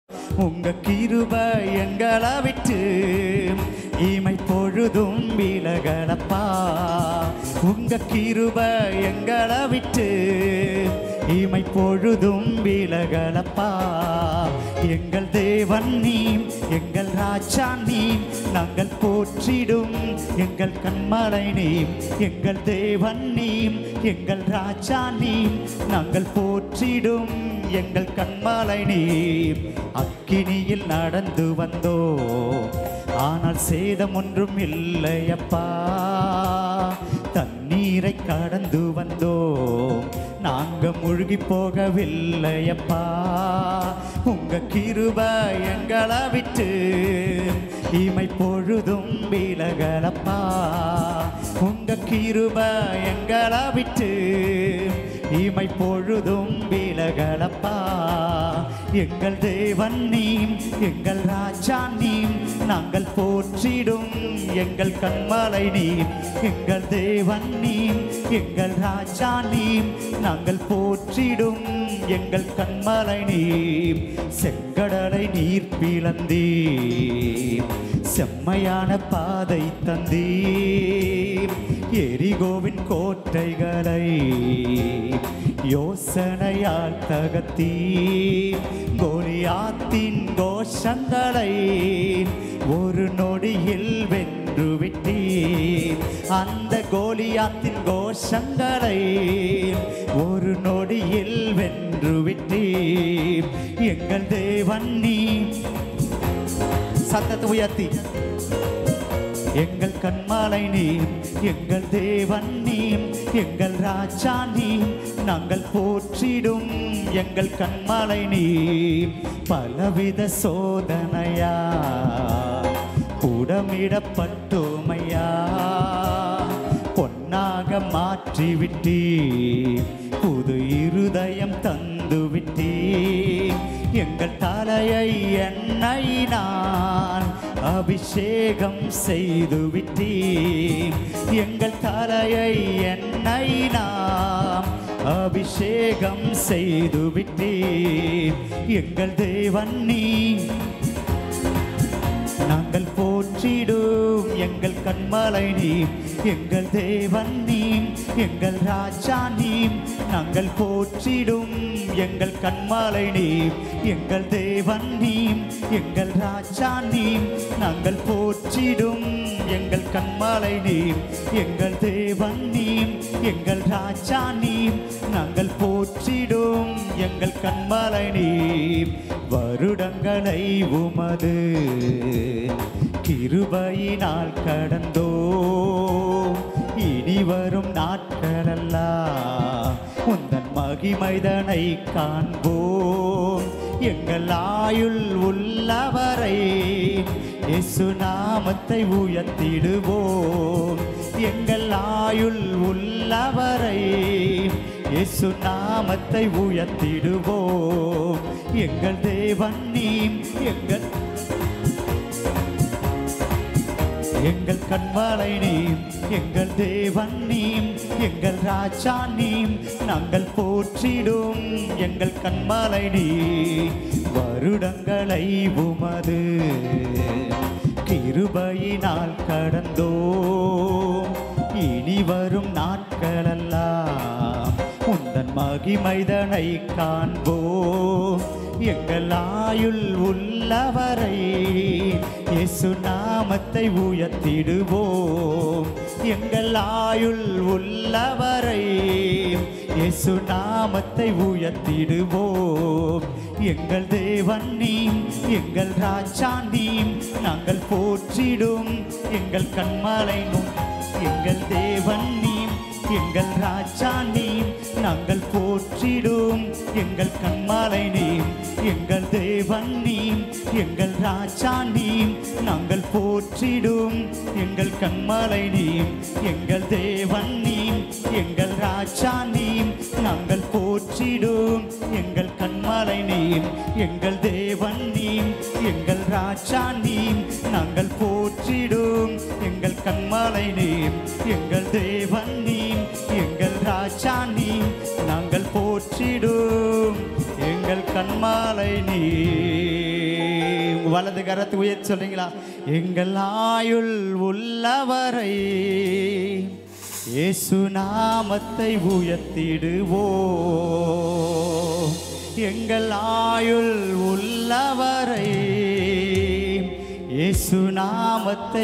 உங்க கிருப எங்களை விட்டு இமை பொழுதும் விலகலப்பா உங்க கிருப எங்களை விட்டு இமை பொழுதும் விலகலப்பா எங்கள் தேவன் நீ எங்கள் ராஜா நீ நாங்கள் போற்றிடும் எங்கள் கண்மலை நீ எங்கள் தேவன் நீ எங்கள் ராஜா நீ நாங்கள் போற்றிடும் எங்கள் கண்மலை நீ அக்கினியில் நடந்து வந்தோ ஆனால் சேதம் ஒன்றும் இல்லையப்பா தண்ணீரை கடந்து வந்தோ நாங்க முழுகி போகவில்லையப்பா உங்க கிருப எங்களை விட்டு இமை பொழுதும் விலகலப்பா உங்க கிருப எங்களை விட்டு இமை பொழுதும் விலகலப்பா எங்கள் தேவன் நீ எங்கள் ராஜா நீ நாங்கள் போற்றிடும் எங்கள் கண்மலை நீ எங்கள் தேவன் நீ எங்கள் ராஜா நீ நாங்கள் போற்றிடும் எங்கள் கண்மலை நீ செங்கடலை நீர் பிளந்தீ செம்மையான பாதை தந்தீர் எரிகோவின் கோட்டைகளை யோசனையால் தகத்தீ கோலியாத்தின் கோஷங்களை ஒரு நொடியில் வென்று விட்டீர் அந்த கோலியாத்தின் கோஷங்களை ஒரு நொடியில் வென்று விட்டீர் எங்கள் தேவன் நீ சத்தத்தை உயர்த்தி எங்கள் கண்மாலை நீர் எங்கள் தேவன் நீர் எங்கள் ராஜா நீர் நாங்கள் போற்றிடும் எங்கள் கண்மாலை நீர் பலவித சோதனையா புடமிடப்பட்டோமையா பொன்னாக மாற்றிவிட்டீ புது இருதயம் தந்து விட்டீ எங்கள் தலையை எண்ணெயினால் அபிஷேகம் செய்து விட்டீ எங்கள் தலையை எண்ணெயினால் அபிஷேகம் செய்து விட்டீ எங்கள் தேவன் நீ நாங்கள் போற்றிடும் எங்கள் கண்மலை நீ எங்கள் தேவன் நீ எங்கள் ராஜா நீ நாங்கள் போற்றிடும் எங்கள் கண்மலை நீ எங்கள் தேவன் நீ எங்கள் ராஜா நீ நாங்கள் போற்றிடும் எங்கள் கண்மலை நீ எங்கள் தேவன் நீ எங்கள் ராஜா நீ நாங்கள் போற்றிடும் எங்கள் கண்மலை நீ வருடங்களை உமது கிருபையினால் கடந்தோ இனி வரும் நாட்களெல்லாம் உந்தன் மகிமைதனை காண்போம் எங்கள் ஆயுள் உள்ளவரை இயேசு நாமத்தை உயர்த்திடுவோம் எங்கள் ஆயுள் உள்ளவரை இயேசு நாமத்தை உயர்த்திடுவோம் எங்கள் தேவன் நீ எங்கள் எங்கள் கண்வாளை நீம் எங்கள் தேவன் நீம் எங்கள் ராஜா நீம் நாங்கள் போற்றிடும் எங்கள் கண்மாலை நீ வருடங்களை உமது கிருபையினால் கடந்தோ இனி வரும் நாட்களெல்லாம் உந்தன் மகிமைதனை காண்போம் எங்கள் ஆயுள் உள்ளவரை இயேசு நாமத்தை உயர்த்திடுவோம் எங்கள் ஆயுள் உள்ளவரை இயேசு நாமத்தை உயர்த்திடுவோம் எங்கள் தேவன் நீ எங்கள் ராஜா நீ நாங்கள் போற்றிடும் எங்கள் கண்மாலை நும் எங்கள் தேவன் நீ எங்கள் ராஜா நீ நாங்கள் போற்றிடும் எங்கள் கண்மாலை நீ எங்கள் தேவன் நீ எங்கள் ராஜா நீ நாங்கள் போற்றிடும் எங்கள் கண்மாலை நீ எங்கள் தேவன் நீ எங்கள் ராஜா நீ நாங்கள் போற்றிடும் எங்கள் கண்மாலை நீ எங்கள் தேவன் நீ எங்கள் ராஜா நீ நாங்கள் போற்றிடும் எங்கள் கண்மாலை நீ எங்கள் தேவன் நீ எங்கள் ராஜா நீ நாங்கள் போற்றிடும் எங்கள் கண்மாலை நீ உங்க வலது கரத்தை உயர்த்தி சொல்றீங்களா எங்கள் ஆயுள் உள்ளவரை இயேசு நாமத்தை உயர்த்திடுவோம் எங்கள் ஆயுள் உள்ளவரை இயேசு நாமத்தை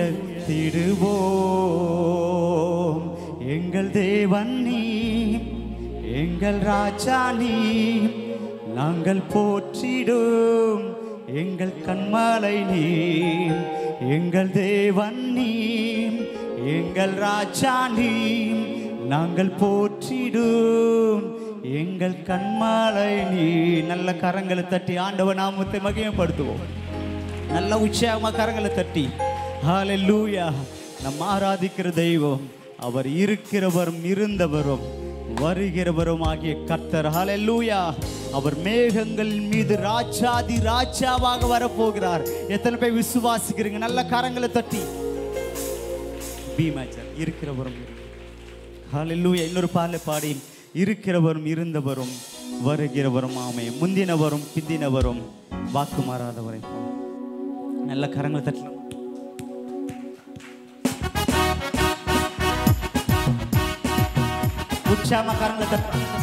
உயர்த்திடுவோம் எங்கள் தேவன் நீ எங்கள் ராஜா நீ நாங்கள் போற்றிடும் எங்கள் கண்மலை நீ எங்கள் தேவன் நீ எங்கள் ராஜா நீ நாங்கள் போற்றிடும் எங்கள் கண்மலை நீ நல்ல கரங்களை தட்டி ஆண்டவர் நாமத்தை மகிமைப்படுத்துவோம் நல்ல உற்சாகமாக கரங்களை தட்டி ஹalleluya நம்ம ஆராதிக்கிற தெய்வம் அவர் இருக்கிறவரும் இருந்தவரும் வருகிறவரும் ஆகிய கர்த்தர் ஹalleluya அவர் மேகங்களின் மீது ராஜாதி ராஜாவாக வரப்போகிறார் எத்தனை பேர் விசுவாசிக்கிறீங்க நல்ல கரங்களை தட்டி பீமாச்சர் இருக்கிறவரும் ஹalleluya இன்னொரு பாடலை பாடி இருக்கிறவரும் இருந்தவரும் வருகிறவரும் ஆமை முந்தினவரும் பிந்தினவரும் வாக்கு மாறாதவரை நல்ல கரங்களை தட்டலாம் உற்சாகமா கரங்களை தட்டலாம்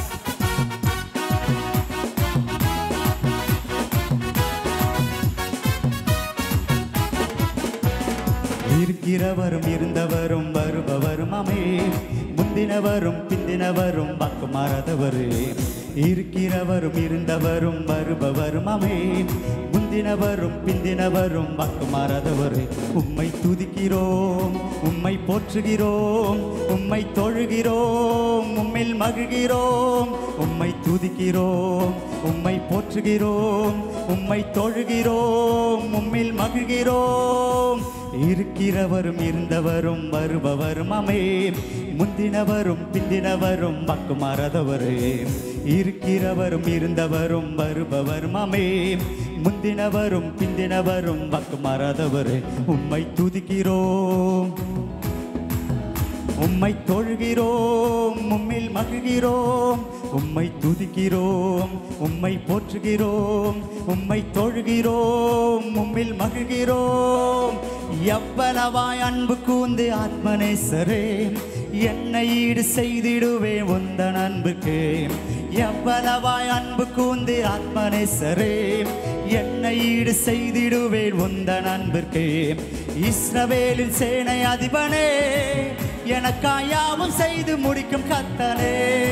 இருக்கிறவரும் இருந்தவரும் வருபவரும் அமே முந்தினவரும் பிந்தினவரும் வாக்கு மாறாதவரே இருக்கிறவரும் இருந்தவரும் வருபவரும் அமே முந்தினவரும் பிந்தினவரும் வாக்கு மாறாதவரே உம்மை துதிக்கிறோம் உம்மை போற்றுகிறோம் உம்மை தொழுகிறோம் உம்மில் மகிழ்கிறோம் உம்மை துதிக்கிறோம் உம்மை போற்றுகிறோம் உம்மை தொழுகிறோம் உம்மில் மகிழ்கிறோம் இருக்கிறவரும் இருந்தவரும் வருபவரும் அமே முந்தினவரும் பிந்தினவரும் வாக்கு மாறாதவரே இருக்கிறவரும் இருந்தவரும் வருபவரும் அமே முந்தினவரும் பிந்தினவரும் வாக்கு மாறாதவரே உம்மை துதிக்கிறோம் உம்மை தொழுகிறோம் உம்மில் மகிழ்கிறோம் உம்மை துதிக்கிறோம் உம்மை போற்றுகிறோம் உம்மை தொழுகிறோம் உம்மில் மகிழ்கிறோம் எவ்வளவாய் அன்பு கூந்து ஆத்மனேசரே என்னை ஈடு செய்திடுவேன் உந்தன் அன்புக்கு எவ்வளவாய் அன்பு கூந்து ஆத்மனேசரே என்னை ஈடு செய்திடுவேன் உந்தன் அன்பிற்கு இஸ்ரவேலின் சேனை அதிபனே எனக்காயாவும் செய்து முடிக்கும் கத்தனே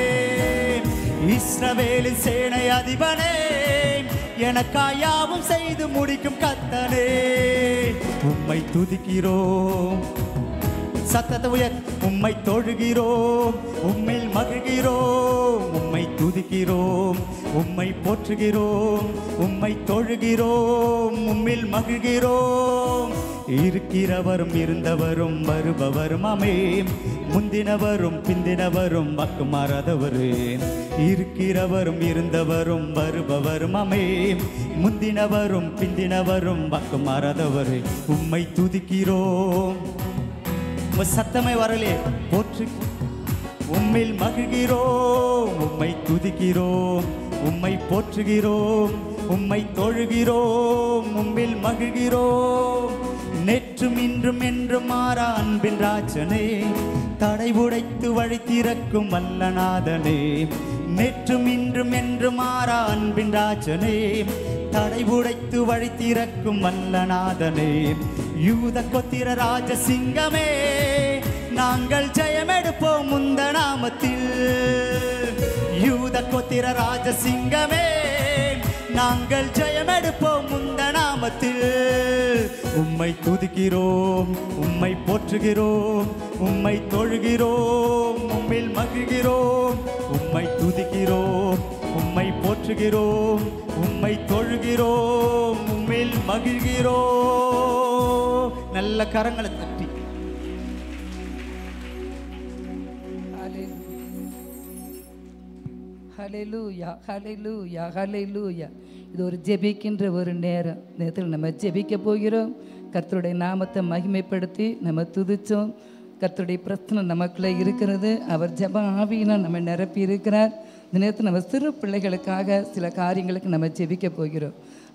இஸ்ரவேலின் சேனை அதிபனே எனக்காயாவும் செய்து முடிக்கும் கத்தனே உம்மை துதிக்கிறோம் சத்தத்தை உயர் உம்மை தொழுகிறோம் உம்மில் மகிழ்கிறோம் உம்மை துதிக்கிறோம் உம்மை போற்றுகிறோம் உம்மை தொழுகிறோம் உம்மில் மகிழ்கிறோம் இருக்கிறவரும் இருந்தவரும் வருபவரும் அமே முந்தினவரும் பிந்தினவரும் வாக்கு மாறாதவரே இருக்கிறவரும் இருந்தவரும் வருபவரும் அமே முந்தினவரும் பிந்தினவரும் வாக்கு மாறாதவரே உம்மை துதிக்கிறோம் உங்க சத்தமே வரலே போற்று உம்மில் மகிழ்கிறோம் உம்மை துதிக்கிறோம் உம்மை போற்றுகிறோம் உம்மை தொழுகிறோம் உம்மில் மகிழ்கிறோம் நேற்றும் இன்றும் என்றும் மாறா அன்பின் ராஜனே தடை உடைத்து வழி திறக்கும் வல்லநாதனே நேற்றும் இன்றும் என்றும் மாறா அன்பின் ராஜனே தடை உடைத்து வழி திறக்கும் வல்லநாதனே யூத கொத்திர ராஜசிங்கமே நாங்கள் ஜெயமெடுப்போம் முந்த நாமத்தில் யூத கொத்திர ராஜசிங்கமே நாங்கள் ஜெயமெடுப்போம் முந்த நாமத்தில் உம்மை துதிக்கிறோம் உம்மை போற்றுகிறோம் உம்மை தொழுகிறோம் உம்மில் மகிழ்கிறோம் உம்மை துதிக்கிறோம் உம்மை போற்றுகிறோம் உம்மை தொழுகிறோம் உம்மில் மகிழ்கிறோம் நல்ல கரங்களை தட்டி ஹalleluya ஹalleluya ஹalleluya இது ஒரு ஜெபிக்கின்ற ஒரு நேரம் நேரத்தில் நம்ம ஜெபிக்க போகிறோம் கர்த்தருடைய நாமத்தை மகிமைப்படுத்தி நம்ம துதிச்சோம் கர்த்தருடைய பிரச்சனை நமக்குள்ளே இருக்கிறது அவர் ஜெப ஆவியினால் நம்ம நிரப்பி இருக்கிறார் இந்த நேரத்தில் நம்ம சிறு பிள்ளைகளுக்காக சில காரியங்களுக்கு நம்ம ஜெபிக்க போகிறோம்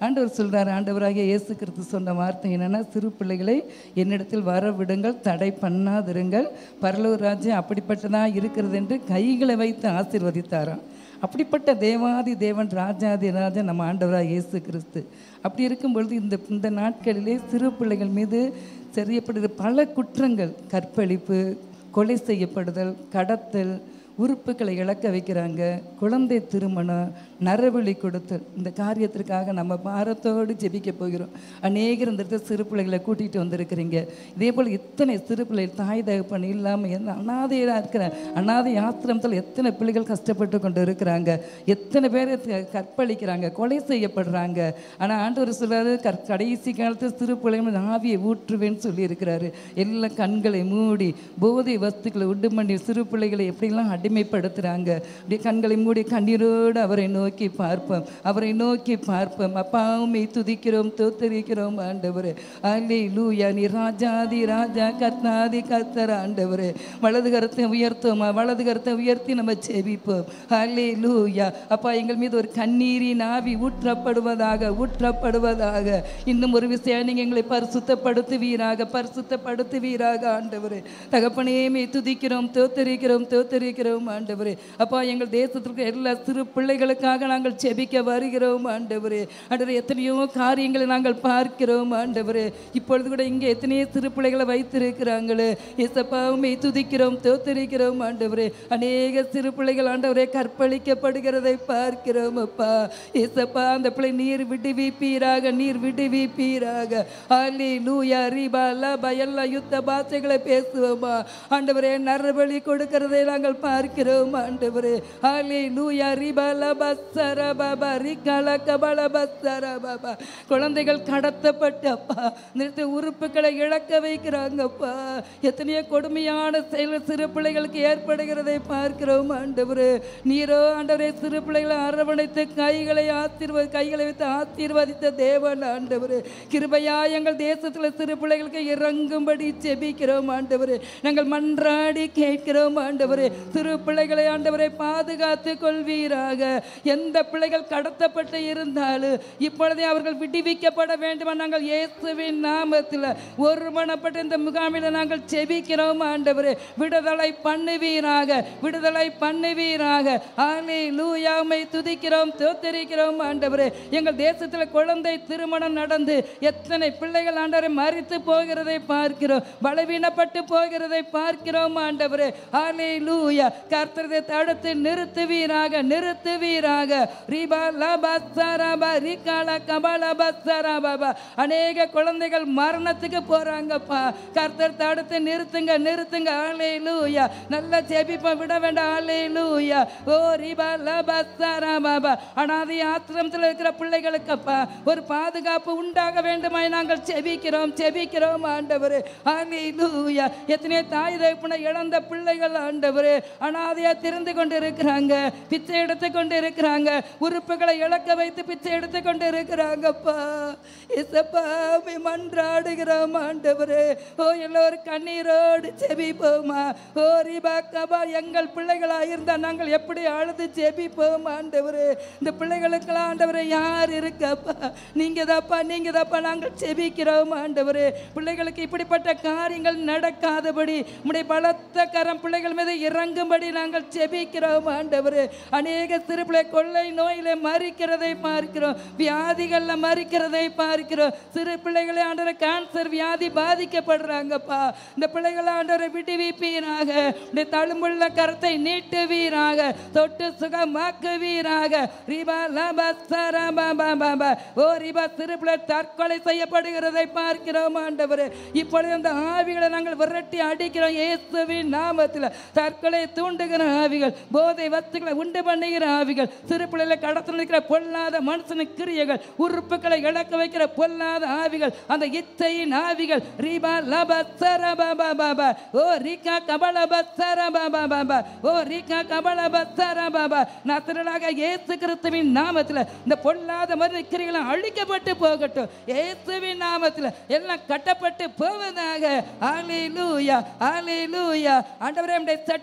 ஆண்டவர் சொல்றார் ஆண்டவராகிய இயேசு கிறிஸ்து சொன்ன வார்த்தை என்னன்னா சிறு பிள்ளைகளை என்னிடத்தில் வர விடுங்கள் தடை பண்ணாதிருங்கள் பரலூர் ராஜ்யம் அப்படிப்பட்டதாக இருக்கிறது என்று கைகளை வைத்து ஆசீர்வதித்தாராம் அப்படிப்பட்ட தேவாதி தேவன் ராஜாதி ராஜா நம்ம ஆண்டவராக இயேசு கிறிஸ்து அப்படி இருக்கும் பொழுது இந்த இந்த நாட்களிலே சிறு பிள்ளைகள் மீது செய்யப்படுகிற பல குற்றங்கள் கற்பழிப்பு கொலை செய்யப்படுதல் கடத்தல் உறுப்புகளை இழக்க வைக்கிறாங்க குழந்தை திருமணம் நரபலி கொடுத்தல் இந்த காரியத்திற்காக நம்ம பாரத்தோடு ஜெபிக்க போகிறோம் அநேகர் இந்த இடத்துல சிறு பிள்ளைகளை கூட்டிகிட்டு வந்திருக்கிறீங்க இதே போல் இத்தனை சிறு பிள்ளைகள் தாய் தகப்பன் இல்லாமல் எந்த அனாதையாக இருக்கிற அனாதை ஆசிரமத்தில் எத்தனை பிள்ளைகள் கஷ்டப்பட்டு கொண்டு இருக்கிறாங்க எத்தனை பேர் கற்பழிக்கிறாங்க கொலை செய்யப்படுறாங்க ஆனால் ஆண்டவர் சொல்றாரு கற் கடைசி காலத்தில் சிறு பிள்ளைகள் ஆவியை ஊற்றுவேன்னு சொல்லியிருக்கிறாரு எல்லா கண்களை மூடி போதை வஸ்துக்களை உண்டு பண்ணி சிறு பிள்ளைகளை எப்படிலாம் அடிமைப்படுத்துகிறாங்க அப்படியே கண்களை மூடி கண்ணீரோடு அவரை நோக்கி பார்ப்போம் அவரை நோக்கி பார்ப்போம் அப்பாவுமே துதிக்கிறோம் தோத்தரிக்கிறோம் ஆண்டவரே அல்லே லூயா நீ ராஜாதி ராஜா கர்த்தாதி கர்த்தர் ஆண்டவரே வலது கரத்தை உயர்த்துவோமா வலது கரத்தை உயர்த்தி நம்ம செபிப்போம் அல்லே லூயா அப்பா எங்கள் மீது ஒரு கண்ணீரின் ஆவி ஊற்றப்படுவதாக ஊற்றப்படுவதாக இன்னும் ஒரு விஷயம் நீங்கள் எங்களை பரிசுத்தப்படுத்துவீராக பரிசுத்தப்படுத்துவீராக ஆண்டவரே தகப்பனையுமே துதிக்கிறோம் தோத்தரிக்கிறோம் தோத்தரிக்கிறோம் ஆண்டவரே அப்பா எங்கள் தேசத்திற்கு எல்லா சிறு பிள்ளைகளுக்காக நாங்கள் செபிக்க வருகிறோம் ஆண்டவரே ஆண்டவரே எத்தனையோ காரியங்களை நாங்கள் பார்க்கிறோம் ஆண்டவரே இப்பொழுது கூட இங்கே எத்தனையோ சிறு பிள்ளைகளை வைத்திருக்கிறாங்களே இசப்பாவுமே துதிக்கிறோம் தோத்தரிக்கிறோம் ஆண்டவரே அநேக சிறு பிள்ளைகள் ஆண்டவரே கற்பழிக்கப்படுகிறதை பார்க்கிறோம் அப்பா இசப்பா அந்த பிள்ளை நீர் விடுவிப்பீராக நீர் விடுவிப்பீராக ஆலி லூயா ரீபா லபா எல்லா யுத்த பாஷைகளை பேசுவோமா ஆண்டவரே நரபலி கொடுக்கிறதை நாங்கள் பார்க்கிறோம் ஆண்டவரே ஆலி லூயா ரீபா லபா சர பாபா ரிகல கபல பஸ்தர பாபா குழந்தைகள் கடத்தப்பட்டு அப்பா நிறுத்த உறுப்புகளை இழக்க வைக்கிறாங்கப்பா எத்தனையோ கொடுமையான செயல் சிறு பிள்ளைகளுக்கு ஏற்படுகிறதை பார்க்கிறோம் ஆண்டவரே நீரோ ஆண்டவரே சிறு பிள்ளைகளை அரவணைத்து கைகளை ஆசீர்வதி கைகளை வைத்து ஆசீர்வதித்த தேவன் ஆண்டவரே கிருபையா எங்கள் தேசத்தில் சிறு பிள்ளைகளுக்கு இறங்கும்படி செபிக்கிறோம் ஆண்டவரே நாங்கள் மன்றாடி கேட்கிறோம் ஆண்டவரே சிறு பிள்ளைகளை ஆண்டவரை பாதுகாத்து கொள்வீராக எந்த பிள்ளைகள் கடத்தப்பட்டு இருந்தாலும் இப்பொழுதே அவர்கள் விடுவிக்கப்பட வேண்டுமா நாங்கள் இயேசுவின் நாமத்தில் ஒருமனப்பட்ட இந்த முகாமில் நாங்கள் செபிக்கிறோம் ஆண்டவரே விடுதலை பண்ணுவீராக விடுதலை பண்ணுவீராக ஆலே லூயாமை துதிக்கிறோம் தோத்தரிக்கிறோம் ஆண்டவரே எங்கள் தேசத்தில் குழந்தை திருமணம் நடந்து எத்தனை பிள்ளைகள் ஆண்டவரை மறித்து போகிறதை பார்க்கிறோம் பலவீனப்பட்டு போகிறதை பார்க்கிறோம் ஆண்டவரே ஆலே லூயா கர்த்தரை தடுத்து நிறுத்துவீராக நிறுத்துவீராக ரீபா லபா சரபா ரிகால கபல பஸ்ஸரா பாபா அநேக குழந்தைகள் மரணத்துக்கு போறாங்கப்பா கர்த்தர் தடுத்து நிறுத்துங்க நிறுத்துங்க ஆலே லூயா நல்லா ஜெபிப்போம் விட வேண்டாம் ஆலே லூயா ஓ ரிபா லபா சரா பாபா அனாதை ஆசிரமத்தில் இருக்கிற பிள்ளைகளுக்கப்பா ஒரு பாதுகாப்பு உண்டாக வேண்டுமாய் நாங்கள் செபிக்கிறோம் செபிக்கிறோம் ஆண்டவரே ஆலே லூயா எத்தனையோ தாய் தகப்பனை இழந்த பிள்ளைகள் ஆண்டவரே அனாதையா திருந்து கொண்டு இருக்கிறாங்க பிச்சை எடுத்து கொண்டு இருக்கிறாங்க உறுப்புகளை இழக்க வைத்து பிச்சை எடுத்து கொண்டு இருக்கிறாங்கப்பா இசப்பா உம்மை மன்றாடுகிறோம் ஆண்டவரே ஓ எல்லோரும் கண்ணீரோடு செபிப்போமா ஓ ரிபா கபா எங்கள் பிள்ளைகளாக இருந்தால் நாங்கள் எப்படி அழுது செபிப்போம் ஆண்டவரே இந்த பிள்ளைகளுக்கெல்லாம் ஆண்டவரே யார் இருக்கப்பா நீங்க தாப்பா நீங்க தாப்பா நாங்கள் செபிக்கிறோம் ஆண்டவரே பிள்ளைகளுக்கு இப்படிப்பட்ட காரியங்கள் நடக்காதபடி உம்முடைய பலத்த கரம் பிள்ளைகள் மீது இறங்கும்படி நாங்கள் செபிக்கிறோம் ஆண்டவரே அநேக சிறு பிள்ளை கொள்ளை நோயில மறிக்கிறதை பார்க்கிறோம் வியாதிகள்ல மறிக்கிறதை பார்க்கிறோம் சிறு பிள்ளைகளை ஆண்டவரை கேன்சர் வியாதி பாதிக்கப்படுறாங்கப்பா இந்த பிள்ளைகளை ஆண்டவரை விடுவிப்பீராக இந்த தழும்புள்ள கரத்தை நீட்டுவீராக தொட்டு சுகமாக்குவீராக ரிபா லபா சரா பாபா பாபா ஓ ரிபா சிறு பிள்ளை தற்கொலை செய்யப்படுகிறதை பார்க்கிறோம் ஆண்டவரே இப்பொழுது அந்த ஆவிகளை நாங்கள் விரட்டி அடிக்கிறோம் இயேசுவின் நாமத்தில் தற்கொலை தூண்டுகிற ஆவிகள் போதை வத்துக்களை உண்டு பண்ணுகிற ஆவிகள் சிறு பிள்ளைகளை கடத்தில் நிற்கிற பொல்லாத மனுஷனுக்கு கிரியைகள் உறுப்புகளை இழக்க வைக்கிற பொல்லாத ஆவிகள் அந்த இச்சையின் ஆவிகள் ரீபா லப சர பாபா பாபா ஓ ரீகா கபல பசர பாபா பாபா ஓ ரீகா கபல பசர பாபா நசரலாக இயேசு கிறிஸ்துவின் நாமத்தில் இந்த பொல்லாத மருந்து கிரிகளை அழிக்கப்பட்டு போகட்டும் இயேசுவின் நாமத்தில் எல்லாம் கட்டப்பட்டு போவதாக ஆலே லூயா ஆலே லூயா ஆண்டவரே நம்முடைய சட்டைகளை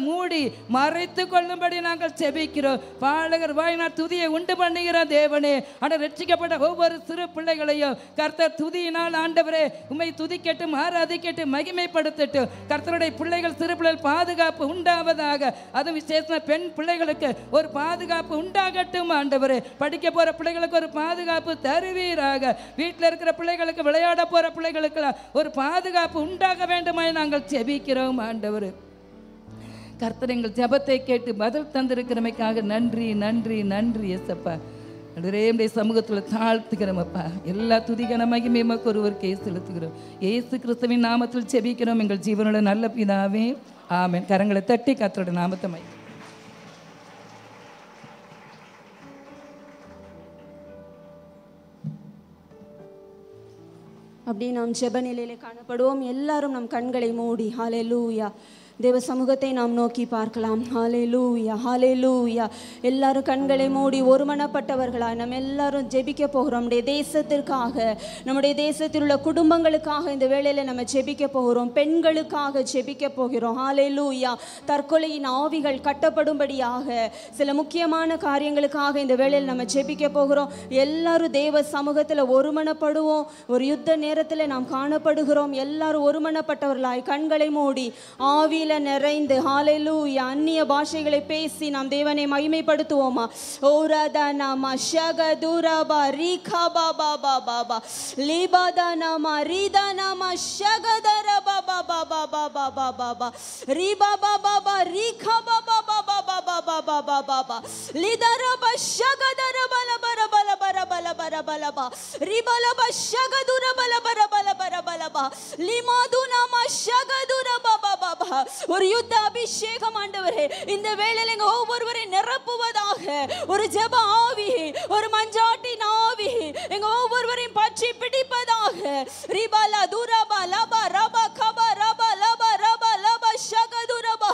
மூடி மறைத்து கொள்ளும்படி நாங்கள் செபிக்கிறோம் பாலகர் வாயினால் துதியை உண்டு பண்ணுகிற தேவனே ஆனால் ரட்சிக்கப்பட்ட ஒவ்வொரு சிறு பிள்ளைகளையும் கர்த்தர் துதியினால் ஆண்டவரே உம்மை துதிக்கட்டும் ஆராதிக்கட்டும் மகிமைப்படுத்தட்டும் கர்த்தருடைய பிள்ளைகள் சிறு பிள்ளைகள் பாதுகாப்பு உண்டாவதாக அதுவும் விசேஷமா பெண் பிள்ளைகளுக்கு ஒரு பாதுகாப்பு உண்டாகட்டும் ஆண்டவரே படிக்க போற பிள்ளைகளுக்கு ஒரு பாதுகாப்பு தருவீராக வீட்டில் இருக்கிற பிள்ளைகளுக்கு விளையாட போற பிள்ளைகளுக்கு ஒரு பாதுகாப்பு உண்டாக வேண்டுமாய் நாங்கள் செபிக்கிறோம் ஆண்டவர் கர்த்தர் எங்கள் ஜெபத்தை கேட்டு பதில் தந்திருக்கிறமைக்காக நன்றி நன்றி நன்றி எசப்பா நடுரேமுடைய சமூகத்தில் தாழ்த்துக்கிறோமப்பா எல்லா துதிகன மகிமை எமக்கு ஒருவருக்கே செலுத்துகிறோம் ஏசு கிறிஸ்துவின் நாமத்தில் செபிக்கிறோம் எங்கள் ஜீவனோட நல்ல பிதாவே ஆமென் கரங்களை தட்டி கர்த்தரோட நாமத்தை மை அப்படி நாம் ஜெப நிலையிலே காணப்படுவோம் எல்லாரும் நம் கண்களை மூடி ஹாலே லூயா தேவ சமூகத்தை நாம் நோக்கி பார்க்கலாம் ஹாலே லூயா ஹாலே லூயா எல்லாரும் கண்களை மூடி ஒருமனப்பட்டவர்களா நம்ம எல்லாரும் ஜெபிக்க போகிறோம் நம்முடைய தேசத்திற்காக நம்முடைய தேசத்தில் உள்ள குடும்பங்களுக்காக இந்த வேளையில நம்ம ஜெபிக்க போகிறோம் பெண்களுக்காக ஜெபிக்க போகிறோம் ஹாலே லூயா தற்கொலையின் ஆவிகள் கட்டப்படும்படியாக சில முக்கியமான காரியங்களுக்காக இந்த வேளையில் நம்ம ஜெபிக்க போகிறோம் எல்லாரும் தேவ சமூகத்தில் ஒருமனப்படுவோம் ஒரு யுத்த நேரத்தில் நாம் காணப்படுகிறோம் எல்லாரும் ஒருமனப்பட்டவர்களாய் கண்களை மூடி ஆவியில நிறைந்து ஹாலேலூயா அந்நிய பாஷைகளை பேசி நாம் தேவனை மகிமைப்படுத்துவோமா ஓராதா நாமா ஷக தூராபா ரீகா பாபா பாபா பா லீபாதா நாமா ரீதா நாமா ஷகதர பாபா பாபா பாபா பாபா பா ரீபா பாபா பா ரீகா பாபா பாபா பாபா பாபா பாபா பா லிதர பா ஷகதர பல பர பல பர பல பர பல பா ரிபல பா ஷகதுர பல பர பல பர பல பா லிமாது நாமா ஷகதுர பாபா பாபா ஒரு யுத்த அபிஷேகம் ஆண்டவரே இந்த வேளையில எங்க ஒவ்வொருவரை நிரப்புவதாக ஒரு ஜெப ஆவி ஒரு மஞ்சாட்டின் ஆவி எங்க ஒவ்வொருவரையும் பற்றி பிடிப்பதாக ரிபாலா துரபா லபா ரபா கபா ரபா லபா ரபா லபா ஷகதுரபா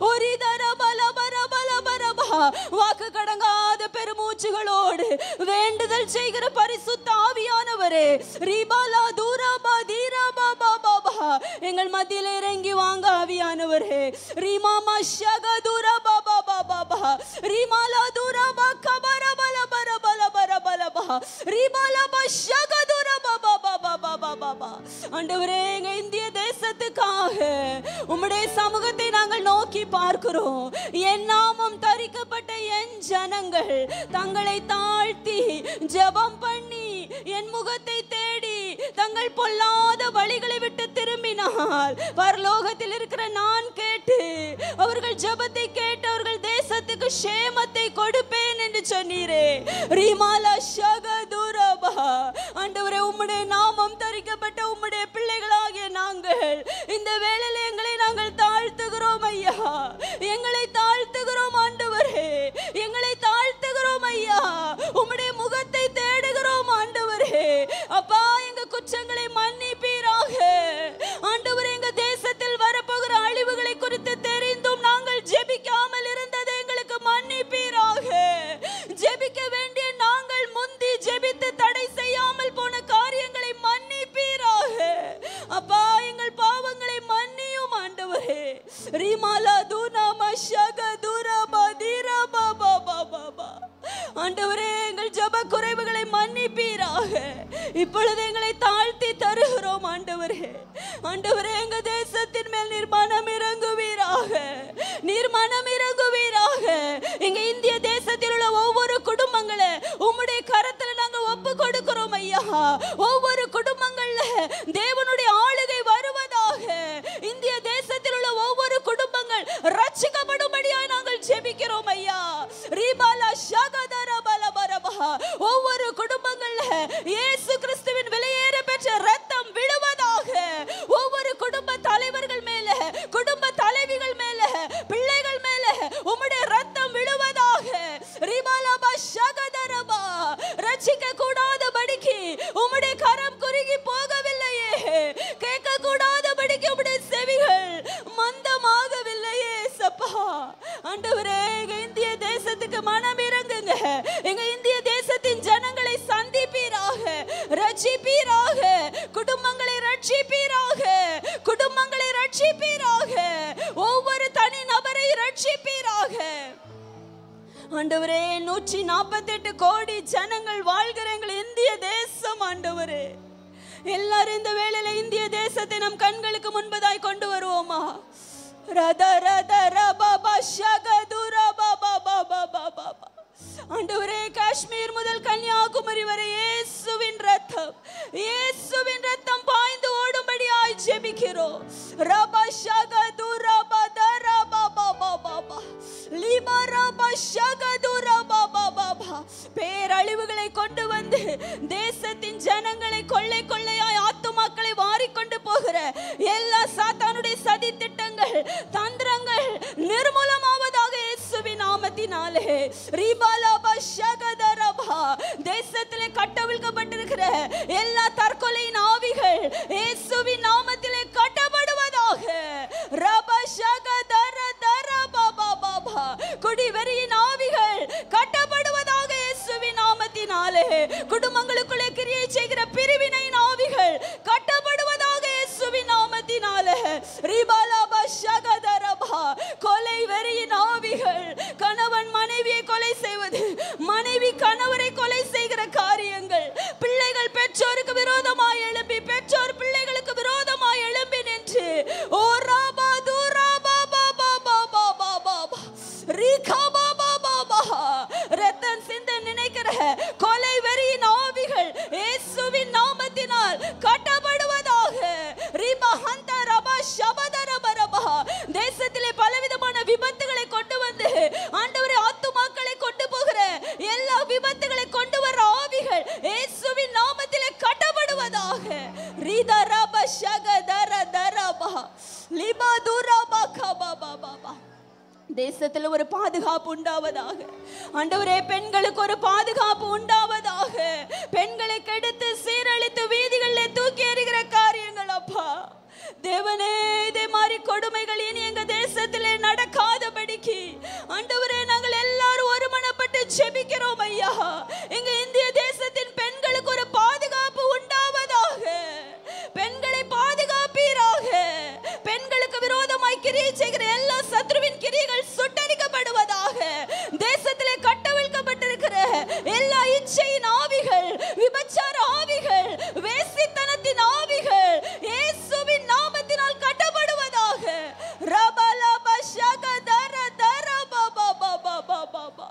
ஒரிதரபா லபா ரபா லபா ரபா வாக்கு கடங்காத பெருமூச்சுகளோடு வேண்டுதல் செய்கிற பரிசுத்த ஆவியானவரே ரிபாலா தூரபா தீரபா பாபா பா எங்கள் மத்தியில் இறங்கி வாங்க ஆவியானவரே ரீமாமா ஷக தூரபா பாபா பாபா ரீமாலா தூரபா கபர பல பர பல பர பல பா ரீமாலா பா ஷக தூரபா பாபா பாபா பாபா பா ஆண்டவரே எங்க இந்திய தேசத்துக்காக உம்முடைய சமூகத்தை நாங்கள் நோக்கி பார்க்கிறோம் என் நாமம் தரிக்கப்பட்ட என் ஜனங்கள் தங்களை தாழ்த்தி ஜெபம் பண்ணி என் முகத்தை தேடி தங்கள் பொல்லாத வழிகளை விட்டு திரும்பினால் பரலோகத்தில் இருக்கிற நான் கேட்டு அவர்கள் ஜெபத்தை கேட்டு அவர்கள் தேசத்துக்கு ஷேமத்தை கொடுப்பேன் என்று சொன்னீரே ரீமாலா ஷகதுரபா ஆண்டவரே உம்முடைய நாமம் தரிக்கப்பட்ட உம்முடைய பிள்ளைகளாகிய நாங்கள் இந்த வேளையில எங்களை நாங்கள் தாழ்த்துகிறோம் ஐயா எங்களை தாழ்த்துகிறோம் ஆண்டவரே எங்களை தாழ்த்துகிறோம் ஐயா உம்முடைய முகத்தை தேடுகிறோம் ஆண்டவரே அப்பா எங்க குற்றங்களை மன்னிப்பீராக ஆண்டவரே எங்க தேசத்தில் வரப்போகிற அழிவுகளை குறித்து தெரிந்தும் நாங்கள் ஜெபிக்காமல் இருந்ததை எங்களுக்கு மன்னிப்பீராக ஜெபிக்க வேண்டிய நாங்கள் முந்தி ஜெபித்து தடை செய்யாமல் போன காரியங்களை மன்னிப்பீராக அப்பா எங்கள் பாவங்களை மன்னியும் ஆண்டவரே ரீமாலா தூனாமா ஷக தூராபா தீராபா பாபா பாபா ஆண்டவரே எங்கள் ஜெப குறைவுகளை மன்னிப்பீராக இப்பொழுது எங்களை தாழ்த்தி தருகிறோம் ஆண்டவரே ஆண்டவரே எங்க தேசத்தின் மேல் நீர் மனம் இறங்குவீராக நீர் மனம் இறங்குவீராக எங்க இந்திய தேசத்தில் உள்ள ஒவ்வொரு குடும்பங்களை உம்முடைய கரத்துல நாங்க ஒப்பு கொடுக்கிறோம் ஐயா ஒவ்வொரு குடும்பங்கள்ல தேவனுடைய ஆளுகை வருவதாக இந்திய தேசத்தில் உள்ள ஒவ்வொரு குடும்பங்கள் ரட்சிக்கப்படும்படியாக நாங்கள் ஜெபிக்கிறோம் ஐயா ரீபாலா ஷகதர பலபரபா ஒவ்வொரு குடும்பங்கள்ல இயேசு கிறிஸ்துவின் விலையேற பெற்ற ரத்தம் விழுவதாக ஒவ்வொரு குடும்ப தலைவர்கள் மேல குடும்ப தலைவிகள் மேல பிள்ளைகள் மேல உம்முடைய ரத்தம் விழுவதாக ரிபாலபா ஷகதரபா ரட்சிக்க கூடாதபடிக்கு உம்முடைய கரம் குறுகி போகவில்லையே கேட்க கூடாதபடிக்கு உம்முடைய செவிகள் மந்தமாகவில்லையே சப்பா ஆண்டவரே எங்க இந்திய தேசத்துக்கு மனம் இறங்குங்க எங்க இந்திய தேசத்தின் ஜனங்களை சந்திப்பீராக ரட்சிப்பீராக குடும்பங்களை ரட்சிப்பீராக குடும்பங்களை ரட்சிப்பீராக ஒவ்வொரு தனி நபரை ஆண்டவரே நூற்றி நாற்பத்தெட்டு கோடி ஜனங்கள் வாழ்கிற எங்கள் இந்திய தேசம் ஆண்டவரே எல்லாரும் இந்த வேளையில இந்திய தேசத்தை நம் கண்களுக்கு முன்பதாய் கொண்டு வருவோமா ரத ரத ரபாபா ஷகதுர பாபா பாபா பாபா ஆண்டவரே காஷ்மீர் முதல் கன்னியாகுமரி வரை இயேசுவின் ரத்தம் இயேசுவின் ரத்தம் பாய்ந்து ஓடும்படியாய் ஜெபிக்கிறோம் ரபா ஷகதுர பதர பாபா பாபா பாபா லிபா ரபா ஷகதுர பாபா பாபா பேரழிவுகளை கொண்டு வந்து தேசத்தின் ஜனங்களை கொள்ளை கொள்ளையாய் ஆத்துமாக்களை வாரிக்கொண்டு போகிற எல்லா சாத்தானுடைய சதி திட்டங்கள் தந்திரங்கள் நிர்மூலமாவதாக இயேசுவின் நாமத்தினாலே ரீபாலாபா ஷகதரபா தேசத்திலே கட்டவிழ்க்கப்பட்டிருக்கிற எல்லா தற்கொலையின் ஆவிகள் இயேசுவின் நாமத்திலே கட்டப்படுவதாக ரப ஷகதர தர பாபா பாபா குடிவெறியின் ஆவிகள் கட்டப்படுவதாக இயேசுவின் நாமத்தினாலே குடும்பங்களுக்குள்ளே கிரியை செய்கிற பிரிவினை ஆவிகள் கட்டப்படுவதாக இயேசுவின் நாமத்தினாலே ரிபாலாபா ஷகதரபா கொலை வெறியின் ஆவிகள் கணவன் மனைவியை கொலை செய்வது மனைவி கணவரை கொலை செய்கிற காரியங்கள் பிள்ளைகள் பெற்றோருக்கு விரோதமாய் எழும்பி பெற்றோர் பிள்ளைகளுக்கு விரோதமாய் எழும்பி நின்று ஓ ராபா தூராபா பாபா பாபா பாபா பா ரீகா பாபா பாபா ரத்தம் சிந்த நினைக்கிற கொலை வெறியின் ஆவிகள் இயேசுவின் நாமத்தினால் கட்டப்படுவதாக ரீபா ஹந்த ரபா ஷபதர பரபா தேசத்திலே பலவிதமான விபத்துகளை கொண்டு வந்து ஆண்டவரே ஆத்துமாக்களை கொண்டு போகிற எல்லா விபத்துகளை கொண்டு வர ஆவிகள் இயேசுவின் நாமத்திலே கட்டப்படுவதாக ரீதா ரபா ஷகதர தரபா லிபா துரபா கபா பாபா பா தேசத்துல ஒரு பாதுகாப்பு உண்டாவதாக ஆண்டவரே பெண்களுக்கு ஒரு பாதுகாப்பு உண்டாவதாக பெண்களை கெடுத்து சீரழித்து வீதிகளில் தூக்கி எறிகிற காரியங்கள் அப்பா தேவனே இதே மாதிரி கொடுமைகள் இனி எங்க தேசத்திலே நடக்காதபடிக்கு ஆண்டவரே நாங்கள் எல்லாரும் ஒருமனப்பட்டு ஜெபிக்கிறோம் ஐயா எங்க இந்திய தேசத்தின் பெண்களுக்கு ஒரு பாதுகாப்பு உண்டாவதாக பெண்களை பாதுகாப்பீராக பெண்களுக்கு விரோதமாய் கிரியை செய்கிற எல்லா சத்ருவின் கிரியைகள் சுட்டரிக்கப்படுவதாக தேசத்திலே கட்டவிழ்க்கப்பட்டிருக்கிற எல்லா இச்சையின் ஆவிகள் விபச்சார ஆவிகள் வேசித்தனத்தின் ஆவிகள் இயேசுவின் நாமத்தினால் கட்டப்படுவதாக ரபலப ஷகதர தர பப பப பப பப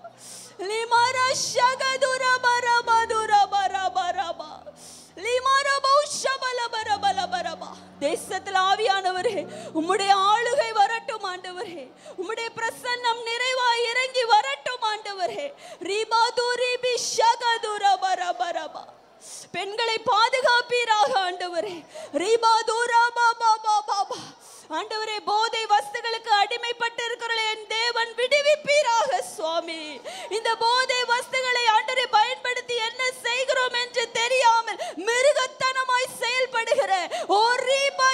லிமர ஷகதுர பர பதுர பர பர ப லிமர பௌஷபல பர பல பரபா தேசத்தில் ஆவியானவரே உம்முடைய ஆளுகை வரட்டும் ஆண்டவரே உம்முடைய பிரசன்னம் நிறைவாய் இறங்கி வரட்டும் ஆண்டவரே ரீபா தூரி பி ஷகதுர பர பரபா பெண்களை பாதுகாப்பீராக ஆண்டவரே ரீபா தூரா பாபா பாபா பா ஆண்டவரே போதை வஸ்துகளுக்கு அடிமைப்பட்டு இருக்கிற என் தேவன் விடுவிப்பீராக சுவாமி இந்த போதை வஸ்துகளை ஆண்டவரை பயன்படுத்தி என்ன செய்கிறோம் என்று தெரியாமல் மிருகத்தனமாய் செயல்படுகிற ஓ ரீபா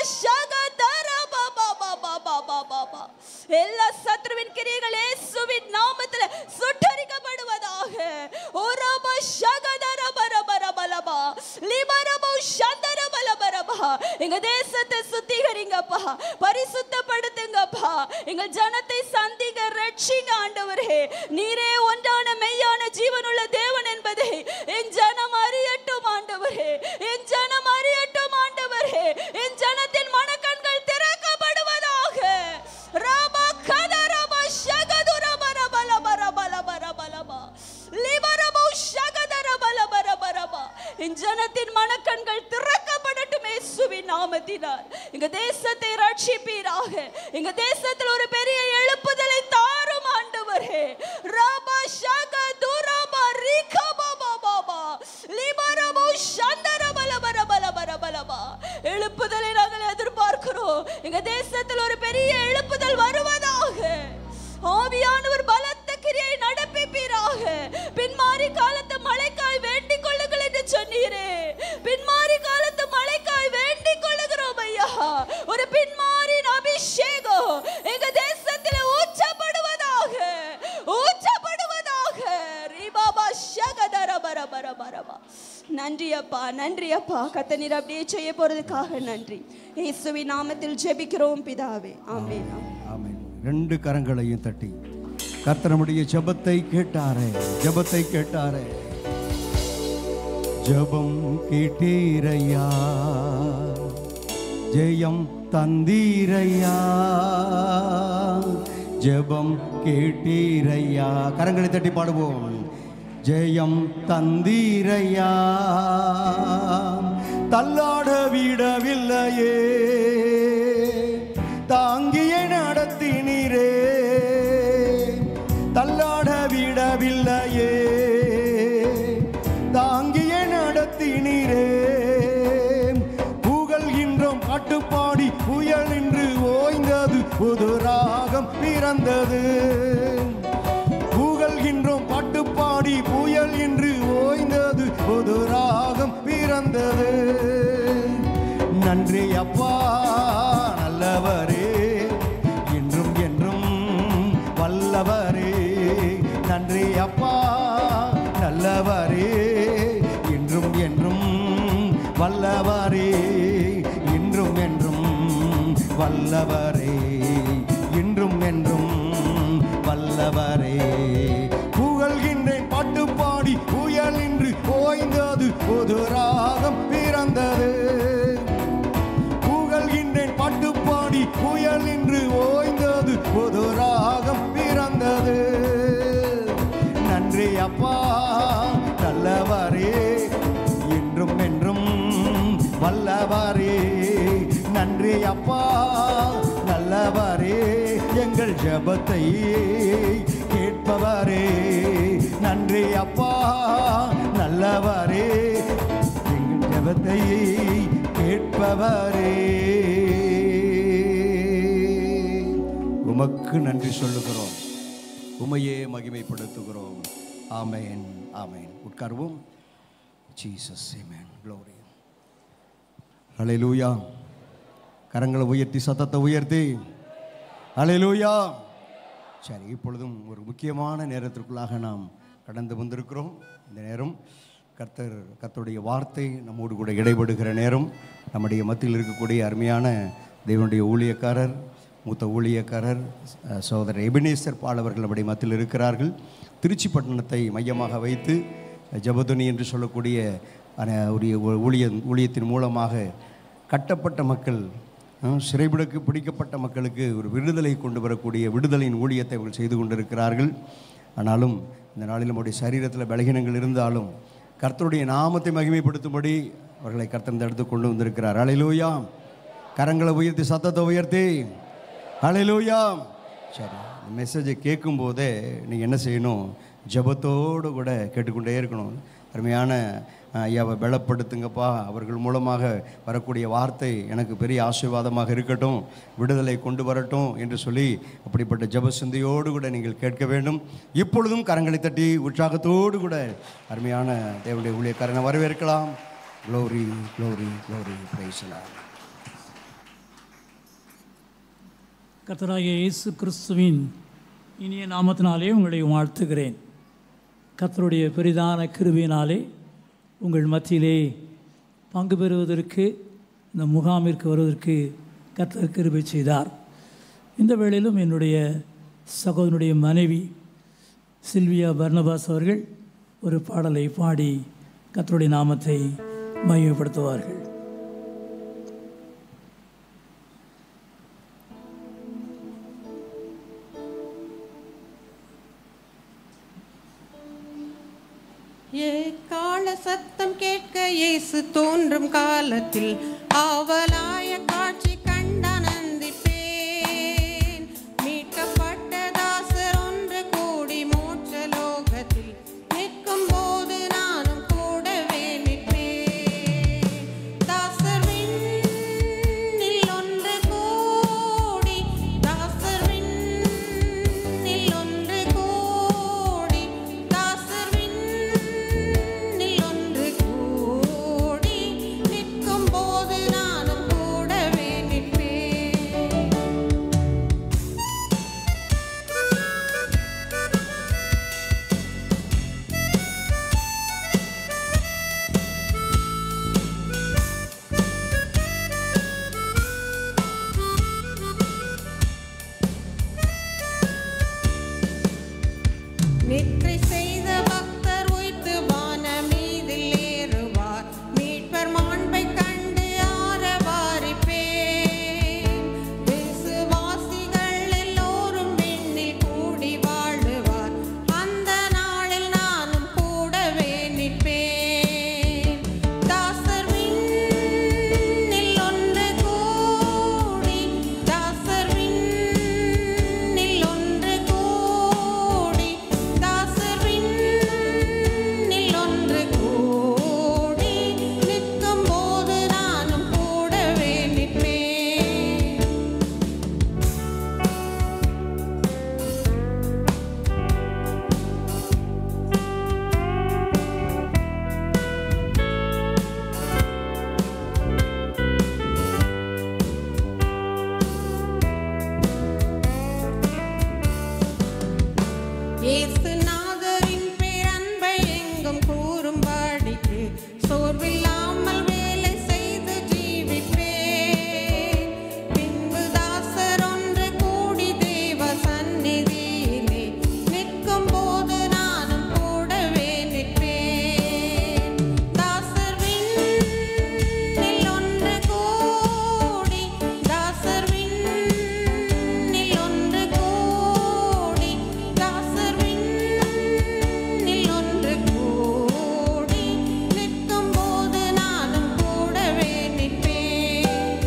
ஷகதர பாபா பாபா பாபா பாபா எல்லா சத்ருவின் கிரியைகள் இயேசுவின் நாமத்தில் சுட்டரிக்கப்படுவதாக ஓ ரபா ஷகதர பரபர பலபா லிபரபோ ஷந்தர பலபரபா எங்க தேசத்தை சுத்திகரிங்கப்பா பரிசுத்தப்படுத்துங்கப்பா எங்கள் ஜனத்தை சந்திங்க ரட்சிங்க ஆண்டவரே நீரே ஒன்றான மெய்யான ஜீவனுள்ள தேவன் என்பதை என் ஜனம் அறியட்டும் ஆண்டவரே என் ஜனம் அறியட்டும் ஆண்டவரே என் ஜனத்தின் மனக்கண்கள் திறக்கப்படுவதாக ராபா கதரபா ஷகதுர பரபல பரபல பரபலபா லிபரபோ ஷகதர பல பரபரபா என் ஜனத்தின் மனக்கண்கள் திறக்கப்படட்டும் இயேசுவின் நாமத்தினால் எங்க தேசத்தை ரட்சிப்பீராக எங்க தேசத்தில் ஒரு பெரிய எழுப்புதலை தாரும் ஆண்டவரே ராபா ஷக துரபா ரிகா பாபா பாபா லிபரபோ ஷந்தர பல பர பல பர பலபா எழுப்புதலை நாங்கள் எதிர்பார்க்கிறோம் எங்க தேசத்தில் ஒரு பெரிய எழுப்புதல் வருவதாக ஆவியானவர் பலத்த கிரியை நடப்பிப்பீராக பின்மாறி காலத்து மழைக்காய் வேண்டிக் கொள்ளுங்கள் என்று சொன்னீரே பின்மாறி காலத்து மழைக்காய் வேண்டிக் கொள்ளுகிறோம் ஐயா ஒரு பின்மாரின் அபிஷேகம் எங்க தேசத்தில் ஊற்றப்படுவதாக ஊற்றப்படுவதாக ரீபாபா ஷகதர பர பர பரபா நன்றி அப்பா நன்றி அப்பா கத்த நீர் அப்படியே செய்ய போறதுக்காக நன்றி இயேசுவின் நாமத்தில் ஜெபிக்கிறோம் பிதாவே ஆமென் ஆமென். ஆமென் ரெண்டு கரங்களையும் தட்டி கர்த்தர் நம்முடைய ஜெபத்தை கேட்டாரே ஜெபத்தை கேட்டாரே ஜெபம் கேட்டீரையா ஜெயம் தந்தீரையா ஜெபம் கேட்டீரையா கரங்களை தட்டி பாடுவோம் ஜெயம் தந்தீரையா தள்ளாட விடவில்லையே தாங்கியே நடத்தினீரே தள்ளாட விடவில்லையே தாங்கியே நடத்தினீரே புகழ்கின்றோம் பாட்டுப்பாடி புயல் நின்று ஓய்ந்தது புது ராகம் பிறந்தது புகழ்கின்றோம் பாட்டுப்பாடி புயல் இன்று ஓய்ந்தது புது ராகம் பிறந்தது நன்றி அப்பா நல்லவரே இன்றும் என்றும் வல்லவரே நன்றி அப்பா நல்லவரே இன்றும் என்றும் வல்லவரே இன்றும் என்றும் வல்லவரே இன்றும் என்றும் வல்லவரே புகழ்கின்றேன் பாட்டு பாடி புயல் இன்று ஓய்ந்தது பொது ராகம் பிறந்தது புகழ்கின்றேன் பாட்டு பாடி புயல் இன்று ஓய்ந்தது பொது ராகம் பிறந்தது நன்றி அப்பா நல்லவரே இன்றும் என்றும் வல்லவரே நன்றி அப்பா நல்லவரே எங்கள் ஜெபத்தை கேட்பவரே நன்றி அப்பா நல்லவரே எங்கள் ஜெபத்தை கேட்பவரே உமக்கு நன்றி சொல்லுகிறோம் உமையே மகிமைப்படுத்துகிறோம் ஆமென் ஆமென் உட்காருவோம் ஜீசஸ் ஆமென் க்ளோரி ஹalleluya கரங்களை உயர்த்தி சத்தத்தை உயர்த்தி ஹalleluya சரி இப்பொழுதும் ஒரு முக்கியமான நேரத்திற்குள்ளாக நாம் கடந்து வந்திருக்கிறோம் இந்த நேரம் கர்த்தர் கர்த்தருடைய வார்த்தை நம்மோடு கூட இடைபடுகிற நேரம் நம்முடைய மத்தியில் இருக்கக்கூடிய அருமையான தேவனுடைய ஊழியக்காரர் மூத்த ஊழியக்காரர் அஹ், சகோதரர் எபினேசர் பால் அவர்கள் நம்முடைய மத்தியில் இருக்கிறார்கள் திருச்சி பட்டணத்தை மையமாக வைத்து ஜபதுனி என்று சொல்லக்கூடிய அஹ், ஒரு ஊழிய ஊழியத்தின் மூலமாக கட்டப்பட்ட மக்கள் அஹ், சிறைபிடிக்கு பிடிக்கப்பட்ட மக்களுக்கு ஒரு விடுதலை கொண்டு வரக்கூடிய விடுதலையின் ஊழியத்தை அவர்கள் செய்து கொண்டிருக்கிறார்கள் ஆனாலும் இந்த நாளில் நம்முடைய சரீரத்தில் பலகீனங்கள் இருந்தாலும் கர்த்தருடைய நாமத்தை மகிமைப்படுத்தும்படி அவர்களை கர்த்தர் இந்த இடத்துக்கு கொண்டு வந்திருக்கிறார் அலையிலூயா கரங்களை உயர்த்தி சத்தத்தை உயர்த்தி அலையிலூயா சரி இந்த மெசேஜை கேட்கும்போதே நீங்கள் என்ன செய்யணும் ஜெபத்தோடு கூட கேட்டுக்கொண்டே இருக்கணும் அருமையான அஹ், ஐயாவை பலப்படுத்துங்கப்பா அவர்கள் மூலமாக வரக்கூடிய வார்த்தை எனக்கு பெரிய ஆசீர்வாதமாக இருக்கட்டும் விடுதலை கொண்டு வரட்டும் என்று சொல்லி அப்படிப்பட்ட ஜெப சிந்தையோடு கூட நீங்கள் கேட்க வேண்டும் இப்பொழுதும் கரங்களை தட்டி உற்சாகத்தோடு கூட அருமையான தேவனுடைய ஊழியக்காரனை வரவேற்கலாம் க்ளோரி க்ளோரி க்ளோரி பிரைஸ்லாம் கர்த்தராகிய இயேசு கிறிஸ்துவின் இனிய நாமத்தினாலே உங்களை வாழ்த்துகிறேன் கர்த்தருடைய பெரிதான கிருபியினாலே உங்கள் மத்தியிலே பங்கு பெறுவதற்கு இந்த முகாமிற்கு வருவதற்கு கர்த்தர் கிருபை செய்தார் இந்த வேளையிலும் என்னுடைய சகோதரனுடைய மனைவி சில்வியா பர்னபாஸ் அவர்கள் ஒரு பாடலை பாடி கர்த்தருடைய நாமத்தை மையப்படுத்துவார்கள் ஏக்கால சத்தம் கேட்க இயேசு தோன்றும் காலத்தில் ஆவலாய காட்சி கண்டனந்திப்பேன் மீட்கப்பட்ட தாசர் ஒன்று கூடி மோட்ச லோகத்தில் நிற்கும் போது நானும் கூடவே நிற்பேன் தாசர் விண்ணில் ஒன்று கூடி தாசர் விண்ணில் ஒன்று கூடி தாசர் விண்ணில் ஒன்று கூடி நிற்கும் போது நானும் நித்திரை செய்த பக்தர் உய்த்து வானமீதில் ஏறுவார் மீட்பர் மாண்பைக் கண்டு ஆரவாரிப்பேன் விசுவாசிகள் எல்லோரும் விண்ணில் கூடி வாழுவார் அந்த நாளில் நானும் கூடவே நிற்பேன் தாசர் விண்ணில் ஒன்று கூடி தாசர் விண்ணில் ஒன்று கூடி தாசர் விண்ணில் ஒன்று கூடி நிற்கும் போது நானும் கூடவே நிற்பேன் இயேசுநாதரின் பேரன்பை எங்கும் கூறும்படிக்கு சோர்வில்லாமல் வேலை செய்து ஜீவிப்பேன் பின்பு தாசர் ஒன்று கூடி தேவ சந்நிதியிலே நிற்கும் போது நானும் கூடவே நிற்பேன் தாசர் விண்ணில் ஒன்று கூடி தாசர் விண்ணில் ஒன்று கூடி தாசர் விண்ணில் ஒன்று கூடி நிற்கும் போது நானும் கூடவே நிற்பேன்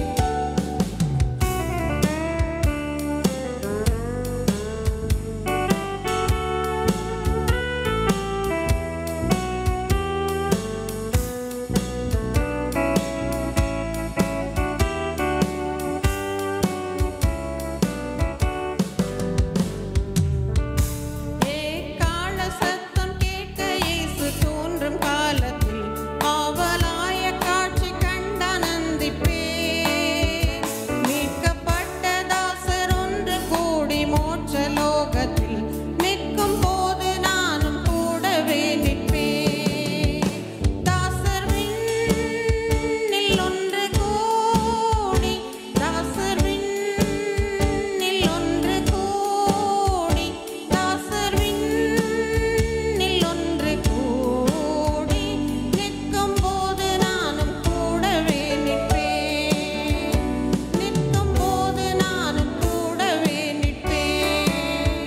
ஏக்கால சத்தம் கேட்க இயேசு தோன்றும் காலத்தில் ஆவலாய காட்சி கண்டனந்திப்பேன் மீட்கப்பட்ட தாசர் ஒன்று கூடி மோட்ச லோகத்தில் நிற்கும் போது நானும் கூடவே நிற்பேன் தாசர் விண்ணில் ஒன்று கூடி தாசர் விண்ணில் ஒன்று கூடி தாசர் விண்ணில் ஒன்று கூடி நிற்கும் போது நானும் கூடவே நிற்பேன் நிற்கும் போது நானும் கூடவே நிற்பேன்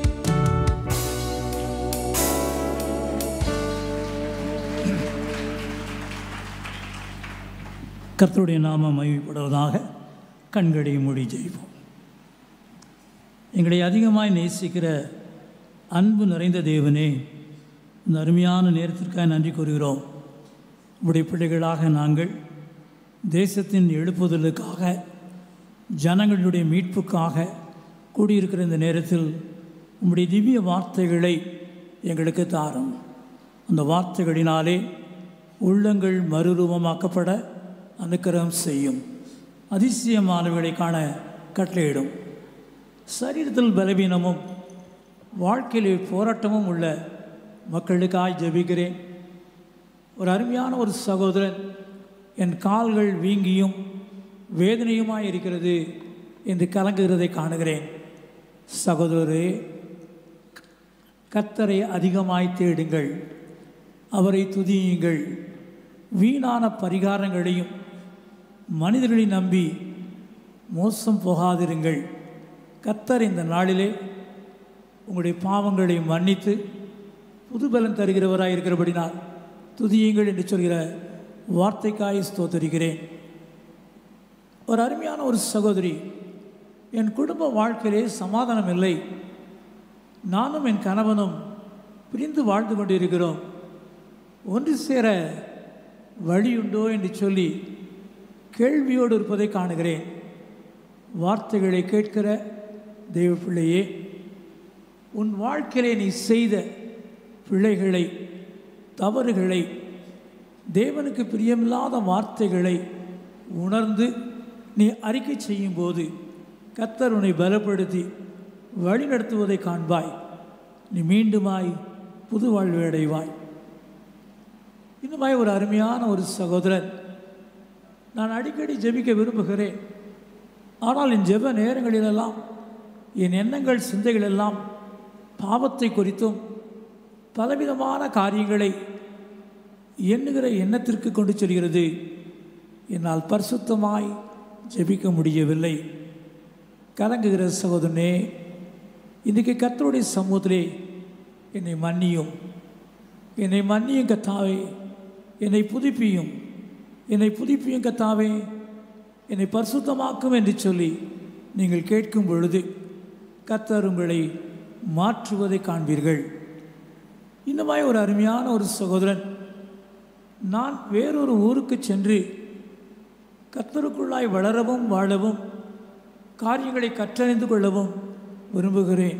கர்த்தருடைய நாமம் மகிழ்ப்படுவதாக கண்களை மூடி ஜெய்வோம் எங்களை அதிகமாய் நேசிக்கிற அன்பு நிறைந்த தேவனே இந்த அருமையான நேரத்திற்காக நன்றி கூறுகிறோம் உடைய பிள்ளைகளாக நாங்கள் தேசத்தின் எழுப்புதலுக்காக ஜனங்களுடைய மீட்புக்காக கூடியிருக்கிற இந்த நேரத்தில் உம்முடைய திவ்ய வார்த்தைகளை எங்களுக்கு தாரும் அந்த வார்த்தைகளினாலே உள்ளங்கள் மறுரூபமாக்கப்பட அனுக்கிரகம் செய்யும் அதிசயமானவர்களை காண கட்டளையிடும் சரீரத்தில் பலவீனமும் வாழ்க்கையிலே போராட்டமும் உள்ள மக்களுக்காய் ஜெபிக்கிறேன் ஒரு அருமையான ஒரு சகோதரன் என் கால்கள் வீங்கியும் வேதனையுமாய் இருக்கிறது என்று கலங்குகிறதை காணுகிறேன் சகோதரரே கத்தரை அதிகமாய் தேடுங்கள் அவரை துதியுங்கள் வீணான பரிகாரங்களையும் மனிதர்களை நம்பி மோசம் போகாதிருங்கள் கத்தர் இந்த நாளிலே உங்களுடைய பாவங்களை மன்னித்து புதுபலன் தருகிறவராய் இருக்கிறபடினால் துதியுங்கள் என்று சொல்கிற வார்த்தைக்காய் ஸ்தோத்தரிக்கிறேன் ஒரு அருமையான ஒரு சகோதரி என் குடும்ப வாழ்க்கையிலே சமாதானம் இல்லை நானும் என் கணவனும் பிரிந்து வாழ்ந்து கொண்டிருக்கிறோம் ஒன்று சேர வழியுண்டோ என்று சொல்லி கேள்வியோடு இருப்பதை காணுகிறேன் வார்த்தைகளை கேட்கிற தெய்வ பிள்ளையே உன் வாழ்க்கையிலே நீ செய்த பிள்ளைகளை தவறுகளை தேவனுக்கு பிரியமில்லாத வார்த்தைகளை உணர்ந்து நீ அறிக்கை செய்யும்போது கத்தர் உன்னை பலப்படுத்தி வழிநடத்துவதை காண்பாய் நீ மீண்டுமாய் புது வாழ்வு அடைவாய் இன்னுமாய் ஒரு அருமையான ஒரு சகோதரன் நான் அடிக்கடி ஜெபிக்க விரும்புகிறேன் ஆனால் என் ஜெப நேரங்களிலெல்லாம் என் எண்ணங்கள் சிந்தைகள் எல்லாம் பாவத்தை குறித்தும் பலவிதமான காரியங்களை எண்ணுகிற எண்ணத்திற்கு கொண்டு செல்கிறது என்னால் பரிசுத்தமாய் ஜெபிக்க முடியவில்லை கலங்குகிற சகோதரனே இன்றைக்கு கர்த்தருடைய சமூகத்திலே என்னை மன்னியும் என்னை மன்னியும் கத்தாவே என்னை புதுப்பியும் என்னை புதுப்பியும் கத்தாவே என்னை பரிசுத்தமாக்கும் என்று சொல்லி நீங்கள் கேட்கும் பொழுது கர்த்தர் உங்களை மாற்றுவதை காண்பீர்கள் இந்த மாதிரி ஒரு அருமையான ஒரு சகோதரன் நான் வேறொரு ஊருக்கு சென்று கர்த்தருக்குள்ளாய் வளரவும் வாழவும் காரியங்களை கற்றறிந்து கொள்ளவும் விரும்புகிறேன்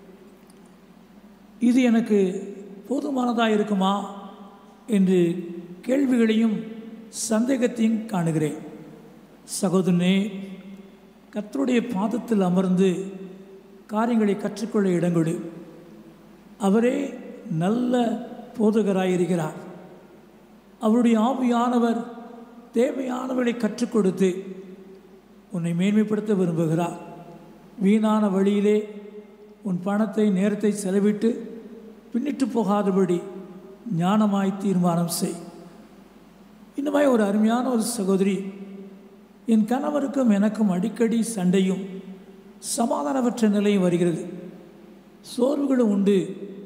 இது எனக்கு போதுமானதாக இருக்குமா என்று கேள்விகளையும் சந்தேகத்தையும் காணுகிறேன் சகோதரனே கர்த்தருடைய பாதத்தில் அமர்ந்து காரியங்களை கற்றுக்கொள்ள இடங்கொடு அவரே நல்ல போதகராயிருக்கிறார் அவருடைய ஆவியானவர் தேவையானவர்களை கற்றுக் கொடுத்து உன்னை மேன்மைப்படுத்த விரும்புகிறார் வீணான வழியிலே உன் பணத்தை நேரத்தை செலவிட்டு பின்னிட்டு போகாதபடி ஞானமாய் தீர்மானம் செய் இந்த மாதிரி ஒரு அருமையான ஒரு சகோதரி என் கணவருக்கும் எனக்கும் அடிக்கடி சண்டையும் சமாதானமற்ற நிலையும் வருகிறது சோர்வுகளும் உண்டு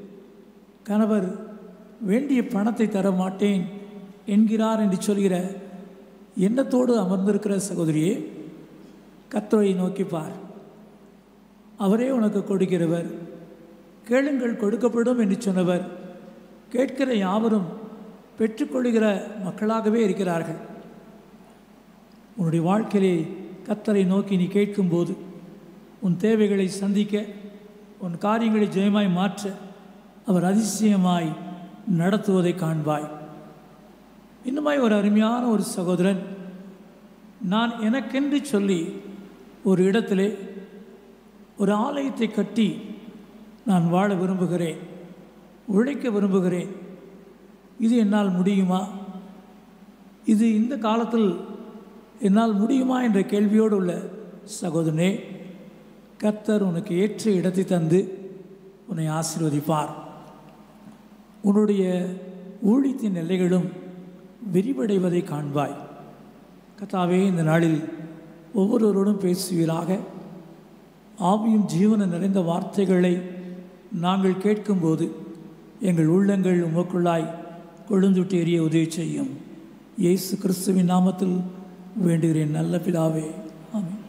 கணவர் வேண்டிய பணத்தை தர மாட்டேன் என்கிறார் என்று சொல்கிற எண்ணத்தோடு அமர்ந்திருக்கிற சகோதரியே கத்தரை நோக்கி பார் அவரே உனக்கு கொடுக்கிறவர் கேளுங்கள் கொடுக்கப்படும் என்று சொன்னவர் கேட்கிற யாவரும் பெற்றுக்கொள்கிற மக்களாகவே இருக்கிறார்கள் உன்னுடைய வாழ்க்கையிலே கத்தரை நோக்கி நீ கேட்கும்போது உன் தேவைகளை சந்திக்க உன் காரியங்களை ஜெயமாய் மாற்ற அவர் அதிசயமாய் நடத்துவதை காண்பாய் இன்னுமாய் ஒரு அருமையான ஒரு சகோதரன் நான் எனக்கென்று சொல்லி ஒரு இடத்திலே ஒரு ஆலயத்தை கட்டி நான் வாழ விரும்புகிறேன் உழைக்க விரும்புகிறேன் இது என்னால் முடியுமா இது இந்த காலத்தில் என்னால் முடியுமா என்ற கேள்வியோடு உள்ள சகோதரனே கர்த்தர் உனக்கு ஏற்ற இடத்தை தந்து உன்னை ஆசீர்வதிப்பார் உன்னுடைய ஊழியத்தின் எல்லைகளும் விரிவடைவதை காண்பாய் கத்தாவே இந்த நாளில் ஒவ்வொருவரோடும் பேசுவீராக ஆவியும் ஜீவன நிறைந்த வார்த்தைகளை நாங்கள் கேட்கும்போது எங்கள் உள்ளங்கள் உமக்குள்ளாய் கொழுந்துட்டு எரிய உதவி செய்யும் இயேசு கிறிஸ்துவின் நாமத்தில் வேண்டுகிறேன் நல்ல பிதாவே ஆமென்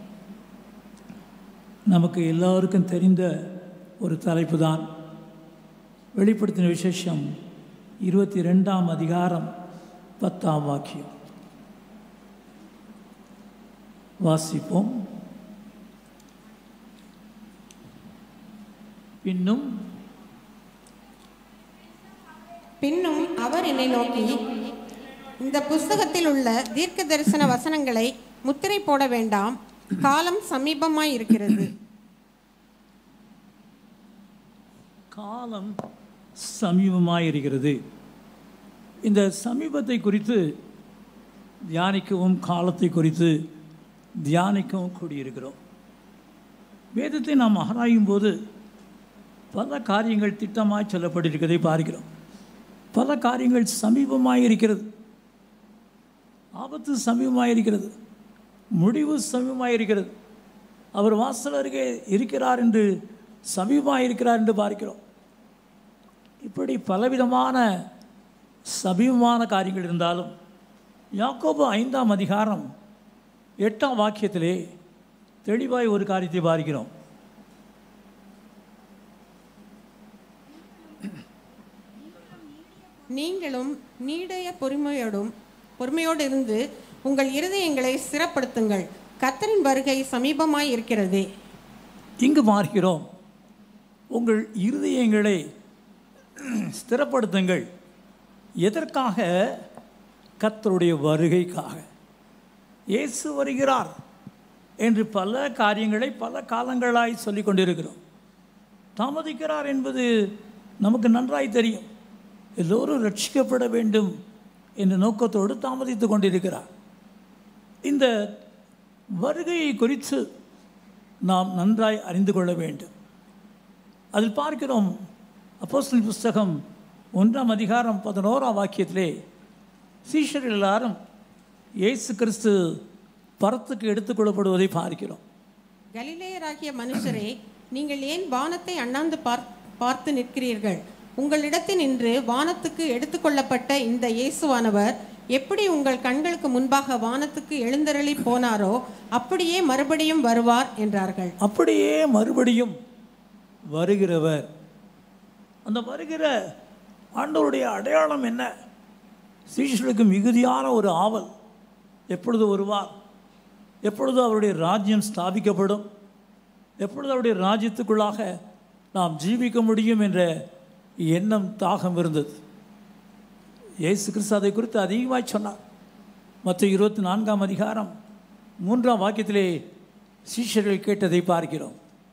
நமக்கு எல்லாருக்கும் தெரிந்த ஒரு தலைப்பு தான் வெளிப்படுத்தின விசேஷம் இருபத்தி ரெண்டாம் அதிகாரம் பத்தாம் வாக்கியம் வாசிப்போம் பின்னும் பின்னும் அவர் என்னை நோக்கி இந்த புஸ்தகத்தில் உள்ள தீர்க்க தரிசன வசனங்களை முத்திரை போட வேண்டாம் காலம் சமீபமாய் இருக்கிறது காலம் சமீபமாக இருக்கிறது இந்த சமீபத்தை குறித்து தியானிக்கவும் காலத்தை குறித்து தியானிக்கவும் கூடியிருக்கிறோம் வேதத்தை நாம் ஆராயும் போது பல காரியங்கள் திட்டமாய் சொல்லப்பட்டிருக்கிறதை பார்க்கிறோம் பல காரியங்கள் சமீபமாக இருக்கிறது ஆபத்து சமீபமாக இருக்கிறது முடிவு சமீபமாக இருக்கிறது அவர் வாசல் அருகே இருக்கிறார் என்று சமீபமாக இருக்கிறார் என்று பார்க்கிறோம் இப்படி பலவிதமான சமீபமான காரியங்கள் இருந்தாலும் யாக்கோபு ஐந்தாம் அதிகாரம் எட்டாம் வாக்கியத்திலே தெளிவாய் ஒரு காரியத்தை பார்க்கிறோம் நீங்களும் நீடைய பொறுமையோடும் பொறுமையோடு இருந்து உங்கள் இருதயங்களை சிறப்படுத்துங்கள் கர்த்தரின் வருகை சமீபமாய் இருக்கிறது இங்கு பார்க்கிறோம் உங்கள் இருதயங்களை ஸ்திரப்படுத்துங்கள் எதற்காக கர்த்தருடைய வருகைக்காக இயேசு வருகிறார் என்று பல காரியங்களை பல காலங்களாய் சொல்லிக் கொண்டிருக்கிறோம் தாமதிக்கிறார் என்பது நமக்கு நன்றாய் தெரியும் எல்லோரும் ரட்சிக்கப்பட வேண்டும் என்ற நோக்கத்தோடு தாமதித்து கொண்டிருக்கிறார் இந்த வருகையை குறித்து நாம் நன்றாய் அறிந்து கொள்ள வேண்டும் அதில் பார்க்கிறோம் அப்போஸ்தலர் புஸ்தகம் ஒன்றாம் அதிகாரம் பதினோராம் வாக்கியத்திலே சீஷர்கள் எல்லாரும் இயேசு கிறிஸ்து பரத்துக்கு எடுத்துக்கொள்ளப்படுவதை பார்க்கிறோம் கலிலேயராகிய மனுஷரே நீங்கள் ஏன் வானத்தை அண்ணாந்து பார் பார்த்து நிற்கிறீர்கள் உங்களிடத்தில் நின்று வானத்துக்கு எடுத்துக்கொள்ளப்பட்ட இந்த இயேசுவானவர் எப்படி உங்கள் கண்களுக்கு முன்பாக வானத்துக்கு எழுந்தருளி போனாரோ அப்படியே மறுபடியும் வருவார் என்றார்கள் அப்படியே மறுபடியும் வருகிறவர் அந்த வருகிற ஆண்டவருடைய அடையாளம் என்ன சீஷர்களுக்கு மிகுதியான ஒரு ஆவல் எப்பொழுது வருவார் எப்பொழுது அவருடைய ராஜ்யம் ஸ்தாபிக்கப்படும் எப்பொழுது அவருடைய ராஜ்யத்துக்குள்ளாக நாம் ஜீவிக்க முடியும் என்ற எண்ணம் தாகம் இருந்தது இயேசு கிறிஸ்து அதை குறித்து அதிகமாக சொன்னார் மற்ற இருபத்தி நான்காம் அதிகாரம் மூன்றாம் வாக்கியத்திலே சீஷர்கள் கேட்டதை பார்க்கிறோம்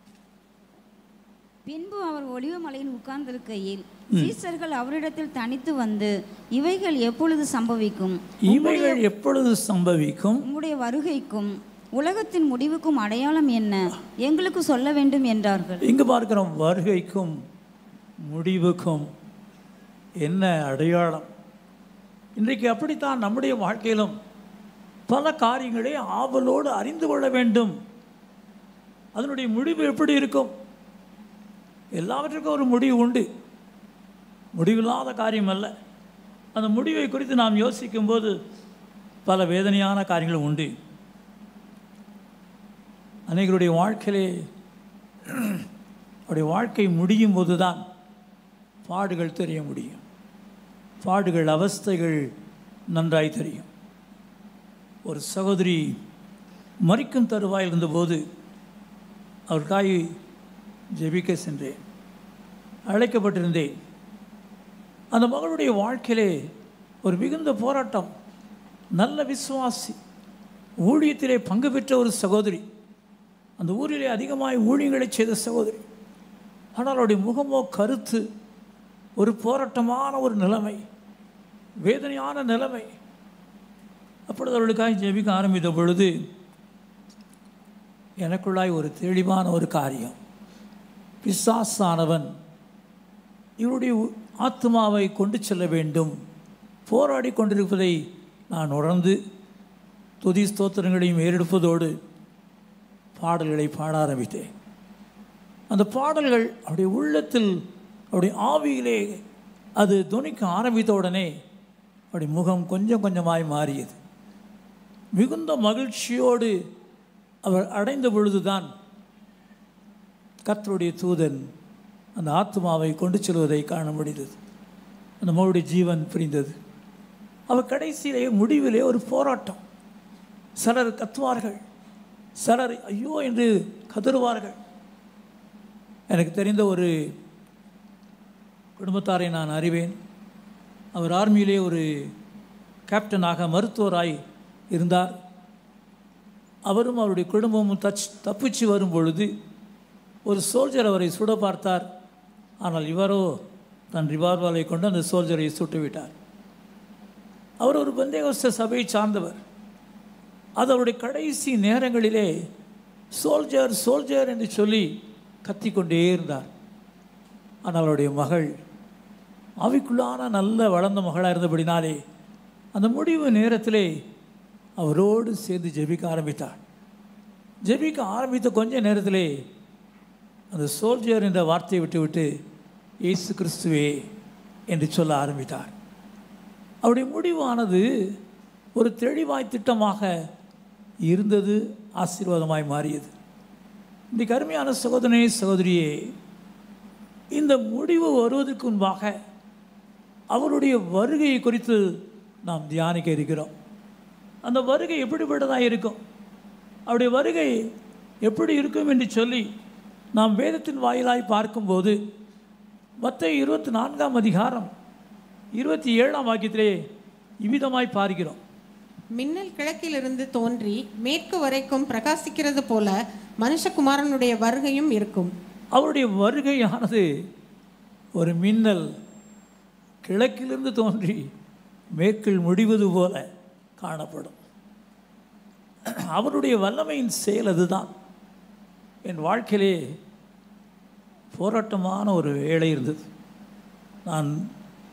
பின்பு அவர் ஒளிவ மலையில் உட்கார்ந்திருக்கையில் சீசர்கள் அவரிடத்தில் தனித்து வந்து இவைகள் எப்பொழுது சம்பவிக்கும் இவைகள் எப்பொழுது சம்பவிக்கும் உம்முடைய வருகைக்கும் உலகத்தின் முடிவுக்கும் அடையாளம் என்ன எங்களுக்கு சொல்ல வேண்டும் என்றார்கள் இங்கு பார்க்கிறோம் வருகைக்கும் முடிவுக்கும் என்ன அடையாளம் இன்றைக்கு அப்படித்தான் நம்முடைய வாழ்க்கையிலும் பல காரியங்களை ஆவலோடு அறிந்து கொள்ள வேண்டும் அதனுடைய முடிவு எப்படி இருக்கும் எல்லாவற்றுக்கும் ஒரு முடிவு உண்டு முடிவில்லாத காரியம் அல்ல அந்த முடிவை குறித்து நாம் யோசிக்கும்போது பல வேதனையான காரியங்கள் உண்டு அநேகருடைய வாழ்க்கையிலே அவருடைய வாழ்க்கை முடியும் போது தான் பாடுகள் தெரிய முடியும் பாடுகள் அவஸ்தைகள் நன்றாய் தெரியும் ஒரு சகோதரி மறிக்கும் தருவாயில் இருந்தபோது அவருக்காய் ஜெபிக்க சென்றேன் அழைக்கப்பட்டிருந்தேன் அந்த மகளுடைய வாழ்க்கையிலே ஒரு மிகுந்த போராட்டம் நல்ல விசுவாசி ஊழியத்திலே பங்கு பெற்ற ஒரு சகோதரி அந்த ஊரிலே அதிகமாய் ஊழியங்களை செய்த சகோதரி ஆனால் அவருடைய முகமோ கருத்து ஒரு போராட்டமான ஒரு நிலைமை வேதனையான நிலைமை அப்பொழுது அவர்களுக்காக ஜெபிக்க ஆரம்பித்த பொழுது எனக்குள்ளாய் ஒரு தெளிவான ஒரு காரியம் பிசாசானவன் இவருடைய உ- ஆத்மாவை கொண்டு செல்ல வேண்டும் போராடி கொண்டிருப்பதை நான் உணர்ந்து துதி ஸ்தோத்திரங்களையும் ஏறெடுப்பதோடு பாடல்களை பாட ஆரம்பித்தேன் அந்த பாடல்கள் அவருடைய உள்ளத்தில் அவருடைய ஆவியிலே அது துணிக்க ஆரம்பித்த உடனே அவருடைய முகம் கொஞ்சம் கொஞ்சமாய் மாறியது மிகுந்த மகிழ்ச்சியோடு அவர் அடைந்த பொழுதுதான் கர்த்தருடைய தூதன் அந்த ஆத்மாவை கொண்டு செல்வதை காண முடிந்தது அந்த மகளுடைய ஜீவன் பிரிந்தது அவர் கடைசியிலே முடிவிலே ஒரு போராட்டம் சிலர் கத்துவார்கள் சிலர் ஐயோ என்று கதறுவார்கள் எனக்கு தெரிந்த ஒரு குடும்பத்தாரை நான் அறிவேன் அவர் ஆர்மியிலே ஒரு கேப்டனாக மருத்துவராய் இருந்தார் அவரும் அவருடைய குடும்பமும் தச் தப்பிச்சு வரும் பொழுது ஒரு சோல்ஜர் அவரை சுட பார்த்தார் ஆனால் இவரோ தன் ரிவால்வரை கொண்டு அந்த சோல்ஜரை சுட்டு விட்டார் அவர் ஒரு பந்தேகஸ்த சபையை சார்ந்தவர் அது அவருடைய கடைசி நேரங்களிலே சோல்ஜர் சோல்ஜர் என்று சொல்லி கத்திக்கொண்டே இருந்தார் ஆனால் அவருடைய மகள் ஆவிக்குள்ளான நல்ல வளர்ந்த மகளாக இருந்தபடினாலே அந்த முடிவு நேரத்திலே அவரோடு சேர்ந்து ஜெபிக்க ஆரம்பித்தார் ஜெபிக்க ஆரம்பித்த கொஞ்ச நேரத்திலே அந்த சோல்ஜர் என்ற வார்த்தையை விட்டுவிட்டு இயேசு கிறிஸ்துவே என்று சொல்ல ஆரம்பித்தார் அவருடைய முடிவானது ஒரு தெளிவாய் திட்டமாக இருந்தது ஆசீர்வாதமாய் மாறியது இன்றைக்கு அருமையான சகோதரனே சகோதரியே இந்த முடிவு வருவதற்கு முன்பாக அவருடைய வருகையை குறித்து நாம் தியானிக்க இருக்கிறோம் அந்த வருகை எப்படிப்பட்டதாக இருக்கும் அவருடைய வருகை எப்படி இருக்கும் என்று சொல்லி நாம் வேதத்தின் வாயிலாய் பார்க்கும்போது மற்ற இருபத்தி நான்காம் அதிகாரம் இருபத்தி ஏழாம் வாக்கியத்திலே இவ்விதமாய் பார்க்கிறோம் மின்னல் கிழக்கிலிருந்து தோன்றி மேற்கு வரைக்கும் பிரகாசிக்கிறது போல மனுஷகுமாரனுடைய வருகையும் இருக்கும் அவருடைய வருகையானது ஒரு மின்னல் கிழக்கிலிருந்து தோன்றி மேற்கில் முடிவது போல காணப்படும் அவருடைய வல்லமையின் செயல் அதுதான் என் வாழ்க்கையிலே போராட்டமான ஒரு வேலை இருந்தது நான்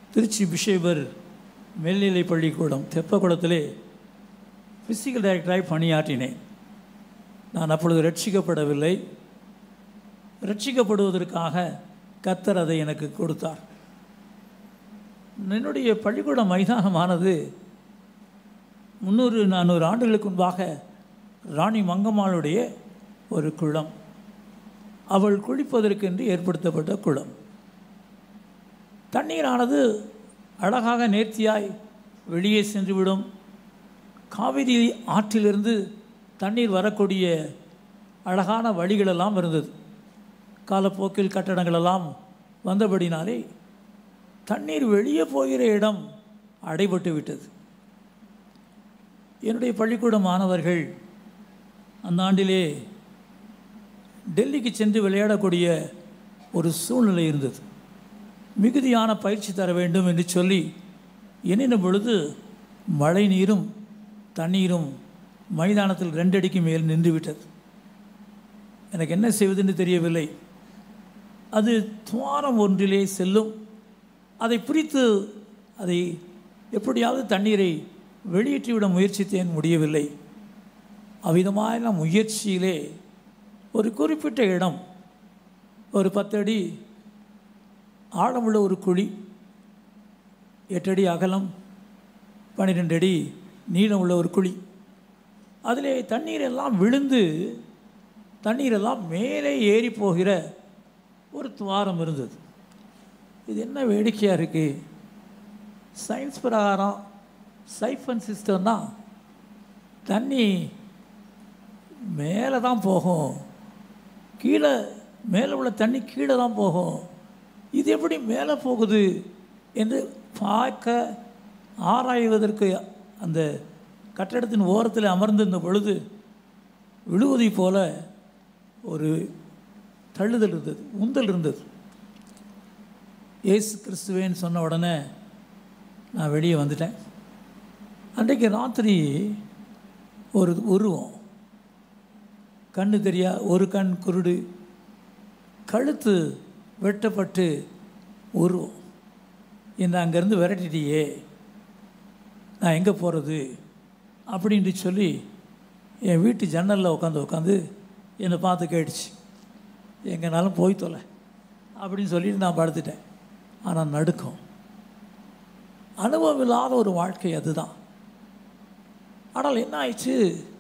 திருச்சி பிஷேபர் மேல்நிலை பள்ளிக்கூடம் தெப்பக்குளத்திலே ஃபிசிக்கல் டைரக்டராய் பணியாற்றினேன் நான் அப்பொழுது ரட்சிக்கப்படவில்லை ரட்சிக்கப்படுவதற்காக கத்தர் அதை எனக்கு கொடுத்தார் என்னுடைய பள்ளிக்கூட மைதானமானது முந்நூறு நானூறு ஆண்டுகளுக்கு முன்பாக ராணி மங்கம்மாளுடைய ஒரு குளம் அவள் குளிப்பதற்கென்று ஏற்படுத்தப்பட்ட குளம் தண்ணீரானது அழகாக நேர்த்தியாய் வெளியே சென்றுவிடும் காவிரி ஆற்றிலிருந்து தண்ணீர் வரக்கூடிய அழகான வழிகளெல்லாம் இருந்தது காலப்போக்கில் கட்டடங்களெல்லாம் வந்தபடினாலே தண்ணீர் வெளியே போகிற இடம் அடைபட்டு விட்டது என்னுடைய பள்ளிக்கூட மாணவர்கள் அந்த ஆண்டிலே டெல்லிக்கு சென்று விளையாடக்கூடிய ஒரு சூழ்நிலை இருந்தது மிகுதியான பயிற்சி தர வேண்டும் என்று சொல்லி எண்ணின பொழுது மழை நீரும் தண்ணீரும் மைதானத்தில் ரெண்டடிக்கு மேல் நின்றுவிட்டது எனக்கு என்ன செய்வதென்று தெரியவில்லை அது துவாரம் ஒன்றிலே செல்லும் அதை பிரித்து அதை எப்படியாவது தண்ணீரை வெளியேற்றிவிட முயற்சித்தேன் முடியவில்லை அவ்விதமான முயற்சியிலே ஒரு குறிப்பிட்ட இடம் ஒரு பத்தடி ஆழமுள்ள ஒரு குழி எட்டடி அகலம் பன்னிரெண்டு அடி நீளம் உள்ள ஒரு குழி அதிலே தண்ணீர் எல்லாம் விழுந்து தண்ணீர் எல்லாம் மேலே ஏறி போகிற ஒரு துவாரம் இருந்தது இது என்ன வேடிக்கையாக இருக்குது சயின்ஸ் பிரகாரம் சைஃபன் சிஸ்டம் தான் தண்ணி மேலே தான் போகும் கீழே மேலே உள்ள தண்ணி கீழே தான் போகும் இது எப்படி மேலே போகுது என்று பார்க்க ஆராய்வதற்கு அந்த கட்டடத்தின் ஓரத்தில் அமர்ந்திருந்த பொழுது விழுவதை போல ஒரு தள்ளுதல் இருந்தது உந்தல் இருந்தது இயேசு கிறிஸ்துவேன்னு சொன்ன உடனே நான் வெளியே வந்துட்டேன் அன்றைக்கு ராத்திரி ஒரு உருவம் கண்ணு தெரியா ஒரு கண் குருடு கழுத்து வெட்டப்பட்டு உருவம் என்னை அங்கேருந்து விரட்டிட்டியே நான் எங்கே போகிறது அப்படின்ட்டு சொல்லி என் வீட்டு ஜன்னலில் உட்காந்து உட்காந்து என்னை பார்த்து கேட்டுச்சு எங்கேனாலும் போய் தொலை அப்படின்னு சொல்லிட்டு நான் படுத்துட்டேன் ஆனால் நடுக்கம் அனுபவம் இல்லாத ஒரு வாழ்க்கை அதுதான் ஆனால் என்ன ஆயிடுச்சு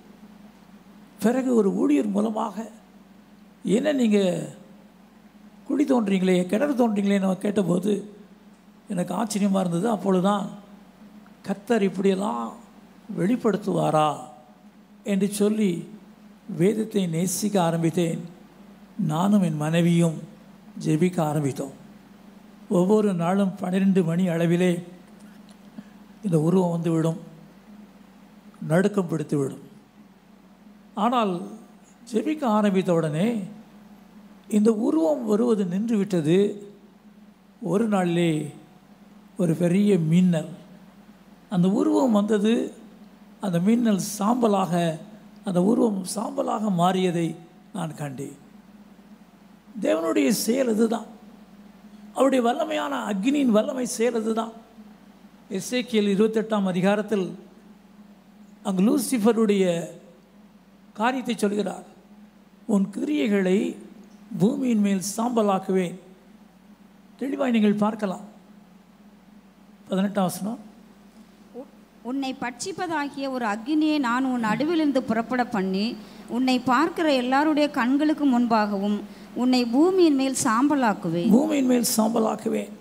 பிறகு ஒரு ஊழியர் மூலமாக என்ன நீங்கள் குழி தோன்றீங்களே கிணறு தோன்றீங்களே நான் கேட்டபோது எனக்கு ஆச்சரியமாக இருந்தது அப்பொழுதுதான் கத்தர் இப்படியெல்லாம் வெளிப்படுத்துவாரா என்று சொல்லி வேதத்தை நேசிக்க ஆரம்பித்தேன் நானும் என் மனைவியும் ஜெபிக்க ஆரம்பித்தோம் ஒவ்வொரு நாளும் பன்னிரெண்டு மணி அளவிலே இந்த உருவம் வந்து விடும் நடுக்கம் பிடித்து விடும் ஆனால் ஜெபிக்க ஆரம்பித்த உடனே இந்த உருவம் வருவது நின்று விட்டது ஒரு நாளிலே ஒரு பெரிய மின்னல் அந்த உருவம் வந்தது அந்த மின்னல் சாம்பலாக அந்த உருவம் சாம்பலாக மாறியதை நான் கண்டேன் தேவனுடைய செயல் இதுதான் அவருடைய வல்லமையான அக்னியின் வல்லமை செயல் இதுதான் எஸ்ஏக்கியல் இருபத்தெட்டாம் அதிகாரத்தில் அங்கு லூசிஃபருடைய காரியத்தை சொல்கிறார் உன் கிரியைகளை பூமியின் மேல் சாம்பலாக்குவேன் தெளிவாய் நீங்கள் பார்க்கலாம் பதினெட்டாம் வசனம் உன்னை பட்சிப்பதாகிய ஒரு அக்கினியை நான் உன் நடுவிலிருந்து புறப்பட பண்ணி உன்னை பார்க்கிற எல்லாருடைய கண்களுக்கு முன்பாகவும் உன்னை பூமியின் மேல் சாம்பலாக்குவேன் பூமியின் மேல் சாம்பலாக்குவேன்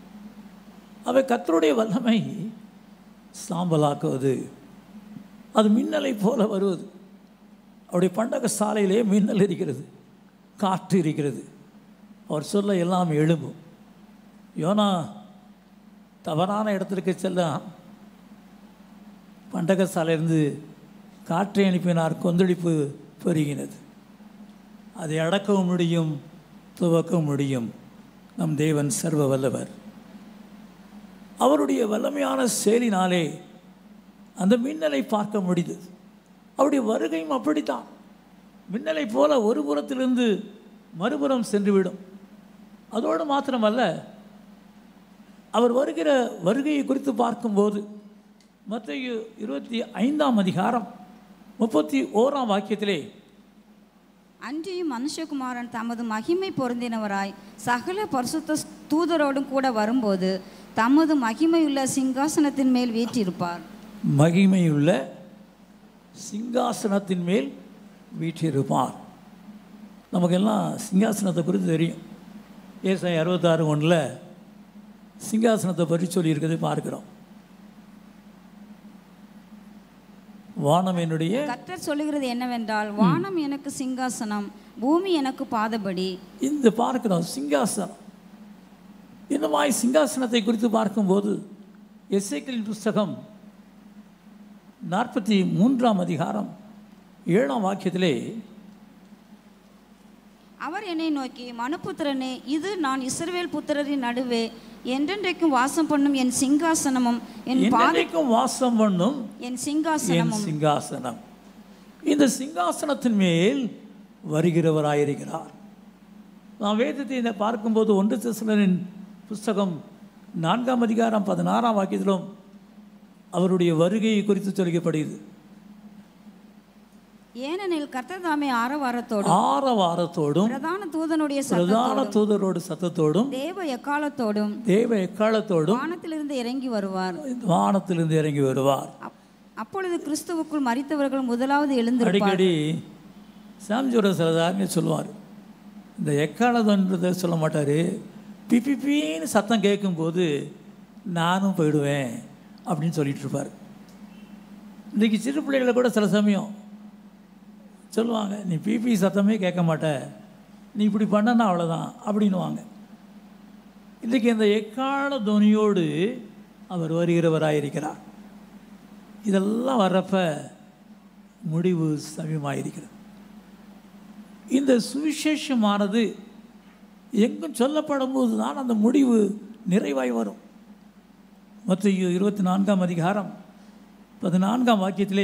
அவை கத்தருடைய வல்லமை சாம்பலாக்குவது அது மின்னலை போல வருவது அவருடைய பண்டக சாலையிலே மின்னல் இருக்கிறது காற்று இருக்கிறது அவர் சொல்ல எல்லாம் எழும்பும் யோனா தவறான இடத்திற்கு செல்ல பண்டக சாலையிலிருந்து காற்றை அனுப்பினார் கொந்தளிப்பு பெருகினது அதை அடக்கவும் முடியும் துவக்கவும் முடியும் நம் தேவன் சர்வ வல்லவர் அவருடைய வல்லமையான செயலினாலே அந்த மின்னலை பார்க்க முடிந்தது அவருடைய வருகையும் அப்படித்தான் மின்னலை போல ஒரு புறத்திலிருந்து மறுபுறம் சென்றுவிடும் அதோடு மாத்திரமல்ல அவர் வருகிற வருகையை குறித்து பார்க்கும்போது மத்திய இருபத்தி ஐந்தாம் அதிகாரம் முப்பத்தி ஓராம் வாக்கியத்திலே அன்றியும் மனுஷகுமாரன் தமது மகிமை பொருந்தினவராய் சகல பரிசுத்த தூதரோடும் கூட வரும்போது தமது மகிமையுள்ள சிங்காசனத்தின் மேல் வீற்றிருப்பார் மகிமையுள்ள சிங்காசனத்தின் மேல் வீற்றிருப்பார் நமக்கெல்லாம் சிங்காசனத்தை குறித்து தெரியும் ஏசாய் அறுபத்தாறு ஒன்றில் சிங்காசனத்தை பற்றி சொல்லியிருக்கிறதை பார்க்கிறோம் வானம் என்னுடைய கர்த்தர் சொல்லுகிறது என்னவென்றால் வானம் எனக்கு சிங்காசனம் பூமி எனக்கு பாதபடி இந்த பார்க்கிறோம் சிங்காசனம் இந்த மாதிரி சிங்காசனத்தை குறித்து பார்க்கும்போது எஸ்ஐக்களின் புஸ்தகம் நாற்பத்தி மூன்றாம் அதிகாரம் ஏழாம் வாக்கியத்திலே அவர் என்னை நோக்கி மனுபுத்திரனே இது நான் இஸ்ரவேல் புத்திரரின் நடுவே என்றென்றைக்கும் வாசம் பண்ணும் என் சிங்காசனமும் என் பாத என்றைக்கும் வாசம் பண்ணும் என் என் சிங்காசனமும் சிங்காசனம் இந்த சிங்காசனத்தின் மேல் வருகிறவராயிருக்கிறார் நாம் வேதத்தை இந்த பார்க்கும்போது ஒன்று தெசலரின் புஸ்தகம் நான்காம் அதிகாரம் பதினாறாம் வாக்கியத்திலும் அவருடைய வருகையை குறித்து சொல்லிக்கப்படுகிறது ஏனெனில் கர்த்தர் தாமே ஆரவாரத்தோடும் ஆரவாரத்தோடும் பிரதான தூதனுடைய பிரதான சத்தத்தோடும் தூதரோடு சத்தத்தோடும் தேவ எக்காலத்தோடும் தேவ எக்காலத்தோடும் வானத்திலிருந்து இறங்கி வருவார் வானத்திலிருந்து இறங்கி வருவார் அப்- அப்பொழுது கிறிஸ்துவுக்குள் மரித்தவர்கள் முதலாவது எழுந்திருப்பார் அடிக்கடி சாம்ஜோர சிலதாருன்னு சொல்லுவார் இந்த எக்காலதன்றதை சொல்ல மாட்டார் பிபிபின்னு சத்தம் கேட்கும்போது நானும் போயிடுவேன் அப்படின்னு சொல்லிட்டு இருப்பார் இன்றைக்கி சிறு பிள்ளைகளை கூட சில சமயம் சொல்லுவாங்க நீ பிபி சத்தமே கேட்க மாட்ட நீ இப்படி பண்ணனா அவ்வளோதான் அப்படின்னுவாங்க இன்றைக்கி இந்த எக்கால துணியோடு அவர் வருகிறவராயிருக்கிறார் இதெல்லாம் வர்றப்ப முடிவு சமயமாயிருக்கிறது இந்த சுவிசேஷமானது எங்கும் சொல்லப்படும் போது தான் அந்த முடிவு நிறைவாய் வரும் மற்ற இருபத்தி நான்காம் அதிகாரம் பதினான்காம் வாக்கியத்திலே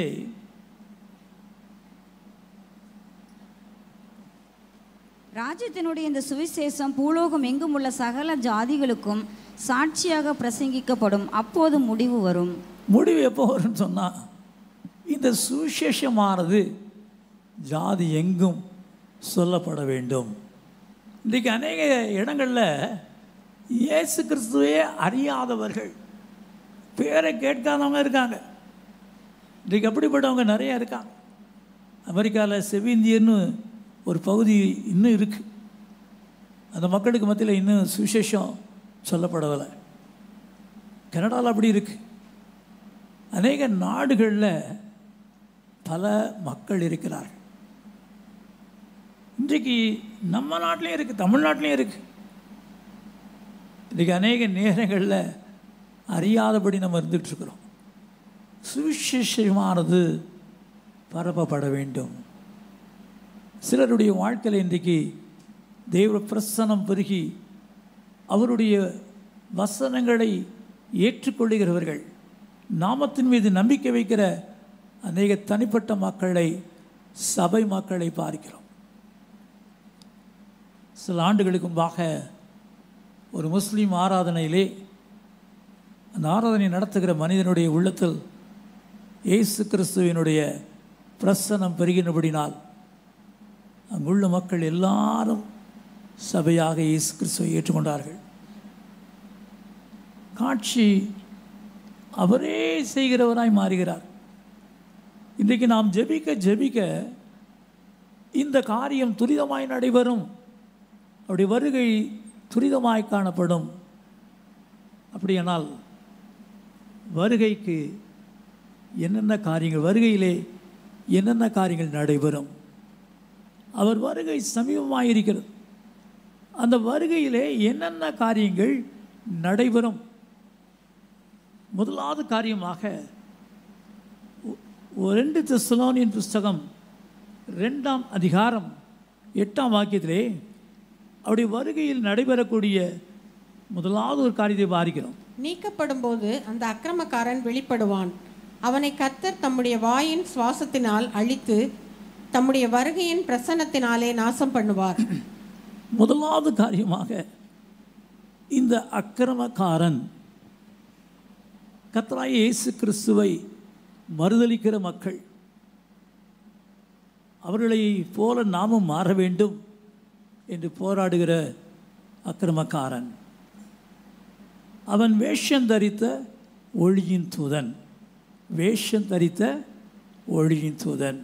ராஜ்யத்தினுடைய இந்த சுவிசேஷம் பூலோகம் எங்கும் உள்ள சகல ஜாதிகளுக்கும் சாட்சியாக பிரசங்கிக்கப்படும் அப்போது முடிவு வரும் முடிவு எப்போ வரும்னு சொன்னால் இந்த சுவிசேஷமானது ஜாதி எங்கும் சொல்லப்பட வேண்டும் இன்றைக்கு அநேக இடங்களில் இயேசு கிறிஸ்துவே அறியாதவர்கள் பேரை கேட்காதவங்க இருக்காங்க இன்றைக்கு அப்படிப்பட்டவங்க நிறைய இருக்காங்க அமெரிக்காவில் செவிந்தியன்னு ஒரு பகுதி இன்னும் இருக்குது அந்த மக்களுக்கு மத்தியில் இன்னும் சுவிசேஷம் சொல்லப்படவில்லை கனடாவில் அப்படி இருக்குது அநேக நாடுகளில் பல மக்கள் இருக்கிறார்கள் இன்றைக்கு நம்ம நாட்டிலையும் இருக்குது தமிழ்நாட்டிலையும் இருக்குது இன்றைக்கு அநேக நேரங்களில் அறியாதபடி நம்ம இருந்துகிட்டு இருக்கிறோம் சுவிசேஷமானது பரப்பப்பட வேண்டும் சிலருடைய வாழ்க்கையில் இன்றைக்கு தெய்வ பிரசனம் பெருகி அவருடைய வசனங்களை ஏற்றுக்கொள்ளுகிறவர்கள் நாமத்தின் மீது நம்பிக்கை வைக்கிற அநேக தனிப்பட்ட மக்களை சபை மக்களை பார்க்கிறோம் சில ஆண்டுகளுக்கு முன்பாக ஒரு முஸ்லீம் ஆராதனையிலே அந்த ஆராதனை நடத்துகிற மனிதனுடைய உள்ளத்தில் இயேசு கிறிஸ்துவினுடைய பிரசனம் பெருகினபடினால் அங்குள்ள மக்கள் எல்லாரும் சபையாக இயேசு கிறிஸ்துவை ஏற்றுக்கொண்டார்கள் காட்சி அவரே செய்கிறவராய் மாறுகிறார் இன்றைக்கு நாம் ஜெபிக்க ஜெபிக்க இந்த காரியம் துரிதமாய் நடைபெறும் அவருடைய வருகை துரிதமாய் காணப்படும் அப்படியானால் வருகைக்கு என்னென்ன காரியங்கள் வருகையிலே என்னென்ன காரியங்கள் நடைபெறும் அவர் வருகை சமீபமாக இருக்கிறது அந்த வருகையிலே என்னென்ன காரியங்கள் நடைபெறும் முதலாவது காரியமாக ஒ- ஒரு ரெண்டு தெசலோனியன் புஸ்தகம் ரெண்டாம் அதிகாரம் எட்டாம் வாக்கியத்திலே அவருடைய வருகையில் நடைபெறக்கூடிய முதலாவது ஒரு காரியத்தை பாதிக்கிறோம் நீக்கப்படும் போது அந்த அக்கிரமக்காரன் வெளிப்படுவான் அவனை கர்த்தர் தம்முடைய வாயின் சுவாசத்தினால் அழித்து தம்முடைய வருகையின் பிரசன்னத்தினாலே நாசம் பண்ணுவார் முதலாவது காரியமாக இந்த அக்கிரமக்காரன் கர்த்தராகிய இயேசு கிறிஸ்துவை மறுதலிக்கிற மக்கள் அவர்களை போல நாமும் மாற வேண்டும் என்று போராடுகிற அக்கிரமக்காரன் அவன் வேஷம் தரித்த ஒளியின் தூதன் வேஷம் தரித்த ஒளியின் தூதன்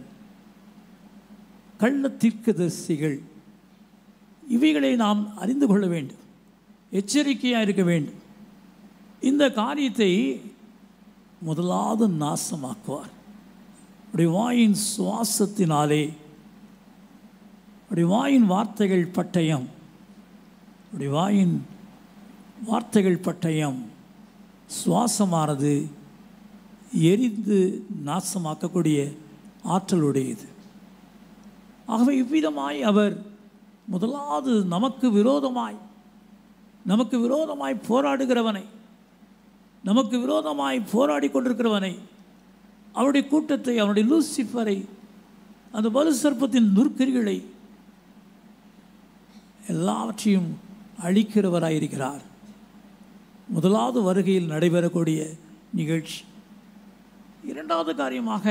கள்ள தீர்க்கதரிசிகள் இவைகளை நாம் அறிந்து கொள்ள வேண்டும் எச்சரிக்கையாக இருக்க வேண்டும் இந்த காரியத்தை முதலாவது நாசமாக்குவார் அப்படி வாயின் சுவாசத்தினாலே அப்படி வாயின் வார்த்தைகள் பட்டயம் அப்படி வாயின் வார்த்தைகள் பட்டயம் சுவாசமானது எரிந்து நாசமாக்கக்கூடிய ஆற்றலுடையது ஆகவே இவ்விதமாய் அவர் முதலாவது நமக்கு விரோதமாய் நமக்கு விரோதமாய் போராடுகிறவனை நமக்கு விரோதமாய் போராடி கொண்டிருக்கிறவனை அவருடைய கூட்டத்தை அவனுடைய லூசிஃபரை அந்த வலு சர்ப்பத்தின் துர்க்கரிகளை எல்லாவற்றையும் அழிக்கிறவராயிருக்கிறார் முதலாவது வருகையில் நடைபெறக்கூடிய நிகழ்ச்சி இரண்டாவது காரியமாக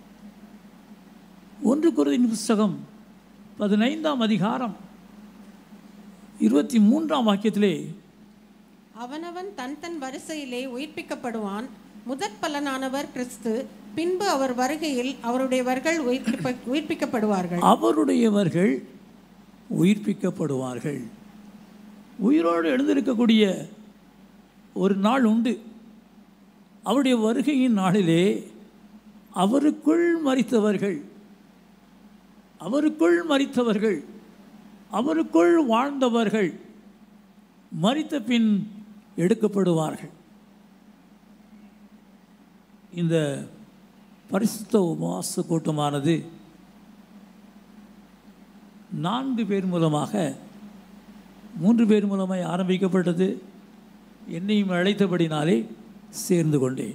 ஒன்று குருதின் புஸ்தகம் பதினைந்தாம் அதிகாரம் இருபத்தி மூன்றாம் வாக்கியத்திலே அவனவன் தன் தன் வரிசையிலே உயிர்ப்பிக்கப்படுவான் முதற் பலனானவர் கிறிஸ்து பின்பு அவர் வருகையில் அவருடையவர்கள் உயிர்ப்பிப்ப உயிர்ப்பிக்கப்படுவார்கள் அவருடையவர்கள் உயிர்ப்பிக்கப்படுவார்கள் உயிரோடு எழுந்திருக்கக்கூடிய ஒரு நாள் உண்டு அவருடைய வருகையின் நாளிலே அவருக்குள் மறித்தவர்கள் அவருக்குள் மறித்தவர்கள் அவருக்குள் வாழ்ந்தவர்கள் மறித்த பின் எடுக்கப்படுவார்கள் இந்த பரிசுத்த உபவாச கூட்டமானது நான்கு பேர் மூலமாக மூன்று பேர் மூலமாய் ஆரம்பிக்கப்பட்டது என்னையும் அழைத்தபடினாலே சேர்ந்து கொண்டேன்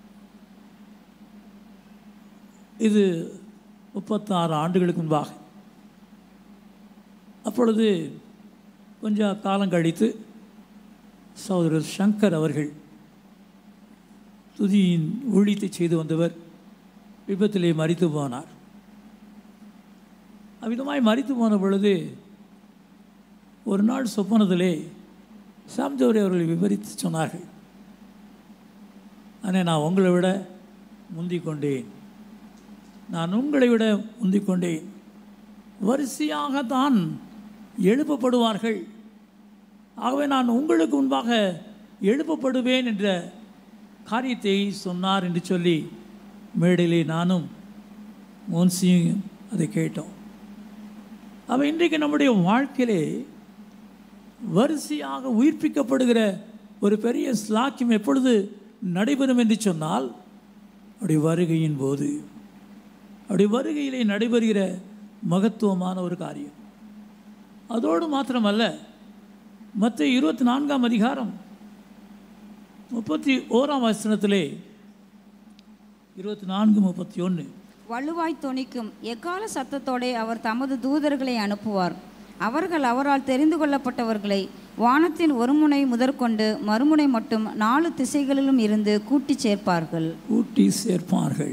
இது முப்பத்தாறு ஆண்டுகளுக்கு முன்பாக அப்பொழுது கொஞ்சம் காலம் கழித்து சகோதரர் சங்கர் அவர்கள் துதியின் ஊழியத்தை செய்து வந்தவர் விபத்திலே மறித்து போனார் அவ்விதமாய் மறித்து போன பொழுது ஒரு நாள் சொப்பனத்திலே சாம்ஜோரி அவர்கள் விவரித்து சொன்னார்கள் ஆனால் நான் உங்களை விட முந்திக் கொண்டேன் நான் உங்களை விட முந்திக் கொண்டேன் வரிசையாகத்தான் எழுப்பப்படுவார்கள் ஆகவே நான் உங்களுக்கு முன்பாக எழுப்பப்படுவேன் என்ற காரியத்தை சொன்னார் என்று சொல்லி மேடையிலே நானும் மோன்சியும் அதை கேட்டோம் அவ இன்றைக்கு நம்முடைய வாழ்க்கையிலே வரிசையாக உயிர்ப்பிக்கப்படுகிற ஒரு பெரிய ஸ்லாக்கியம் எப்பொழுது நடைபெறும் என்று சொன்னால் அவருடைய வருகையின் போது அவருடைய வருகையிலே நடைபெறுகிற மகத்துவமான ஒரு காரியம் அதோடு மாத்திரமல்ல மற்ற இருபத்தி நான்காம் அதிகாரம் முப்பத்தி ஓராம் வசனத்திலே இருபத்தி நான்கு முப்பத்தி ஒன்று வலுவாய் தொனிக்கும் எக்கால சத்தத்தோடே அவர் தமது தூதர்களை அனுப்புவார் அவர்கள் அவரால் தெரிந்து கொள்ளப்பட்டவர்களை வானத்தின் ஒரு முனை முதற்கொண்டு மறுமுனை மட்டும் நாலு திசைகளிலும் இருந்து கூட்டிச் சேர்ப்பார்கள் கூட்டி சேர்ப்பார்கள்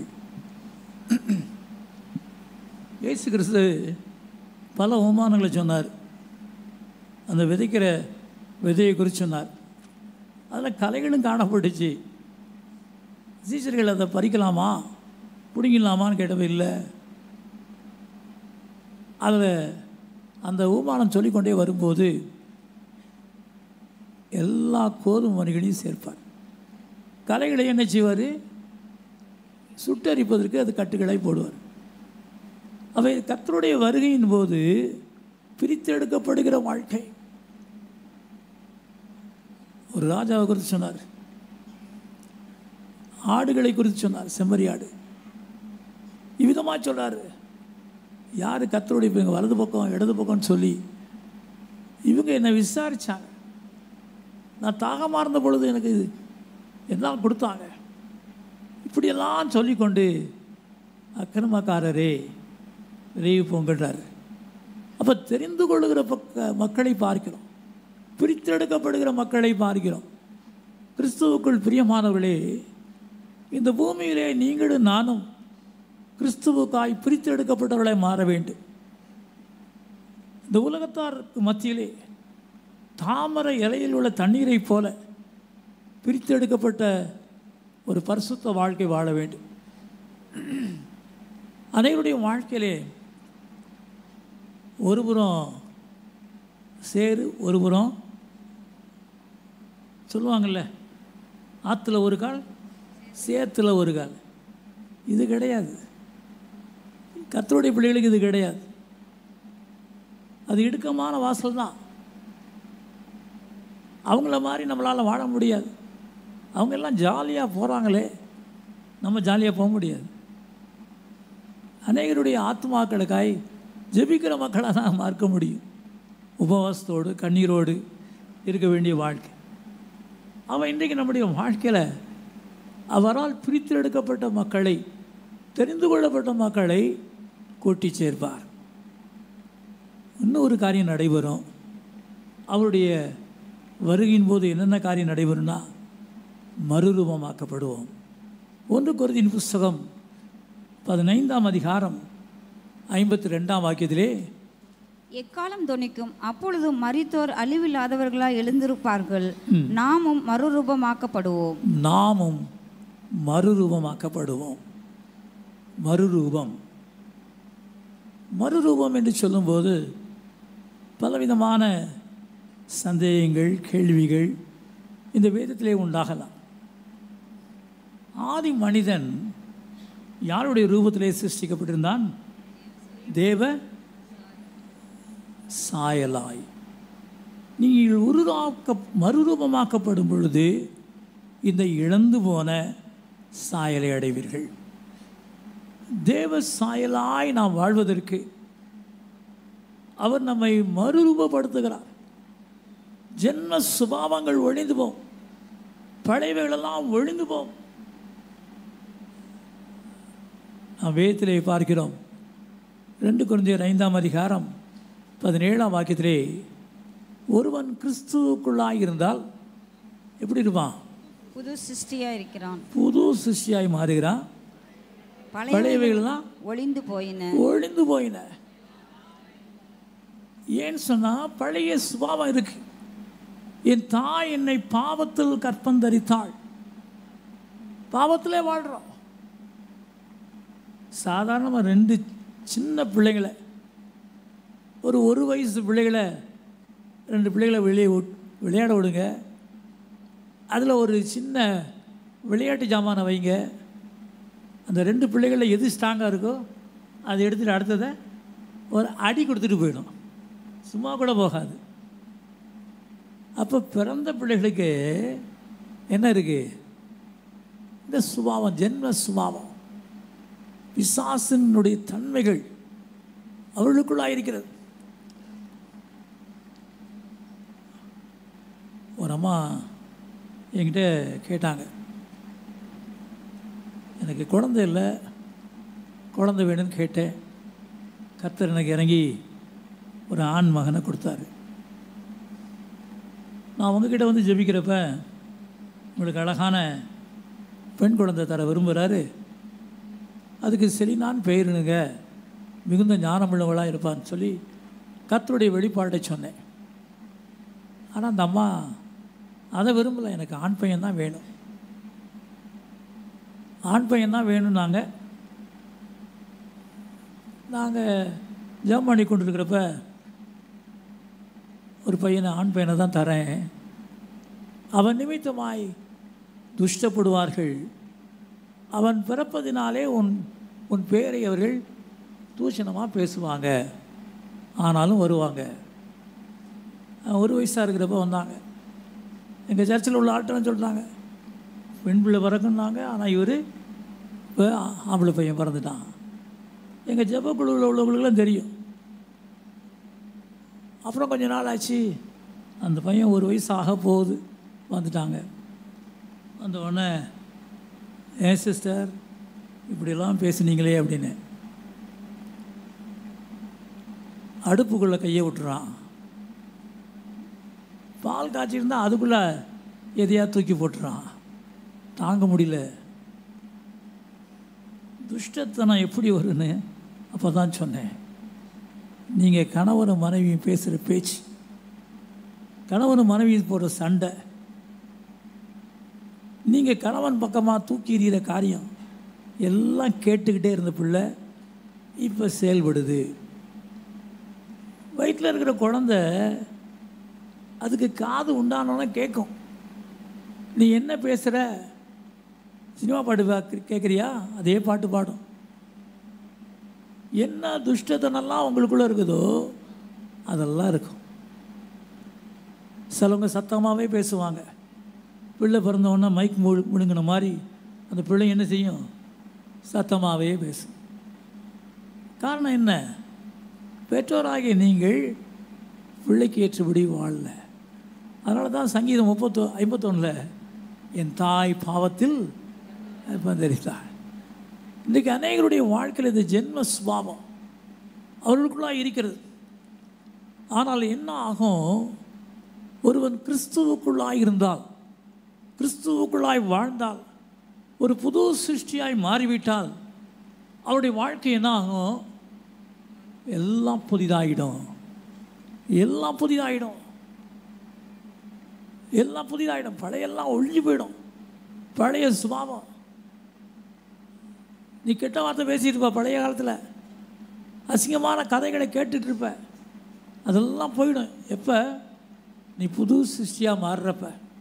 இயேசு கிறிஸ்து பல அவமானங்களை சொன்னார் அந்த விதைக்கிற விதையை குறித்து சொன்னார் அதில் கலைகளும் காணப்பட்டுச்சு சீசர்கள் அதை பறிக்கலாமா பிடிங்கலாமான்னு கேட்டவே இல்லை அதில் அந்த ஊமானம் சொல்லிக்கொண்டே வரும்போது எல்லா கோதுமை மணிகளையும் சேர்ப்பார் கலைகளை என்ன செய்வார் சுட்டரிப்பதற்கு அது கட்டுகளை போடுவார் அவை கர்த்தருடைய வருகையின் போது பிரித்தெடுக்கப்படுகிற வாழ்க்கை ஒரு ராஜாவை குறித்து சொன்னார் ஆடுகளை குறித்து சொன்னார் செம்மறி ஆடு இவ்விதமாக சொல்றாரு யார் கத்தருடைய இப்போ வலது பக்கம் இடது பக்கம்னு சொல்லி இவங்க என்னை விசாரிச்சாங்க நான் தாகமாக இருந்த பொழுது எனக்கு இது எல்லாம் கொடுத்தாங்க இப்படியெல்லாம் சொல்லிக்கொண்டு அக்கிரமக்காரரே விரைவு பொங்கட்டார் அப்போ தெரிந்து கொள்ளுகிற பக்க மக்களை பார்க்கிறோம் பிரித்தெடுக்கப்படுகிற மக்களை பார்க்கிறோம் கிறிஸ்துவுக்குள் பிரியமானவர்களே இந்த பூமியிலே நீங்களும் நானும் கிறிஸ்துவுக்காய் பிரித்தெடுக்கப்பட்டவர்களை மாற வேண்டும் இந்த உலகத்தாருக்கு மத்தியிலே தாமரை இலையில் உள்ள தண்ணீரைப் போல பிரித்தெடுக்கப்பட்ட ஒரு பரிசுத்த வாழ்க்கை வாழ வேண்டும் அனைவருடைய வாழ்க்கையிலே ஒருபுறம் சேரு ஒருபுறம் சொல்லுவாங்கள்ல ஆற்றுல ஒரு கால் சேத்துல ஒரு கால் இது கிடையாது கத்தருடைய பிள்ளைகளுக்கு இது கிடையாது அது இடுக்கமான வாசல் தான் அவங்கள மாதிரி நம்மளால் வாழ முடியாது அவங்க எல்லாம் ஜாலியாக போகிறாங்களே நம்ம ஜாலியாக போக முடியாது அநேகருடைய ஆத்மாக்களுக்காய் ஜெபிக்கிற மக்களாக தான் பார்க்க முடியும் உபவாசத்தோடு கண்ணீரோடு இருக்க வேண்டிய வாழ்க்கை அவன் இன்றைக்கு நம்முடைய வாழ்க்கையில் அவரால் பிரித்தெடுக்கப்பட்ட மக்களை தெரிந்து கொள்ளப்பட்ட மக்களை கூட்டி சேர்ப்பார் இன்னும் ஒரு காரியம் நடைபெறும் அவருடைய வருகையின் போது என்னென்ன காரியம் நடைபெறும்னா மறுரூபமாக்கப்படுவோம் ஒன்று குருதின் புஸ்தகம் பதினைந்தாம் அதிகாரம் ஐம்பத்தி ரெண்டாம் வாக்கியத்திலே எக்காலம் தொனிக்கும் அப்பொழுது மரித்தோர் அழிவில்லாதவர்களாய் எழுந்திருப்பார்கள் நாமும் மறுரூபமாக்கப்படுவோம் நாமும் மறுரூபமாக்கப்படுவோம் மறுரூபம் மறுரூபம் என்று சொல்லும்போது பலவிதமான சந்தேகங்கள் கேள்விகள் இந்த வேதத்திலே உண்டாகலாம் ஆதி மனிதன் யாருடைய ரூபத்திலே சிருஷ்டிக்கப்பட்டிருந்தான் தேவ சாயலாய் நீங்கள் உருவாக்க மறுரூபமாக்கப்படும் பொழுது இந்த இழந்து போன சாயலை அடைவீர்கள் தேவ சாயலாய் நாம் வாழ்வதற்கு அவர் நம்மை மறுரூபப்படுத்துகிறார் ஜென்ம சுபாவங்கள் ஒழிந்து போம் பழையவைகளெல்லாம் ஒழிந்து போம் நாம் வேதத்திலே பார்க்கிறோம் ரெண்டு குழந்தையர் ஐந்தாம் அதிகாரம் பதினேழாம் வாக்கியத்திலே ஒருவன் கிறிஸ்துவுக்குள்ளாய் இருந்தால் எப்படி இருப்பான் புது சிருஷ்டியா இருக்கிறான் புது சிருஷ்டியாய் மாறுகிறான் பழைய பழையவைகள்லாம் ஒளிந்து போயின ஒழிந்து போயின ஏன்னு சொன்னால் பழைய சுபாவம் இருக்கு என் தாய் என்னை பாவத்தில் கற்பந்தரித்தாள் பாவத்திலே வாழ்கிறோம் சாதாரணமாக ரெண்டு சின்ன பிள்ளைங்களை ஒரு ஒரு வயசு பிள்ளைகளை ரெண்டு பிள்ளைகளை வெளியே விட்- விளையாட விடுங்க அதில் ஒரு சின்ன விளையாட்டு ஜாமானை வைங்க அந்த ரெண்டு பிள்ளைகளில் எது ஸ்ட்ராங்காக இருக்கோ அதை எடுத்துகிட்டு அடுத்ததை ஒரு அடி கொடுத்துட்டு போயிடும் சும்மா கூட போகாது அப்போ பிறந்த பிள்ளைகளுக்கு என்ன இருக்கு இந்த சுபாவம் ஜென்ம சுபாவம் பிசாசினுடைய தன்மைகள் அவர்களுக்குள்ளாக இருக்கிறது ஒரு அம்மா என்கிட்ட கேட்டாங்க எனக்கு குழந்தை இல்லை குழந்தை வேணும்னு கேட்டேன் கர்த்தர் எனக்கு இறங்கி ஒரு ஆண் மகனை கொடுத்தாரு நான் உங்ககிட்ட வந்து ஜெபிக்கிறப்ப உங்களுக்கு அழகான பெண் குழந்தை தர விரும்புகிறாரு அதுக்கு செலினான் பெயருனுங்க மிகுந்த ஞானமுள்ளவளாக இருப்பான்னு சொல்லி கர்த்தருடைய வெளிப்பாட்டை சொன்னேன் ஆனால் அந்த அம்மா அதை விரும்பலை எனக்கு ஆண் பையன் தான் வேணும் ஆண் பையன் தான் வேணும்னாங்க நாங்கள் ஜெபம் பண்ணி கொண்டிருக்கிறப்ப ஒரு பையனை ஆண் பையனை தான் தரேன் அவன் நிமித்தமாய் துஷ்டப்படுவார்கள் அவன் பிறப்பதினாலே உன் உன் பேரை அவர்கள் தூஷணமாக பேசுவாங்க ஆனாலும் வருவாங்க அவன் ஒரு வயசாக இருக்கிறப்ப வந்தாங்க எங்கள் சர்ச்சில் உள்ள ஆட்டம் சொல்லிட்டாங்க பெண் பிள்ளை பிறக்குன்னாங்க ஆனால் இவர் இப்போ ஆம்பளை பையன் பிறந்துட்டான் எங்கள் ஜெபக்குழுவில் உள்ளவங்களுக்குலாம் தெரியும் அப்புறம் கொஞ்ச நாள் ஆச்சு அந்த பையன் ஒரு வயசு ஆக போகுது வந்துட்டாங்க வந்த உடனே ஏன் சிஸ்டர் இப்படியெல்லாம் பேசுனீங்களே அப்படின்னு அடுப்புக்குள்ளே கையை விட்டுறான் பால் காய்ச்சிருந்தா அதுக்குள்ளே எதையா தூக்கி போட்டுறான் தாங்க முடியல துஷ்டத்தனம் எப்படி வரும்னு அப்போ தான் சொன்னேன் நீங்கள் கணவனும் மனைவியும் பேசுகிற பேச்சு கணவனும் மனைவியும் போடுற சண்டை நீங்கள் கணவன் பக்கமாக தூக்கி எறிகிற காரியம் எல்லாம் கேட்டுக்கிட்டே இருந்த பிள்ளை இப்போ செயல்படுது வயிற்றில் இருக்கிற குழந்த அதுக்கு காது உண்டானோன்னா கேட்கும் நீ என்ன பேசுகிற சினிமா பாட்டு பா- கேட்குறியா அதே பாட்டு பாடும் என்ன துஷ்டத்தனெல்லாம் உங்களுக்குள்ளே இருக்குதோ அதெல்லாம் இருக்கும் சிலவங்க சத்தமாகவே பேசுவாங்க பிள்ளை பிறந்தவொடனே மைக் மு முழுங்கின மாதிரி அந்த பிள்ளை என்ன செய்யும் சத்தமாகவே பேசும் காரணம் என்ன பெற்றோராகிய நீங்கள் பிள்ளைக்கு ஏற்றபடி வாழல அதனால தான் சங்கீதம் முப்பத்தோ ஐம்பத்தொன்னில் என் தாய் பாவத்தில் பந்தரித்தாள் இன்றைக்கு அநேகருடைய வாழ்க்கையில் இது ஜென்ம சுபாவம் அவர்களுக்குள்ளாக இருக்கிறது ஆனால் என்ன ஆகும் ஒருவன் கிறிஸ்துவுக்குள்ளாய் இருந்தால் கிறிஸ்துவுக்குள்ளாய் வாழ்ந்தால் ஒரு புது சிருஷ்டியாய் மாறிவிட்டால் அவருடைய வாழ்க்கை என்ன ஆகும் எல்லாம் புதிதாயிடும் எல்லாம் புதிதாயிடும் எல்லாம் புதிதாயிடும் பழையெல்லாம் ஒழிஞ்சு போயிடும் பழைய சுபாவம் நீ கெட்ட வார்த்தை பேசிட்டு இருப்ப பழைய காலத்தில் அசிங்கமான கதைகளை கேட்டுட்டு இருப்ப அதெல்லாம் போயிடும் எப்போ நீ புது சிருஷ்டியாக மாறுறப்ப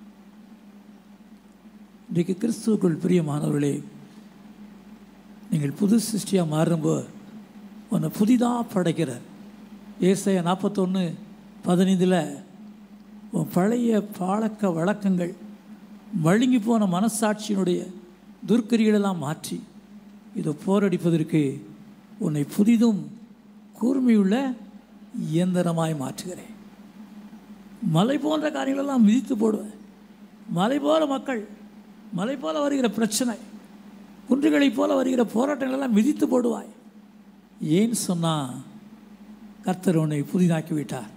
இன்றைக்கு கிறிஸ்துவுக்குள் பிரியமானவர்களே நீங்கள் புது சிருஷ்டியாக மாறும்போது உன்னை புதிதாக படைக்கிறார் ஏசாயா நாற்பத்தொன்று பதினைந்தில் உன் பழைய பழக்க வழக்கங்கள் மழுங்கி போன மனசாட்சியினுடைய துர்க்கரிகளெல்லாம் மாற்றி இதை போரடிப்பதற்கு உன்னை புதிதும் கூர்மையுள்ள இயந்திரமாய் மாற்றுகிறேன் மலை போன்ற காரியங்களெல்லாம் மிதித்து போடுவேன் மலை போல மக்கள் மலை போல வருகிற பிரச்சனை குன்றுகளைப் போல வருகிற போராட்டங்களெல்லாம் மிதித்து போடுவாய் ஏன் சொன்னால் கர்த்தர் உன்னை புதிதாக்கி விட்டார்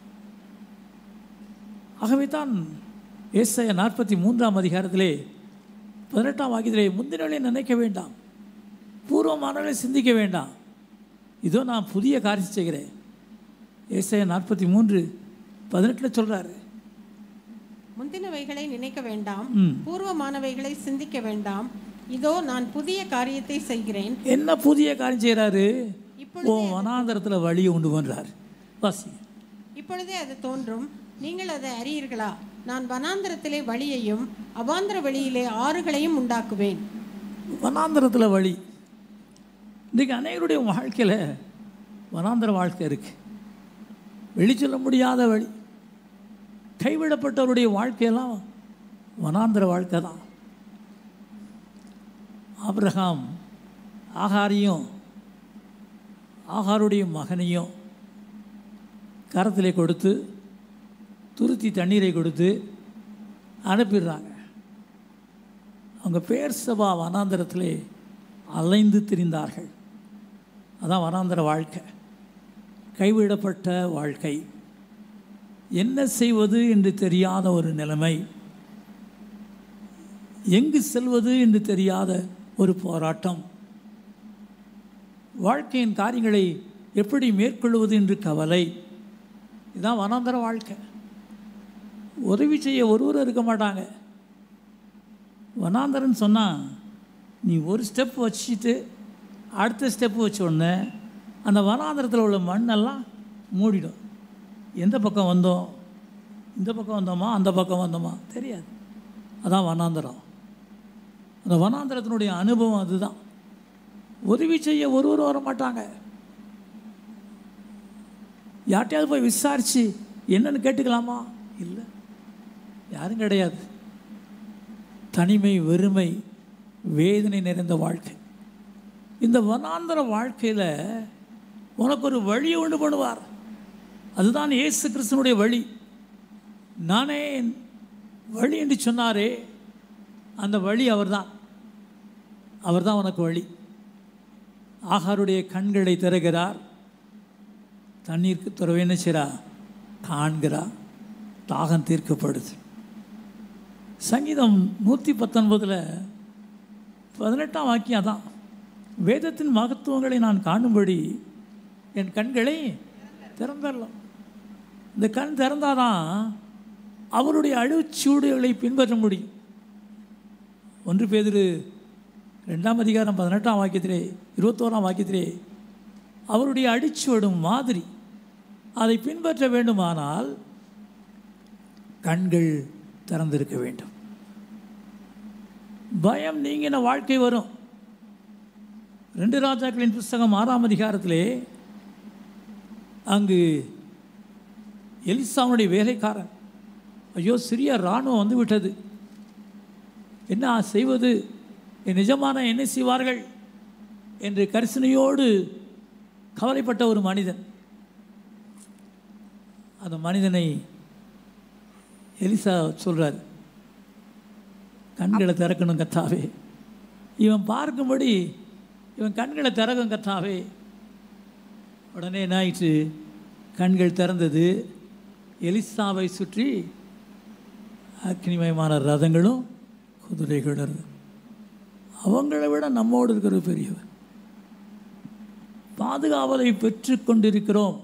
ஆகவே தான் ஏசாயா நாற்பத்தி மூன்றாம் அதிகாரத்திலே பதினெட்டாம் வாக்கியத்திலே முந்தினவளை நினைக்க வேண்டாம் பூர்வமானவளை சிந்திக்க வேண்டாம் இதோ நான் புதிய காரியம் செய்கிறேன் ஏசாயா நாற்பத்தி மூன்று பதினெட்டில் சொல்கிறாரு முந்தினவைகளை நினைக்க வேண்டாம் ம். பூர்வமானவைகளை சிந்திக்க வேண்டாம் இதோ நான் புதிய காரியத்தை செய்கிறேன் என்ன புதிய காரியம் செய்கிறாரு இப்பொழுதே ஓ வனாந்தரத்தில் வழியை உண்டு பண்ணுறார் வாசி இப்பொழுதே அது தோன்றும் நீங்கள் அதை அறியீர்களா நான் வனாந்தரத்திலே வழியையும் அவாந்தர வழியிலே ஆறுகளையும் உண்டாக்குவேன் வனாந்தரத்தில் வழி இன்றைக்கி அநேகருடைய வாழ்க்கையில் வனாந்தர வாழ்க்கை இருக்குது வெளிச்சொல்ல முடியாத வழி கைவிடப்பட்டவருடைய வாழ்க்கையெல்லாம் வனாந்தர வாழ்க்கை தான் ஆபிரகாம் ஆகாரையும் ஆகாருடைய மகனையும் கரத்திலே கொடுத்து துருத்தி தண்ணீரை கொடுத்து அனுப்பிடுறாங்க அவங்க பேர் சபா வனாந்தரத்திலே அலைந்து திரிந்தார்கள் அதான் வனாந்தர வாழ்க்கை கைவிடப்பட்ட வாழ்க்கை என்ன செய்வது என்று தெரியாத ஒரு நிலைமை எங்கு செல்வது என்று தெரியாத ஒரு போராட்டம் வாழ்க்கையின் காரியங்களை எப்படி மேற்கொள்வது என்று கவலை இதுதான் வனாந்தர வாழ்க்கை உதவி செய்ய ஒருவரும் இருக்க மாட்டாங்க வனாந்தரன்னு சொன்னால் நீ ஒரு ஸ்டெப் வச்சுட்டு அடுத்த ஸ்டெப் வச்ச உடனே அந்த வனாந்தரத்தில் உள்ள மண்ணெல்லாம் மூடிடும் எந்த பக்கம் வந்தோம் இந்த பக்கம் வந்தோமா அந்த பக்கம் வந்தோமா தெரியாது அதான் வனாந்தரம் அந்த வனாந்தரத்தினுடைய அனுபவம் அதுதான் உதவி செய்ய ஒருவர் வர மாட்டாங்க யார்ட்டையாவது போய் விசாரித்து என்னன்னு கேட்டுக்கலாமா இல்லை யாரும் கிடையாது தனிமை வெறுமை வேதனை நிறைந்த வாழ்க்கை இந்த வனாந்தர வாழ்க்கையில் உனக்கு ஒரு வழியை உண்டு பண்ணுவார் அதுதான் இயேசு கிறிஸ்தனுடைய வழி நானே என் வழி என்று சொன்னாரே அந்த வழி அவர்தான் அவர்தான் உனக்கு வழி ஆகாருடைய கண்களை திறகிறார் தண்ணீருக்கு துறவு என்ன செய்றா காண்கிறா தாகம் தீர்க்கப்படுது சங்கீதம் நூற்றி பத்தொன்பதில் பதினெட்டாம் வாக்கியம் தான் வேதத்தின் மகத்துவங்களை நான் காணும்படி என் கண்களை திறந்தரலாம் இந்த கண் திறந்தாதான் அவருடைய அழுச்சூடுகளை பின்பற்ற முடியும் ஒன்று பேதிரு ரெண்டாம் அதிகாரம் பதினெட்டாம் வாக்கியத்திலே இருபத்தோராம் வாக்கியத்திலே அவருடைய அடிச்சுவடும் மாதிரி அதை பின்பற்ற வேண்டுமானால் கண்கள் திறந்திருக்க வேண்டும் பயம் நீங்கின வாழ்க்கை வரும் ரெண்டு ராஜாக்களின் புஸ்தகம் ஆறாம் அதிகாரத்திலே அங்கு எலிசாவுடைய வேலைக்காரன் ஐயோ சிறிய இராணுவம் வந்து விட்டது என்ன செய்வது என் நிஜமான என்ன செய்வார்கள் என்று கரிசனையோடு கவலைப்பட்ட ஒரு மனிதன் அந்த மனிதனை எலிசா சொல்றார் கண்களை திறக்கணும் கத்தாவே இவன் பார்க்கும்படி இவன் கண்களை திறக்கும் கத்தாவே உடனே என்ன ஆயிற்று கண்கள் திறந்தது எலிசாவை சுற்றி அக்னிமயமான ரதங்களும் குதிரைகளும் இருந்தது அவங்களை விட நம்மோடு இருக்கிற பெரியவர் பாதுகாவலை பெற்று கொண்டிருக்கிறோம்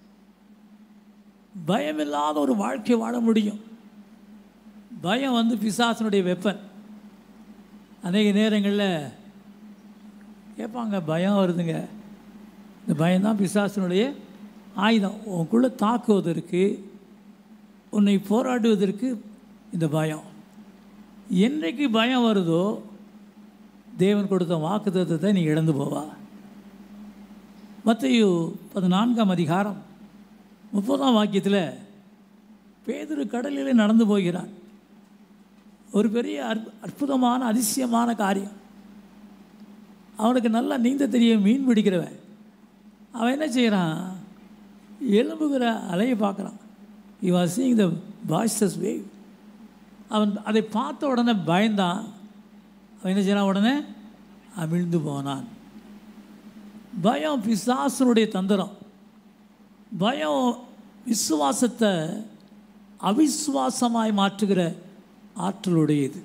பயமில்லாத ஒரு வாழ்க்கை வாழ முடியும் பயம் வந்து பிசாசனுடைய வெப்பன் அநேக நேரங்களில் கேட்பாங்க பயம் வருதுங்க இந்த பயம்தான் பிசாசனுடைய ஆயுதம் உனக்குள்ளே தாக்குவதற்கு உன்னை போராடுவதற்கு இந்த பயம் என்றைக்கு பயம் வருதோ தேவன் கொடுத்த வாக்குத்தத்தத்தை நீ இழந்து போவா மத்தையு பதினான்காம் அதிகாரம் முப்பதாம் வாக்கியத்தில் பேதுரு கடலிலே நடந்து போகிறான் ஒரு பெரிய அற்ப அற்புதமான அதிசயமான காரியம் அவனுக்கு நல்லா நீந்த தெரியும் மீன் பிடிக்கிறவன் அவன் என்ன செய்கிறான் எலும்புகிற அலையை பார்க்குறான் he was seeing the boisterous wave அவன் அதை பார்த்த உடனே பயந்தான் அவன் என்ன செய்யறான் உடனே அமிழ்ந்து போனான் பயம் பிசாசனுடைய தந்திரம் பயம் விசுவாசத்தை அவிசுவாசமாய் மாற்றுகிற ஆற்றலுடையது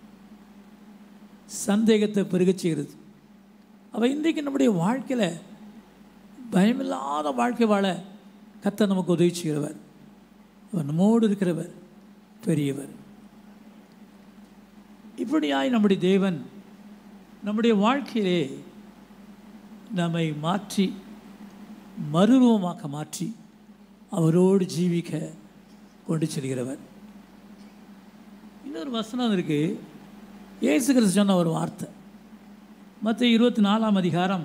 சந்தேகத்தை பெருகச் செய்கிறது அவள் இன்றைக்கு நம்முடைய வாழ்க்கையில் பயமில்லாத வாழ்க்கை வாழ கத்த நமக்கு உதவி செய்கிறவர் அவர் நம்மோடு இருக்கிறவர் பெரியவர் இப்படியாய் நம்முடைய தேவன் நம்முடைய வாழ்க்கையிலே நம்மை மாற்றி மறுரூபமாக்க மாற்றி அவரோடு ஜீவிக்க கொண்டு செல்கிறவர் இன்னொரு வசனம் இருக்கு இயேசு கிறிஸ்து சொன்ன ஒரு வார்த்தை மற்ற இருபத்தி நாலாம் அதிகாரம்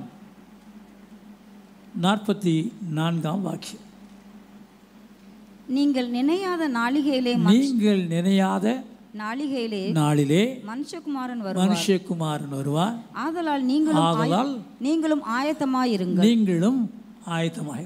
நாற்பத்தி நான்காம் வாக்கியம் நீங்கள் நினையாத நாளிகையிலே ம- நீங்கள் நினையாத நாளிகையிலே நாளிலே மனுஷகுமாரன் வருவார் மனுஷகுமாரன் வருவார் ஆதலால் நீங்களும் ஆய- ஆதலால் நீங்களும் ஆயத்தமாயிருங்கள் நீங்களும் ஆயத்தமாயிரு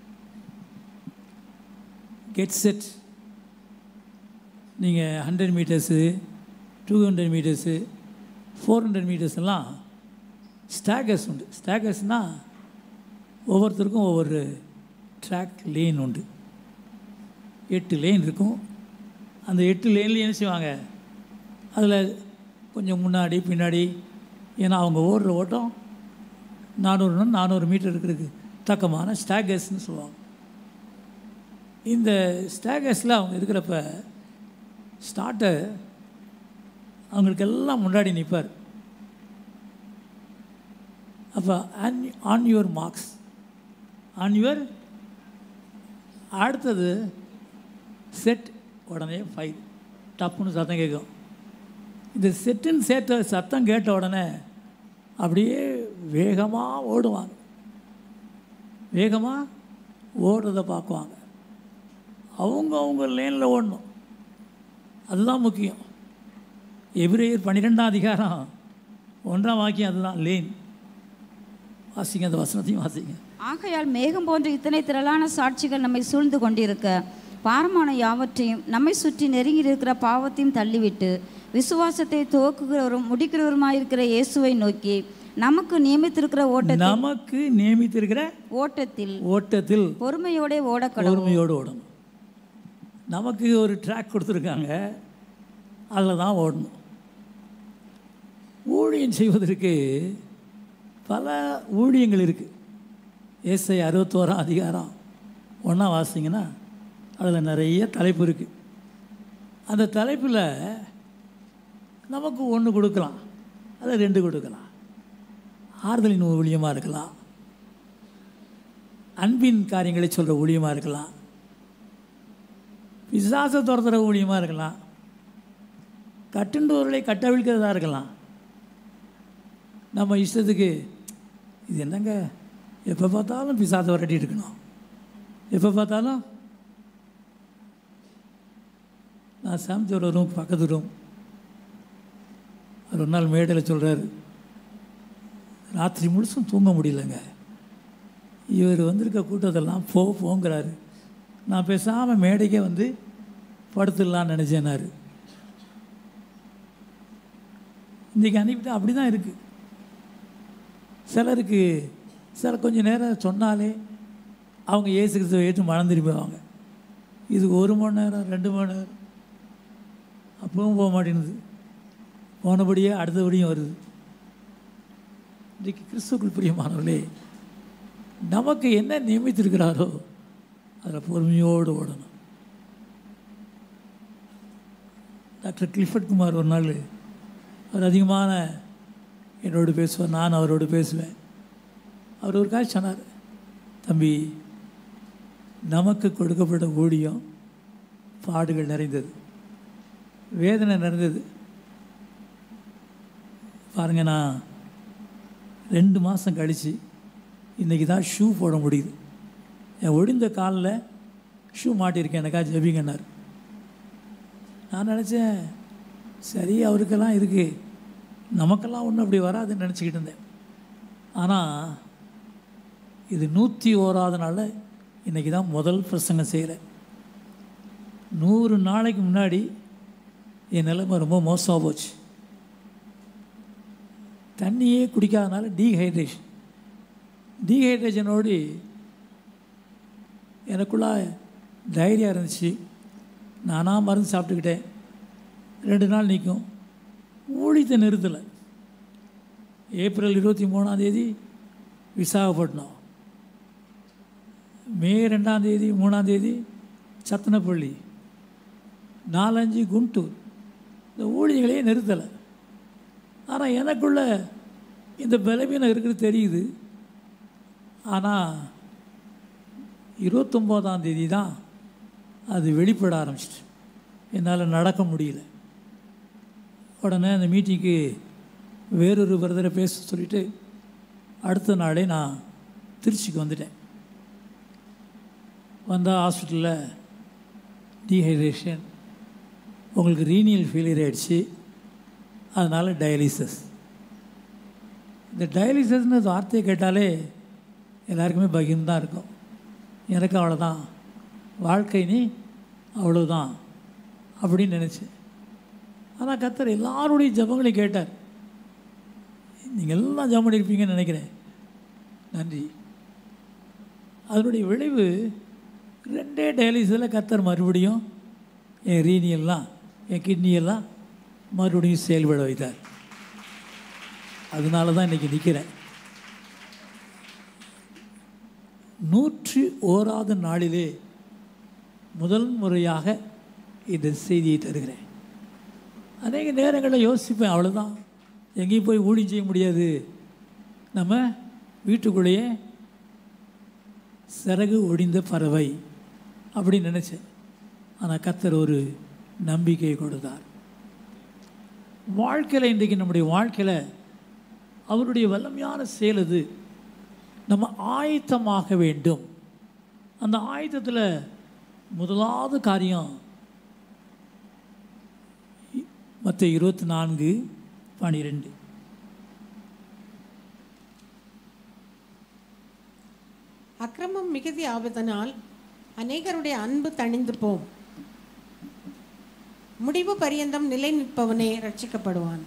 கெட் செட் நீங்கள் hundred metres two hundred metres four hundred metres எல்லாம் ஸ்டாகர்ஸ் உண்டு ஸ்டாகர்ஸ்னால் ஒவ்வொருத்தருக்கும் ஒவ்வொரு ட்ராக் லேன் உண்டு எட்டு லேன் இருக்கும் அந்த எட்டு லேன்லேயும் என்ன செய்வாங்க அதில் கொஞ்சம் முன்னாடி பின்னாடி ஏன்னா அவங்க ஓடுற ஓட்டம் நானூறு நானூறு மீட்டர் இருக்கிறதுக்கு தக்கமான ஸ்டாகர்ஸ்னு சொல்லுவாங்க இந்த ஸ்டாகர்ஸில் அவங்க இருக்கிறப்ப ஸ்டார்டர் அவங்களுக்கு எல்லாம் முன்னாடி நிற்பார் அப்போ on on your marks on your அடுத்தது செட் உடனே ஃபைவ் டப்புன்னு சத்தம் கேட்கும் இந்த செட்டுன்னு சேர்த்த சத்தம் கேட்ட உடனே அப்படியே வேகமாக ஓடுவாங்க வேகமாக ஓடுறத பார்க்குவாங்க அவங்க அவங்க லேனில் ஓடணும் அதுதான் முக்கியம் எபிரேயர் பன்னிரெண்டாம் அதிகாரம் ஒன்றாம் வாக்கியம் அதுதான் லேன் வாசிங்க அந்த வசனத்தையும் வாசிங்க ஆகையால் மேகம் போன்ற இத்தனை திரளான சாட்சிகள் நம்மை சூழ்ந்து கொண்டிருக்க பாரமான யாவற்றையும் நம்மை சுற்றி நெருங்கி இருக்கிற பாவத்தையும் தள்ளிவிட்டு விசுவாசத்தை துவக்குகிறவரும் முடிக்கிறவருமாயிருக்கிற இயேசுவை நோக்கி நமக்கு நியமித்திருக்கிற ஓட்டத்தில் நமக்கு நியமித்திருக்கிற ஓட்டத்தில் ஓட்டத்தில் பொறுமையோடே ஓடக்கடவும் பொறுமையோடு ஓடணும் நமக்கு ஒரு ட்ராக் கொடுத்துருக்காங்க அதில் தான் ஓடணும் ஊழியம் செய்வதற்கு பல ஊழியங்கள் இருக்குது ஏசை அறுபத்தோராம் அதிகாரம் ஒன்றா வாசிங்கன்னா அதில் நிறைய தலைப்பு இருக்குது அந்த தலைப்பில் நமக்கு ஒன்று கொடுக்கலாம் அதை ரெண்டு கொடுக்கலாம் ஆறுதலின் ஊழியமாக இருக்கலாம் அன்பின் காரியங்களை சொல்கிற ஊழியமாக இருக்கலாம் பிசாச துரத்துற ஊழியமாக இருக்கலாம் கட்டுண்டவர்களை கட்டவிழ்க்கிறதா இருக்கலாம் நம்ம இஷ்டத்துக்கு இது என்னங்க எப்போ பார்த்தாலும் பிசாசை விரட்டிட்டு இருக்கணும் எப்போ பார்த்தாலும் நான் சாமிச்சு ஒரு ரூம் பக்கத்து ரூம் ஒரு நாள் மேடையில் சொல்கிறாரு ராத்திரி முழுசும் தூங்க முடியலங்க இவர் வந்திருக்க கூட்டத்தெல்லாம் போ போங்கிறாரு நான் பேசாமல் மேடைக்கே வந்து படுத்துடலான்னு நினச்சேனாரு இன்றைக்கி அனுப்பிட்டு அப்படி தான் இருக்குது சிலருக்கு சில கொஞ்சம் நேரம் சொன்னாலே அவங்க ஏசு கிறிஸ்துவை ஏற்று மறந்துட்டு போவாங்க இது ஒரு மணி நேரம் ரெண்டு மணி நேரம் அப்பவும் போக மாட்டேங்குது போனபடியே அடுத்தபடியும் வருது இன்றைக்கு கிறிஸ்துக்குள் பிரியமானவர்களே நமக்கு என்ன நியமித்திருக்கிறாரோ அதில் பொறுமையோடு ஓடணும் டாக்டர் கிளிஃபர்ட் குமார் ஒரு நாள் அவர் அதிகமான என்னோடு பேசுவார் நான் அவரோடு பேசுவேன் அவர் ஒரு காட்சி சொன்னார் தம்பி நமக்கு கொடுக்கப்பட்ட ஊழியம் பாடுகள் நிறைந்தது வேதனை நிறைந்தது பாருங்க நான் ரெண்டு மாதம் கழித்து இன்றைக்கி தான் ஷூ போட முடியுது என் ஒடிந்த காலில் ஷூ மாட்டியிருக்கேன் எனக்கா ஜெபிங்கன்னார் நான் நினச்சேன் சரி அவருக்கெல்லாம் இருக்குது நமக்கெல்லாம் ஒன்றும் அப்படி வராதுன்னு நினச்சிக்கிட்டு இருந்தேன் ஆனால் இது நூற்றி ஓராவது நாளில் இன்றைக்கி தான் முதல் பிரசங்கம் செய்கிறேன் நூறு நாளைக்கு முன்னாடி என் நிலைமை ரொம்ப மோசமாக போச்சு தண்ணியே குடிக்காதனால டீஹைட்ரேஷன் டீஹைட்ரேஷனோடு எனக்குள்ள தைரியம் இருந்துச்சு நானாக மருந்து சாப்பிட்டுக்கிட்டேன் ரெண்டு நாள் நிற்கும் ஊழியத்தை நிறுத்தலை ஏப்ரல் இருபத்தி மூணாம் தேதி விசாகப்பட்டினம் மே ரெண்டாம் தேதி மூணாம் தேதி சத்தனப்பள்ளி நாலஞ்சு குண்டூர் இந்த ஊழியர்களையே நிறுத்தலை ஆனால் எனக்குள்ள இந்த பலவீனம் இருக்கிறது தெரியுது ஆனால் இருபத்தொம்போதாம் தேதி தான் அது வெளிப்பட ஆரம்பிச்சிட்டு என்னால் நடக்க முடியல உடனே அந்த மீட்டிங்க்கு வேறொரு பிரதரை பேச சொல்லிவிட்டு அடுத்த நாளே நான் திருச்சிக்கு வந்துட்டேன் வந்தால் ஹாஸ்பிட்டலில் டீஹைட்ரேஷன் உங்களுக்கு ரீனியல் ஃபெயிலியர் ஆகிடுச்சு அதனால் டயாலிசஸ் இந்த டயாலிசஸ்னு வார்த்தையை கேட்டாலே எல்லாருக்குமே பகிர்ந்தான் இருக்கும் எனக்கு அவ்வளோதான் வாழ்க்கை நீ அவ்வளோதான் அப்படின்னு நினச்சேன் ஆனால் கத்தர் எல்லாருடைய ஜபங்களையும் கேட்டார் நீங்கள் எல்லாம் ஜபம் பண்ணியிருப்பீங்கன்னு நினைக்கிறேன் நன்றி அதனுடைய விளைவு ரெண்டே டயாலிசிஸில் கத்தர் மறுபடியும் என் ரீனியெல்லாம் என் கிட்னியெல்லாம் மறுபடியும் செயல்பட வைத்தார் அதனால தான் இன்றைக்கி நிற்கிறேன் நூற்றி ஓராவது நாளிலே முதல் முறையாக இந்த செய்தியை தருகிறேன் அநேக நேரங்களில் யோசிப்பேன் அவ்வளோதான் எங்கேயும் போய் ஊழியம் செய்ய முடியாது நம்ம வீட்டுக்குள்ளேயே சிறகு ஒடிந்த பறவை அப்படின்னு நினச்சேன் ஆனால் கத்தர் ஒரு நம்பிக்கையை கொடுத்தார் வாழ்க்கையில் இன்றைக்கு நம்முடைய வாழ்க்கையில் அவருடைய வல்லமையான செயல் அது நம்ம ஆயத்தமாக வேண்டும் அந்த ஆயத்தத்தில் முதலாவது காரியம் மற்ற இருபத்தி நான்கு பனிரெண்டு அக்கிரமம் மிகுதி ஆவதனால் அநேகருடைய அன்பு தணிந்து போம் முடிவு பரியந்தம் நிலை நிற்பவனே ரட்சிக்கப்படுவான்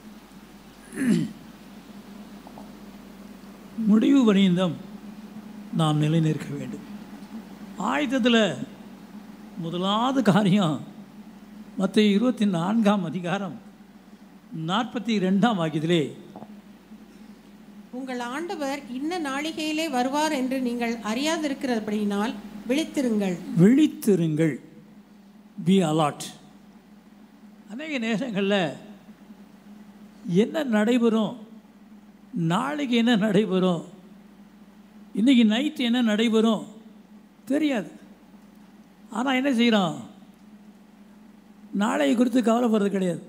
முடிவு பரியந்தம் நாம் நிலை நிற்க வேண்டும் ஆயுதத்தில் முதலாவது காரியம் மற்ற இருபத்தி நான்காம் அதிகாரம் நாற்பத்தி ரெண்டாம் வாக்கியத்திலே உங்கள் ஆண்டவர் இன்ன நாளிகையிலே வருவார் என்று நீங்கள் அறியாதிருக்கிறபடியினால் விழித்திருங்கள் விழித்திருங்கள் பி அலாட் அநேக நேரங்களில் என்ன நடைபெறும் நாளைக்கு என்ன நடைபெறும் இன்றைக்கி நைட்டு என்ன நடைபெறும் தெரியாது ஆனால் என்ன செய்கிறோம் நாளையை குறித்து கவலைப்படுறது கிடையாது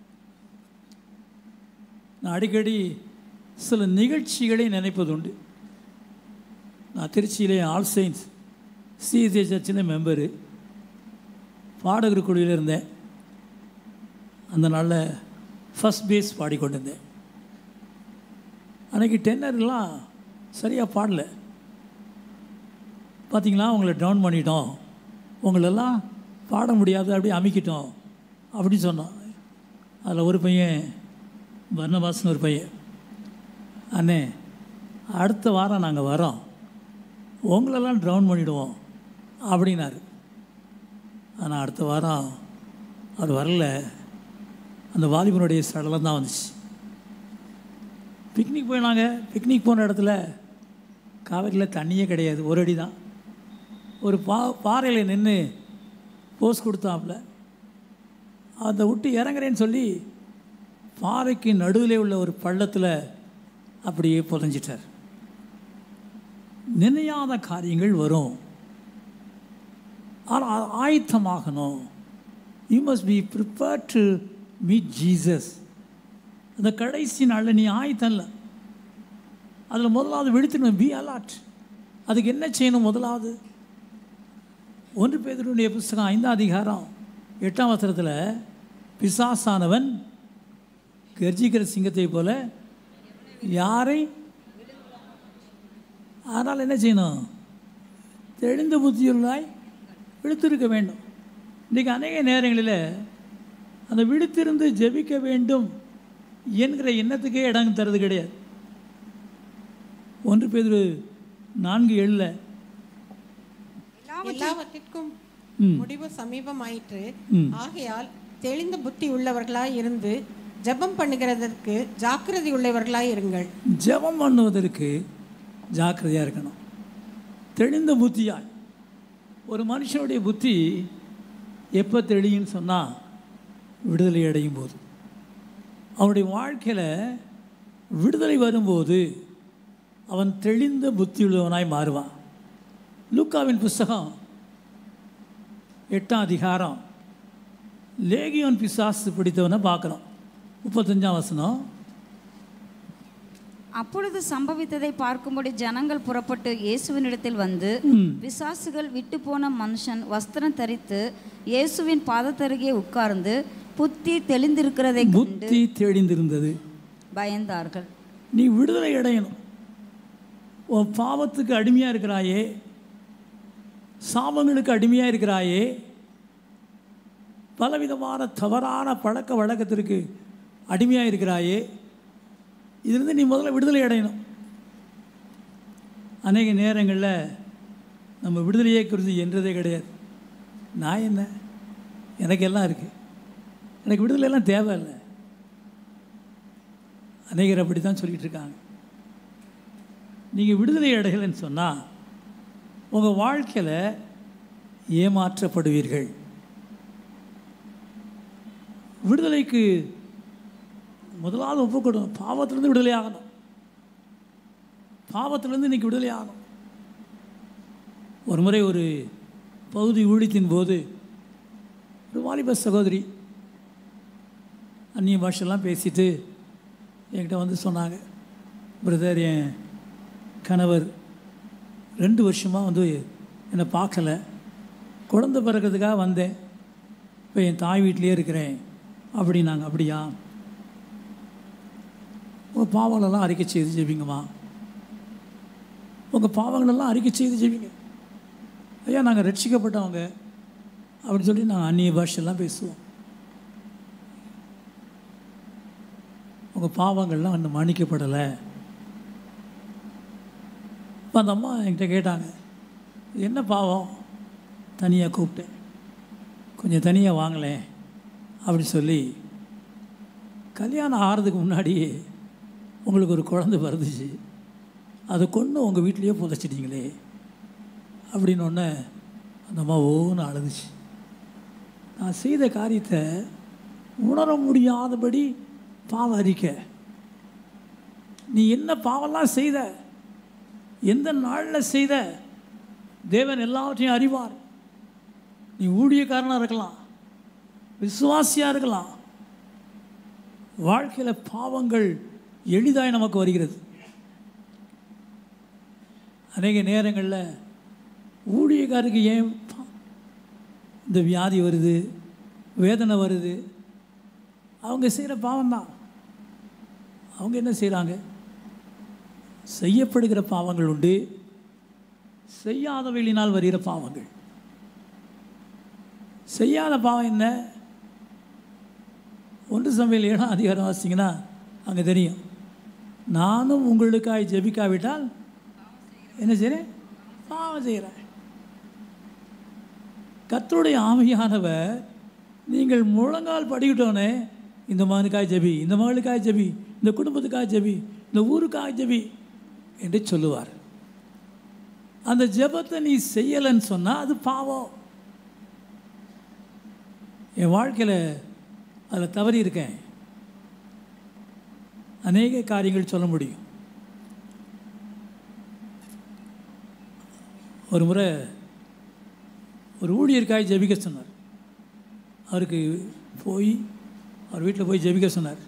நான் அடிக்கடி சில நிகழ்ச்சிகளை நினைப்பது உண்டு நான் திருச்சியிலே ஆல் சயின்ஸ் சிஎஸ்ஐ சர்ச்சில் மெம்பரு பாடகர் குழுவில் இருந்தேன் அந்த நாளில் ஃபஸ்ட் பேஸ் பாடிக்கொண்டிருந்தேன் அன்றைக்கி டென்னர்லாம் சரியாக பாடல பார்த்தீங்களா உங்களை டவுன் பண்ணிட்டோம் உங்களெல்லாம் பாட முடியாது அப்படியே அமைக்கிட்டோம் அப்படின்னு சொன்னான் அதில் ஒரு பையன் பர்ணபாஸ்னு ஒரு பையன் அண்ணே அடுத்த வாரம் நாங்கள் வரோம் உங்களெல்லாம் ட்ரவுன் பண்ணிவிடுவோம் அப்படின்னாரு ஆனால் அடுத்த வாரம் அவர் வரல அந்த வாலிபனுடைய சடலம் தான் வந்துச்சு பிக்னிக் போயினாங்க பிக்னிக் போன இடத்துல காவேரியில் தண்ணியே கிடையாது ஒரு அடி தான் ஒரு பா பாறையில் நின்று போஸ் கொடுத்தாப்புல அதை விட்டு இறங்குறேன்னு சொல்லி பாறைக்கு நடுவில் உள்ள ஒரு பள்ளத்தில் அப்படியே புதஞ்சிட்டார் நினையாத காரியங்கள் வரும் ஆனால் ஆயத்தமாகணும் you must be prepare to meet Jesus அந்த கடைசி நாளில் நீ ஆயத்தம் இல்லை அதில் முதலாவது விழுத்துணும் பி அலாட் அதுக்கு என்ன செய்யணும் முதலாவது ஒன்று பேதருடைய புஸ்தகம் ஐந்தாம் அதிகாரம் எட்டாம் வசனத்தில் பிசாசானவன் கர்ஜிக்கிற சிங்கத்தை போல யாரை ஆனால் என்ன செய்யணும் தெளிந்த புத்தியுள்ளாய் விழுத்திருக்க வேண்டும் இன்றைக்கி அநேக நேரங்களில் அந்த விழுத்திருந்து ஜெபிக்க வேண்டும் என்கிற எண்ணத்துக்கே இடம் தருது கிடையாது ஒன்று பேர் நான்கு ஏழில் எல்லாவற்றிற்கும் ம். முடிவு சமீபமாயிற்று ம். ஆகையால் தெளிந்த புத்தி உள்ளவர்களாய் இருந்து ஜெபம் பண்ணுகிறதற்கு ஜாக்கிரதை உள்ளவர்களாய் இருங்கள் ஜெபம் பண்ணுவதற்கு ஜாக்கிரதையாக இருக்கணும் தெளிந்த புத்தியாய் ஒரு மனுஷனுடைய புத்தி எப்போ தெளியும்னு சொன்னால் விடுதலை அடையும் போது அவனுடைய வாழ்க்கையில் விடுதலை வரும்போது அவன் தெளிந்த புத்தியுள்ளவனாய் மாறுவான் லூக்காவின் புஸ்தகம் எட்டாம் அதிகாரம் லேகியோன் பிசாசு பிடித்தவனை பார்க்குறோம் முப்பத்தஞ்சாம் வசனம் அப்பொழுது சம்பவித்ததை பார்க்கும்படி ஜனங்கள் புறப்பட்டு இயேசுவினிடத்தில் வந்து விசாசுகள் விட்டு போன மனுஷன் வஸ்திரம் தரித்து இயேசுவின் பாதத்தருகே உட்கார்ந்து புத்தி தெளிந்திருக்கிறதை கண்டு புத்தி தெளிந்திருந்தது பயந்தார்கள் நீ விடுதலை அடையணும் உன் பாவத்துக்கு அடிமையாக இருக்கிறாயே சாபங்களுக்கு அடிமையாக இருக்கிறாயே பலவிதமான தவறான பழக்க வழக்கத்திற்கு அடிமையாக இருக்கிறாயே இதிலிருந்து நீ முதல்ல விடுதலை அடையணும் அநேக நேரங்களில் நம்ம விடுதலையை குறித்து என்றதே கிடையாது நான் என்ன எனக்கு எல்லாம் இருக்குது எனக்கு விடுதலை எல்லாம் தேவையில்லை அநேகர் அப்படி தான் சொல்லிகிட்டு இருக்காங்க நீங்கள் விடுதலை அடையலைன்னு சொன்னால் உங்கள் வாழ்க்கையில் ஏமாற்றப்படுவீர்கள் விடுதலைக்கு முதலாவது ஒப்பு கொடுக்கணும் பாவத்திலேருந்து விடுதலை ஆகணும் பாவத்திலேருந்து இன்றைக்கி விடுதலை ஆகணும் ஒரு முறை ஒரு பகுதி ஊழியத்தின் போது ஒரு வாலிப சகோதரி அந்நிய பாஷெல்லாம் பேசிட்டு என்கிட்ட வந்து சொன்னாங்க பிரதர் என் கணவர் ரெண்டு வருஷமாக வந்து என்னை பார்க்கல குழந்தை பிறக்கிறதுக்காக வந்தேன் இப்போ என் தாய் வீட்டிலே இருக்கிறேன் அப்படின்னாங்க அப்படியா உங்கள் பாவங்களெல்லாம் அறிக்கை செய்து ஜெபிங்கம்மா உங்கள் பாவங்களெல்லாம் அறிக்கை செய்து ஜெபிங்க ஐயா நாங்கள் ரட்சிக்கப்பட்டவங்க அப்படின்னு சொல்லி நாங்கள் அந்நிய பாஷெல்லாம் பேசுவோம் உங்கள் பாவங்கள்லாம் இன்னும் மன்னிக்கப்படலை இப்போ அந்த அம்மா என்கிட்ட கேட்டாங்க "இது என்ன பாவம் தனியாக கூப்பிட்டேன் கொஞ்சம் தனியாக வாங்களேன் அப்படி சொல்லி கல்யாணம் ஆகிறதுக்கு முன்னாடி உங்களுக்கு ஒரு குழந்தை பிறந்துச்சு அதை கொண்டு உங்கள் வீட்லேயே புதைச்சிட்டீங்களே அப்படின்னு ஒன்று அந்த அம்மா ஓன்னு அழுதுச்சு நான் செய்த காரியத்தை உணர முடியாதபடி பாவ அறிக்கை நீ என்ன பாவம்லாம் செய்த எந்த நாளில் செய்த தேவன் எல்லாவற்றையும் அறிவார் நீ ஊழியக்காரனாக இருக்கலாம் விசுவாசியாக இருக்கலாம் வாழ்க்கையில் பாவங்கள் எளிதாய் நமக்கு வருகிறது அநேக நேரங்களில் ஊழியக்காரருக்கு ஏன் பா- இந்த வியாதி வருது வேதனை வருது அவங்க செய்கிற பாவம்தான் அவங்க என்ன செய்கிறாங்க செய்யப்படுகிற பாவங்கள் உண்டு செய்யாதவைகளினால் வருகிற பாவங்கள் செய்யாத பாவம் என்ன ஒன்று சமையல் ஏழாம் அதிகாரம் வாசிங்கன்னா அங்கே தெரியும் நானும் உங்களுக்காய் ஜெபிக்காவிட்டால் என்ன செய்கிறேன் பாவம் செய்கிறேன் கர்த்தருடைய ஆவியானவர் நீங்கள் முழங்கால் படிக்கிட்டோன்னே இந்த மகனுக்காய் ஜெபி இந்த மகளுக்காய் ஜெபி இந்த குடும்பத்துக்காய் ஜெபி இந்த ஊருக்காய் ஜெபி என்று சொல்லுவார் அந்த ஜெபத்தை நீ செய்யலைன்னு சொன்னால் அது பாவம் என் வாழ்க்கையில் அதில் தவறி இருக்கேன் அநேக காரியங்கள் சொல்ல முடியும் ஒரு முறை ஒரு ஊழியருக்காய் ஜெபிக்க சொன்னார் அவருக்கு போய் அவர் வீட்டில் போய் ஜெபிக்க சொன்னார்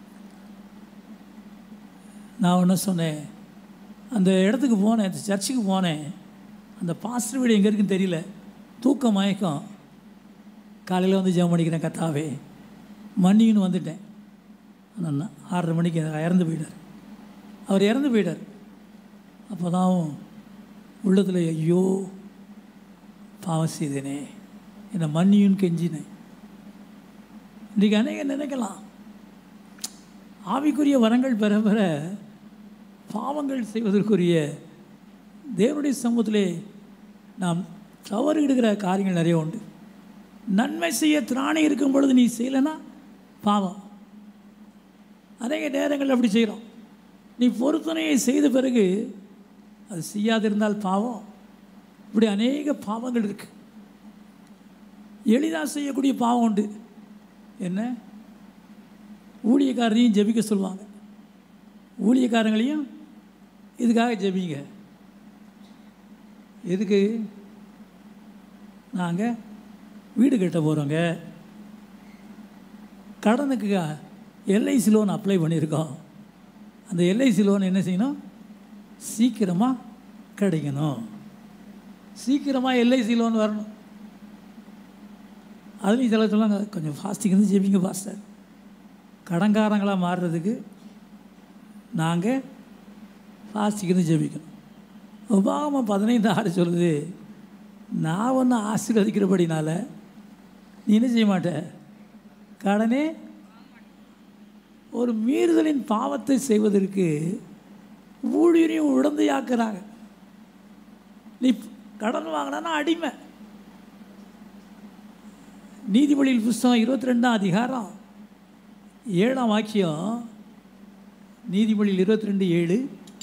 நான் என்ன சொன்னேன் அந்த இடத்துக்கு போனேன் அந்த சர்ச்சுக்கு போனேன் அந்த பாஸ்டர் வீடு எங்கே இருக்குன்னு தெரியல தூக்க மயக்கம் காலையில் வந்து ஜெபம் பண்ணிக்கிறேன் கத்தாவே மன்னின்னு வந்துட்டேன் ஆனால் நான் ஆறரை மணிக்கு இறந்து போயிட்டார் அவர் இறந்து போயிட்டார் அப்போ தான் உள்ளத்தில் ஐயோ பாவம் செய்தேனே என்னை மன்னியுன்னு கெஞ்சினேன் இன்றைக்கி அநேக நினைக்கலாம் ஆவிக்குரிய வரங்கள் பெற பெற பாவங்கள் செய்வதற்குரிய தேவனுடைய சமூகத்திலே நாம் தவறிடுகிற காரியங்கள் நிறைய உண்டு நன்மை செய்ய திராணி இருக்கும் பொழுது நீ செய்யலைன்னா பாவம் அநேக நேரங்கள் அப்படி செய்கிறோம் நீ பொருத்தனையை செய்த பிறகு அது செய்யாதிருந்தால் பாவம் இப்படி அநேக பாவங்கள் இருக்கு எளிதாக செய்யக்கூடிய பாவம் உண்டு என்ன ஊழியக்காரரையும் ஜெபிக்க சொல்லுவாங்க ஊழியக்காரங்களையும் இதுக்காக ஜெபிங்க எதுக்கு நாங்கள் வீடு கட்ட போகிறோங்க கடனுக்கு எல்ஐசி லோன் அப்ளை பண்ணியிருக்கோம் அந்த எல்ஐசி லோன் என்ன செய்யணும் சீக்கிரமாக கிடைக்கணும் சீக்கிரமாக எல்ஐசி லோன் வரணும் அதுலேயும் சில சொல்லுவாங்க கொஞ்சம் ஃபாஸ்டிங் இருந்து ஜெபிங்க பாஸ்டர் கடன்காரங்களாக மாறுறதுக்கு நாங்கள் ஃபாஸ்டிங் இருந்து ஜெபிக்கணும் உபாகமம் பதினைந்து ஆறு சொல்லுது நான் ஒன்று ஆசீர்வதிக்கிறபடினால நீ என்ன செய்ய மாட்ட கடனே ஒரு மீறுதலின் பாவத்தை செய்வதற்கு ஊழியரையும் உடந்தையாக்குறாங்க நீ கடன் வாங்கினா அடிமை நீதிமொழியில் புஸ்தகம் இருபத்தி ரெண்டாம் அதிகாரம் ஏழாம் வாக்கியம் நீதிமொழியில் இருபத்தி ரெண்டு ஏழு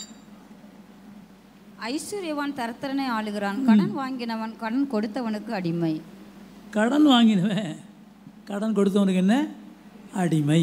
ஐஸ்வர்யவான் தரத்திறனை ஆளுகிறான் கடன் வாங்கினவன் கடன் கொடுத்தவனுக்கு அடிமை கடன் வாங்கினவன் கடன் கொடுத்தவனுக்கு என்ன அடிமை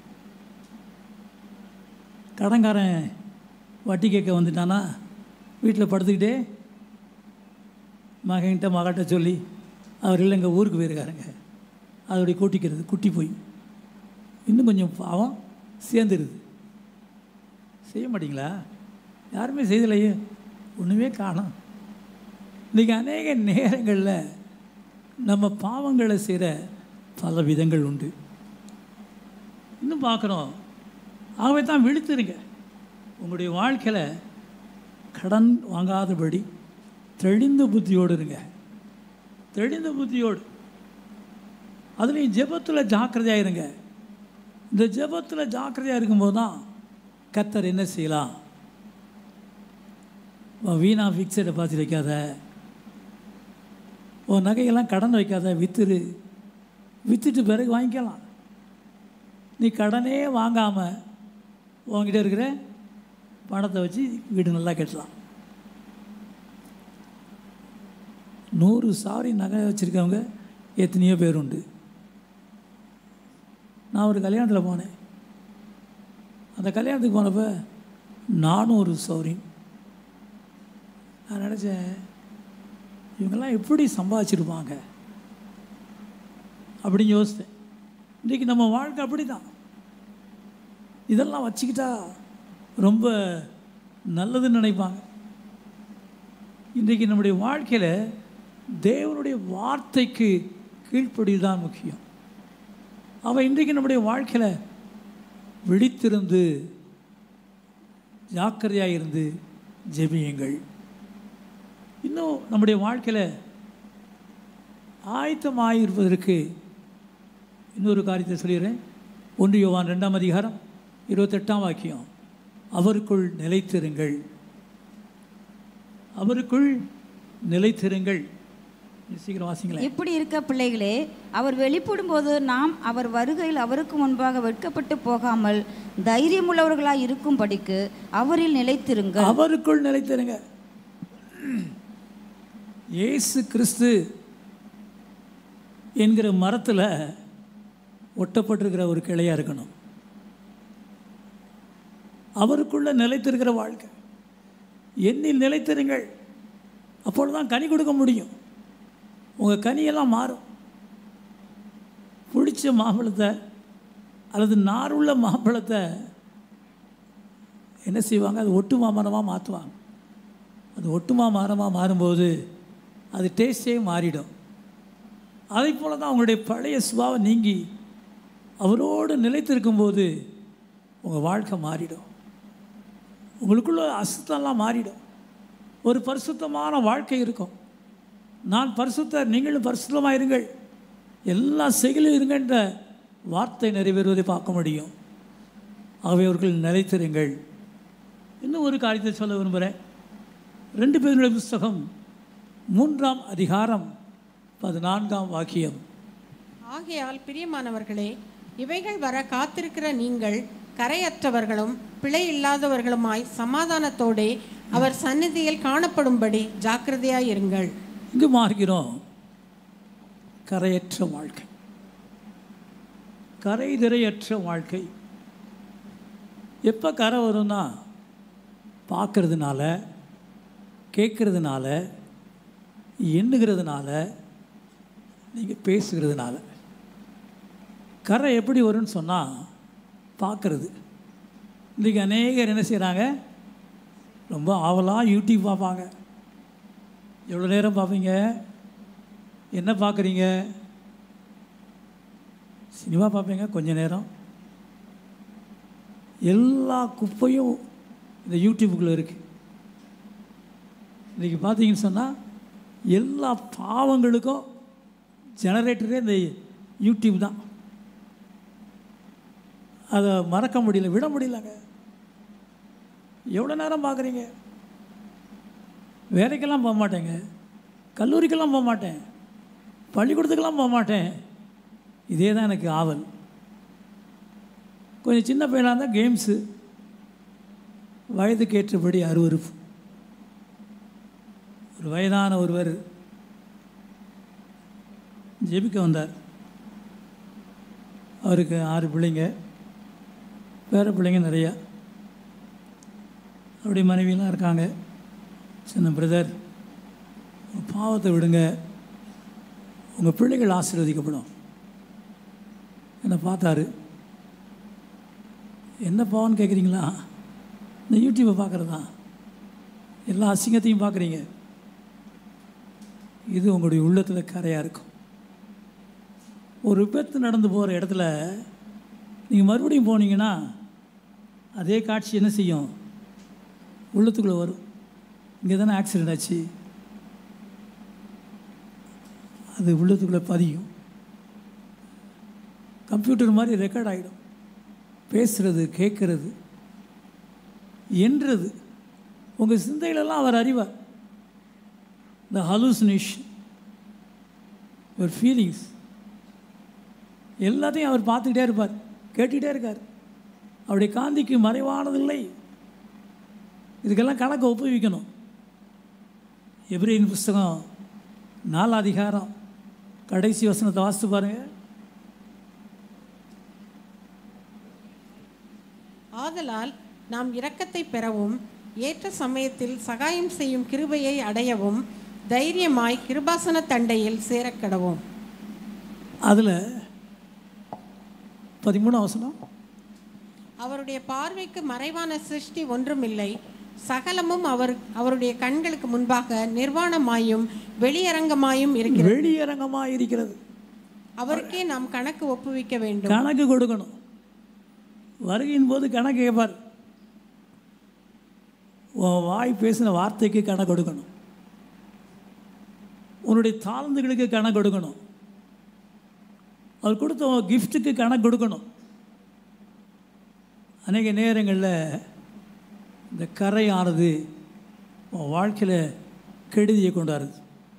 கடன்காரன் வட்டி கேட்க வந்துட்டானா வீட்டில் படுத்துக்கிட்டே மகன்கிட்ட மகட்ட சொல்லி அவர் இல்லை எங்கள் ஊருக்கு போயிருக்காருங்க அதோடைய கூட்டிக்கிறது குட்டி போய் இன்னும் கொஞ்சம் பாவம் சேர்ந்துருது செய்ய மாட்டீங்களா யாருமே செய்யலையே ஒன்றுமே காணோம் இன்றைக்கி அநேக நேரங்களில் நம்ம பாவங்களை செய்கிற பல விதங்கள் உண்டு இன்னும் பார்க்குறோம் ஆகவே தான் விழித்துருங்க உங்களுடைய வாழ்க்கையில் கடன் வாங்காதபடி தெளிந்த புத்தியோடு இருங்க தெளிந்த புத்தியோடு அதுலேயும் ஜெபத்தில் ஜாக்கிரதையாக இருங்க இந்த ஜெபத்தில் ஜாக்கிரதையாக இருக்கும்போது தான் கத்தர் என்ன செய்யலாம் உன் வீணா ஃபிக்ஸடை பார்த்து வைக்காத உன் நகையெல்லாம் கடன் வைக்காத வித்துரு விற்றுட்டு பிறகு வாங்கிக்கலாம் நீ கடனே வாங்காமல் உங்ககிட்ட இருக்கிற பணத்தை வச்சு வீடு நல்லா கட்டலாம் நூறு சாரி நகை வச்சுருக்கவங்க எத்தனையோ பேர் உண்டு நான் ஒரு கல்யாணத்தில் போனேன் அந்த கல்யாணத்துக்கு போனப்போ நானும் ஒரு சௌரின் நான் நினச்சேன் இவங்கெல்லாம் எப்படி சம்பாதிச்சிருப்பாங்க அப்படின்னு யோசித்தேன் இன்றைக்கி நம்ம வாழ்க்கை அப்படி தான் இதெல்லாம் வச்சுக்கிட்டா ரொம்ப நல்லதுன்னு நினைப்பாங்க இன்றைக்கி நம்முடைய வாழ்க்கையில் தேவனுடைய வார்த்தைக்கு கீழ்ப்படியில் தான் முக்கியம் அவன் இன்றைக்கு நம்முடைய வாழ்க்கையில் விழித்திருந்து ஜாக்கிரதையாக இருந்து ஜெபியுங்கள் இன்னும் நம்முடைய வாழ்க்கையில் ஆயத்தமாயிருப்பதற்கு இன்னொரு காரியத்தை சொல்லிடுறேன் ஒன்று யோவான் ரெண்டாம் அதிகாரம் இருபத்தெட்டாம் வாக்கியம் அவருக்குள் நிலைத்திருங்கள் அவருக்குள் நிலைத்திருங்கள் சீக்கிரம் வாசிங்களேன் இப்படி இருக்க பிள்ளைகளே அவர் வெளிப்படும்போது நாம் அவர் வருகையில் அவருக்கு முன்பாக வெட்கப்பட்டு போகாமல் தைரியமுள்ளவர்களாய் இருக்கும்படிக்கு அவரில் நிலைத்திருங்கள் அவருக்குள் நிலைத்திருங்க இயேசு கிறிஸ்து என்கிற மரத்தில் ஒட்டப்பட்டிருக்கிற ஒரு கிளையாக இருக்கணும் அவருக்குள்ள நிலைத்திருக்கிற வாழ்க்கை என்னில் நிலைத்திருங்கள் அப்பொழுது தான் கனி கொடுக்க முடியும் உங்கள் கனியெல்லாம் மாறும் பிடிச்ச மாம்பழத்தை அல்லது நாருள்ள மாம்பழத்தை என்ன செய்வாங்க அது ஒட்டு மாமரமாக மாற்றுவாங்க அது ஒட்டுமா மரமாக மாறும்போது அது டேஸ்டே மாறிடும் அதே போல தான் உங்களுடைய பழைய சுபாவம் நீங்கி அவரோடு நிலைத்திருக்கும்போது உங்கள் வாழ்க்கை மாறிடும் உங்களுக்குள்ள அசுத்தம்லாம் மாறிடும் ஒரு பரிசுத்தமான வாழ்க்கை இருக்கும் நான் பரிசுத்தர் நீங்களும் பரிசுத்தமாக இருங்கள் எல்லா செயலும் இருங்கன்ற வார்த்தை நிறைவேறுவதை பார்க்க முடியும் ஆகவே அவர்கள் நிலைத்திருங்கள் இன்னும் ஒரு காரியத்தை சொல்ல விரும்புகிறேன் ரெண்டு பேருடைய புஸ்தகம் மூன்றாம் அதிகாரம் பதினான்காம் வாக்கியம் ஆகையால் பிரியமானவர்களே இவைகள் வர காத்திருக்கிற நீங்கள் கரையற்றவர்களும் பிழை இல்லாதவர்களுமாய் சமாதானத்தோடே அவர் சந்நிதியில் காணப்படும்படி ஜாக்கிரதையாய் இருங்கள் இங்கு மாறுகிறோம் கரையற்ற வாழ்க்கை கரை திரையற்ற வாழ்க்கை எப்போ கரை வரும்னா பார்க்கறதுனால கேட்கறதுனால எண்ணுகிறதுனால நீங்கள் பேசுகிறதுனால கரை எப்படி வரும்னு சொன்னால் பார்க்கறது இன்றைக்கி அநேகர் என்ன செய்கிறாங்க ரொம்ப ஆவலாக யூடியூப் பார்ப்பாங்க எவ்வளோ நேரம் பார்ப்பீங்க என்ன பார்க்குறீங்க சினிமா பார்ப்பீங்க கொஞ்ச நேரம் எல்லா குப்பையும் இந்த யூடியூப்புக்குள்ளே இருக்குது இன்றைக்கி பார்த்தீங்கன்னு சொன்னால் எல்லா பாவங்களுக்கும் ஜெனரேட்டரே இந்த யூடியூப் தான் அதை மறக்க முடியல விட முடியலங்க எவ்வளோ நேரம் பார்க்குறீங்க வேலைக்கெல்லாம் போக மாட்டேங்க கல்லூரிக்கெல்லாம் போக மாட்டேன் பள்ளிக்கூடத்துக்கெல்லாம் போக மாட்டேன் இதே தான் எனக்கு ஆவல் கொஞ்சம் சின்ன பையனாக இருந்தால் கேம்ஸு வயதுக்கு ஏற்றபடி அருவருப்பு ஒரு வயதான ஒருவர் ஜெபிக்க வந்தார் அவருக்கு ஆறு பிள்ளைங்க பேர பிள்ளைங்க நிறையா அப்படி மனைவியெல்லாம் இருக்காங்க சின்ன பிரதர் பாவத்தை விடுங்க உங்கள் பிள்ளைகள் ஆசீர்வதிக்கப்படும் என்னை பார்த்தாரு என்ன பாவம்னு கேட்குறீங்களா இந்த யூடியூப்பை பார்க்குறது தான் எல்லா அசிங்கத்தையும் பார்க்குறீங்க இது உங்களுடைய உள்ளத்தில் கரையாக இருக்கும் ஒரு விபத்து நடந்து போகிற இடத்துல நீங்கள் மறுபடியும் போனீங்கன்னா அதே காட்சி என்ன செய்யும் உள்ளத்துக்குள்ளே வரும் இங்கே தானே ஆக்சிடெண்ட் ஆச்சு அது உள்ளத்துக்குள்ளே பதியும் கம்ப்யூட்டர் மாதிரி ரெக்கார்ட் ஆகிடும் பேசுறது கேட்குறது என்றது உங்கள் சிந்தையிலெல்லாம் அவர் அறிவார் the hallucination your ஃபீலிங்ஸ் எல்லாத்தையும் அவர் பார்த்துக்கிட்டே இருப்பார் கேட்டுக்கிட்டே இருக்கார் அவருடைய காந்திக்கு மறைவானதில்லை இதுக்கெல்லாம் கணக்கு ஒப்புவிக்கணும் எபிரேன் புஸ்தகம் நாலு அதிகாரம் கடைசி வசனத்தை வாசித்து பாருங்க ஆதலால் நாம் இரக்கத்தை பெறவும் ஏற்ற சமயத்தில் சகாயம் செய்யும் கிருபையை அடையவும் தைரியமாய் கிருபாசன தண்டையில் சேரக்கடவும் அதில் பதிமூணாம் வசனம் அவருடைய பார்வைக்கு மறைவான சிருஷ்டி ஒன்றுமில்லை சகலமும் அவர் அவருடைய கண்களுக்கு முன்பாக நிர்வாணமாயும் வெளியரங்கமாயும் இருக்கிறது வெளியரங்கமாக இருக்கிறது அவருக்கே நாம் கணக்கு ஒப்புவிக்க வேண்டும் கணக்கு கொடுக்கணும் வருகையின் போது கணக்கு கேட்பார் உன் வாய் பேசின வார்த்தைக்கு கணக்கு கொடுக்கணும் உன்னுடைய தாழ்ந்துகளுக்கு கணக்கு கொடுக்கணும் அவர் கொடுத்த உன் கிஃப்ட்டுக்கு கணக்கு கொடுக்கணும் அநேக நேரங்களில் இந்த கரையானது உன் வாழ்க்கையில் கெடுதியை கொண்டாருது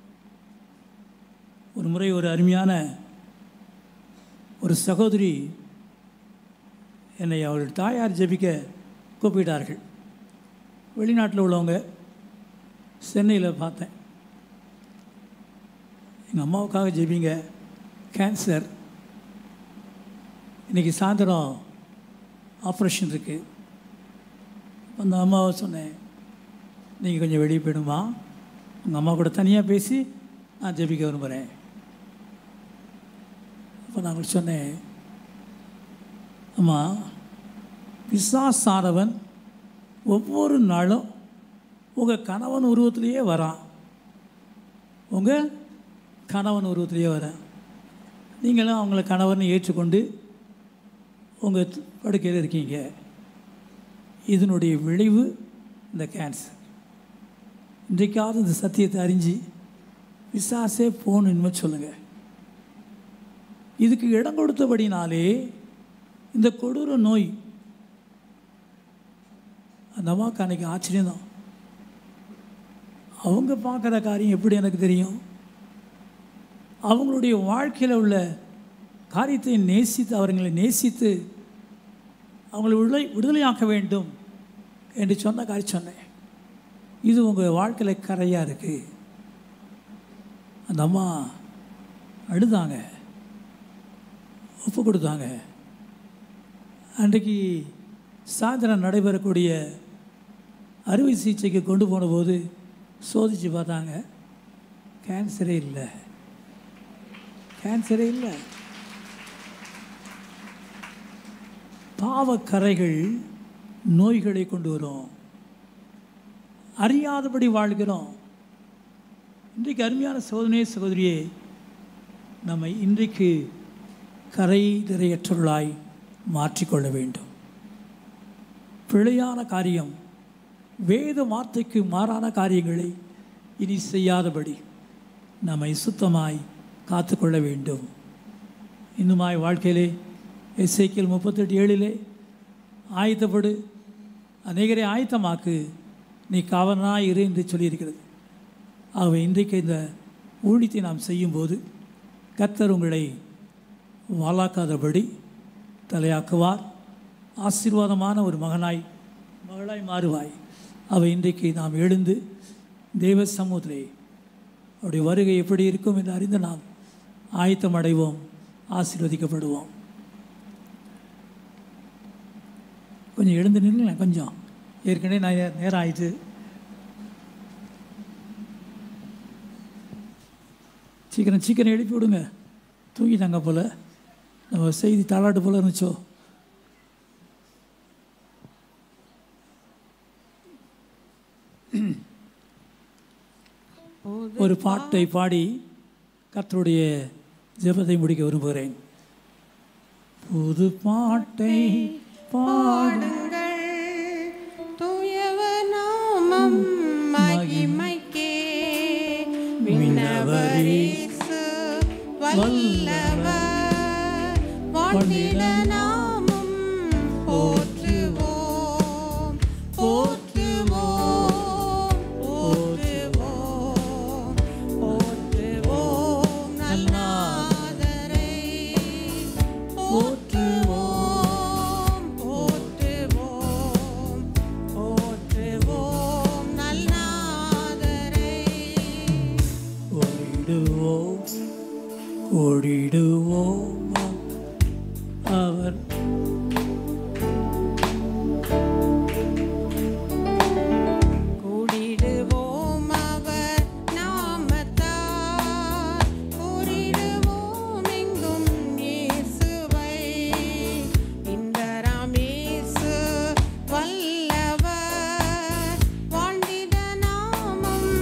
ஒரு முறை ஒரு அருமையான ஒரு சகோதரி என்னை அவள் தாயார் ஜெபிக்க கூப்பிட்டார்கள் வெளிநாட்டில் உள்ளவங்க சென்னையில் பார்த்தேன் எங்கள் அம்மாவுக்காக ஜெபிங்க கேன்சர் இன்றைக்கி சாயந்தரம் ஆப்ரேஷன் இருக்குது அந்த அம்மாவை சொன்னேன் நீங்கள் கொஞ்சம் வெளியே போயிடுமா உங்கள் அம்மா கூட தனியாக பேசி நான் ஜெபிக்க விரும்புகிறேன் அப்போ நான் சொன்னேன் அம்மா பிசாசானவன் ஒவ்வொரு நாளும் உங்கள் கணவன் உருவத்திலேயே வரான் உங்கள் கணவன் உருவத்திலேயே வரான் நீங்களும் அவங்கள கணவனை ஏற்றுக்கொண்டு உங்கள் படுக்கையில் இருக்கீங்க இதனுடைய விளைவு இந்த கேன்சர் இன்றைக்காவது இந்த சத்தியத்தை அறிஞ்சு விசாசே போகணுன்னு சொல்லுங்கள் இதுக்கு இடம் கொடுத்தபடினாலே இந்த கொடூர நோய் அந்த அம்மாவுக்கு அன்றைக்கி ஆச்சரியம்தான் அவங்க பார்க்குற காரியம் எப்படி எனக்கு தெரியும் அவங்களுடைய வாழ்க்கையில் உள்ள காரியத்தை நேசித்து அவர்களை நேசித்து அவங்களை விடுதலை விடுதலையாக்க வேண்டும் என்று சொன்ன காரியம் சொன்னேன் இது உங்கள் வாழ்க்கையில் கரையாக இருக்குது அந்த அம்மா அழுதாங்க ஒப்பு கொடுத்தாங்க அன்றைக்கு சாயந்தரம் நடைபெறக்கூடிய அறுவை சிகிச்சைக்கு கொண்டு போனபோது சோதித்து பார்த்தாங்க கேன்சரே இல்லை கேன்சரே இல்லை பாவக்கரைகள் நோய்களை கொண்டு வரும் அறியாதபடி வாழ்கிறோம் இன்றைக்கு அருமையான சோதனையே சகோதரியே நம்மை இன்றைக்கு கரை திரையற்றவர்களாய் மாற்றிக்கொள்ள வேண்டும் பிழையான காரியம் வேத வார்த்தைக்கு மாறான காரியங்களை இனி செய்யாதபடி நம்மை சுத்தமாய் காத்துக்கொள்ள வேண்டும் இன்னுமாய் வாழ்க்கையிலே எஸ்ஐக்கியல் முப்பத்தெட்டு ஏழிலே ஆயத்தப்படு அநேகரை ஆயத்தமாக்கு நீ காவலனாய் இரு என்று சொல்லியிருக்கிறது ஆகவே இன்றைக்கு இந்த ஊழியத்தை நாம் செய்யும்போது கர்த்தர் உங்களை வாளாக்காதபடி தலையாக்குவார் ஆசீர்வாதமான ஒரு மகனாய் மகளாய் மாறுவாய் அவை இன்றைக்கு நாம் எழுந்து தெய்வ சமூகத்திலே அவருடைய வருகை எப்படி இருக்கும் என்று அறிந்து நாம் ஆயத்தம் அடைவோம் ஆசீர்வதிக்கப்படுவோம் கொஞ்சம் எழுந்து நின்றுங்களேன் கொஞ்சம் ஏற்கனவே நான் நே- நேரம் ஆயிடுச்சு சீக்கிரம் சீக்கிரம் எழுப்பி விடுங்க தூங்கிட்டாங்க போல் நம்ம செய்தி தாளாட்டு போல் இருந்துச்சோ ஒரு பாட்டை பாடி கர்த்தருடைய ஜெபத்தை முடிக்க விரும்புகிறேன் புது பாட்டை பாடு தூயவ நாமம் மகிமைக்கே விண்ணவரேசு வல்லவர் வாழ்ந்திட நாமும் போற்றுவோம் போற்றுவோம் போற்றுவோம் போற்றுவோம் நல்லாதரை போற்றுவோம் போற்றுவோம் அவர் கூடிடுவோம் அவர் நாமத்தால் கூறிடுவோம் எங்கும் இயேசுவை இன்பராம் இயேசு வல்லவர் வாழ்ந்திட நாமம்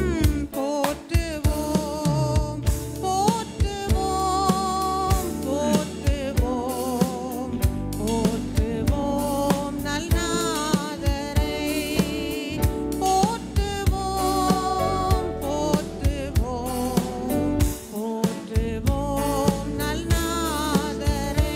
போற்றுவோம் போற்றுவோம் போற்றுவோம் போற்றுவோம் நல்நாதரை போற்றுவோம் போற்றுவோம் போற்றுவோம் நல்நாதரை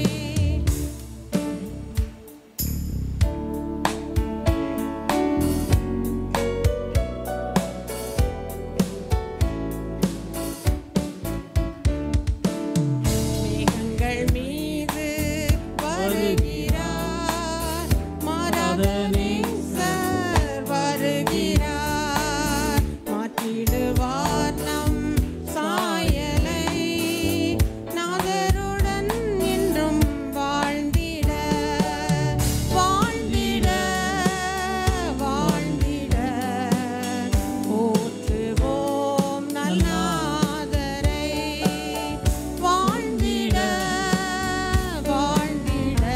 மேகங்கள் மீது வருகிறார் மாறாத நேசர் வருகிறார் மாற்றிடுவார் நம் சாயலை நாதருடன் என்றும் வாழ்ந்திட வாழ்ந்திட வாழ்ந்திட போற்றுவோம் நல்லாதரை வாழ்ந்திட வாழ்ந்திட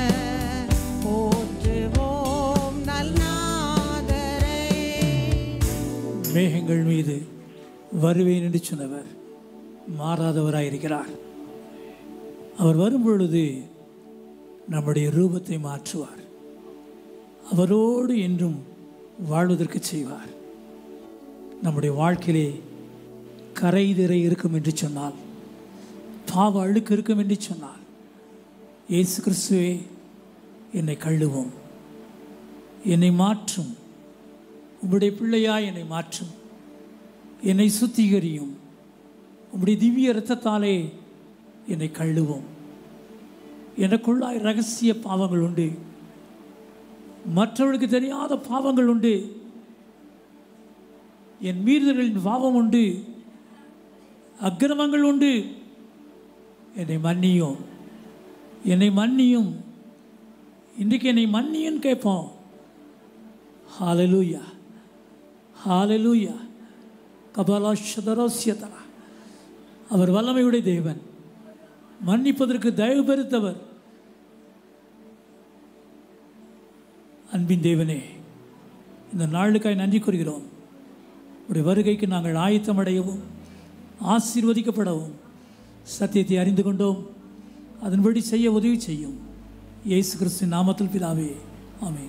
போற்றுவோம் நல்நாதரை மேகங்கள் மீது வருவேன் என்று சொன்னவர் மாறாதவராயிருக்கிறார் அவர் வரும்பொழுது நம்முடைய ரூபத்தை மாற்றுவார் அவரோடு என்றும் வாழ்வதற்கு செய்வார் நம்முடைய வாழ்க்கையிலே கரைதிரை இருக்கும் என்று சொன்னால் பாவ அழுக்கு இருக்கும் என்று சொன்னால் இயேசு கிறிஸ்துவே என்னை கழுவும் என்னை மாற்றும் உம்முடைய பிள்ளையாய் என்னை மாற்றும் என்னை சுத்திகரியும் உம்முடைய திவ்ய இரத்தத்தாலே என்னை கழுவும் எனக்குள்ளாய் ரகசிய பாவங்கள் உண்டு மற்றவர்களுக்கு தெரியாத பாவங்கள் உண்டு என் மீறுதல்களின் பாவம் உண்டு அக்கிரமங்கள் உண்டு என்னை மன்னியும் என்னை மன்னியும் இன்றைக்கு என்னை மன்னியும் கேட்போம் ஹாலலூயா ஹாலலூயா கபாலாஷதரோசியதரா அவர் வல்லமையுடைய தேவன் மன்னிப்பதற்கு தயவு பெருத்தவர் அன்பின் தேவனே இந்த நாளுக்காய் நன்றி கூறுகிறோம் உடைய வருகைக்கு நாங்கள் ஆயத்தமடையவும் ஆசீர்வதிக்கப்படவும் சத்தியத்தை அறிந்து கொண்டோம் அதன்படி செய்ய உதவி செய்யும் இயேசு கிறிஸ்துவின் நாமத்தில் பிதாவே ஆமென்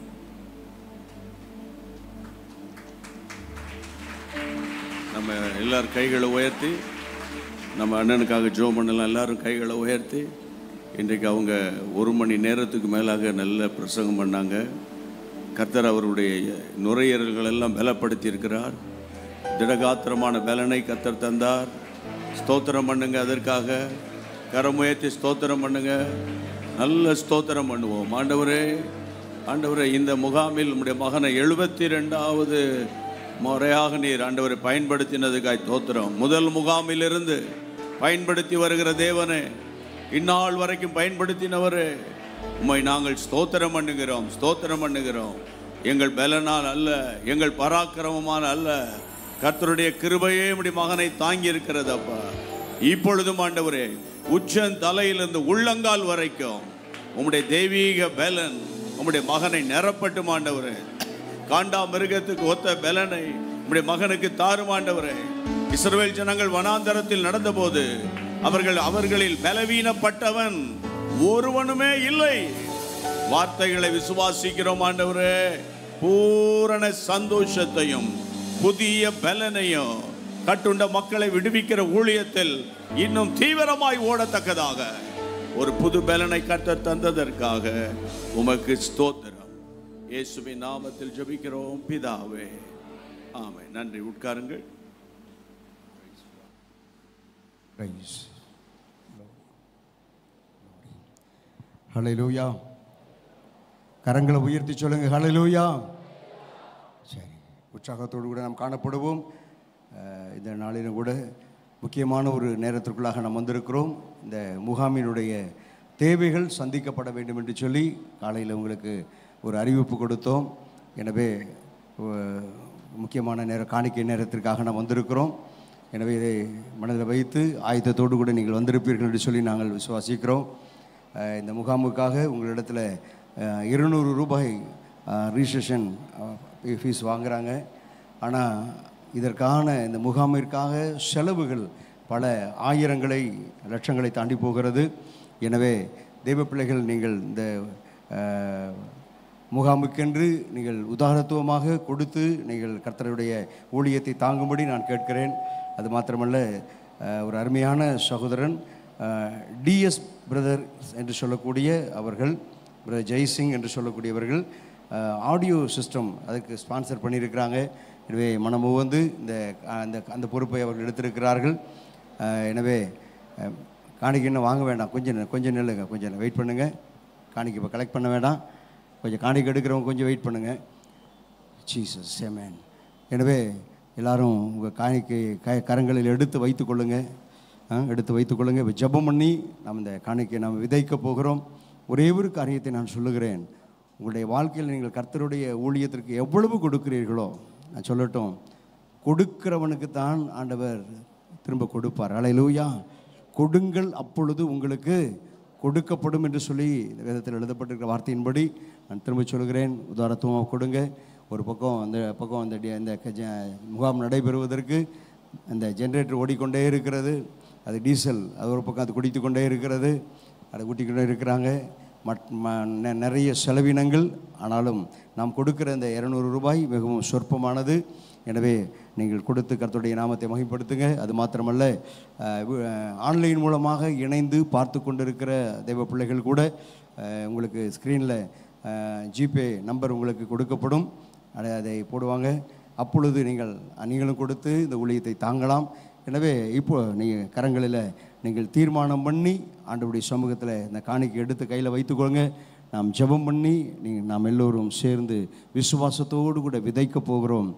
நம்ம எல்லாரும் கைகளை உயர்த்தி நம்ம அண்ணனுக்காக ஜோ பண்ணலாம் எல்லாரும் கைகளை உயர்த்தி இன்றைக்கு அவங்க ஒரு மணி நேரத்துக்கு மேலாக நல்ல பிரசங்கம் பண்ணாங்க கர்த்தர் அவருடைய நுரையீரல்கள் எல்லாம் பலப்படுத்தி இருக்கிறார் திடகாத்திரமான பலனை கர்த்தர் தந்தார் ஸ்தோத்திரம் பண்ணுங்க அதற்காக கரம் உயர்த்தி ஸ்தோத்திரம் பண்ணுங்க நல்ல ஸ்தோத்திரம் பண்ணுவோம் ஆண்டவரே ஆண்டவரே இந்த முகாமில் நம்முடைய மகனை எழுபத்தி ரெண்டாவது முறையாக நீர் ஆண்டவரை பயன்படுத்தினதுக்காய் தோத்திரம் முதல் முகாமிலிருந்து பயன்படுத்தி வருகிற தேவனே இந்நாள் வரைக்கும் பயன்படுத்தினவரே உம்மை நாங்கள் ஸ்தோத்திரம் பண்ணுகிறோம் ஸ்தோத்திரம் பண்ணுகிறோம் எங்கள் பலனால் அல்ல எங்கள் பராக்கிரமமான அல்ல கர்த்தருடைய கிருபையே உம்முடைய மகனை தாங்கி இருக்கிறது அப்பா இப்பொழுதும் ஆண்டவரே உச்சன் தலையிலிருந்து உள்ளங்கால் வரைக்கும் உம்முடைய தெய்வீக பலன் உம்முடைய மகனை நிரப்பட்டும் ஆண்டவரே காண்டா மிருகத்துக்கு ஒத்த பலனை உம்முடைய மகனுக்கு தாருமாண்டவரே இஸ்ரவேல் ஜனங்கள் வனாந்தரத்தில் நடந்தபோது அவர்கள் அவர்களில் பலவீனப்பட்டவன் ஒருவனுமே இல்லை வார்த்தைகளை விசுவாசிக்கிறோம் ஆண்டவரே பூரண சந்தோஷத்தையும் புதிய பலனையும் கட்டுண்ட மக்களை விடுவிக்கிற ஊழியத்தில் இன்னும் தீவிரமாய் ஓடத்தக்கதாக ஒரு புது பலனை கட்ட தந்ததற்காக உமக்கு ஸ்தோத்திரம் இயேசுவின் நாமத்தில் ஜெபிக்கிறோம் பிதாவே ஆமை நன்றி உட்காருங்கள் Praise. ஹalleluya கரங்களை உயர்த்தி சொல்லுங்க ஹalleluya சரி உற்சாகத்தோடு கூட நாம் காணப்படுவோம் அஹ், இந்த நாளிலும் கூட முக்கியமான ஒரு நேரத்திற்குள்ளாக நாம் வந்திருக்கிறோம் இந்த முகாமினுடைய தேவைகள் சந்திக்கப்பட வேண்டும் என்று சொல்லி காலையில் உங்களுக்கு ஒரு அறிவிப்பு கொடுத்தோம் எனவே அஹ், முக்கியமான நேர காணிக்கை நேரத்திற்காக நாம் வந்திருக்கிறோம் எனவே இதை மனதில் வைத்து ஆயத்தத்தோடு கூட நீங்கள் வந்திருப்பீர்கள் என்று சொல்லி நாங்கள் விசுவாசிக்கிறோம் அஹ், இந்த முகாமுக்காக உங்களிடத்தில் அஹ், இருநூறு ரூபாய் ரிஜிஸ்ட்ரேஷன் ஃபீஸ் வாங்குகிறாங்க ஆனால் இதற்கான இந்த முகாமிற்காக செலவுகள் பல ஆயிரங்களை லட்சங்களை தாண்டி போகிறது எனவே தெய்வ பிள்ளைகள் நீங்கள் இந்த அஹ், முகாமுக்கென்று நீங்கள் உதாரணத்துவமாக கொடுத்து நீங்கள் கர்த்தருடைய ஊழியத்தை தாங்கும்படி நான் கேட்கிறேன் அது மாத்திரமல்ல அஹ், ஒரு அருமையான சகோதரன் டிஎஸ் பிரதர் என்று சொல்லக்கூடிய அவர்கள் பிரதர் ஜெய்சிங் என்று சொல்லக்கூடியவர்கள் ஆடியோ சிஸ்டம் அதுக்கு ஸ்பான்சர் பண்ணியிருக்கிறாங்க எனவே மனமு வந்து இந்த அந்த அந்த பொறுப்பை அவர்கள் எடுத்திருக்கிறார்கள் அஹ், எனவே அஹ், காணிக்கை இன்னும் வாங்க வேண்டாம் கொஞ்சம் நே- கொஞ்சம் நில்லுங்க கொஞ்சம் வெயிட் பண்ணுங்கள் காணிக்கை இப்போ கலெக்ட் பண்ண வேண்டாம் கொஞ்சம் காணிக்கை எடுக்கிறவங்க கொஞ்சம் வெயிட் பண்ணுங்கள் ஜீசஸ் சேமேன் எனவே எல்லாரும் உங்கள் காணிக்கை க கரங்களில் எடுத்து வைத்துக்கொள்ளுங்க ஆ, எடுத்து வைத்துக்கொள்ளுங்க இப்போ ஜெபம் பண்ணி நாம் இந்த காணிக்கை நாம் விதைக்க போகிறோம் ஒரே ஒரு காரியத்தை நான் சொல்லுகிறேன் உங்களுடைய வாழ்க்கையில் நீங்கள் கர்த்தருடைய ஊழியத்திற்கு எவ்வளவு கொடுக்கிறீர்களோ நான் சொல்லட்டும் கொடுக்கிறவனுக்கு தான் ஆண்டவர் திரும்ப கொடுப்பார் அலையிலூயா கொடுங்கள் அப்பொழுது உங்களுக்கு கொடுக்கப்படும் என்று சொல்லி இந்த வேதத்தில் எழுதப்பட்டிருக்கிற வார்த்தையின்படி நான் திரும்ப சொல்கிறேன் உதாரணத்துவமாக கொடுங்க ஒரு பக்கம் அந்த பக்கம் அந்த டி- அந்த கஜ- முகாம் நடைபெறுவதற்கு அந்த ஜென்ரேட்டர் ஓடிக்கொண்டே இருக்கிறது அது டீசல் அது ஒரு பக்கம் அது குடித்து கொண்டே இருக்கிறது அதை ஊட்டிக்கொண்டே இருக்கிறாங்க மட் ம- நெ- நிறைய செலவினங்கள் ஆனாலும் நாம் கொடுக்கிற இந்த இரநூறு ரூபாய் மிகவும் சொற்பமானது எனவே நீங்கள் கொடுத்து கர்த்தருடைய நாமத்தை மகிமைப்படுத்துங்க அது மாத்திரமல்ல அஹ், வி- அஹ், ஆன்லைன் மூலமாக இணைந்து பார்த்து கொண்டிருக்கிற தெய்வ பிள்ளைகள் கூட அஹ், உங்களுக்கு ஸ்க்ரீனில் ஜிபே நம்பர் உங்களுக்கு கொடுக்கப்படும் அதை அதை போடுவாங்க அப்பொழுது நீங்கள் நீங்களும் கொடுத்து இந்த ஊழியத்தை தாங்கலாம் எனவே இப்போ நீங்கள் கரங்களில் நீங்கள் தீர்மானம் பண்ணி ஆண்டவருடைய சமூகத்தில் இந்த காணிக்கை எடுத்து கையில் வைத்துக்கொள்ளுங்க நாம் ஜெபம் பண்ணி நீங்கள் நாம் எல்லோரும் சேர்ந்து விசுவாசத்தோடு கூட விதைக்க போகிறோம்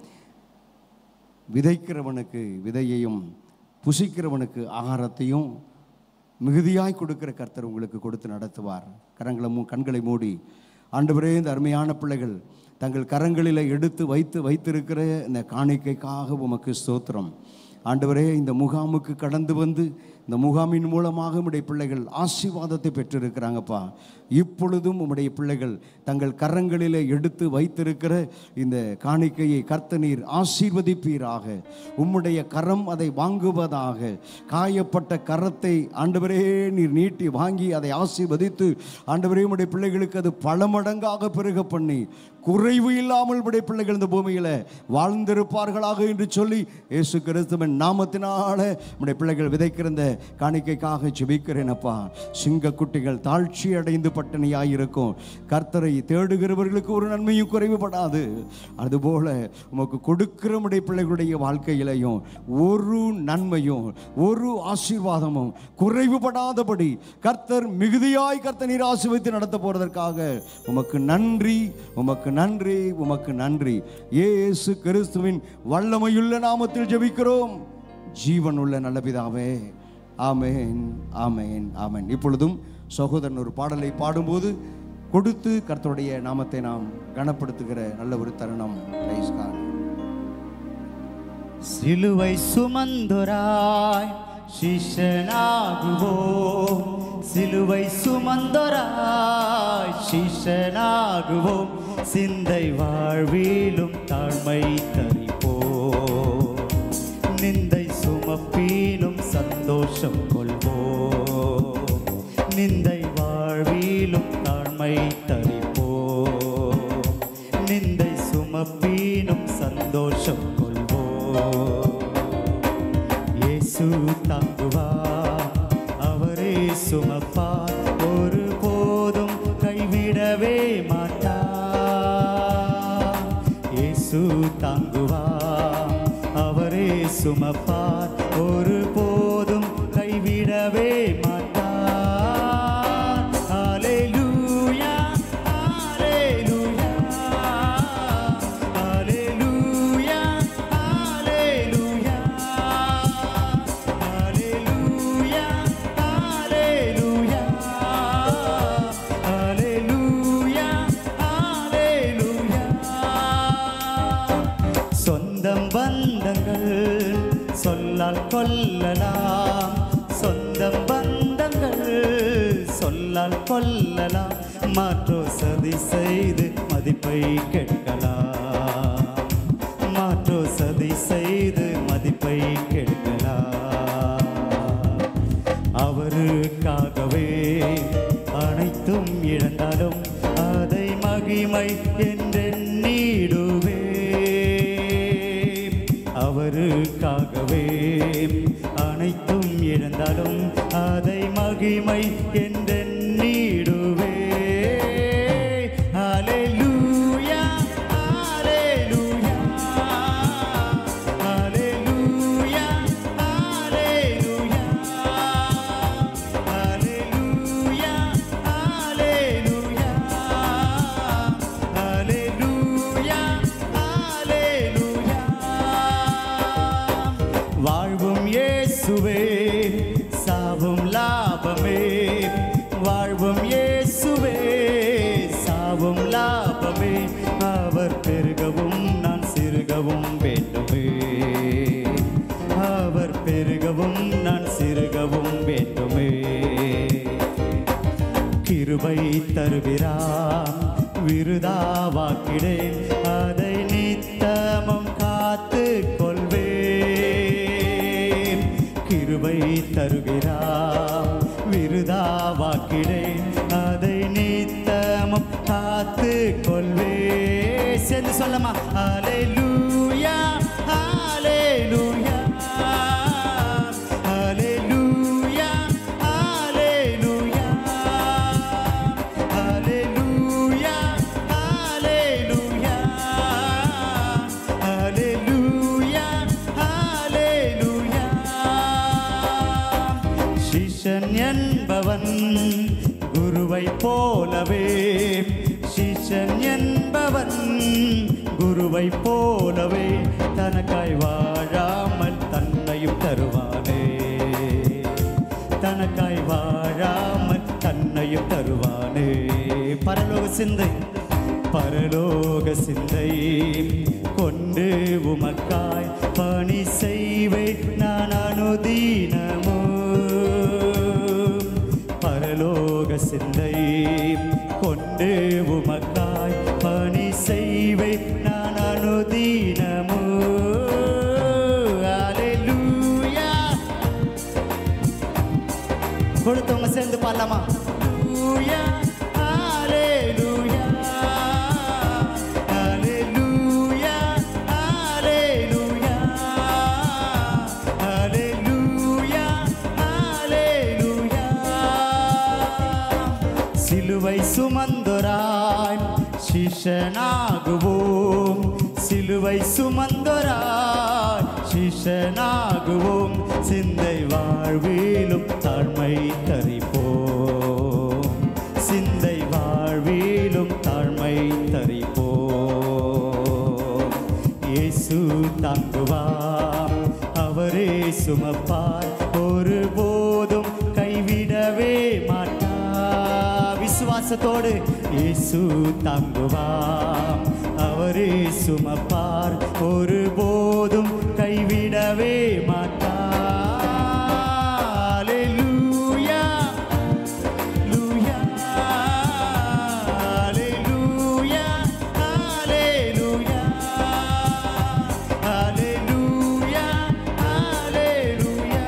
விதைக்கிறவனுக்கு விதையையும் புசிக்கிறவனுக்கு ஆகாரத்தையும் மிகுதியாய் கொடுக்கிற கர்த்தர் உங்களுக்கு கொடுத்து நடத்துவார் கரங்களை மூ கண்களை மூடி ஆண்டவரே இந்த அருமையான பிள்ளைகள் தங்கள் கரங்களில் எடுத்து வைத்து வைத்திருக்கிற இந்த காணிக்கைக்காக உமக்கு ஸ்தோத்திரம் ஆண்டவரே இந்த முகாமுக்கு கடந்து வந்து இந்த முகாமின் மூலமாக உம்முடைய பிள்ளைகள் ஆசீர்வாதத்தை பெற்றிருக்கிறாங்கப்பா இப்பொழுதும் உம்முடைய பிள்ளைகள் தங்கள் கரங்களில் எடுத்து வைத்திருக்கிற இந்த காணிக்கையை கர்த்த நீர் ஆசீர்வதிப்பீராக உம்முடைய கரம் அதை வாங்குவதாக காயப்பட்ட கரத்தை ஆண்டவரே நீர் நீட்டி வாங்கி அதை ஆசீர்வதித்து ஆண்டவரே உம்முடைய பிள்ளைகளுக்கு அது பல மடங்காக பெருக பண்ணி குறைவு இல்லாமல் உடைய பிள்ளைகள் இந்த பூமியில் வாழ்ந்திருப்பார்களாக என்று சொல்லி இயேசு கிறிஸ்துவின் நாமத்தினால உடைய பிள்ளைகள் விதைக்கிற இந்த காணிக்கைக்காக ஜெபிக்கிறேன் அப்பா சிங்க குட்டிகள் தாழ்ச்சி அடைந்து பட்டினியாயிருக்கும் கர்த்தரை தேடுகிறவர்களுக்கு ஒரு நன்மையும் குறைவுபடாது அதுபோல உமக்கு கொடுக்கிற உடைய பிள்ளைகளுடைய வாழ்க்கையிலையும் ஒரு நன்மையும் ஒரு ஆசீர்வாதமும் குறைவுபடாதபடி கர்த்தர் மிகுதியாய் கர்த்தர் நீர் ஆசீர்வதித்து நடத்த போறதற்காக உமக்கு நன்றி உமக்கு நன்றி உமக்கு நன்றி இயேசு கிறிஸ்துவின் வல்லமையுள்ள நாமத்தில் ஜெபிக்கிறோம் ஜீவனுள்ள நல்ல பிதாவே ஆமென் ஆமென் ஆமென் இப்பொழுதும் சகோதரன் ஒரு பாடலை பாடும்போது கொடுத்து கர்த்தருடைய நாமத்தை நாம் கனப்படுத்துகிற நல்ல ஒரு தருணம் Praise God. சிலுவை சுமந்தொராய் சிஷனாகுவோம் சிலுவை சுமந்தொராய் சிஷனாகுவோம் சிந்தை வாழ்விலும் தாழ்மை தரிப்போம் நிந்தை சுமப்பீனும் சந்தோஷம் கொள்வோம் நிந்தை வாழ்விலும் தாழ்மை தரிப்போம் நிந்தை சுமப்பீனும் சந்தோஷம் கொள்வோம் இயேசு தாங்குவார் அவரே சுமப்பார் ஒரு போதும் கைவிடவே மாட்டார் இயேசு தாங்குவார் அவரே சுமப்பார் ஒரு போதும் கைவிடவே மாட்டார் ஹalleluya ஹalleluya ஹalleluya ஹalleluya ஹalleluya ஹalleluya கொல்லலாம் சொந்தம் பந்தங்கள் சொல்லால் கொல்லலாம் மாற்றோ சதி செய்து மதிப்பை கெடுக்கலாம் மாற்றோ சதி செய்து மதிப்பை கெடுக்கலாம் அவருக்காகவே அனைத்தும் இழந்தாலும் அதை மகிமை என்றெண்ணிடுவே அவருக்காகவே அனைத்தும் இழந்தாலும் அதை மகிமை என்றெண்ணிடுவே ஹalleluya ஹalleluya ஹalleluya ஹalleluya ஹalleluya ஹalleluya ஹalleluya ஹalleluya வாழ்வும் இயேசுவே சாவும் லாபமே வாழ்வும் இயேசுவே சாவும் லாபமே அவர் பெருகவும் நான் சிறுகவும் வேண்டுமே அவர் பெருகவும் நான் சிறுகவும் வேண்டுமே கிருபை தருகிறார் விருதாவாக்கிடேன் அதை நித்தமும் காத்து கொள்வேன் கிருபை தருகிறார் விருதாவாக்கிடேன் அதை நித்தமும் காத்து கொள்வே சேர்ந்து சொல்லமா ஹalleluya ஹalleluya ஹalleluya ஹalleluya ஹalleluya ஹalleluya ஹalleluya ஹalleluya சிஷன் என்பவன் குருவை போலவே சிஷன் என்பவன் குருவை போலவே தனக்காய் வாழாமல் தன்னையும் தருவானே தனக்காய் வாழாமல் தன்னையும் தருவானே பரலோக சிந்தை பரலோக சிந்தை கொண்டு உமக்காய் பணி செய்வே நான் அனுதீனமோ பரலோக சிந்தை கொண்டு உமக்காய் பணி செய்வே நான் அனுதீனமோ Hallelujah. கொடுத்தவங்க சேர்ந்து பாடலாமா Hallelujah, hallelujah, hallelujah, hallelujah, hallelujah, hallelujah. சிலுவை சுமந்தொராய் சிஷனாகுவோம் சிலுவை சுமந்தொராய் சிஷனாகுவோம் சிந்தை வாழ்விலும் தாழ்மை தரிப்போம் சிந்தை வாழ்விலும் தாழ்மை தரிப்போம் இயேசு தாங்குவார் அவரே சுமப்பார் ஒருபோதும் கைவிடவே மாட்டார் விசுவாசத்தோடு இயேசு தாங்குவார் அவரே சுமப்பார் ஒருபோதும் கைவிடவே மாட்டார் Hallelujah. Hallelujah. Hallelujah. Hallelujah. Hallelujah.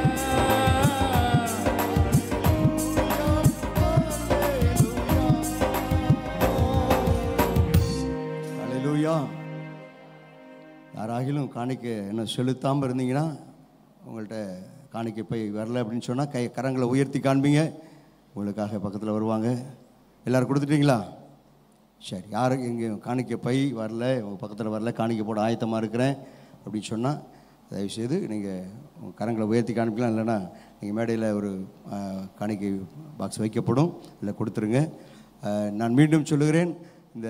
அல்லேலூயா யாராகிலும் காணிக்க என்ன செலுத்தாமல் இருந்தீங்கன்னா உங்கள்கிட்ட காணிக்கை போய் வரல அப்படின்னு சொன்னால் கை கரங்களை உயர்த்தி காண்பீங்க உங்களுக்காக பக்கத்தில் வருவாங்க எல்லாரும் கொடுத்துட்டீங்களா சரி யாரும் எங்கேயும் காணிக்கை பை வரல உங்கள் பக்கத்தில் வரல காணிக்கை போட ஆயத்தமாக இருக்கிறேன் அப்படின்னு சொன்னால் தயவுசெய்து நீங்கள் உங்கள் கரங்களை உயர்த்தி காண்பிக்கலாம் இல்லைன்னா நீங்கள் மேடையில் ஒரு ஆ, காணிக்கை பாக்ஸ் வைக்கப்படும் இல்லை கொடுத்துருங்க ஆ, நான் மீண்டும் சொல்லுகிறேன் இந்த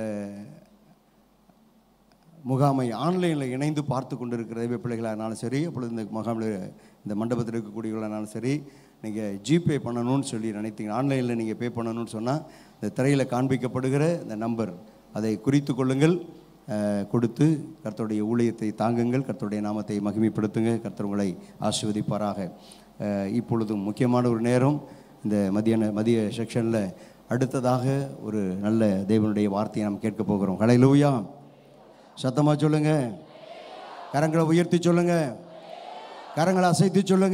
முகாமை ஆன்லைனில் இணைந்து பார்த்து கொண்டிருக்கிற தெய்வ பிள்ளைகளானாலும் சரி அப்பொழுது இந்த முகாமில் இந்த மண்டபத்தில் இருக்கக்கூடியவர்களானாலும் சரி நீங்கள் ஜிபே பண்ணணும்னு சொல்லி நினைத்தீங்க ஆன்லைனில் நீங்கள் பே பண்ணணும்னு சொன்னால் இந்த திரையில் காண்பிக்கப்படுகிற இந்த நம்பர் அதை குறித்து கொள்ளுங்கள் அஹ், கொடுத்து கர்த்தருடைய ஊழியத்தை தாங்குங்கள் கர்த்தருடைய நாமத்தை மகிமைப்படுத்துங்க கர்த்தர் உங்களை ஆசீர்வதிப்பாராக அஹ், இப்பொழுதும் முக்கியமான ஒரு நேரம் இந்த மதியான மதிய செக்ஷனில் அடுத்ததாக ஒரு நல்ல தேவனுடைய வார்த்தையை நாம் கேட்க போகிறோம் கலையிலூயா சத்தமாக சொல்லுங்க கரங்களை உயர்த்தி சொல்லுங்க கரங்களை அசைத்து சொல்லுங்க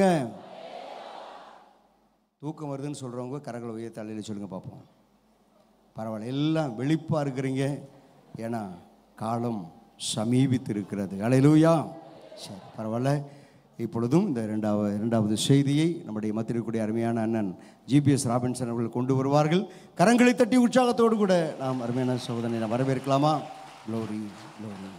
தூக்கம் வருதுன்னு சொல்கிறவங்க கரங்களை உயர்த்தி அலையில் சொல்லுங்க பார்ப்போம் பரவாயில்ல எல்லாம் வெளிப்பாக இருக்கிறீங்க ஏன்னா காலம் சமீபித்து இருக்கிறது அலையிலூயா சரி பரவாயில்ல இப்பொழுதும் இந்த இரண்டாவது இரண்டாவது செய்தியை நம்முடைய மத்தியிருக்கக்கூடிய அருமையான அண்ணன் ஜிபிஎஸ் ராபின்சன் அவர்கள் கொண்டு வருவார்கள் கரங்களை தட்டி உற்சாகத்தோடு கூட நாம் அருமையான சோதனை நாம் வரவேற்கலாமா க்ளோரி க்ளோரி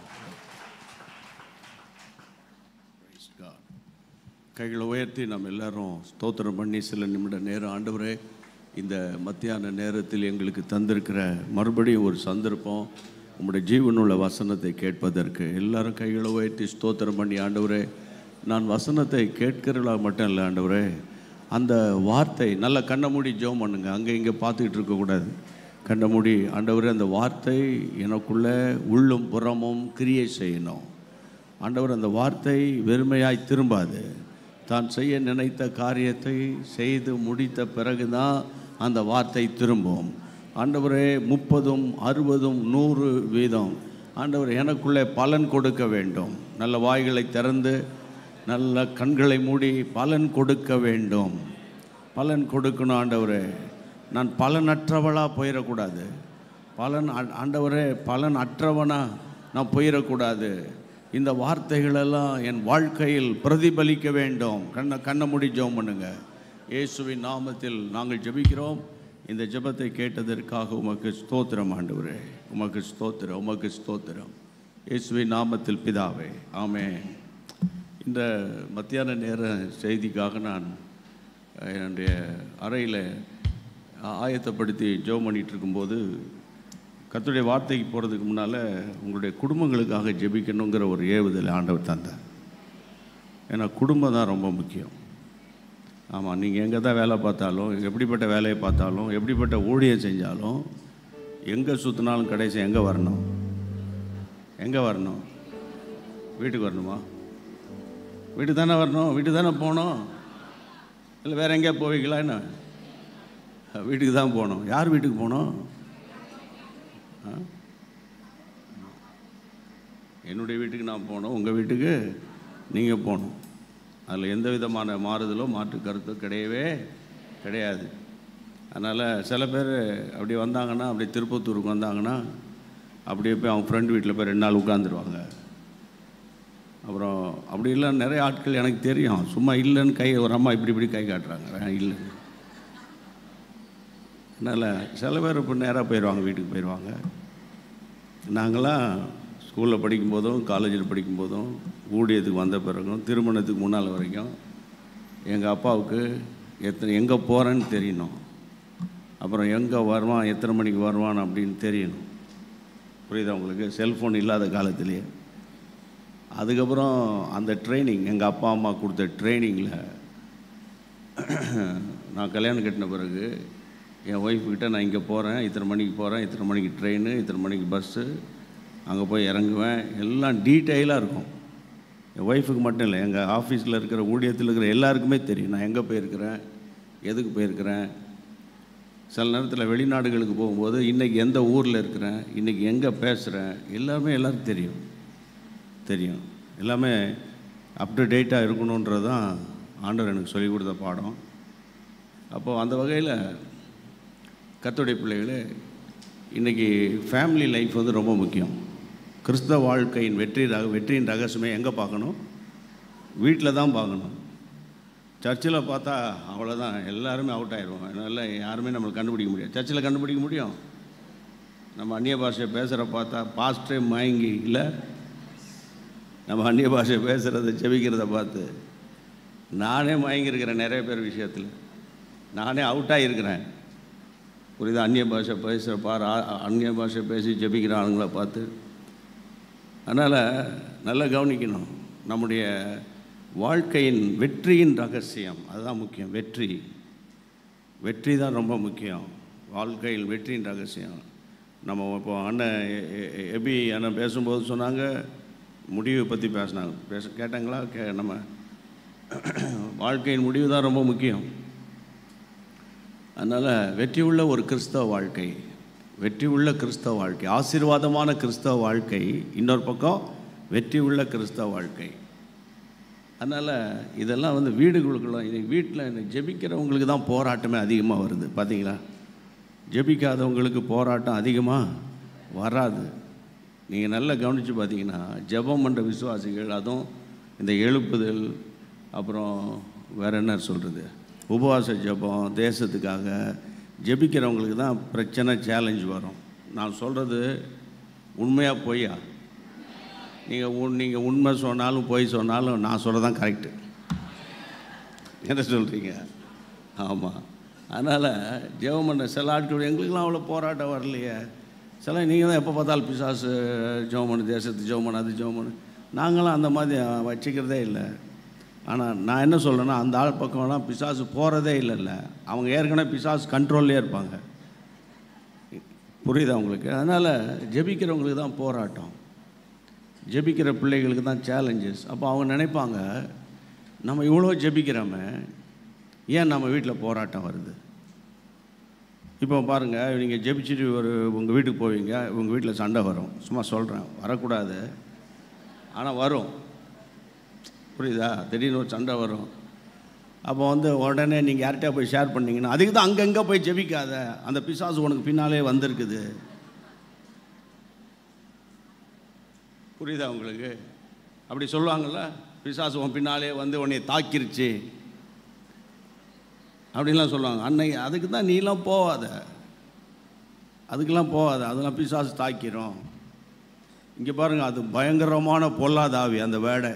கைகளை உயர்த்தி நம்ம எல்லாரும் ஸ்தோத்திரம் பண்ணி சில நிமிட நேரம் ஆண்டவரே இந்த மத்தியான நேரத்தில் எங்களுக்கு தந்திருக்கிற மறுபடியும் ஒரு சந்தர்ப்பம் உம்முடைய ஜீவனுள்ள வசனத்தை கேட்பதற்கு எல்லாரும் கைகளை உயர்த்தி ஸ்தோத்திரம் பண்ணி ஆண்டவரே நான் வசனத்தை கேட்கிறவளா மட்டும் இல்லை ஆண்டவரே அந்த வார்த்தை நல்ல கண்ணை மூடி ஜெபம் பண்ணுங்க அங்கே இங்கே பார்த்துக்கிட்டு இருக்கக்கூடாது கண்ணை மூடி ஆண்டவரே அந்த வார்த்தை எனக்குள்ளே உள்ளும் புறமும் கிரியை செய்யணும் ஆண்டவர் அந்த வார்த்தை வெறுமையாய் திரும்பாது தான் செய்ய நினைத்த காரியத்தை செய்து முடித்த பிறகுதான் அந்த வார்த்தை திரும்பும் ஆண்டவரே முப்பதும் அறுபதும் நூறு வீதம் ஆண்டவர் எனக்குள்ளே பலன் கொடுக்க வேண்டும் நல்ல வாய்களை திறந்து நல்ல கண்களை மூடி பலன் கொடுக்க வேண்டும் பலன் கொடுக்கணும் ஆண்டவரே நான் பலனற்றவளாக போயிடக்கூடாது பலன் ஆ- ஆண்டவரே பலன் அற்றவனா நான் போயிடக்கூடாது இந்த வார்த்தைகளெல்லாம் என் வாழ்க்கையில் பிரதிபலிக்க வேண்டும் கண்ணை கண்ணை மூடி ஜெபம் பண்ணுங்க இயேசுவின் நாமத்தில் நாங்கள் ஜெபிக்கிறோம் இந்த ஜெபத்தை கேட்டதற்காக உமக்கு ஸ்தோத்திரம் ஆண்டவரே உமக்கு ஸ்தோத்திரம் உமக்கு ஸ்தோத்திரம் இயேசுவின் நாமத்தில் பிதாவே ஆமென் இந்த மத்தியான நேர செய்திக்காக நான் அஹ், என்னுடைய அறையில் ஆயத்தப்படுத்தி ஜெபம் பண்ணிட்டு இருக்கும்போது கர்த்தருடைய வார்த்தைக்கு போகிறதுக்கு முன்னால் உங்களுடைய குடும்பங்களுக்காக ஜெபிக்கணுங்கிற ஒரு ஏவுதல் ஆண்டவர் தந்தார் ஏன்னா குடும்பம் தான் ரொம்ப முக்கியம் ஆமாம் நீங்கள் எங்கே தான் வேலை பார்த்தாலும் எப்படிப்பட்ட வேலையை பார்த்தாலும் எப்படிப்பட்ட ஊழியம் செஞ்சாலும் எங்கே சுற்றினாலும் கடைசி எங்கே வரணும் எங்கே வரணும் வீட்டுக்கு வரணுமா வீட்டுக்கு தானே வரணும் வீட்டுக்கு தானே போகணும் இல்லை வேறு எங்கேயா போவீங்களா என்ன வீட்டுக்கு தான் போகணும் யார் வீட்டுக்கு போகணும் ஆ? என்னுடைய வீட்டுக்கு நான் போகணும் உங்கள் வீட்டுக்கு நீங்கள் போகணும் அதில் எந்த விதமான மாறுதலோ மாற்று கருத்தோ கிடையவே கிடையாது அதனால் சில பேர் அப்படி வந்தாங்கன்னா அப்படியே திருப்பத்தூருக்கு வந்தாங்கன்னா அப்படியே போய் அவங்க ஃப்ரெண்டு வீட்டில் போய் ரெண்டு நாள் உட்காந்துருவாங்க அப்புறம் அப்படி இல்லை நிறைய ஆட்கள் எனக்கு தெரியும் சும்மா இல்லைன்னு கை ஒரு அம்மா இப்படி இப்படி கை காட்டுறாங்க இல்லைன்னு அதனால் சில பேர் இப்போ நேராக போயிடுவாங்க வீட்டுக்கு போயிடுவாங்க நாங்களாம் ஸ்கூலில் படிக்கும்போதும் காலேஜில் படிக்கும்போதும் ஊழியத்துக்கு வந்த பிறகும் திருமணத்துக்கு முன்னால் வரைக்கும் எங்கள் அப்பாவுக்கு எத்தனை எங்கே போகிறேன்னு தெரியணும் அப்புறம் எங்கே வருவான் எத்தனை மணிக்கு வருவான் அப்படின்னு தெரியணும் புரியுதா உங்களுக்கு செல்ஃபோன் இல்லாத காலத்திலேயே அதுக்கப்புறம் அந்த ட்ரைனிங் எங்கள் அப்பா அம்மா கொடுத்த ட்ரைனிங்கில் நான் கல்யாணம் கட்டின பிறகு என் ஒய்ஃப்கிட்ட நான் இங்கே போகிறேன் இத்தனை மணிக்கு போகிறேன் இத்தனை மணிக்கு ட்ரெயின் இத்தனை மணிக்கு பஸ்ஸு அங்கே போய் இறங்குவேன் எல்லாம் டீட்டெயிலாக இருக்கும் என் ஒய்ஃபுக்கு மட்டும் இல்லை எங்கள் ஆஃபீஸில் இருக்கிற ஊழியத்தில் இருக்கிற எல்லாருக்குமே தெரியும் நான் எங்கே போயிருக்கிறேன் எதுக்கு போயிருக்கிறேன் சில நேரத்தில் வெளிநாடுகளுக்கு போகும்போது இன்றைக்கி எந்த ஊரில் இருக்கிறேன் இன்றைக்கி எங்கே பேசுகிறேன் எல்லாமே எல்லாருக்கும் தெரியும் தெரியும் எல்லாமே அப் டு டேட்டாக இருக்கணுன்றது தான் ஆண்டவர் எனக்கு சொல்லிக் கொடுத்த பாடம் அப்போது அந்த வகையில் கர்த்தருடைய பிள்ளைகளே இன்றைக்கி ஃபேமிலி லைஃப் வந்து ரொம்ப முக்கியம் கிறிஸ்தவ வாழ்க்கையின் வெற்றி ரக வெற்றியின் ரகசியமே எங்கே பார்க்கணும் வீட்டில் தான் பார்க்கணும் சர்ச்சில் பார்த்தா அவ்வளோதான் எல்லாருமே அவுட் ஆயிடுவோம் அதனால் யாருமே நம்மளுக்கு கண்டுபிடிக்க முடியாது சர்ச்சில் கண்டுபிடிக்க முடியும் நம்ம அந்நிய பாஷை பேசுகிற பார்த்தா பாஸ்டே மயங்கி இல்லை நம்ம அந்நிய பாஷை பேசுகிறத செபிக்கிறத பார்த்து நானே மயங்கியிருக்கிறேன் நிறைய பேர் விஷயத்தில் நானே அவுட்டாக இருக்கிறேன் புரியுதா அந்நிய பாஷை பேசுகிற பார் ஆ- அந்நிய பாஷை பேசி ஜெபிக்கிற ஆளுங்களை பார்த்து அதனால் நல்லா கவனிக்கணும் நம்முடைய வாழ்க்கையின் வெற்றியின் ரகசியம் அதுதான் முக்கியம் வெற்றி வெற்றி தான் ரொம்ப முக்கியம் வாழ்க்கையில் வெற்றியின் ரகசியம் நம்ம இப்போ அண்ணன் எ- எ- எபி அண்ணன் பேசும்போது சொன்னாங்க முடிவை பற்றி பேசினாங்க பேச கேட்டாங்களா கே நம்ம வாழ்க்கையின் முடிவு தான் ரொம்ப முக்கியம் அதனால் வெற்றி உள்ள ஒரு கிறிஸ்தவ வாழ்க்கை வெற்றி உள்ள கிறிஸ்தவ வாழ்க்கை ஆசீர்வாதமான கிறிஸ்தவ வாழ்க்கை இன்னொரு பக்கம் வெற்றி உள்ள கிறிஸ்தவ வாழ்க்கை அதனால் இதெல்லாம் வந்து வீடுகளுக்குள்ள இன்னைக்கு வீட்டில் எனக்கு ஜெபிக்கிறவங்களுக்கு தான் போராட்டமே அதிகமாக வருது பார்த்தீங்களா ஜெபிக்காதவங்களுக்கு போராட்டம் அதிகமாக வராது நீங்கள் நல்லா கவனித்து பார்த்தீங்கன்னா ஜெபம் பண்ணுற விசுவாசிகள் அதுவும் இந்த எழுப்புதல் அப்புறம் வேற என்ன சொல்கிறது உபவாச ஜெபம் தேசத்துக்காக ஜெபிக்கிறவங்களுக்கு தான் பிரச்சனை சேலஞ்ச் வரும் நான் சொல்கிறது உண்மையாக பொய்யா நீங்கள் உன் நீங்கள் உண்மை சொன்னாலும் பொய் சொன்னாலும் நான் சொல்கிறது தான் கரெக்டு என்ன சொல்கிறீங்க ஆமாம் அதனால் ஜெபம் பண்ண சில ஆட்கள் எங்களுக்கெல்லாம் அவ்வளோ போராட்டம் வரலையே சில நீங்கள் தான் எப்போ பார்த்தாலும் பிசாசு ஜெபம் பண்ணு தேசத்து ஜெபம் பண்ணு அது ஜெபம் பண்ணு நாங்களாம் அந்த மாதிரி வச்சுக்கிறதே இல்லை ஆனால் நான் என்ன சொல்கிறேன்னா அந்த ஆள் பக்கம்லாம் பிசாசு போகிறதே இல்லைல்ல அவங்க ஏற்கனவே பிசாசு கண்ட்ரோல்லே இருப்பாங்க புரியுதா உங்களுக்கு அதனால் ஜெபிக்கிறவங்களுக்கு தான் போராட்டம் ஜெபிக்கிற பிள்ளைகளுக்கு தான் சேலஞ்சஸ் அப்போ அவங்க நினைப்பாங்க நம்ம இவ்வளோ ஜெபிக்கிறோமே ஏன் நம்ம வீட்டில் போராட்டம் வருது இப்போ பாருங்கள் நீங்கள் ஜெபிச்சுட்டு ஒரு உங்கள் வீட்டுக்கு போவீங்க உங்கள் வீட்டில் சண்டை வரும் சும்மா சொல்கிறேன் வரக்கூடாது ஆனால் வரும் புரியுதா திடீர்னு ஒரு சண்டை வரும் அப்போ வந்து உடனே நீங்கள் யார்கிட்டயா போய் ஷேர் பண்ணீங்கன்னா அதுக்கு தான் அங்கங்கே போய் ஜெபிக்காத அந்த பிசாசு உனக்கு பின்னாலே வந்திருக்குது புரியுதா உங்களுக்கு அப்படி சொல்லுவாங்கள்ல பிசாசு உன் பின்னாலே வந்து உன்னை தாக்கிருச்சு அப்படின்லாம் சொல்லுவாங்க அன்னைக்கு அதுக்கு தான் நீலாம் போகாத அதுக்கெல்லாம் போகாத அதெல்லாம் பிசாசு தாக்கிரும் இங்கே பாருங்கள் அது பயங்கரமான பொல்லாதாவி அந்த வேடை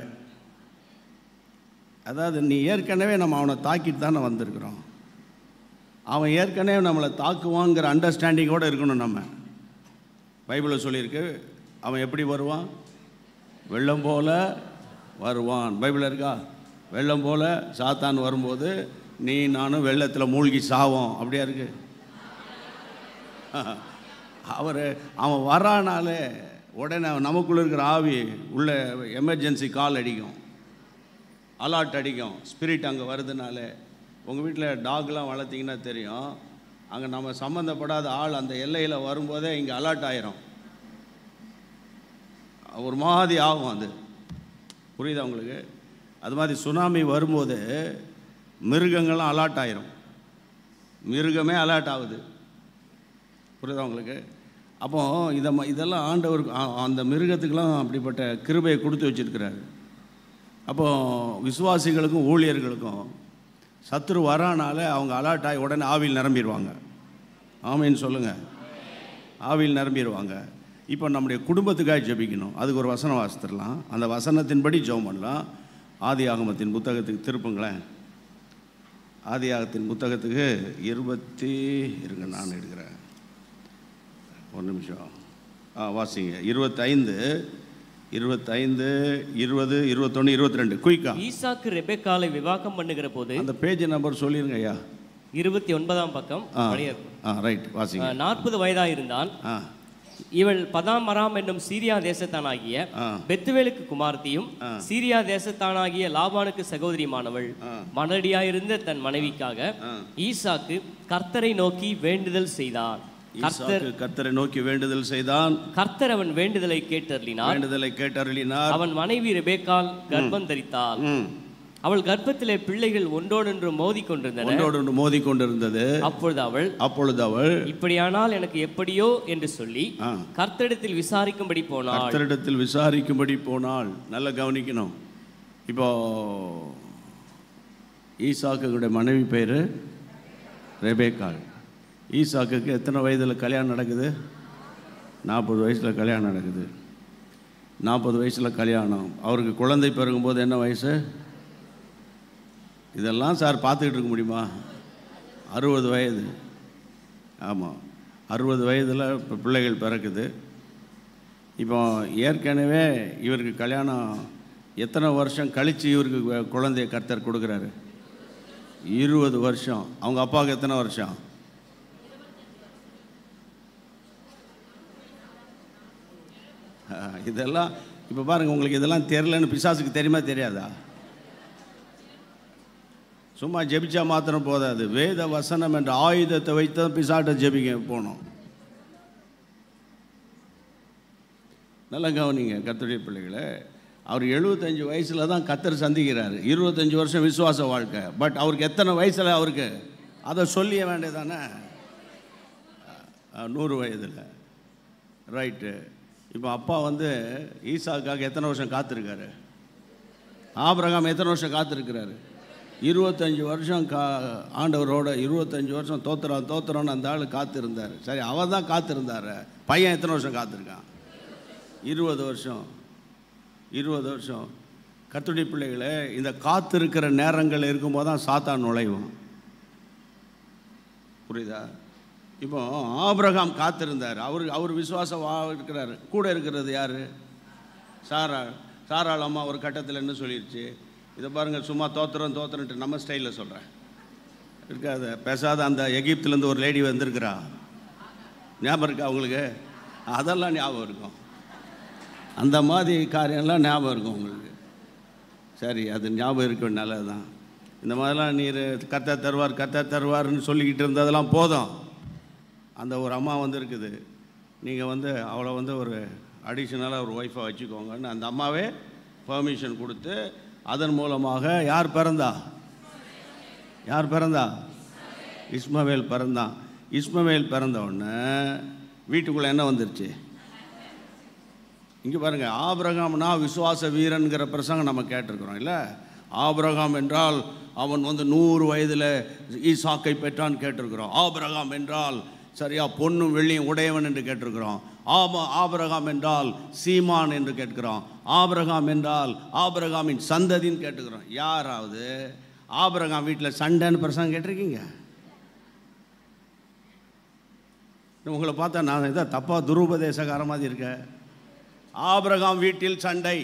அதாவது நீ ஏற்கனவே நம்ம அவனை தாக்கிட்டு தானே வந்திருக்கிறோம் அவன் ஏற்கனவே நம்மளை தாக்குவாங்கிற அண்டர்ஸ்டாண்டிங்கோடு இருக்கணும் நம்ம பைபிளில் சொல்லியிருக்கு அவன் எப்படி வருவான் வெள்ளம் போல வருவான் பைபிளில் இருக்கா வெள்ளம் போல சாத்தான் வரும்போது நீ நானும் வெள்ளத்தில் மூழ்கி சாவோம் அப்படியா இருக்கு அவர் அவன் வரானாலே உடனே நமக்குள்ளே இருக்கிற ஆவி உள்ள எமர்ஜென்சி கால் அடிக்கும் அலாட் அடிக்கும் ஸ்பிரிட் அங்கே வருதுனாலே உங்கள் வீட்டில் டாக்லாம் வளர்த்தீங்கன்னா தெரியும் அங்கே நம்ம சம்மந்தப்படாத ஆள் அந்த எல்லையில் வரும்போதே இங்கே அலாட் ஆயிரும் ஒரு மாதிரி ஆகும் அது புரியுதா உங்களுக்கு அது மாதிரி சுனாமி வரும்போது மிருகங்கள்லாம் அலாட் ஆயிரும் மிருகமே அலாட் ஆகுது புரியுதா உங்களுக்கு அப்போ இதை ம- இதெல்லாம் ஆண்டவருக்கு ஆ- அந்த மிருகத்துக்கெல்லாம் அப்படிப்பட்ட கிருபையை கொடுத்து வச்சிருக்கிறாரு அப்போ விசுவாசிகளுக்கும் ஊழியர்களுக்கும் சத்துரு வரானால அவங்க அலாட் ஆகி உடனே ஆவியில் நிரம்பிடுவாங்க ஆமைன்னு சொல்லுங்கள் ஆவியில் நிரம்பிடுவாங்க இப்போ நம்முடைய குடும்பத்துக்காக ஜெபிக்கணும் அதுக்கு ஒரு வசனம் வாசித்துடலாம் அந்த வசனத்தின்படி ஜெபம் பண்ணலாம் ஆதி ஆகமத்தின் புத்தகத்துக்கு திருப்புங்களேன் ஆதி ஆகத்தின் புத்தகத்துக்கு இருபத்தி இருங்க நான் எடுக்கிறேன் ஒரு நிமிஷம் ஆ வாசிங்க இருபத்தைந்து இருபத்தைந்து இருபது இருபத்தொன்று இருபத்தி ரெண்டு குயிக்கா ஈசாக்கு ரெபெக்காலை விவாகம் பண்ணுகிற போது அந்த பேஜ் நம்பர் சொல்லிருங்க ஐயா இருபத்தி ஒன்பதாம் பக்கம் ஆ பழைய ஆ ரைட் வாசிங்க நாற்பது வயதாயிருந்தான் ஆ இவள் பதாமராம் என்னும் சீரியா தேசத்தானாகிய ஆ. பெத்துவேலுக்கு குமார்த்தியும் சீரியா தேசத்தானாகிய லாபானுக்கு சகோதரியுமானவள் மணடியாயிருந்த தன் மனைவிக்காக ஈசாக்கு கர்த்தரை நோக்கி வேண்டுதல் செய்தான் கர்த்தர் ஈசாக்கு கர்த்தரை நோக்கி வேண்டுதல் செய்தான் கர்த்தர் அவன் வேண்டுதலை கேட்டருளினார் வேண்டுதலை கேட்டருளினார் அவன் மனைவி ரெபேக்கால் கர்ப்பம் தரித்தாள் ம். அவள் கர்ப்பத்திலே பிள்ளைகள் ஒன்றோடொன்று மோதிக் கொண்டிருந்தன ஒன்றோடு ஒன்று மோதி கொண்டிருந்தது அப்பொழுது அவள் அப்பொழுது அவள் இப்படியானால் எனக்கு எப்படியோ என்று சொல்லி ஆ. கர்த்தரிடத்தில் விசாரிக்கும்படி போனாள் கர்த்தரிடத்தில் விசாரிக்கும்படி போனால் நல்லா கவனிக்கணும் இப்போ ஈசாக்குடைய மனைவி பேர் ரெபேக்காள் ஈசாக்குக்கு எத்தனை வயதில் கல்யாணம் நடக்குது நாற்பது வயசில் கல்யாணம் நடக்குது நாற்பது வயசில் கல்யாணம் அவருக்கு குழந்தை பிறகும்போது என்ன வயசு இதெல்லாம் சார் பார்த்துக்கிட்டு இருக்க முடியுமா அறுபது வயது ஆமாம் அறுபது வயதில் இப்போ பிள்ளைகள் பிறக்குது இப்போ ஏற்கனவே இவருக்கு கல்யாணம் எத்தனை வருஷம் கழித்து இவருக்கு கு- குழந்தைய கர்த்தர் கொடுக்குறாரு இருபது வருஷம் அவங்க அப்பாவுக்கு எத்தனை வருஷம் அஹ், இதெல்லாம் இப்போ பாருங்கள் உங்களுக்கு இதெல்லாம் தெரிலன்னு பிசாசுக்கு தெரியுமா தெரியாதா சும்மா ஜெபிச்சா மாத்திரம் போதாது வேத வசனம் என்ற ஆயுதத்தை வைத்து தான் பிசாட்டை ஜெபிக்க போனோம் நல்லா கவனிங்க கர்த்தருடைய பிள்ளைகளே அவர் எழுபத்தஞ்சு வயசில் தான் கத்தர் சந்திக்கிறாரு இருபத்தஞ்சு வருஷம் விசுவாச வாழ்க்கை பட் அவருக்கு எத்தனை வயசில் அவருக்கு அதை சொல்லிய வேண்டியதானே அஹ், நூறு வயதில் ரைட்டு இப்போ அப்பா வந்து ஈசாக்காக எத்தனை வருஷம் காத்திருக்காரு ஆபிரகாம் எத்தனை வருஷம் காத்திருக்கிறாரு இருபத்தஞ்சி வருஷம் கா ஆண்டவரோட இருபத்தஞ்சி வருஷம் தோத்துறோம் தோத்துறோன்னு அந்த ஆள் காத்திருந்தார் சரி அவன் தான் காத்திருந்தார் பையன் எத்தனை வருஷம் காத்திருக்கான் இருபது வருஷம் இருபது வருஷம் கத்துடி பிள்ளைகளே இந்த காத்திருக்கிற நேரங்கள் இருக்கும்போது தான் சாத்தான் நுழைவும் புரியுதா இப்போ ஆபிரகாம் காத்திருந்தார் அவர் அவர் விசுவாசம் வா இருக்கிறார் கூட இருக்கிறது யார் சாரா சாராள் அம்மா ஒரு கட்டத்தில் என்ன சொல்லிருச்சு இதை பாருங்கள் சும்மா தோத்துறோம் தோத்துறன்ட்டு நம்ம ஸ்டைலில் சொல்கிறேன் இருக்காது பேசாத அந்த எகிப்துலேருந்து ஒரு லேடி வந்திருக்கிறா ஞாபகம் இருக்கா அவங்களுக்கு அதெல்லாம் ஞாபகம் இருக்கும் அந்த மாதிரி காரியம்லாம் ஞாபகம் இருக்கும் உங்களுக்கு சரி அது ஞாபகம் இருக்க நல்லது தான் இந்த மாதிரிலாம் நீர் கத்த தருவார் கத்த தருவார்னு சொல்லிக்கிட்டு இருந்ததெல்லாம் போதும் அந்த ஒரு அம்மா வந்து இருக்குது நீங்கள் வந்து அவளை வந்து ஒரு அடிஷ்னலாக ஒரு ஒய்ஃபை வச்சுக்கோங்கன்னு அந்த அம்மாவே பெர்மிஷன் கொடுத்து அதன் மூலமாக யார் பிறந்தா யார் பிறந்தா இஸ்மவேல் பிறந்தான் இஸ்மவேல் பிறந்த உடனே வீட்டுக்குள்ளே என்ன வந்துருச்சு இங்கே பாருங்க ஆபிரகாம்னா விசுவாச வீரன்கிற பிரசங்கம் நம்ம கேட்டிருக்கிறோம் இல்லை ஆபிரகாம் என்றால் அவன் வந்து நூறு வயதில் ஈசாக்கை பெற்றான் கேட்டிருக்கிறோம் ஆபிரகாம் என்றால் சரியா பொன்னும் வெள்ளியும் உடையவன் என்று கேட்டிருக்கிறோம் ஆப ஆபிரகாம் என்றால் சீமான் என்று கேட்கிறோம் ஆபிரகாம் என்றால் ஆபிரகாமின் சந்ததின்னு கேட்டுக்கிறோம் யாராவது ஆபிரகாம் வீட்டில் சண்டைன்னு பிரசங்கம் கேட்டிருக்கீங்க உங்களை பார்த்தா நான் இதை தப்பாக துருபதேசக்கார மாதிரி இருக்கேன் ஆபிரகாம் வீட்டில் சண்டை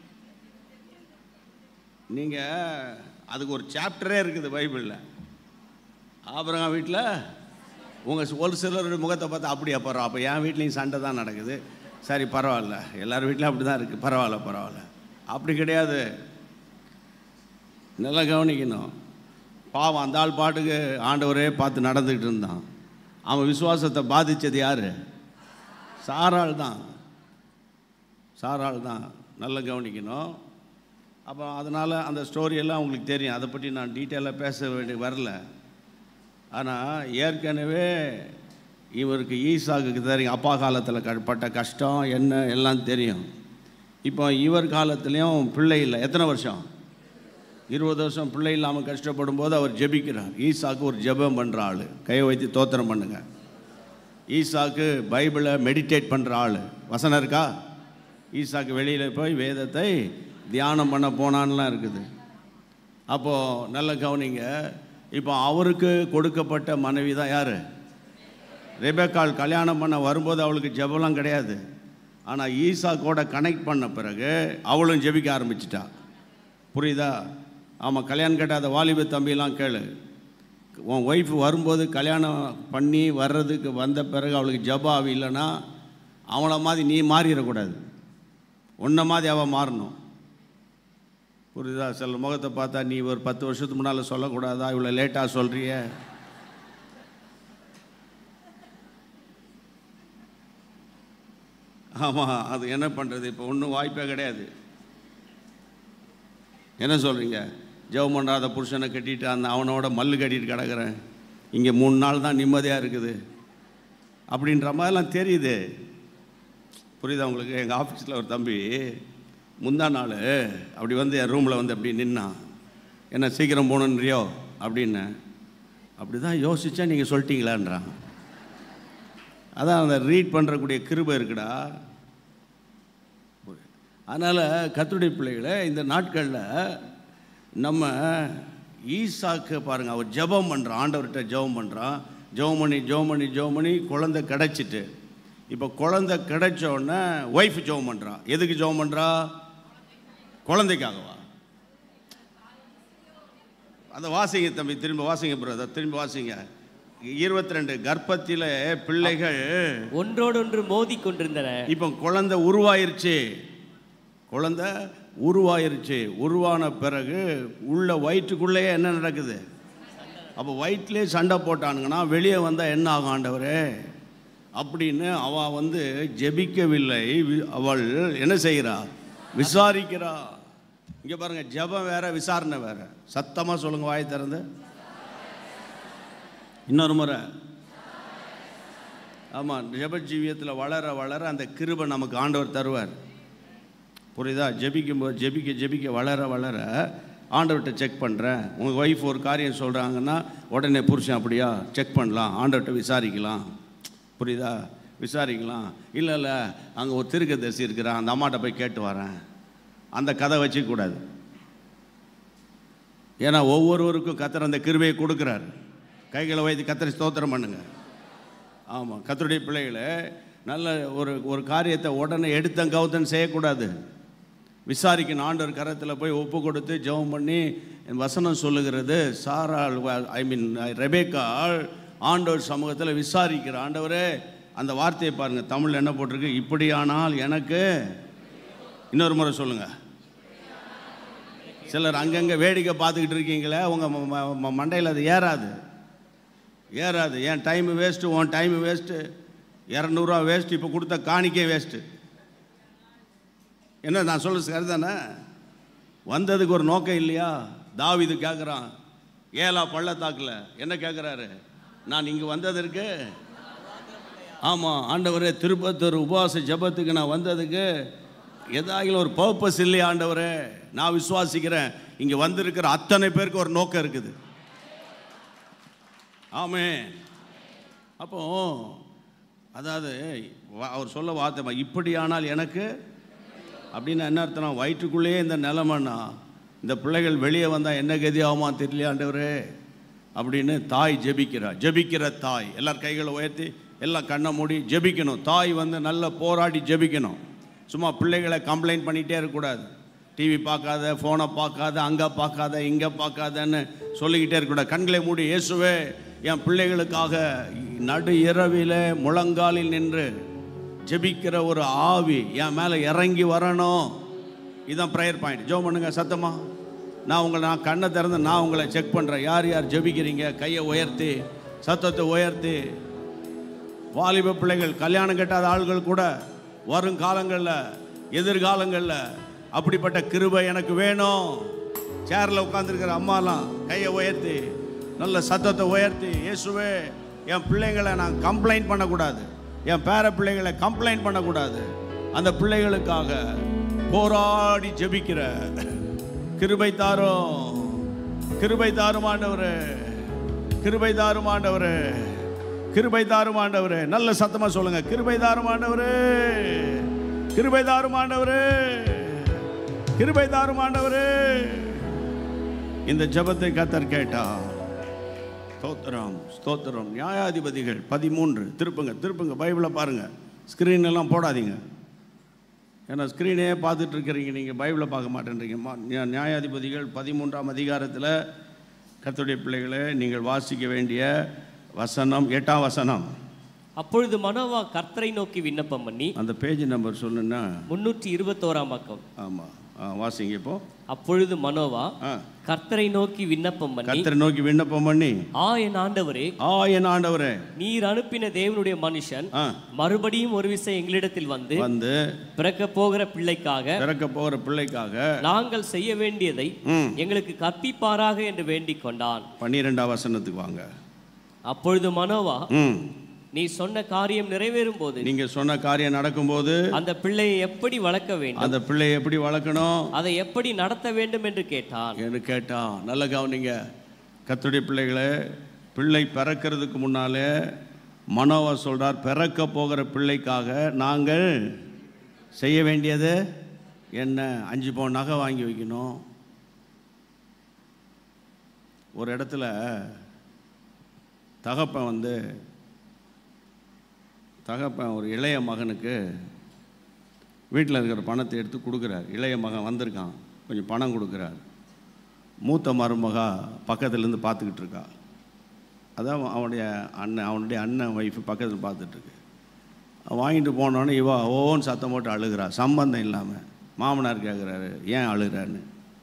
நீங்கள் அதுக்கு ஒரு சாப்டரே இருக்குது பைபிளில் ஆபிரகாம் வீட்டில் உங்கள் ஒரு சிலருடைய முகத்தை பார்த்தா அப்படியா பரவாயில்ல அப்போ என் வீட்லேயும் சண்டை தான் நடக்குது சரி பரவாயில்ல எல்லார் வீட்லையும் அப்படி தான் இருக்குது பரவாயில்ல பரவாயில்ல அப்படி கிடையாது நல்லா கவனிக்கணும் பாவம் அந்த ஆள் பாட்டுக்கு ஆண்டவரே பார்த்து நடந்துக்கிட்டு இருந்தான் அவன் விசுவாசத்தை பாதித்தது யார் சாராள் தான் சாராள் தான் நல்லா கவனிக்கணும் அப்போ அதனால் அந்த ஸ்டோரியெல்லாம் உங்களுக்கு தெரியும் அதை பற்றி நான் டீட்டெயிலாக பேச வேண்டிய வரல ஆனால் ஏற்கனவே இவருக்கு ஈசாக்கு தெரியும் அப்பா காலத்தில் க பட்ட கஷ்டம் என்ன எல்லாம் தெரியும் இப்போ இவர் காலத்துலேயும் பிள்ளை இல்லை எத்தனை வருஷம் இருபது வருஷம் பிள்ளை இல்லாமல் கஷ்டப்படும் போது அவர் ஜெபிக்கிறார் ஈசாக்கு ஒரு ஜெபம் பண்ணுற ஆள் கையை வைத்து தோத்திரம் பண்ணுங்க ஈசாக்கு பைபிளை மெடிடேட் பண்ணுற ஆள் வசனம் இருக்கா ஈசாக்கு வெளியில் போய் வேதத்தை தியானம் பண்ண போனான்லாம் இருக்குது அப்போது நல்ல கவனிங்க இப்போ அவருக்கு கொடுக்கப்பட்ட மனைவி தான் யார் ரெபேக்கால் கல்யாணம் பண்ண வரும்போது அவளுக்கு ஜெபம்லாம் கிடையாது ஆனால் ஈசாக்கோட கனெக்ட் பண்ண பிறகு அவளும் ஜெபிக்க ஆரம்பிச்சிட்டா புரியுதா ஆமாம் கல்யாணம் கேட்டாத வாலிப தம்பியெல்லாம் கேளு உன் ஒய்ஃப் வரும்போது கல்யாணம் பண்ணி வர்றதுக்கு வந்த பிறகு அவளுக்கு ஜபாவி இல்லைன்னா அவளை மாதிரி நீ மாறிடக்கூடாது உன்னை மாதிரி அவள் மாறணும் புரியுதா சில முகத்தை பார்த்தா நீ ஒரு பத்து வருஷத்துக்கு முன்னால் சொல்லக்கூடாதா இவ்வளோ லேட்டாக சொல்கிறிய ஆமாம் அது என்ன பண்ணுறது இப்போ ஒன்றும் வாய்ப்பே கிடையாது என்ன சொல்கிறீங்க ஜெபம் பண்ணாத புருஷனை கட்டிட்டு அந்த அவனோட மல்லு கட்டிட்டு கிடக்கிறேன் இங்கே மூணு நாள் தான் நிம்மதியாக இருக்குது அப்படின்ற மாதிரிலாம் தெரியுது புரியுதா உங்களுக்கு எங்கள் ஆஃபீஸில் ஒரு தம்பி முந்தா நாள் அப்படி வந்து என் ரூமில் வந்து அப்படி நின்னான் என்ன சீக்கிரம் போகணுன்றியோ அப்படின்னு அப்படி தான் யோசித்தா நீங்கள் சொல்லிட்டீங்களான்றான் அதான் அந்த ரீட் பண்ணுறக்கூடிய கிருபை இருக்குடா அதனால் கத்துடைய பிள்ளைகளை இந்த நாட்களில் நம்ம ஈசாக்கு பாருங்கள் அவர் ஜெபம் பண்ணுறான் ஆண்டவர்கிட்ட ஜெபம் பண்ணுறான் ஜெபம் பண்ணி ஜெபம் பண்ணி ஜெபம் பண்ணி குழந்தை கிடச்சிட்டு இப்போ குழந்தை கிடைச்ச உடனே ஒய்ஃப் ஜெபம் பண்ணுறா எதுக்கு ஜெபம் பண்ணுறா குழந்தைக்காகவா அதை வாசிங்க தம்பி திரும்ப வாசிங்க பிரதர் திரும்ப வாசிங்க இருபத்தி ரெண்டு கர்ப்பத்தில் பிள்ளைகள் ஒன்றோடொன்று மோதி கொண்டிருந்தன இப்போ குழந்தை உருவாயிருச்சு குழந்தை உருவாயிருச்சு உருவான பிறகு உள்ள வயிற்றுக்குள்ளேயே என்ன நடக்குது அப்போ வயிற்றுலேயே சண்டை போட்டானுங்கன்னா வெளியே வந்தால் என்ன ஆகும் ஆண்டவரே அப்படின்னு அவள் வந்து ஜெபிக்கவில்லை வி- அவள் என்ன செய்கிறா விசாரிக்கிறா இங்கே பாருங்க ஜெபம் வேற விசாரணை வேற சத்தமாக சொல்லுங்க வாய் திறந்து இன்னொரு முறை ஆமாம் ஜெப ஜீவியத்தில் வளர வளர அந்த கிருபை நமக்கு ஆண்டவர் தருவார் புரியுதா ஜெபிக்கும் போது ஜெபிக்க ஜெபிக்க வளர வளர ஆண்டவர்கிட்ட செக் பண்ணுறேன் உங்கள் ஒய்ஃப் ஒரு காரியம் சொல்கிறாங்கன்னா உடனே புருஷன் அப்படியா செக் பண்ணலாம் ஆண்டவர்கிட்ட விசாரிக்கலாம் புரியுதா விசாரிக்கலாம் இல்லை இல்லை அங்கே ஒரு திருக்கதரிசி இருக்கிறான் அந்த அம்மாட்ட போய் கேட்டு வரேன் அந்த கதை வச்சுக்கூடாது ஏன்னா ஒவ்வொருவருக்கும் கத்தர் அந்த கிருபையை கொடுக்குறாரு கைகளை வைத்து கத்தரை ஸ்தோத்திரம் பண்ணுங்க ஆமாம் கத்தருடைய பிள்ளைகளை நல்ல ஒரு ஒரு காரியத்தை உடனே எடுத்தன் கவுத்தன் செய்யக்கூடாது விசாரிக்கணும் ஆண்டவர் கரத்தில் போய் ஒப்பு கொடுத்து ஜெபம் பண்ணி வசனம் சொல்லுகிறது சாராள் ஐ மீன் ரெபேக்காள் ஆண்டவர் சமூகத்தில் விசாரிக்கிற ஆண்டவரே அந்த வார்த்தையை பாருங்கள் தமிழில் என்ன போட்டிருக்கு இப்படியானால் எனக்கு இன்னொரு முறை சொல்லுங்கள் சிலர் அங்கங்கே வேடிக்கை பார்த்துக்கிட்டு இருக்கீங்களே உங்கள் மண்டையில் அது ஏறாது ஏறாது என் டைம் வேஸ்ட்டு உன் டைம் வேஸ்ட்டு இரநூறுவா வேஸ்ட்டு இப்போ கொடுத்த காணிக்கே வேஸ்ட்டு என்ன நான் சொல்ல சரிதானே வந்ததுக்கு ஒரு நோக்கம் இல்லையா தாவிது கேட்குறான் ஏலா பள்ளத்தாக்கில் என்ன கேட்குறாரு நான் இங்கே வந்ததற்கு ஆமாம் ஆண்டவரே திருப்பத்தூர் உபவாச ஜெபத்துக்கு நான் வந்ததுக்கு ஏதாகிலும் ஒரு பர்பஸ் இல்லையா ஆண்டவரே நான் விசுவாசிக்கிறேன் இங்கே வந்திருக்கிற அத்தனை பேருக்கு ஒரு நோக்கம் இருக்குது ஆமே அப்போ அதாவது வா- அவர் சொல்ல வார்த்தை இப்படியானால் எனக்கு அப்படின்னு என்ன அர்த்தம் வயிற்றுக்குள்ளேயே இந்த நிலமன்னா இந்த பிள்ளைகள் வெளியே வந்தால் என்ன கதி ஆகுமா தெரியலையா ஆண்டவரே அப்படின்னு தாய் ஜெபிக்கிறா ஜெபிக்கிற தாய் எல்லார் கைகளை உயர்த்தி எல்லாம் கண்ணை மூடி ஜெபிக்கணும் தாய் வந்து நல்லா போராடி ஜெபிக்கணும் சும்மா பிள்ளைகளை கம்ப்ளைண்ட் பண்ணிகிட்டே இருக்கக்கூடாது டிவி பார்க்காத ஃபோனை பார்க்காத அங்கே பார்க்காத இங்கே பார்க்காதன்னு சொல்லிக்கிட்டே இருக்கக்கூடாது கண்களை மூடி இயேசுவே என் பிள்ளைகளுக்காக நடு இரவிலே முழங்காலில் நின்று ஜெபிக்கிற ஒரு ஆவி என் மேலே இறங்கி வரணும் இதுதான் ப்ரேயர் பாயிண்ட் ஜோ பண்ணுங்க சத்தமா நான் உங்களை நான் கண்ணை திறந்து நான் உங்களை செக் பண்ணுறேன் யார் யார் ஜெபிக்கிறீங்க கையை உயர்த்தி சத்தத்தை உயர்த்தி வாலிப பிள்ளைகள் கல்யாணம் கட்டாத ஆள்கள் கூட வரும் காலங்களில் எதிர்காலங்களில் அப்படிப்பட்ட கிருபை எனக்கு வேணும் சேரில் உட்காந்துருக்கிற அம்மாலாம் கையை உயர்த்தி நல்ல சத்தத்தை உயர்த்தி இயேசுவே என் பிள்ளைங்களை நான் கம்ப்ளைண்ட் பண்ணக்கூடாது என் பேர பிள்ளைகளை கம்ப்ளைண்ட் பண்ணக்கூடாது அந்த பிள்ளைகளுக்காக போராடி ஜெபிக்கிற கிருபை தாரும் கிருபை தாரும் ஆண்டவரே கிருபை தாரும் ஆண்டவரே கிருபை தாரும் ஆண்டவரே நல்ல சத்தமா சொல்லுங்க கிருபை தாரும் ஆண்டவரே கிருபை தாரும் ஆண்டவரே கிருபை தாரும் ஆண்டவரே இந்த ஜெபத்தை கத்தர் கேட்டா ஸ்தோத்திரம் ஸ்தோத்திரம் நியாயாதிபதிகள் பதிமூன்று திருப்புங்க திருப்புங்க பைபிளை பாருங்க ஸ்க்ரீன் எல்லாம் போடாதீங்க ஏன்னா ஸ்க்ரீனே பார்த்துட்டு இருக்கிறீங்க நீங்கள் பைபிளை பார்க்க மாட்டேன்றீங்க மா- நியா- நியாயாதிபதிகள் பதிமூன்றாம் அதிகாரத்தில் கர்த்தருடைய பிள்ளைகளை நீங்கள் வாசிக்க வேண்டிய வசனம் எட்டாம் வசனம் அப்பொழுது மனோவா கர்த்தரை நோக்கி விண்ணப்பம் பண்ணி அந்த பேஜ் நம்பர் சொல்லுன்னா முன்னூற்றி இருபத்தோராம் பக்கம் ஆமாம் வாசிங்க இப்போ அப்பொழுது மனோவா ஆ கர்த்தரை நோக்கி விண்ணப்பம் பண்ணி கர்த்தரை நோக்கி விண்ணப்பம் பண்ணி ஆ என் ஆண்டவரே ஆ என் ஆண்டவரே நீர் அனுப்பின தேவனுடைய மனுஷன் ஆ மறுபடியும் ஒரு விசை எங்களிடத்தில் வந்து வந்து பிறக்க போகிற பிள்ளைக்காக பிறக்க போகிற பிள்ளைக்காக நாங்கள் செய்ய வேண்டியதை ம் எங்களுக்கு கற்பிப்பாராக என்று வேண்டிக் கொண்டான் பன்னிரெண்டாம் வசனத்துக்கு வாங்க அப்பொழுது மனோவா ம் நீ சொன்ன காரியம் நிறைவேறும் போது நீங்கள் சொன்ன காரியம் நடக்கும்போது அந்த பிள்ளையை எப்படி வளர்க்க வேண்டும் அந்த பிள்ளையை எப்படி வளர்க்கணும் அதை எப்படி நடத்த வேண்டும் என்று கேட்டான் என்று கேட்டான் நல்ல கவனிங்க கத்துடைய பிள்ளைகளே பிள்ளை பிறக்கிறதுக்கு முன்னாலே மனோவா சொல்றார் பிறக்க போகிற பிள்ளைக்காக நாங்கள் செய்ய வேண்டியது என்ன அஞ்சு பவுன் நகை வாங்கி வைக்கணும் ஒரு இடத்துல தகப்பன் வந்து தகப்பன் ஒரு இளைய மகனுக்கு வீட்டில் இருக்கிற பணத்தை எடுத்து கொடுக்குறார் இளைய மகன் வந்திருக்கான் கொஞ்சம் பணம் கொடுக்குறார் மூத்த மருமகா பக்கத்துலேருந்து பார்த்துக்கிட்டு இருக்கா அதான் அவனுடைய அண்ணன் அவனுடைய அண்ணன் ஒய்ஃபு பக்கத்தில் பார்த்துட்ருக்கு வாங்கிட்டு போனோடனே இவா ஓன்னு சத்தம் போட்டு அழுகிறா சம்பந்தம் இல்லாமல் மாமனார் கேட்குறாரு ஏன் அழுகிறான்னு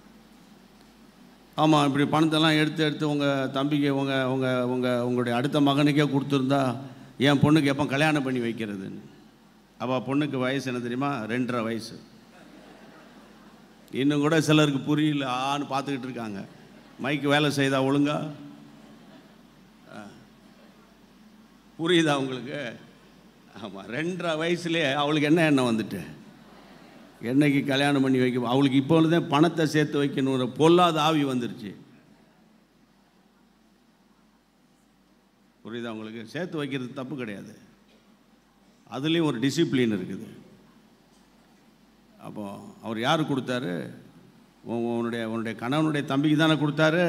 ஆமாம் இப்படி பணத்தெல்லாம் எடுத்து எடுத்து உங்கள் தம்பிக்கு உங்கள் உங்கள் உங்கள் உங்களுடைய அடுத்த மகனுக்கே கொடுத்துருந்தா என் பொண்ணுக்கு எப்போ கல்யாணம் பண்ணி வைக்கிறதுன்னு அவள் பொண்ணுக்கு வயசு என்ன தெரியுமா ரெண்டரை வயசு இன்னும் கூட சிலருக்கு புரியல ஆன்னு பார்த்துக்கிட்டு இருக்காங்க மைக்கு வேலை செய்தா ஒழுங்கா ஆ. புரியுதா உங்களுக்கு ஆமாம் ரெண்டரை வயசுலேயே அவளுக்கு என்ன எண்ணம் வந்துட்டு என்னைக்கு கல்யாணம் பண்ணி வைக்க அவளுக்கு இப்பொழுதே பணத்தை சேர்த்து வைக்கணுங்கிற பொல்லாத ஆவி வந்துருச்சு புரியுதா உங்களுக்கு சேர்த்து வைக்கிறது தப்பு கிடையாது அதுலேயும் ஒரு டிசிப்ளின் இருக்குது அப்போ அவர் யார் கொடுத்தாரு உன் உன்னுடைய உன்னுடைய கணவனுடைய தம்பிக்கு தானே கொடுத்தாரு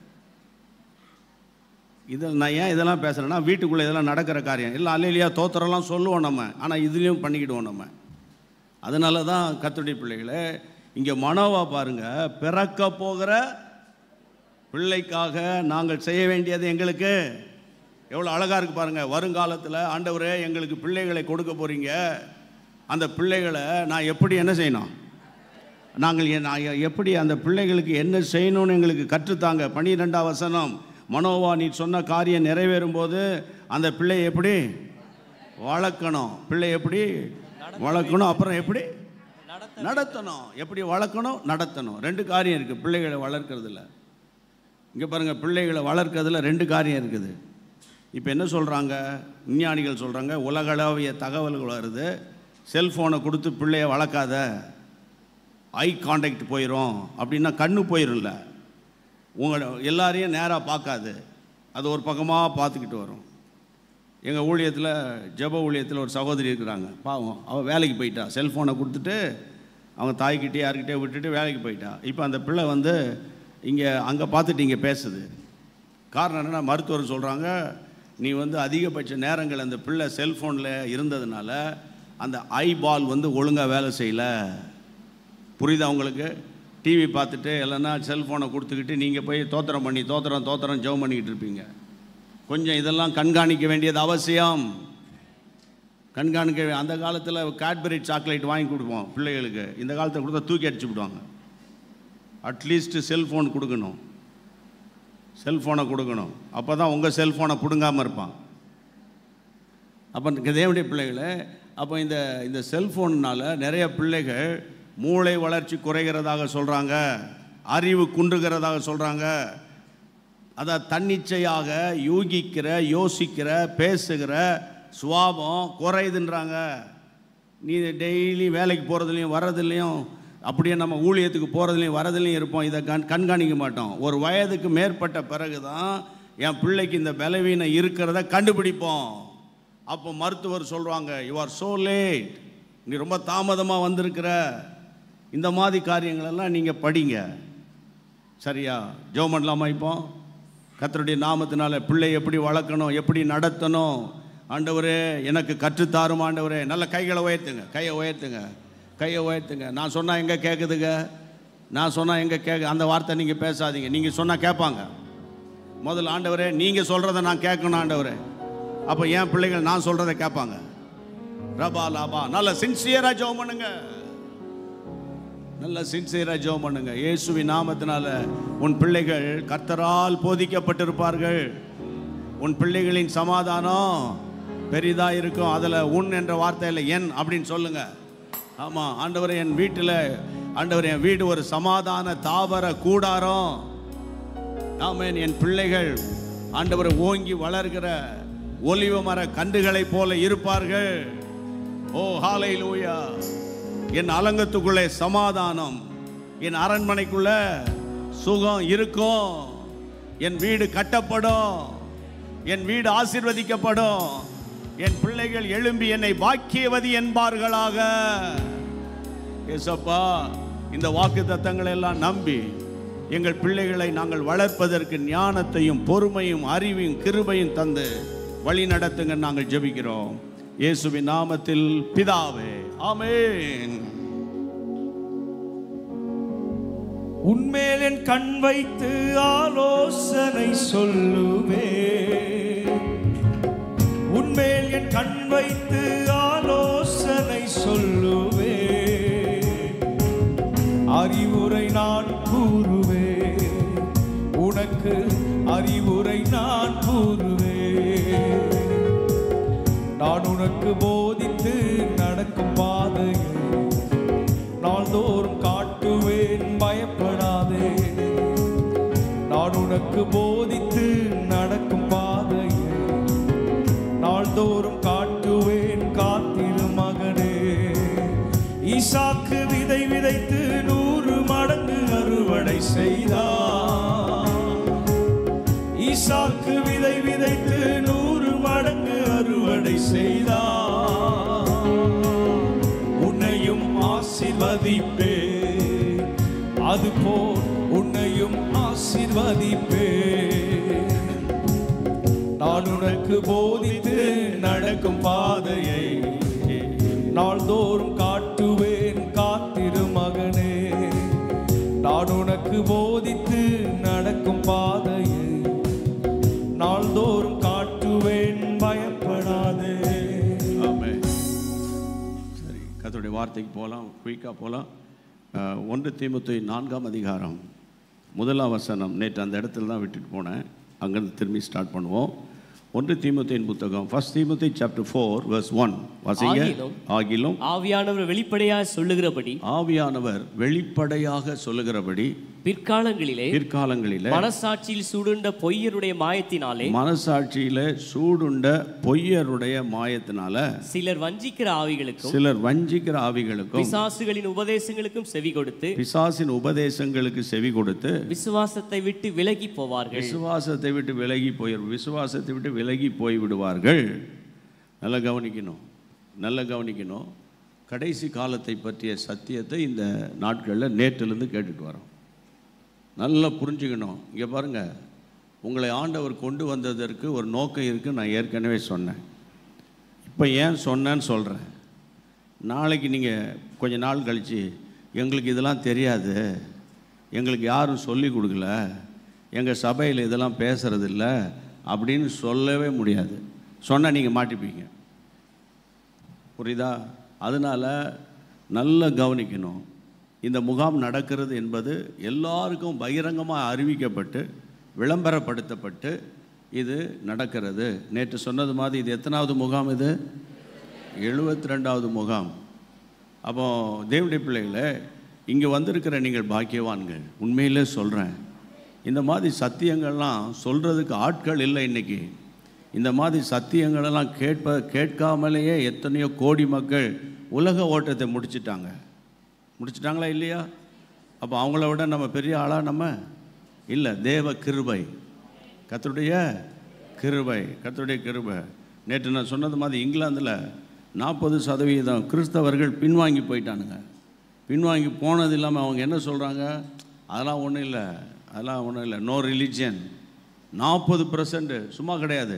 இதில் நான் ஏன் இதெல்லாம் பேசுகிறேன்னா வீட்டுக்குள்ளே இதெல்லாம் நடக்கிற காரியம் இல்லை அல்லையா தோத்திரம்லாம் சொல்லுவோம் நம்ம ஆனால் இதுலேயும் பண்ணிக்கிடுவோம் நம்ம அதனால தான் கத்துடைய பிள்ளைகளே இங்கே மனோவா பாருங்க பிறக்க போகிற பிள்ளைக்காக நாங்கள் செய்ய வேண்டியது எங்களுக்கு எவ்வளோ அழகாக இருக்கு பாருங்க வருங்காலத்தில் ஆண்டவரே எங்களுக்கு பிள்ளைகளை கொடுக்க போகிறீங்க அந்த பிள்ளைகளை நான் எப்படி என்ன செய்யணும் நாங்கள் எ- நான் எ- எப்படி அந்த பிள்ளைகளுக்கு என்ன செய்யணும்னு எங்களுக்கு கற்றுத்தாங்க பனிரெண்டாம் வசனம் மனோவா நீ சொன்ன காரியம் நிறைவேறும் போது அந்த பிள்ளையை எப்படி வளர்க்கணும் பிள்ளை எப்படி வளர்க்கணும் அப்புறம் எப்படி நடத்தணும் எப்படி வளர்க்கணும் நடத்தணும் ரெண்டு காரியம் இருக்குது பிள்ளைகளை வளர்க்கறதுல இங்கே பாருங்கள் பிள்ளைகளை வளர்க்கறதுல ரெண்டு காரியம் இருக்குது இப்போ என்ன சொல்கிறாங்க விஞ்ஞானிகள் சொல்கிறாங்க உலகளவிய தகவல்கள் வருது செல்ஃபோனை கொடுத்து பிள்ளைய வளர்க்காத ஐ காண்டாக்ட் போயிடும் அப்படின்னா கண்ணு போயிரும்ல உங்களை எல்லாரையும் நேராக பார்க்காது அது ஒரு பக்கமாக பார்த்துக்கிட்டு வரும் எங்கள் ஊழியத்தில் ஜெப ஊழியத்தில் ஒரு சகோதரி இருக்கிறாங்க பாவம் அவள் வேலைக்கு போயிட்டா செல்ஃபோனை கொடுத்துட்டு அவங்க தாய்கிட்டே யார்கிட்டயே விட்டுட்டு வேலைக்கு போயிட்டா இப்போ அந்த பிள்ளை வந்து இங்கே அங்கே பார்த்துட்டு இங்கே பேசுது காரணம் என்னென்னா மருத்துவர் சொல்கிறாங்க நீ வந்து அதிகபட்ச நேரங்கள் அந்த பிள்ளை செல்ஃபோனில் இருந்ததுனால அந்த ஐ பால் வந்து ஒழுங்காக வேலை செய்யலை புரியுதா உங்களுக்கு டிவி பார்த்துட்டு இல்லைன்னா செல்ஃபோனை கொடுத்துக்கிட்டு நீங்கள் போய் தோத்திரம் பண்ணி தோத்திரம் தோத்திரம் ஜெபம் பண்ணிக்கிட்டு இருப்பீங்க கொஞ்சம் இதெல்லாம் கண்காணிக்க வேண்டியது அவசியம் கண்காணிக்க வே- அந்த காலத்தில் கேட்பரி சாக்லேட் வாங்கி கொடுப்போம் பிள்ளைகளுக்கு இந்த காலத்தில் கொடுத்தா தூக்கி அடிச்சு விடுவாங்க அட்லீஸ்ட் செல்ஃபோன் கொடுக்கணும் செல்ஃபோனை கொடுக்கணும் அப்போ தான் உங்கள் செல்ஃபோனை பிடுங்காமல் இருப்பான் அப்போ தேவனுடைய பிள்ளைகளே அப்போ இந்த இந்த செல்ஃபோன்னால் நிறைய பிள்ளைகள் மூளை வளர்ச்சி குறைகிறதாக சொல்கிறாங்க அறிவு குன்றுகிறதாக சொல்கிறாங்க அதான் தன்னிச்சையாக யூகிக்கிற யோசிக்கிற பேசுகிற சுவாபம் குறையுதுன்றாங்க நீ டெய்லி வேலைக்கு போகிறதுலையும் வர்றதுலையும் அப்படியே நம்ம ஊழியத்துக்கு போகிறதுலையும் வரதுலையும் இருப்போம் இதை கண் கண்காணிக்க மாட்டோம் ஒரு வயதுக்கு மேற்பட்ட பிறகு தான் என் பிள்ளைக்கு இந்த பலவீனம் இருக்கிறத கண்டுபிடிப்போம் அப்போ மருத்துவர் சொல்கிறாங்க யூ ஆர் so லேட் நீ ரொம்ப தாமதமாக வந்திருக்கிற இந்த மாதிரி காரியங்களெல்லாம் நீங்கள் படிங்க சரியா ஜெபம் பண்ணலாமா இப்போ கர்த்தருடைய நாமத்தினால பிள்ளை எப்படி வளர்க்கணும் எப்படி நடத்தணும் ஆண்டவரே எனக்கு கற்றுத்தாரும் ஆண்டவரே நல்ல கைகளை உயர்த்துங்க கையை உயர்த்துங்க கையை உயர்த்துங்க நான் சொன்னால் எங்கே கேட்குதுங்க நான் சொன்னால் எங்கே கேட்க அந்த வார்த்தை நீங்கள் பேசாதீங்க நீங்கள் சொன்னால் கேட்பாங்க முதல்ல ஆண்டவரே நீங்கள் சொல்கிறத நான் கேட்கணும் ஆண்டவரே அப்போ என் பிள்ளைகள் நான் சொல்கிறத கேட்பாங்க ரபா லாபா நல்ல சின்சியராக ஜெபம் பண்ணுங்க நல்ல சின்சியராக ஜெபம் பண்ணுங்க இயேசுவின் நாமத்தினால உன் பிள்ளைகள் கர்த்தரால் போதிக்கப்பட்டிருப்பார்கள் உன் பிள்ளைகளின் சமாதானம் பெரிதா இருக்கும் அதில் உன் என்ற வார்த்தையில் என் அப்படின்னு சொல்லுங்க ஆமாம் ஆண்டவரே என் வீட்டில் ஆண்டவர் என் வீடு ஒரு சமாதான தாவர கூடாரம் ஆமென் என் பிள்ளைகள் ஆண்டவரை ஓங்கி வளர்கிற ஒலிவ மர கன்றுகளைப் போல இருப்பார்கள் ஓ ஹாலை லூயா என் அலங்கத்துக்குள்ளே சமாதானம் என் அரண்மனைக்குள்ள சுகம் இருக்கும் என் வீடு கட்டப்படும் என் வீடு ஆசீர்வதிக்கப்படும் என் பிள்ளைகள் எழும்பி என்னை பாக்கியவதி என்பார்களாக ஏசப்பா இந்த வாக்கு தத்தங்களை எல்லாம் நம்பி எங்கள் பிள்ளைகளை நாங்கள் வளர்ப்பதற்கு ஞானத்தையும் பொறுமையும் அறிவையும் கிருபையும் தந்து வழி நடத்துங்க நாங்கள் ஜெபிக்கிறோம் இயேசுவின் நாமத்தில் பிதாவே ஆமென் உன்மேல் என் கண் வைத்து ஆலோசனை சொல்லுவே என் கண் வைத்து ஆலோசனை சொல்லுவே அறிவுரை நான் கூறுவே உனக்கு அறிவுரை நான் கூறுவே நான் உனக்கு போதித்து நடக்கும் பாதையை நாள்தோறும் காட்டுவேன் பயப்படாதே நான் உனக்கு போதித்து நடக்கும் பாதையை நாள்தோறும் காட்டுவேன் காத்திரு மகனே ஈசாக்கு விதை விதைத்து நூறு மடங்கு அறுவடை செய்தார் ஈசாக்கு விதை விதைத்து நூறு மடங்கு அறுவடை செய்தார் உன்னையும் ஆசிர்வதிப்பே அதுபோல் உன்னையும் ஆசிர்வதிப்பே நான் உனக்கு போதித்து நடக்கும் பாதையை நாள்தோறும் காட்டுவேன் காத்திரு மகனே நான் உனக்கு போதித்து நடக்கும் பாதையை நாள்தோறும் காட்டுவேன் பயப்படாதே ஆமென். சரி கர்த்தருடைய வார்த்தைக்கு போகலாம் குயிக்காக போகலாம் ஒன்று தீமுத்தை நான்காம் அதிகாரம் முதலாம் வசனம் நேற்று அந்த இடத்துல தான் விட்டுட்டு போனேன் அங்கேருந்து திரும்பி ஸ்டார்ட் பண்ணுவோம் ஒன்று தீமுத்தையின் புத்தகம் ஃபர்ஸ்ட் தீமுத்தை சாப்டர் ஃபோர் வர்ஸ் ஒன் வாசிங்க ஆகிலும் ஆகிலும் ஆவியானவர் வெளிப்படையாக சொல்லுகிறபடி ஆவியானவர் வெளிப்படையாக சொல்லுகிறபடி பிற்காலங்களிலே பிற்காலங்களிலே மனசாட்சியில் சூடுண்ட பொய்யருடைய மாயத்தினாலே மனசாட்சியில சூடுண்ட பொய்யருடைய மாயத்தினால சிலர் வஞ்சிக்கிற ஆவிகளுக்கும் சிலர் வஞ்சிக்கிற ஆவிகளுக்கும் பிசாசுகளின் உபதேசங்களுக்கும் செவி கொடுத்து பிசாசின் உபதேசங்களுக்கு செவி கொடுத்து விசுவாசத்தை விட்டு விலகி போவார்கள் விசுவாசத்தை விட்டு விலகி போய் விசுவாசத்தை விட்டு விலகி போய் விடுவார்கள் நல்லா கவனிக்கணும் நல்லா கவனிக்கணும் கடைசி காலத்தை பற்றிய சத்தியத்தை இந்த நாட்களில் நேற்றிலிருந்து கேட்டுட்டு வரோம் நல்லா புரிஞ்சுக்கணும் இங்கே பாருங்க உங்களை ஆண்டவர் கொண்டு வந்ததற்கு ஒரு நோக்கம் இருக்குது நான் ஏற்கனவே சொன்னேன் இப்போ ஏன் சொன்னேன்னு சொல்கிறேன் நாளைக்கு நீங்கள் கொஞ்ச நாள் கழித்து எங்களுக்கு இதெல்லாம் தெரியாது எங்களுக்கு யாரும் சொல்லி கொடுக்கல எங்கள் சபையில் இதெல்லாம் பேசுறதில்ல அப்படின்னு சொல்லவே முடியாது சொன்னால் நீங்கள் மாட்டிப்பீங்க புரியுதா அதனால் நல்லா கவனிக்கணும் இந்த முகாம் நடக்கிறது என்பது எல்லாருக்கும் பகிரங்கமாக அறிவிக்கப்பட்டு விளம்பரப்படுத்தப்பட்டு இது நடக்கிறது நேற்று சொன்னது மாதிரி இது எத்தனாவது முகாம் இது எழுபத்தி ரெண்டாவது முகாம் அப்போ தேவடைய பிள்ளைகளே இங்கே வந்திருக்கிற நீங்கள் பாக்கியவான்கள் உண்மையிலே சொல்கிறேன் இந்த மாதிரி சத்தியங்கள்லாம் சொல்கிறதுக்கு ஆட்கள் இல்லை இன்னைக்கு இந்த மாதிரி சத்தியங்களெல்லாம் கேட்ப கேட்காமலேயே எத்தனையோ கோடி மக்கள் உலக ஓட்டத்தை முடிச்சிட்டாங்க முடிச்சிட்டாங்களா இல்லையா அப்போ அவங்கள விட நம்ம பெரிய ஆளாக நம்ம இல்லை தேவ கிருபை கர்த்தருடைய கிருபை கர்த்தருடைய கிருபை நேற்று நான் சொன்னது மாதிரி இங்கிலாந்தில் நாற்பது சதவீதம் கிறிஸ்தவர்கள் பின்வாங்கி போயிட்டானுங்க பின்வாங்கி போனது இல்லாமல் அவங்க என்ன சொல்கிறாங்க அதெல்லாம் ஒன்றும் இல்லை அதெல்லாம் ஒன்றும் இல்லை நோ ரிலிஜியன் நாற்பது பர்சன்ட் சும்மா கிடையாது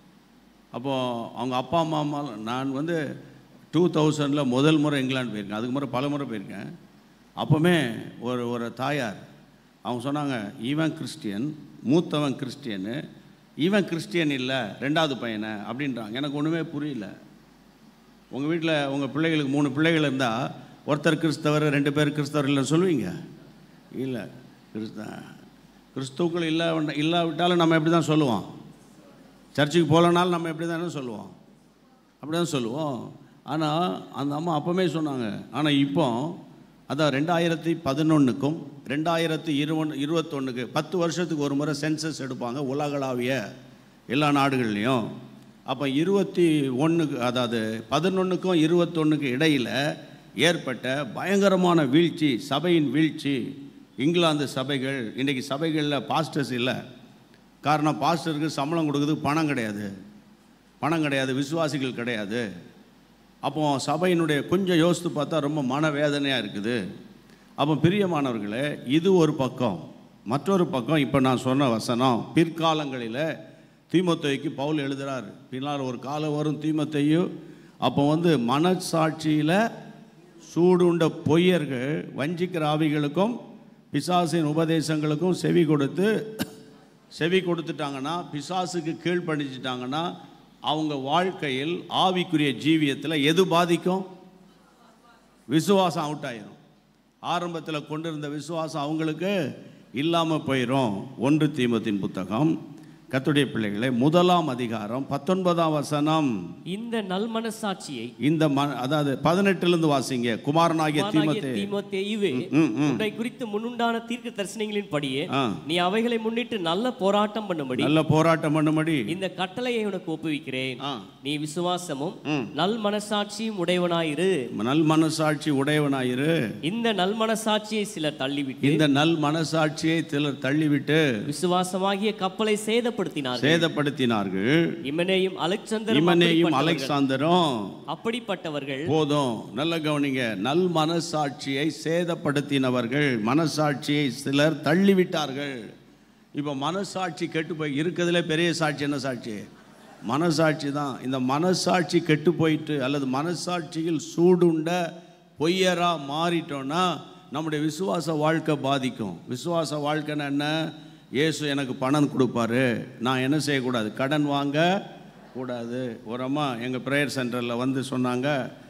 அப்போது அவங்க அப்பா அம்மா அம்மா நான் வந்து டூ தௌசண்டில் முதல் முறை இங்கிலாந்து போயிருக்கேன் அதுக்கு முறை பல முறை போயிருக்கேன் அப்போவுமே ஒரு ஒரு தாயார் அவங்க சொன்னாங்க இவன் கிறிஸ்டியன் மூத்தவன் கிறிஸ்டியனு இவன் கிறிஸ்டியன் இல்லை ரெண்டாவது பையனை அப்படின்றாங்க எனக்கு ஒன்றுமே புரியல உங்கள் வீட்டில் உங்கள் பிள்ளைகளுக்கு மூணு பிள்ளைகள் இருந்தால் ஒருத்தர் கிறிஸ்தவர் ரெண்டு பேர் கிறிஸ்தவர் இல்லைன்னு சொல்லுவீங்க இல்லை கிறிஸ்த கிறிஸ்துக்கள் இல்லை இல்லாவிட்டாலும் நம்ம எப்படி தான் சொல்லுவோம் சர்ச்சுக்கு போகலனாலும் நம்ம எப்படி தானே சொல்லுவோம் அப்படி தான் சொல்லுவோம் ஆனால் அந்த அம்மா அப்போவே சொன்னாங்க ஆனால் இப்போ அதான் ரெண்டாயிரத்தி பதினொன்றுக்கும் ரெண்டாயிரத்தி இருவன் இருபத்தொன்றுக்கு பத்து வருஷத்துக்கு ஒரு முறை சென்சஸ் எடுப்பாங்க உலகளாவிய எல்லா நாடுகள்லையும் அப்போ இருபத்தி ஒன்றுக்கு அதாவது பதினொன்றுக்கும் இருபத்தொன்றுக்கு இடையில் ஏற்பட்ட பயங்கரமான வீழ்ச்சி சபையின் வீழ்ச்சி இங்கிலாந்து சபைகள் இன்றைக்கி சபைகளில் பாஸ்டர்ஸ் இல்லை காரணம் பாஸ்டருக்கு சம்பளம் கொடுக்குறதுக்கு பணம் கிடையாது பணம் கிடையாது விசுவாசிகள் கிடையாது அப்போ சபையினுடைய கொஞ்சம் யோசித்து பார்த்தா ரொம்ப மனவேதனையாக இருக்குது அப்போ பிரியமானவர்களே இது ஒரு பக்கம் மற்றொரு பக்கம் இப்போ நான் சொன்ன வசனம் பிற்காலங்களில் தீமத்தைக்கு பவுல் எழுதுறாரு பின்னால் ஒரு காலம் வரும் தீமத்தையும் அப்போ வந்து மனசாட்சியில் சூடுண்ட பொய்யர்கள் வஞ்சிக்கிற ஆவிகளுக்கும் பிசாசின் உபதேசங்களுக்கும் செவி கொடுத்து செவி கொடுத்துட்டாங்கன்னா பிசாசுக்கு கீழ்ப்படிச்சிட்டாங்கன்னா அவங்க வாழ்க்கையில் ஆவிக்குரிய ஜீவியத்தில் எது பாதிக்கும் விசுவாசம் அவுட் ஆயிரும் ஆரம்பத்தில் கொண்டிருந்த விசுவாசம் அவங்களுக்கு இல்லாமல் போயிடும் ஒன்று தீமத்தின் புத்தகம் கத்துடைய பிள்ளைகளே முதலாம் அதிகாரம் பத்தொன்பதாம் வசனம் இந்த நல்மனசாட்சியை இந்த ம அதாவது பதினெட்டுலேருந்து வாசிங்க குமாரனாகிய குமாரனாகிய தீமத்தே தீமோத்தேயுவே ம், ம். உன்னை குறித்து முன்னுண்டான தீர்க்க தரிசனங்களின் படியே ஆ. நீ அவைகளை முன்னிட்டு நல்ல போராட்டம் பண்ணும்படி நல்ல போராட்டம் பண்ணும்படி இந்த கட்டளையை உனக்கு ஒப்புவிக்கிறேன் ஆ. நீ விசுவாசமும் ம். நல் மனசாட்சியும் உடையவனாயிரு நல் மனசாட்சி உடையவனாயிரு இந்த நல் மனசாட்சியை சிலர் தள்ளிவிட்டு இந்த நல் மனசாட்சியை சிலர் தள்ளிவிட்டு விசுவாசமாகிய கப்பலை சேதப்படுத்தினார்கள் சேதப்படுத்தினார்கள் இமனேயும் அலெக்சாந்தரும் இமனேயும் அப்படிப்பட்டவர்கள். அலெக்சாந்தரும் அப்படிப்பட்டவர்கள் போதும் நல்ல கவனிங்க நல் மனசாட்சியை சேதப்படுத்தினவர்கள் மனசாட்சியை சிலர் தள்ளிவிட்டார்கள் இப்போ மனசாட்சி கெட்டு போய் இருக்கிறதுல பெரிய சாட்சி என்ன சாட்சி மனசாட்சி தான் இந்த மனசாட்சி கெட்டு போயிட்டு அல்லது மனசாட்சியில் சூடுண்ட பொய்யரா மாறிட்டோன்னா நம்முடைய விசுவாச வாழ்க்கை பாதிக்கும் விசுவாச வாழ்க்கைன்னா என்ன இயேசு எனக்கு பணம் கொடுப்பாரு நான் என்ன செய்யக்கூடாது கடன் வாங்க கூடாது ஒரு அம்மா எங்கள் ப்ரேயர் சென்டரில் வந்து சொன்னாங்க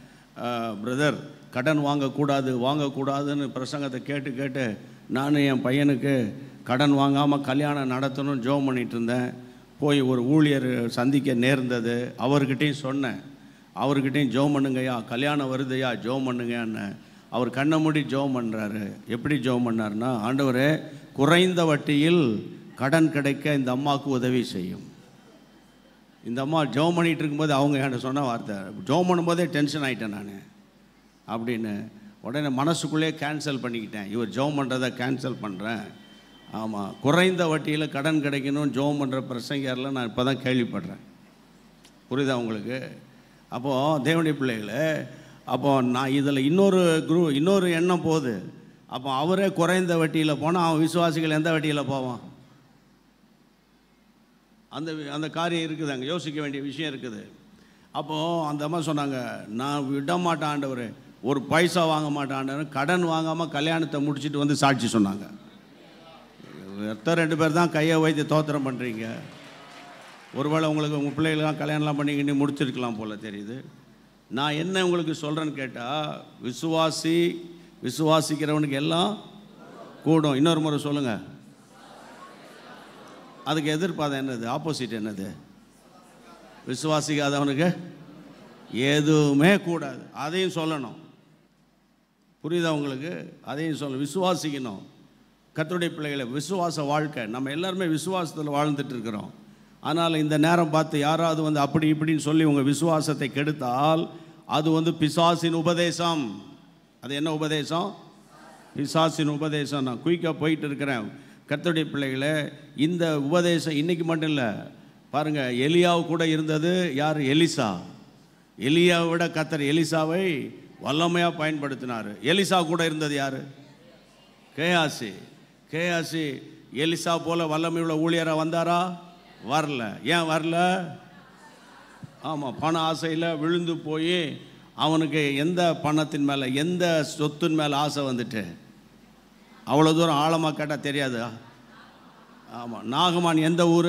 பிரதர் கடன் வாங்கக்கூடாது வாங்கக்கூடாதுன்னு பிரசங்கத்தை கேட்டு கேட்டு நான் என் பையனுக்கு கடன் வாங்காமல் கல்யாணம் நடத்தணும் ஜோம் பண்ணிட்டு இருந்தேன் போய் ஒரு ஊழியர் சந்திக்க நேர்ந்தது அவர்கிட்டையும் சொன்னேன் அவர்கிட்டையும் ஜோம் பண்ணுங்கய்யா கல்யாணம் வருதுய்யா ஜோம் பண்ணுங்கன்னு அவர் கண்ணை மூடி ஜோம் பண்ணுறாரு எப்படி ஜோம் பண்ணாருன்னா ஆண்டவரே குறைந்த வட்டியில் கடன் கிடைக்க இந்த அம்மாவுக்கு உதவி செய்யும் இந்த அம்மா ஜோம் பண்ணிட்டு இருக்கும்போது அவங்க என்கிட்ட சொன்ன வார்த்தை ஜோம் பண்ணும்போதே டென்ஷன் ஆகிட்டேன் நான் அப்படின்னு உடனே மனசுக்குள்ளேயே கேன்சல் பண்ணிக்கிட்டேன் இவர் ஜோம் பண்ணுறதை கேன்சல் பண்ணுறேன் ஆமாம் குறைந்த வட்டியில் கடன் கிடைக்கணும் ஜோம் பண்ணுற பிரசங்கரில் நான் இப்போ தான் கேள்விப்படுறேன் புரியுதா உங்களுக்கு அப்போது தேவனுடைய பிள்ளைகளே அப்போ நான் இதில் இன்னொரு குரூ இன்னொரு எண்ணம் போகுது அப்போ அவரே குறைந்த வட்டியில் போனால் அவன் விசுவாசிகள் எந்த வட்டியில் போவான் அந்த வி- அந்த காரியம் இருக்குது அங்கே யோசிக்க வேண்டிய விஷயம் இருக்குது அப்போது அந்த அம்மா சொன்னாங்க நான் விட மாட்டேன் ஆண்டவர் ஒரு பைசா வாங்க மாட்டேன் ஆண்டவர் கடன் வாங்காமல் கல்யாணத்தை முடிச்சிட்டு வந்து சாட்சி சொன்னாங்க எத்தனை ரெண்டு பேர் தான் கையை வைத்து தோத்திரம் பண்ணுறீங்க ஒருவேளை உங்களுக்கு உங்கள் பிள்ளைகள்லாம் கல்யாணம்லாம் பண்ணிக்கிட்டு முடிச்சிருக்கலாம் போல தெரியுது நான் என்ன உங்களுக்கு சொல்கிறேன்னு கேட்டால் விசுவாசி விசுவாசிக்கிறவனுக்கு எல்லாம் கூடும் இன்னொரு முறை சொல்லுங்கள் அதுக்கு எதிர்பார்த்த என்னது ஆப்போசிட் என்னது விசுவாசிக்காதவனுக்கு எதுவுமே கூடாது அதையும் சொல்லணும் புரியுதா உங்களுக்கு அதையும் சொல்ல விசுவாசிக்கணும் கர்த்தருடைய பிள்ளைகளை விசுவாச வாழ்க்கை நம்ம எல்லாருமே விசுவாசத்தில் வாழ்ந்துட்டு இருக்கிறோம் ஆனால் இந்த நேரம் பார்த்து யாராவது வந்து அப்படி இப்படின்னு சொல்லி உங்கள் விசுவாசத்தை கெடுத்தால் அது வந்து பிசாசின் உபதேசம் அது என்ன உபதேசம் பிசாசின் உபதேசம் நான் குயிக்காக போயிட்டு இருக்கிறேன் கர்த்தருடைய பிள்ளைகளே இந்த உபதேசம் இன்னைக்கு மட்டும் இல்லை பாருங்கள் எலியாவு கூட இருந்தது யார் எலிசா எலியாவை விட கத்தர் எலிசாவை வல்லமையாக பயன்படுத்தினார் எலிசா கூட இருந்தது யார் கேயாசி கேயாசி எலிசா போல வல்லமையுள்ள ஊழியராக வந்தாரா வரல ஏன் வரல ஆமாம் பண ஆசையில் விழுந்து போய் அவனுக்கு எந்த பணத்தின் மேலே எந்த சொத்தின் மேலே ஆசை வந்துட்டு அவ்வளோ தூரம் ஆழமாக கேட்டால் தெரியாதா ஆமாம் நாகமான் எந்த ஊர்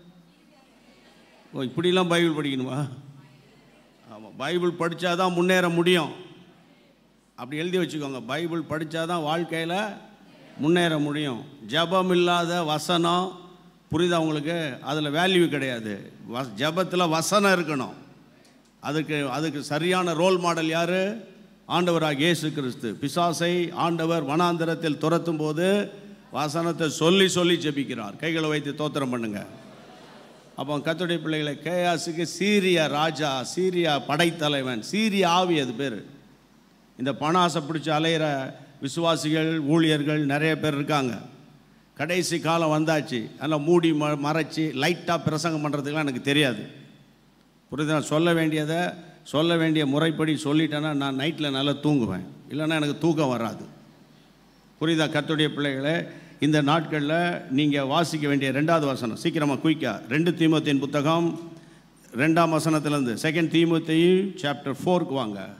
ஓ இப்படிலாம் பைபிள் படிக்கணுமா ஆமாம் பைபிள் படித்தா தான் முன்னேற முடியும் அப்படி எழுதி வச்சுக்கோங்க பைபிள் படித்தா தான் வாழ்க்கையில் முன்னேற முடியும் ஜெபம் இல்லாத வசனம் புரியுதா உங்களுக்கு அதில் வேல்யூ கிடையாது வ ஜெபத்தில் வசனம் இருக்கணும் அதுக்கு அதுக்கு சரியான ரோல் மாடல் யார் ஆண்டவராக இயேசு கிறிஸ்து பிசாசை ஆண்டவர் வனாந்தரத்தில் துரத்தும் போது வசனத்தை சொல்லி சொல்லி ஜெபிக்கிறார் கைகளை வைத்து தோத்திரம் பண்ணுங்க அப்போ கத்துடைய பிள்ளைகளை கேயாசுக்கு சீரியா ராஜா சீரியா படைத்தலைவன் சீரிய ஆவி அது பேர் இந்த பண ஆசை பிடிச்சி அலையிற விசுவாசிகள் ஊழியர்கள் நிறைய பேர் இருக்காங்க கடைசி காலம் வந்தாச்சு அதனால் மூடி ம மறைச்சி லைட்டாக பிரசங்கம் பண்ணுறதுக்குலாம் எனக்கு தெரியாது புரியுது நான் சொல்ல வேண்டியதை சொல்ல வேண்டிய முறைப்படி சொல்லிட்டேன்னா நான் நைட்டில் நல்லா தூங்குவேன் இல்லைன்னா எனக்கு தூக்கம் வராது புரியுதா கர்த்தருடைய பிள்ளைகளே இந்த நாட்களில் நீங்கள் வாசிக்க வேண்டிய ரெண்டாவது வசனம் சீக்கிரமாக குயிக்கா ரெண்டு தீமத்தின் புத்தகம் ரெண்டாம் வசனத்துலேருந்து செகண்ட் தீமத்தையும் சாப்டர் ஃபோருக்கு வாங்க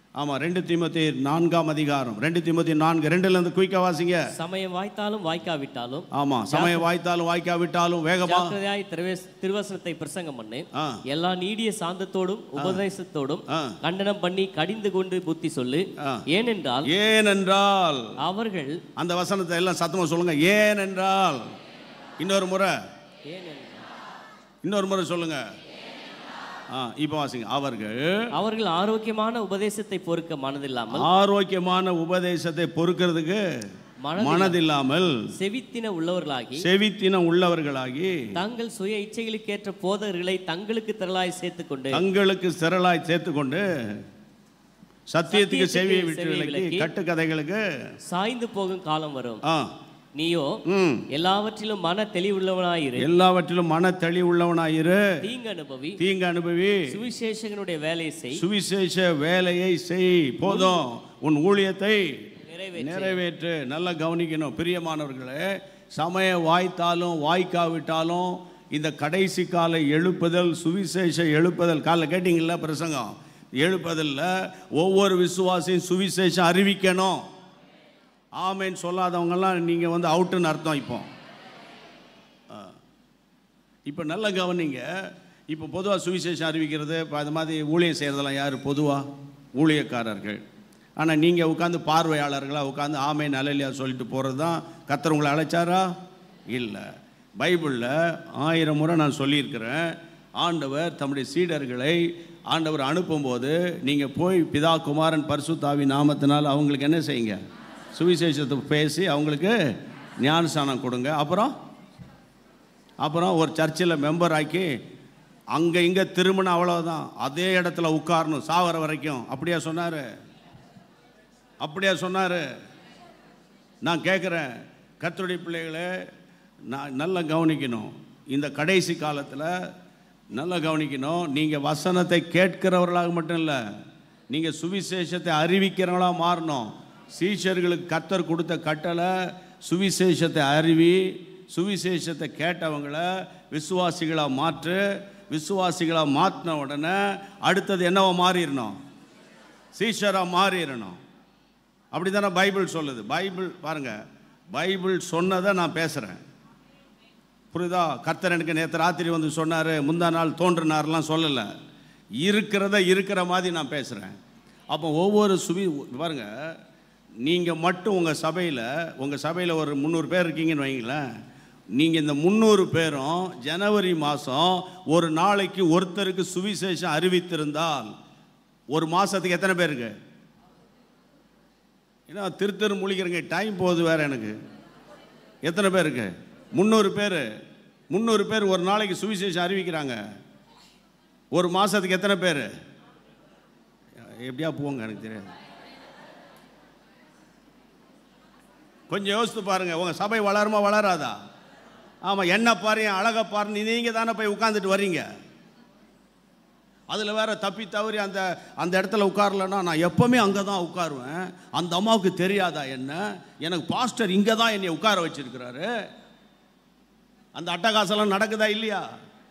ஆமா ரெண்டு தீமோத்தி நான்காம் அதிகாரம் ரெண்டு தீமோத்தி நான்கு ரெண்டுல இருந்து குயிக்கா வாசிங்க சமயம் வாய்த்தாலும் வாய்க்காவிட்டாலும் ஆமா சமயம் வாய்த்தாலும் வாய்க்காவிட்டாலும் வேகமா ஜாக்கிரதையாய் திருவே- திருவசனத்தை பிரசங்கம் பண்ணு ஆ. எல்லா நீடிய சாந்தத்தோடும் உபதேசத்தோடும் ஆ. கண்டனம் பண்ணி கடிந்து கொண்டு புத்தி சொல்லு ஆ. ஏனென்றால் ஏனென்றால் அவர்கள் அந்த வசனத்தை எல்லாம் சத்தமா சொல்லுங்க ஏனென்றால் இன்னொரு முறை இன்னொரு முறை சொல்லுங்க ஆ இப்போ வாசிங்க அவர்கள் அவர்கள் ஆரோக்கியமான உபதேசத்தை பொறுக்க மனதில்லாமல் ஆரோக்கியமான உபதேசத்தை பொறுக்கிறதுக்கு மனதில் மனதில்லாமல் செவித்தின உள்ளவர்களாகி செவித்தினம் உள்ளவர்களாகி தங்கள் சுய இச்சைகளுக்கேற்ற போதகர்களை தங்களுக்கு திரளாய் சேர்த்துக்கொண்டு தங்களுக்கு சிரளாய் சேர்த்துக்கொண்டு சத்தியத்துக்கு செவியை விட்டு செவியை விலக்கி விலக்கி, கட்டுக்கதைகளுக்கு சாய்ந்து போகும் காலம் வரும் ஆ நீயோ ம் எல்லாவற்றிலும் மன தெளிவுள்ளவனாயிரு எல்லாவற்றிலும் மன தெளிவுள்ளவனாயிரு தீங்கு அனுபவி தீங்கு அனுபவி சுவிசேஷகனுடைய வேலையை செய் சுவிசேஷ வேலையை செய் போதும் உன் ஊழியத்தை நிறைவேற்று. நிறைவேற்று நல்லா கவனிக்கணும் பிரியமானவர்களே சமய வாய்த்தாலும் வாய்க்காவிட்டாலும் இந்த கடைசி கால எழுப்புதல் சுவிசேஷ எழுப்புதல் காலைல கேட்டிங்களா பிரசங்கம் எழுப்புதல்ல ஒவ்வொரு விசுவாசியும் சுவிசேஷம் அறிவிக்கணும் ஆமேன்னு சொல்லாதவங்கெல்லாம் நீங்கள் வந்து அவுட்டுன்னு அர்த்தம் இப்போ இப்போ நல்ல கவனிங்க இப்போ பொதுவாக சுவிசேஷம் அறிவிக்கிறது இப்போ அது மாதிரி ஊழியம் செய்கிறதெல்லாம் யார் பொதுவாக ஊழியக்காரர்கள் ஆனால் நீங்கள் உட்காந்து பார்வையாளர்களாக உட்காந்து ஆமை நலலியா சொல்லிட்டு போகிறது தான் கர்த்தர் உங்களை அழைச்சாரா இல்லை பைபிளில் ஆயிரம் முறை நான் சொல்லியிருக்கிறேன் ஆண்டவர் தம்முடைய சீடர்களை ஆண்டவர் அனுப்பும்போது நீங்கள் போய் பிதா குமாரன் பரிசுத்தாவி நாமத்தினால் அவங்களுக்கு என்ன செய்யுங்க சுவிசேஷத்தை பேசி அவங்களுக்கு ஞானஸ்தானம் கொடுங்க அப்புறம் அப்புறம் ஒரு சர்ச்சில் மெம்பர் ஆக்கி அங்கே இங்கே திருமணம் அவ்வளோதான் அதே இடத்துல உட்காரணும் சாவர வரைக்கும் அப்படியா சொன்னார் அப்படியா சொன்னார் நான் கேட்குறேன் கர்த்தருடைய பிள்ளைகளே நான் நல்லா கவனிக்கணும் இந்த கடைசி காலத்தில் நல்லா கவனிக்கணும் நீங்கள் வசனத்தை கேட்கிறவர்களாக மட்டும் இல்லை நீங்கள் சுவிசேஷத்தை அறிவிக்கிறவங்களாக மாறணும் சீஷர்களுக்கு கர்த்தர் கொடுத்த கட்டளை சுவிசேஷத்தை அறிவி சுவிசேஷத்தை கேட்டவங்கள விசுவாசிகளாக மாற்று விசுவாசிகளாக மாற்றின உடனே அடுத்தது என்னவா மாறிடணும் சீஷராக மாறிடணும் அப்படி தானே பைபிள் சொல்லுது பைபிள் பாருங்க பைபிள் சொன்னதை நான் பேசுகிறேன் புரியுதா கர்த்தர் எனக்கு நேற்று ராத்திரி வந்து சொன்னார் முந்தா நாள் தோன்றினார்லாம் சொல்லலை இருக்கிறத இருக்கிற மாதிரி நான் பேசுகிறேன் அப்போ ஒவ்வொரு சுவி பாருங்க நீங்கள் மட்டும் உங்கள் சபையில் உங்கள் சபையில் ஒரு முந்நூறு பேர் இருக்கீங்கன்னு வைங்களேன் நீங்கள் இந்த முந்நூறு பேரும் ஜனவரி மாதம் ஒரு நாளைக்கு ஒருத்தருக்கு சுவிசேஷம் அறிவித்திருந்தால் ஒரு மாதத்துக்கு எத்தனை பேருக்கு ஏன்னா திரு திரு முழிக்கிறங்க டைம் போகுது வேறு எனக்கு எத்தனை பேருக்கு முந்நூறு பேர் முந்நூறு பேர் ஒரு நாளைக்கு சுவிசேஷம் அறிவிக்கிறாங்க ஒரு மாதத்துக்கு எத்தனை பேர் எப்படியா போங்க எனக்கு தெரியாது கொஞ்சம் யோசித்து பாருங்க உங்க சபை வளருமா வளராதா ஆமாம் என்ன பாருங்க அழகை பாருங்க நீங்கள் தானே போய் உட்காந்துட்டு வர்றீங்க அதில் வேற தப்பி தவறி அந்த அந்த இடத்துல உட்காரலன்னா நான் எப்போவுமே அங்கே தான் உட்காருவேன் அந்த அம்மாவுக்கு தெரியாதா என்ன எனக்கு பாஸ்டர் இங்கே தான் என்னை உட்கார வச்சிருக்கிறாரு அந்த அட்டகாசம்லாம் நடக்குதா இல்லையா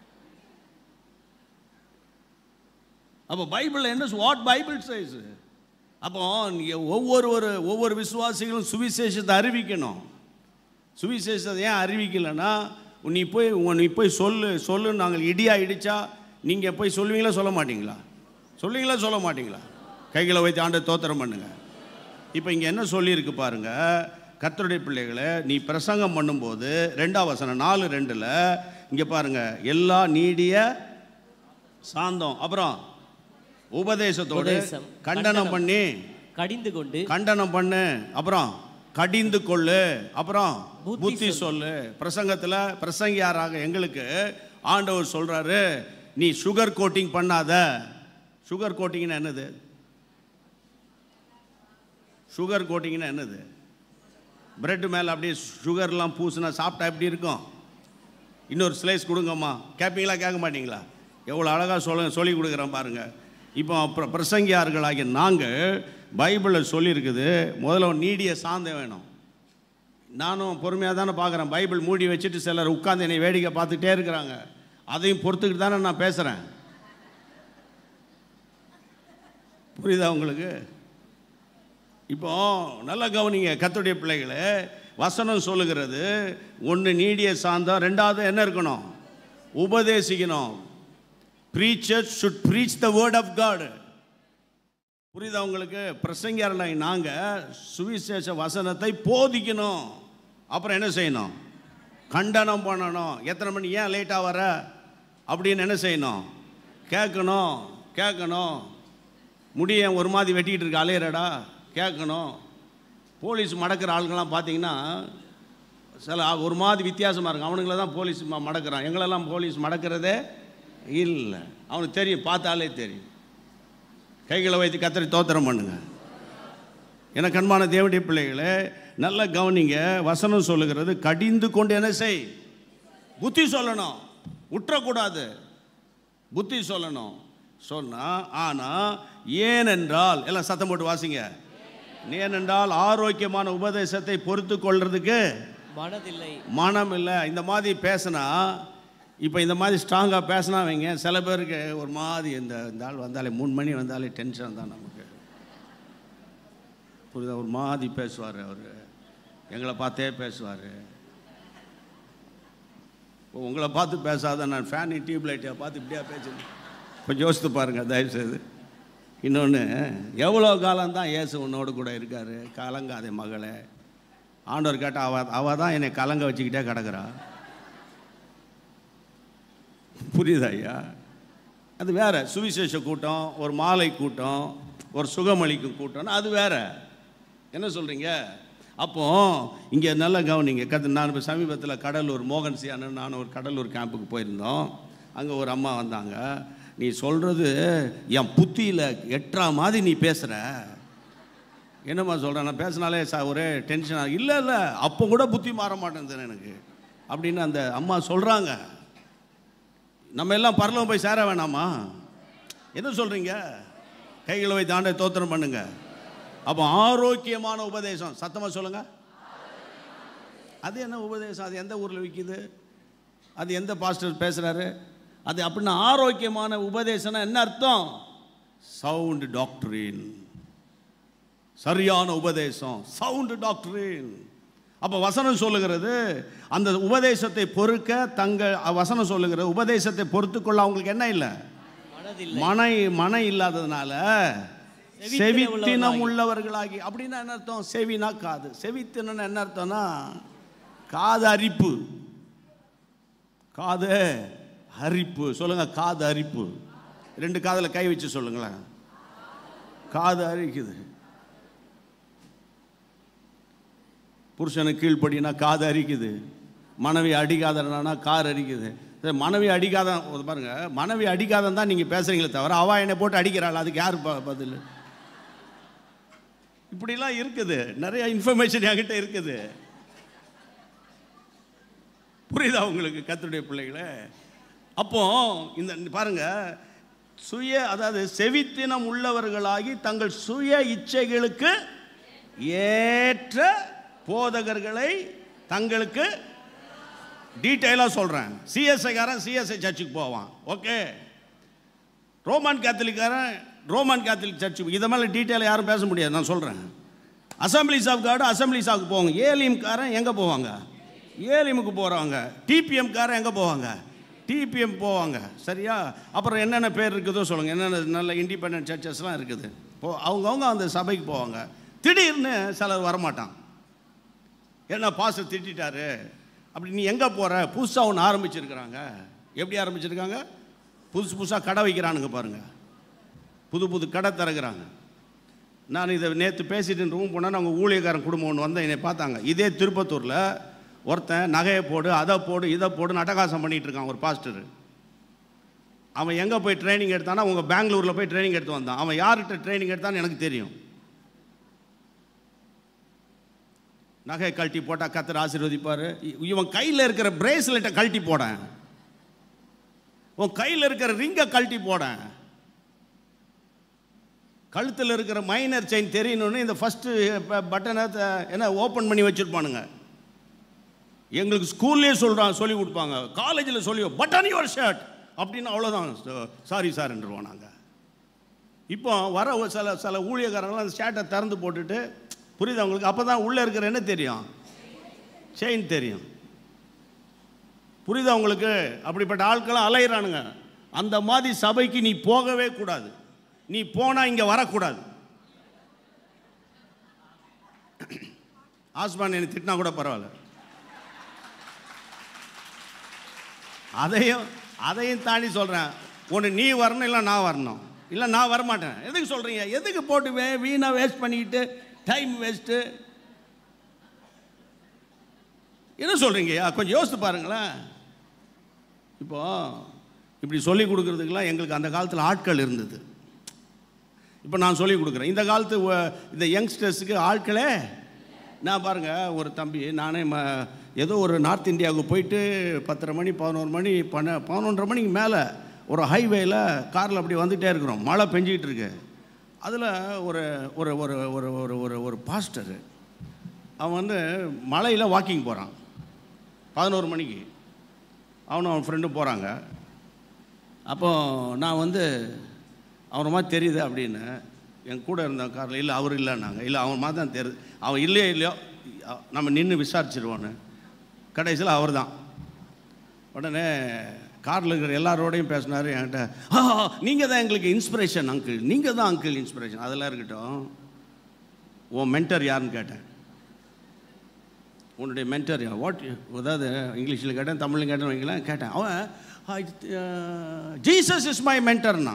அப்போ பைபிள் என்ன வாட் பைபிள் சைஸ் அப்போ நீங்கள் ஒவ்வொரு ஒரு ஒவ்வொரு விசுவாசிகளும் சுவிசேஷத்தை அறிவிக்கணும் சுவிசேஷத்தை ஏன் அறிவிக்கலைன்னா நீ போய் உங்க- நீ போய் சொல்லு சொல்லு நாங்கள் இடியா இடிச்சா நீங்கள் போய் சொல்லுவீங்களா சொல்ல மாட்டீங்களா சொல்லுவீங்களா சொல்ல மாட்டீங்களா கைகளை வைத்து ஆண்டு தோத்திரம் பண்ணுங்க இப்போ இங்கே என்ன சொல்லியிருக்கு பாருங்க கர்த்தருடைய பிள்ளைகளை நீ பிரசங்கம் பண்ணும்போது ரெண்டாம் வசனம் நாலு ரெண்டில் இங்கே பாருங்க எல்லா நீடிய சாந்தம் அப்புறம் உபதேசத்தோடு உபதேசம், கண்டனம் பண்ணி கடிந்து கொண்டு கண்டனம் பண்ணு அப்புறம் கடிந்து கொள்ளு அப்புறம் புத்தி புத்தி சொல்லு பிரசங்கத்தில் பிரசங்கியாராக எங்களுக்கு ஆண்டவர் சொல்றாரு நீ சுகர் கோட்டிங் பண்ணாத சுகர் கோட்டிங்னா என்னது சுகர் கோட்டிங்னா என்னது பிரெட் மேலே அப்படியே சுகர்லாம் பூசினா சாப்பிட்டா எப்படி இருக்கும் இன்னொரு ஸ்லைஸ் கொடுங்கம்மா கேட்பீங்களா கேட்க மாட்டீங்களா எவ்வளோ அழகாக சொல்ல சொல்லி கொடுக்குறேன் பாருங்க இப்போ அப்புறம் பிரசங்கியார்களாகிய நாங்கள் பைபிளில் சொல்லியிருக்குது முதல்ல நீடிய சாந்தம் வேணும் நானும் பொறுமையாக தானே பார்க்குறேன் பைபிள் மூடி வச்சுட்டு சிலர் உட்கார்ந்து என்னை வேடிக்கை பார்த்துட்டே இருக்கிறாங்க அதையும் பொறுத்துக்கிட்டு தானே நான் பேசுகிறேன் புரியுதா உங்களுக்கு இப்போ நல்லா கவனிங்க கத்துடைய பிள்ளைகளே வசனம் சொல்லுகிறது ஒன்று நீடிய சாந்தம் ரெண்டாவது என்ன இருக்கணும் உபதேசிக்கணும் preacher should preach the word of God புரியுதா உங்களுக்கு பிரசங்கியாரனாய் நாங்கள் சுவிசேஷ வசனத்தை போதிக்கணும் அப்புறம் என்ன செய்யணும் கண்டனம் பண்ணணும் எத்தனை மணி ஏன் லேட்டாக வர அப்படின்னு என்ன செய்யணும் கேட்கணும் கேட்கணும் முடிய ஒரு மாதிரி வெட்டிக்கிட்டு இருக்க அலையிறடா கேட்கணும் போலீஸ் மடக்கிற ஆளுங்கெல்லாம் பார்த்தீங்கன்னா சில ஆ- ஒரு மாதிரி வித்தியாசமாக இருக்கும் அவனுங்கள தான் போலீஸ் ம- மடக்குறான் எங்களெல்லாம் போலீஸ் மடக்கிறதே இல்லை அவனுக்கு தெரியும் பார்த்தாலே தெரியும் கைகளை வைத்து கத்தரி தோத்திரம் பண்ணுங்க என கண்மான தேவடைய பிள்ளைகளே நல்ல கவனிங்க வசனம் சொல்லுகிறது கடிந்து கொண்டு என்ன செய் புத்தி சொல்லணும் உற்றக்கூடாது புத்தி சொல்லணும் சொன்னா ஆனா ஏனென்றால் எல்லாம் சத்தம் போட்டு வாசிங்க ஏனென்றால் ஆரோக்கியமான உபதேசத்தை பொறுத்து கொள்றதுக்கு மனதில்லை மனம் இல்லை இந்த மாதிரி பேசினா இப்போ இந்த மாதிரி ஸ்ட்ராங்காக பேசினா வைங்க சில பேருக்கு ஒரு மாதிரி இந்த இந்த ஆள் வந்தாலே மூணு மணி வந்தாலே டென்ஷன் தான் நமக்கு புரியுதா ஒரு மாதிரி பேசுவார் அவர் எங்களை பார்த்தே பேசுவார் உங்களை பார்த்து பேசாத நான் ஃபேனி டியூப் லைட்டை பார்த்து இப்படியா பேசுறேன் கொஞ்சம் யோசித்து பாருங்கள் தயவுசெய்து இன்னொன்று எவ்வளோ காலம்தான் இயேசு உன்னோடு கூட இருக்கார் கலங்காதே மகளே ஆண்டவர் கேட்டால் அவ அவ தான் என்னை கலங்க வச்சுக்கிட்டே கிடக்குறா புரியுதா ஐயா அது வேற சுவிசேஷ கூட்டம் ஒரு மாலை கூட்டம் ஒரு சுகமளிக்கும் கூட்டம்னா அது வேற என்ன சொல்கிறீங்க அப்போ இங்கே நல்லா கவனிங்க கத்து நான் இப்போ சமீபத்தில் கடலூர் மோகன் சியானு நான் ஒரு கடலூர் கேம்புக்கு போயிருந்தோம் அங்கே ஒரு அம்மா வந்தாங்க நீ சொல்கிறது என் புத்தியில் எட்டுறா மாதிரி நீ பேசுகிற என்னம்மா சொல்கிறேன் நான் பேசினாலே சா ஒரே டென்ஷன் ஆகும் இல்லை இல்லை அப்போ கூட புத்தி மாற மாட்டேங்குது எனக்கு அப்படின்னு அந்த அம்மா சொல்கிறாங்க நம்ம எல்லாம் பரலவம் போய் சேர வேணாமா என்ன சொல்கிறீங்க கைகளை வைத்து ஆண்டை தோத்திரம் பண்ணுங்க அப்போ ஆரோக்கியமான உபதேசம் சத்தமாக சொல்லுங்க அது என்ன உபதேசம் அது எந்த ஊரில் விற்கிது அது எந்த பாஸ்டர் பேசுகிறாரு அது அப்படின்னா ஆரோக்கியமான உபதேசம்னா என்ன அர்த்தம் சவுண்ட் டாக்டரின் சரியான உபதேசம் சவுண்ட் டாக்டரின் அப்போ வசனம் சொல்லுகிறது அந்த உபதேசத்தை பொறுக்க தங்க வசனம் சொல்லுகிறது உபதேசத்தை பொறுத்து கொள்ள அவங்களுக்கு என்ன இல்லை மனதில்லை மன மன இல்லாததுனால செவித்தினம் செவித்தினம் உள்ளவர்களாகி அப்படின்னா என்ன அர்த்தம் செவினா காது செவித்தினம் என்ன அர்த்தம்னா காது அரிப்பு காது அரிப்பு சொல்லுங்க காது அரிப்பு ரெண்டு காதில் கை வச்சு சொல்லுங்களேன் காது அரிக்குது புருஷனுக்கு கீழ்ப்படினா காது அரிக்குது மனைவி அடிக்காதனா கார் அரிக்குது சரி, மனைவி அடிக்காத ஒரு பாருங்க மனைவி அடிக்காதன் தான் நீங்கள் பேசுறீங்களே தவிர அவ என்னை போட்டு அடிக்கிறாள் அதுக்கு யார் ப- பதில் இப்படிலாம் இருக்குது நிறைய இன்ஃபர்மேஷன் என்கிட்ட இருக்குது புரியுதா உங்களுக்கு கத்துடைய பிள்ளைகளே அப்போ இந்த இந்த பாருங்க சுய அதாவது செவித்தினம் உள்ளவர்களாகி தங்கள் சுய இச்சைகளுக்கு ஏற்ற போதகர்களை தங்களுக்கு டீட்டெயிலாக சொல்கிறேன் சிஎஸ்ஐக்காரன் சிஎஸ்ஐ சர்ச்சுக்கு போவான் ஓகே ரோமன் கேத்தலிக்காரன் ரோமன் கேத்தலிக் சர்ச்சு இதை மேலே டீட்டெயிலாக யாரும் பேச முடியாது நான் சொல்கிறேன் assemblies of God assemblies of போவாங்க ஏலிஎம்காரன் எங்கே போவாங்க ஏலிஎமுக்கு போகிறவங்க டிபிஎம்காரன் எங்கே போவாங்க டிபிஎம் போவாங்க சரியா அப்புறம் என்னென்ன பேர் இருக்குதோ சொல்லுங்கள் என்னென்ன நல்ல இண்டிபெண்டன்ட் சர்ச்சஸ்லாம் இருக்குது போ அவங்கவுங்க அந்த சபைக்கு போவாங்க திடீர்னு சிலர் வரமாட்டான் என்ன பாச திட்டாரு அப்படி நீ எங்கே போகிற புதுசாக ஒன்று ஆரம்பிச்சிருக்கிறாங்க எப்படி ஆரம்பிச்சிருக்காங்க புதுசு புதுசாக கடை வைக்கிறானுங்க பாருங்கள் புது புது கடை திறக்கிறாங்க நான் இதை நேற்று பேசிட்டு ரூம் போனால் அவங்க ஊழியக்காரன் குடும்பம் ஒன்று வந்து என்னை பார்த்தாங்க இதே திருப்பத்தூரில் ஒருத்தன் நகையை போடு அதை போடு இதை போடு அட்டகாசம் பண்ணிட்டு இருக்கான் ஒரு பாஸ்டர் அவன் எங்கே போய் ட்ரைனிங் எடுத்தானா உங்கள் பெங்களூரில் போய் ட்ரைனிங் எடுத்து வந்தான் அவன் யார்கிட்ட ட்ரைனிங் எடுத்தான்னு எனக்கு தெரியும் நகையை கழட்டி போட்டால் கத்தர் ஆசீர்வதிப்பார் இ- இவன் கையில் இருக்கிற பிரேஸ்லெட்டை கழட்டி போடேன் உன் கையில் இருக்கிற ரிங்கை கழட்டி போடேன் கழுத்தில் இருக்கிற மைனர் செயின் தெரியணும்னு இந்த ஃபஸ்ட்டு பட்டனை த- என்ன ஓப்பன் பண்ணி வச்சுருப்பானுங்க எங்களுக்கு ஸ்கூல்லேயே சொல்கிறான் சொல்லி கொடுப்பாங்க காலேஜில் சொல்லி பட்டன் யுவர் ஷர்ட் அப்படின்னு அவ்வளோதான் சாரி சார் என்றுவோம் நாங்கள் இப்போ வர ஒரு சில சில ஊழியக்காரங்களாம் அந்த ஷர்ட்டை திறந்து போட்டுட்டு புரியுதா உங்களுக்கு அப்போ தான் உள்ளே இருக்கிற என்ன தெரியும் செயின் தெரியும் புரியுதா உங்களுக்கு அப்படிப்பட்ட ஆட்களும் அலையிறானுங்க அந்த மாதிரி சபைக்கு நீ போகவே கூடாது நீ போனால் இங்கே வரக்கூடாது ஆஸ்மான் என்னை திட்டினா கூட பரவாயில்ல அதையும் அதையும் தாண்டி சொல்கிறேன் ஒன்று நீ வரணும் இல்லை நான் வரணும் இல்லை நான் வரமாட்டேன் எதுக்கு சொல்கிறீங்க எதுக்கு போட்டு வே வீணாக வேஸ்ட் பண்ணிக்கிட்டு டைம் வேஸ்ட்டு என்ன சொல்கிறீங்கய்யா கொஞ்சம் யோசித்து பாருங்களேன் இப்போ இப்படி சொல்லி கொடுக்கறதுக்கெல்லாம் எங்களுக்கு அந்த காலத்தில் ஆட்கள் இருந்தது இப்போ நான் சொல்லி கொடுக்குறேன் இந்த காலத்து வ- இந்த யங்ஸ்டர்ஸுக்கு ஆட்களே நான் பாருங்கள் ஒரு தம்பி நானே ம ஏதோ ஒரு நார்த் இந்தியாவுக்கு போயிட்டு பத்தரை மணி பதினோரு மணி பன்ன பதினொன்றரை மணிக்கு மேலே ஒரு ஹைவேயில் காரில் அப்படி வந்துகிட்டே இருக்கிறோம் மழை பெஞ்சிக்கிட்டு இருக்கு அதில் ஒரு ஒரு ஒரு ஒரு ஒரு ஒரு ஒரு பாஸ்டரு அவன் வந்து மலையில் வாக்கிங் போகிறான் பதினோரு மணிக்கு அவனும் அவன் ஃப்ரெண்டும் போகிறாங்க அப்போ நான் வந்து அவனை மாதிரி தெரியுது அப்படின்னு என் கூட இருந்த காரில் இல்லை அவர் இல்லைன்னாங்க இல்லை அவன் மாதிரி தான் தெரியுது அவன் இல்லையோ இல்லையோ அ- நம்ம நின்று விசாரிச்சிருவோன்னு கடைசியில் அவர் தான் உடனே காரில் இருக்கிற எல்லாரோடையும் பேசினார் என்கிட்ட ஆ நீங்கள் தான் எங்களுக்கு இன்ஸ்பிரேஷன் அங்கிள் நீங்கள் தான் அங்கிள் இன்ஸ்பிரேஷன் அதெல்லாம் இருக்கட்டும் உன் மென்டர் யாருன்னு கேட்டேன் உன்னுடைய மென்டர் வாட் அதாவது இங்கிலீஷில் கேட்டேன் தமிழில் கேட்டேன் வைங்களேன் கேட்டேன் அவன் ஜீசஸ் இஸ் மை மென்டர்னா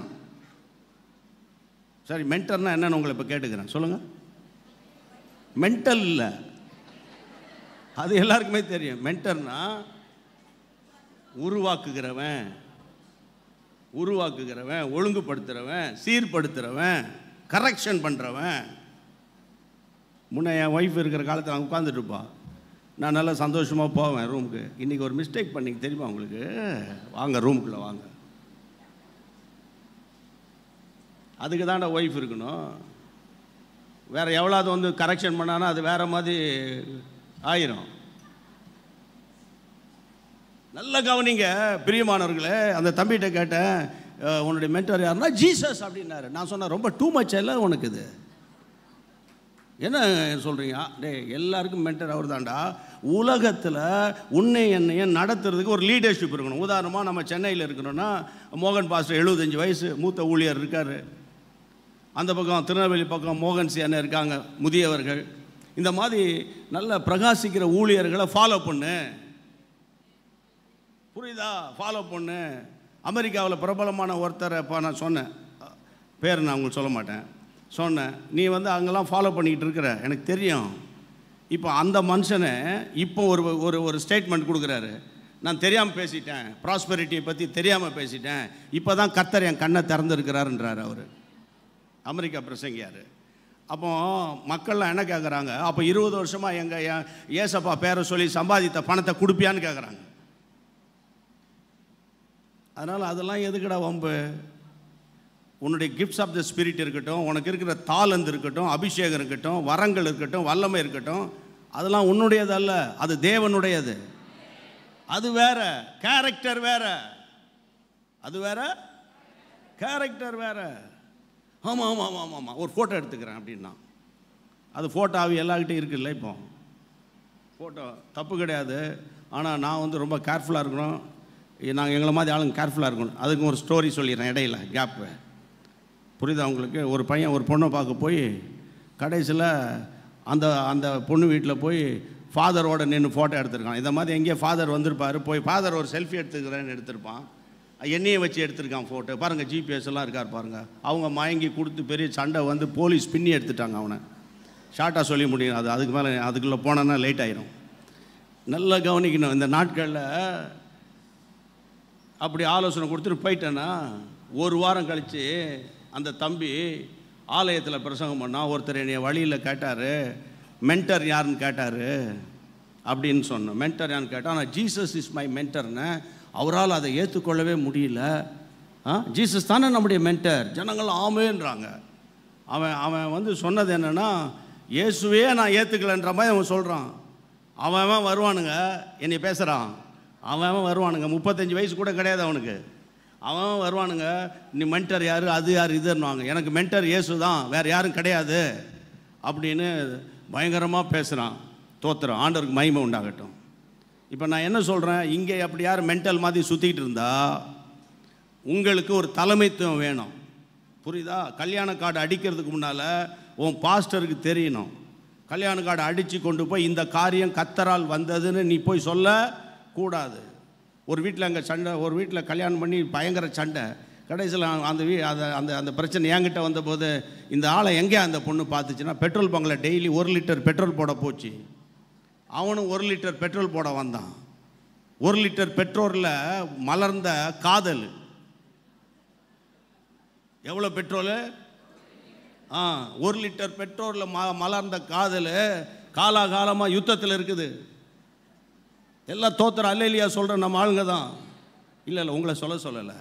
சரி மென்டர்னா என்னன்னு உங்களை இப்போ கேட்டுக்கிறேன் சொல்லுங்கள் மென்டல் இல்லை அது எல்லாருக்குமே தெரியும் மென்டர்னா உருவாக்குகிறவன் உருவாக்குகிறவன் ஒழுங்குபடுத்துகிறவன் சீர்படுத்துகிறவன் கரெக்ஷன் பண்ணுறவன் முன்ன என் ஒய்ஃப் இருக்கிற காலத்தில் அவங்க உட்காந்துட்டு இருப்பா நான் நல்லா சந்தோஷமாக போவேன் ரூமுக்கு இன்றைக்கி ஒரு மிஸ்டேக் பண்ணி தெரியுமா உங்களுக்கு வாங்க ரூமுக்குள்ளே வாங்க அதுக்கு தான்டா ஒய்ஃப் இருக்கணும் வேறு எவ்வளோது வந்து கரெக்ஷன் பண்ணானா அது வேறு மாதிரி ஆயிரும் நல்ல கவனிங்க பிரியமானவர்களே அந்த தம்பிகிட்ட கேட்டேன் அஹ், உன்னுடைய மென்டர் யாருன்னா ஜீசஸ் அப்படின்னாரு நான் சொன்னேன் ரொம்ப டூ மச் இல்லை உனக்கு இது என்ன சொல்கிறீங்க டேய் எல்லாருக்கும் மென்டர் அவர் தான்டா உலகத்தில் உன்னை என்னையும் நடத்துறதுக்கு ஒரு லீடர்ஷிப் இருக்கணும் உதாரணமாக நம்ம சென்னையில் இருக்கணும்னா மோகன் பாஸ்டர் எழுபத்தஞ்சு வயசு மூத்த ஊழியர் இருக்கார் அந்த பக்கம் திருநெல்வேலி பக்கம் மோகன் சி அண்ணன் இருக்காங்க முதியவர்கள் இந்த மாதிரி நல்ல பிரகாசிக்கிற ஊழியர்களை ஃபாலோ பண்ணு புரியுதா ஃபாலோ பண்ணு அமெரிக்காவில் பிரபலமான ஒருத்தரை இப்போ நான் சொன்னேன் பேர் நான் உங்களுக்கு சொல்ல மாட்டேன் சொன்னேன் நீ வந்து அங்கெல்லாம் ஃபாலோ பண்ணிக்கிட்டு இருக்கிற எனக்கு தெரியும் இப்போ அந்த மனுஷனை இப்போ ஒரு ஒரு ஒரு ஸ்டேட்மெண்ட் கொடுக்குறாரு நான் தெரியாமல் பேசிட்டேன் ப்ராஸ்பெரிட்டியை பற்றி தெரியாமல் பேசிட்டேன் இப்போ தான் கர்த்தர் என் கண்ணை திறந்துருக்கிறாருன்றார் அவர் அமெரிக்கா பிரசங்கியார் அப்போ மக்கள்லாம் என்ன கேட்குறாங்க அப்போ இருபது வருஷமாக எங்கள் ஏசப்பா பேரை சொல்லி சம்பாதித்த பணத்தை கொடுப்பியான்னு கேட்குறாங்க அதனால் அதெல்லாம் எதுக்குடா வம்பு உன்னுடைய கிஃப்ட்ஸ் ஆஃப் த ஸ்பிரிட் இருக்கட்டும் உனக்கு இருக்கிற தாளந்து இருக்கட்டும் அபிஷேகம் இருக்கட்டும் வரங்கள் இருக்கட்டும் வல்லமை இருக்கட்டும் அதெல்லாம் உன்னுடையதல்ல அது தேவனுடையது அது வேற கேரக்டர் வேற அது வேற கேரக்டர் வேற ஆமாம் ஆமாம் ஆமாம் ஆமாம் ஆமாம் ஒரு ஃபோட்டோ எடுத்துக்கிறேன் அப்படின்னா அது ஃபோட்டோ ஆவி எல்லாக்கிட்டையும் இருக்குல்ல இப்போ ஃபோட்டோ தப்பு கிடையாது ஆனால் நான் வந்து ரொம்ப கேர்ஃபுல்லாக இருக்கணும் நாங்கள் எங்களை மாதிரி ஆளுங்க கேர்ஃபுல்லாக இருக்கணும் அதுக்கு ஒரு ஸ்டோரி சொல்லிடுறேன் இடையில கேப்பு புரியுதா உங்களுக்கு ஒரு பையன் ஒரு பொண்ணை பார்க்க போய் கடைசியில் அந்த அந்த பொண்ணு வீட்டில் போய் ஃபாதரோட நின்று ஃபோட்டோ எடுத்திருக்கான் இந்த மாதிரி எங்கேயோ ஃபாதர் வந்திருப்பார் போய் ஃபாதர் ஒரு செல்ஃபி எடுத்துக்கிறேன்னு எடுத்திருப்பான் என்னையை வச்சு எடுத்திருக்கான் ஃபோட்டோ பாருங்கள் ஜிபிஎஸ் எல்லாம் இருக்கார் பாருங்கள் அவங்க மயங்கி கொடுத்து பெரிய சண்டை வந்து போலீஸ் பின்னி எடுத்துட்டாங்க அவனை ஷார்ட்டாக சொல்லி முடியும் அது அதுக்கு மேலே அதுக்குள்ளே போனோன்னா லேட் ஆயிரும் நல்லா கவனிக்கணும் இந்த நாட்களில் அப்படி ஆலோசனை கொடுத்துட்டு போயிட்டேன்னா ஒரு வாரம் கழித்து அந்த தம்பி ஆலயத்தில் பிரசங்கம் பண்ணால் ஒருத்தர் என்னைய வழியில் கேட்டார் மென்டர் யாருன்னு கேட்டார் அப்படின்னு சொன்னேன் மென்டர் யாருன்னு கேட்டால் நான் ஜீசஸ் இஸ் மை மென்டர்னு அவரால் அதை ஏற்றுக்கொள்ளவே முடியல ஆ ஜீசஸ் தானே நம்முடைய மென்டர் ஜனங்கள் ஆமேன்றாங்க அவன் அவன் வந்து சொன்னது என்னென்னா இயேசுவே நான் ஏற்றுக்கலன்ற மாதிரி அவன் சொல்கிறான் அவன் அவன் வருவானுங்க என்னை பேசுகிறான் அவன் அவன் வருவானுங்க முப்பத்தஞ்சு வயசு கூட கிடையாது அவனுக்கு அவன் வருவானுங்க நீ மென்டர் யார் அது யார் இதுன்னுவாங்க எனக்கு மென்டர் இயேசு தான் வேறு யாரும் கிடையாது அப்படின்னு பயங்கரமாக பேசுகிறான் தோத்துறான் ஆண்டவருக்கு மகிமை உண்டாகட்டும் இப்போ நான் என்ன சொல்கிறேன் இங்கே அப்படி யார் மென்டல் மாதிரி சுற்றிக்கிட்டு இருந்தா உங்களுக்கு ஒரு தலைமைத்துவம் வேணும் புரியுதா கல்யாண கார்டு அடிக்கிறதுக்கு முன்னால் உன் பாஸ்டருக்கு தெரியணும் கல்யாண கார்டு அடித்து கொண்டு போய் இந்த காரியம் கத்தரால் வந்ததுன்னு நீ போய் சொல்ல கூடாது ஒரு வீட்டில் அங்கே சண்டை ஒரு வீட்டில் கல்யாணம் பண்ணி பயங்கர சண்டை கடைசியில் அந்த வீ அந்த அந்த அந்த பிரச்சனை என்கிட்ட வந்தபோது இந்த ஆளை எங்கே அந்த பொண்ணு பார்த்துச்சுன்னா பெட்ரோல் பங்கில் டெய்லி ஒரு லிட்டர் பெட்ரோல் போட போச்சு அவனும் ஒரு லிட்டர் பெட்ரோல் போட வந்தான் ஒரு லிட்டர் பெட்ரோலில் மலர்ந்த காதல் எவ்வளோ பெட்ரோலு ஆ ஒரு லிட்டர் பெட்ரோலில் ம மலர்ந்த காதல் காலாகாலமாக யுத்தத்தில் இருக்குது எல்லாம் தோத்துற அல்லையா சொல்கிற நம்ம ஆளுங்க தான் இல்லை இல்லை உங்களை சொல்ல சொல்லலை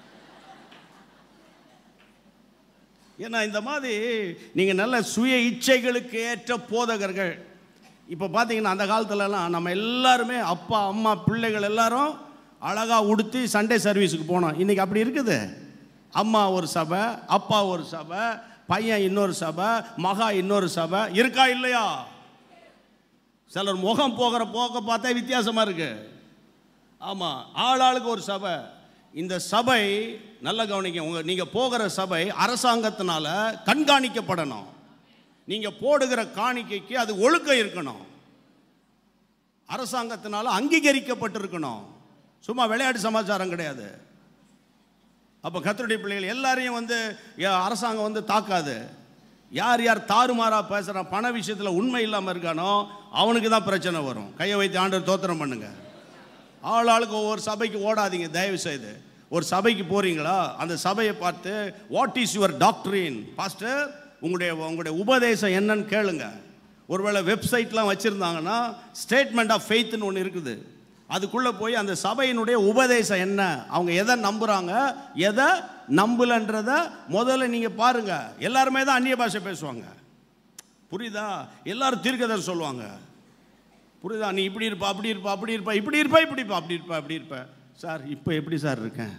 ஏன்னா இந்த மாதிரி நீங்கள் நல்ல சுய இச்சைகளுக்கு ஏற்ற போதகர்கள் இப்போ பார்த்தீங்கன்னா அந்த காலத்துலலாம் நம்ம எல்லாருமே அப்பா அம்மா பிள்ளைகள் எல்லாரும் அழகாக உடுத்தி சண்டே சர்வீஸுக்கு போனோம் இன்றைக்கி அப்படி இருக்குது அம்மா ஒரு சபை அப்பா ஒரு சபை பையன் இன்னொரு சபை மகா இன்னொரு சபை இருக்கா இல்லையா சிலர் முகம் போகிற போக்க பார்த்தா வித்தியாசமாக இருக்கு ஆமாம் ஆளாளுக்கு ஒரு சபை இந்த சபை நல்ல கவனிக்க உங்க நீங்கள் போகிற சபை அரசாங்கத்தினால கண்காணிக்கப்படணும் நீங்கள் போடுகிற காணிக்கைக்கு அது ஒழுக்கம் இருக்கணும் அரசாங்கத்தினால அங்கீகரிக்கப்பட்டிருக்கணும் சும்மா விளையாட்டு சமாச்சாரம் கிடையாது அப்போ கத்தருடைய பிள்ளைகள் எல்லாரையும் வந்து யா- அரசாங்கம் வந்து தாக்காது யார் யார் தாறுமாறா பேசுகிறான் பண விஷயத்தில் உண்மை இல்லாமல் இருக்கானோ அவனுக்கு தான் பிரச்சனை வரும் கையை வைத்து ஆண்டவர் தோத்திரம் பண்ணுங்க ஆள் ஆளுக்கு ஒவ்வொரு சபைக்கு ஓடாதீங்க தயவு செய்து ஒரு சபைக்கு போறீங்களா அந்த சபையை பார்த்து what is your doctrine pastor உங்களுடைய உங்களுடைய உபதேசம் என்னன்னு கேளுங்க ஒருவேளை வெப்சைட்லாம் வச்சுருந்தாங்கன்னா ஸ்டேட்மெண்ட் ஆஃப் ஃபெய்த்னு ஒன்று இருக்குது அதுக்குள்ளே போய் அந்த சபையினுடைய உபதேசம் என்ன அவங்க எதை நம்புகிறாங்க எதை நம்பலன்றத முதல்ல நீங்கள் பாருங்கள் எல்லாருமே தான் அந்நிய பாஷை பேசுவாங்க புரியுதா எல்லாரும் தீர்க்கதர் சொல்லுவாங்க புரியுதா நீ இப்படி இருப்பா அப்படி இருப்பா அப்படி இருப்பா இப்படி இருப்பா இப்படி இருப்பா அப்படி இருப்பா அப்படி இருப்ப சார் இப்போ எப்படி சார் இருக்கேன்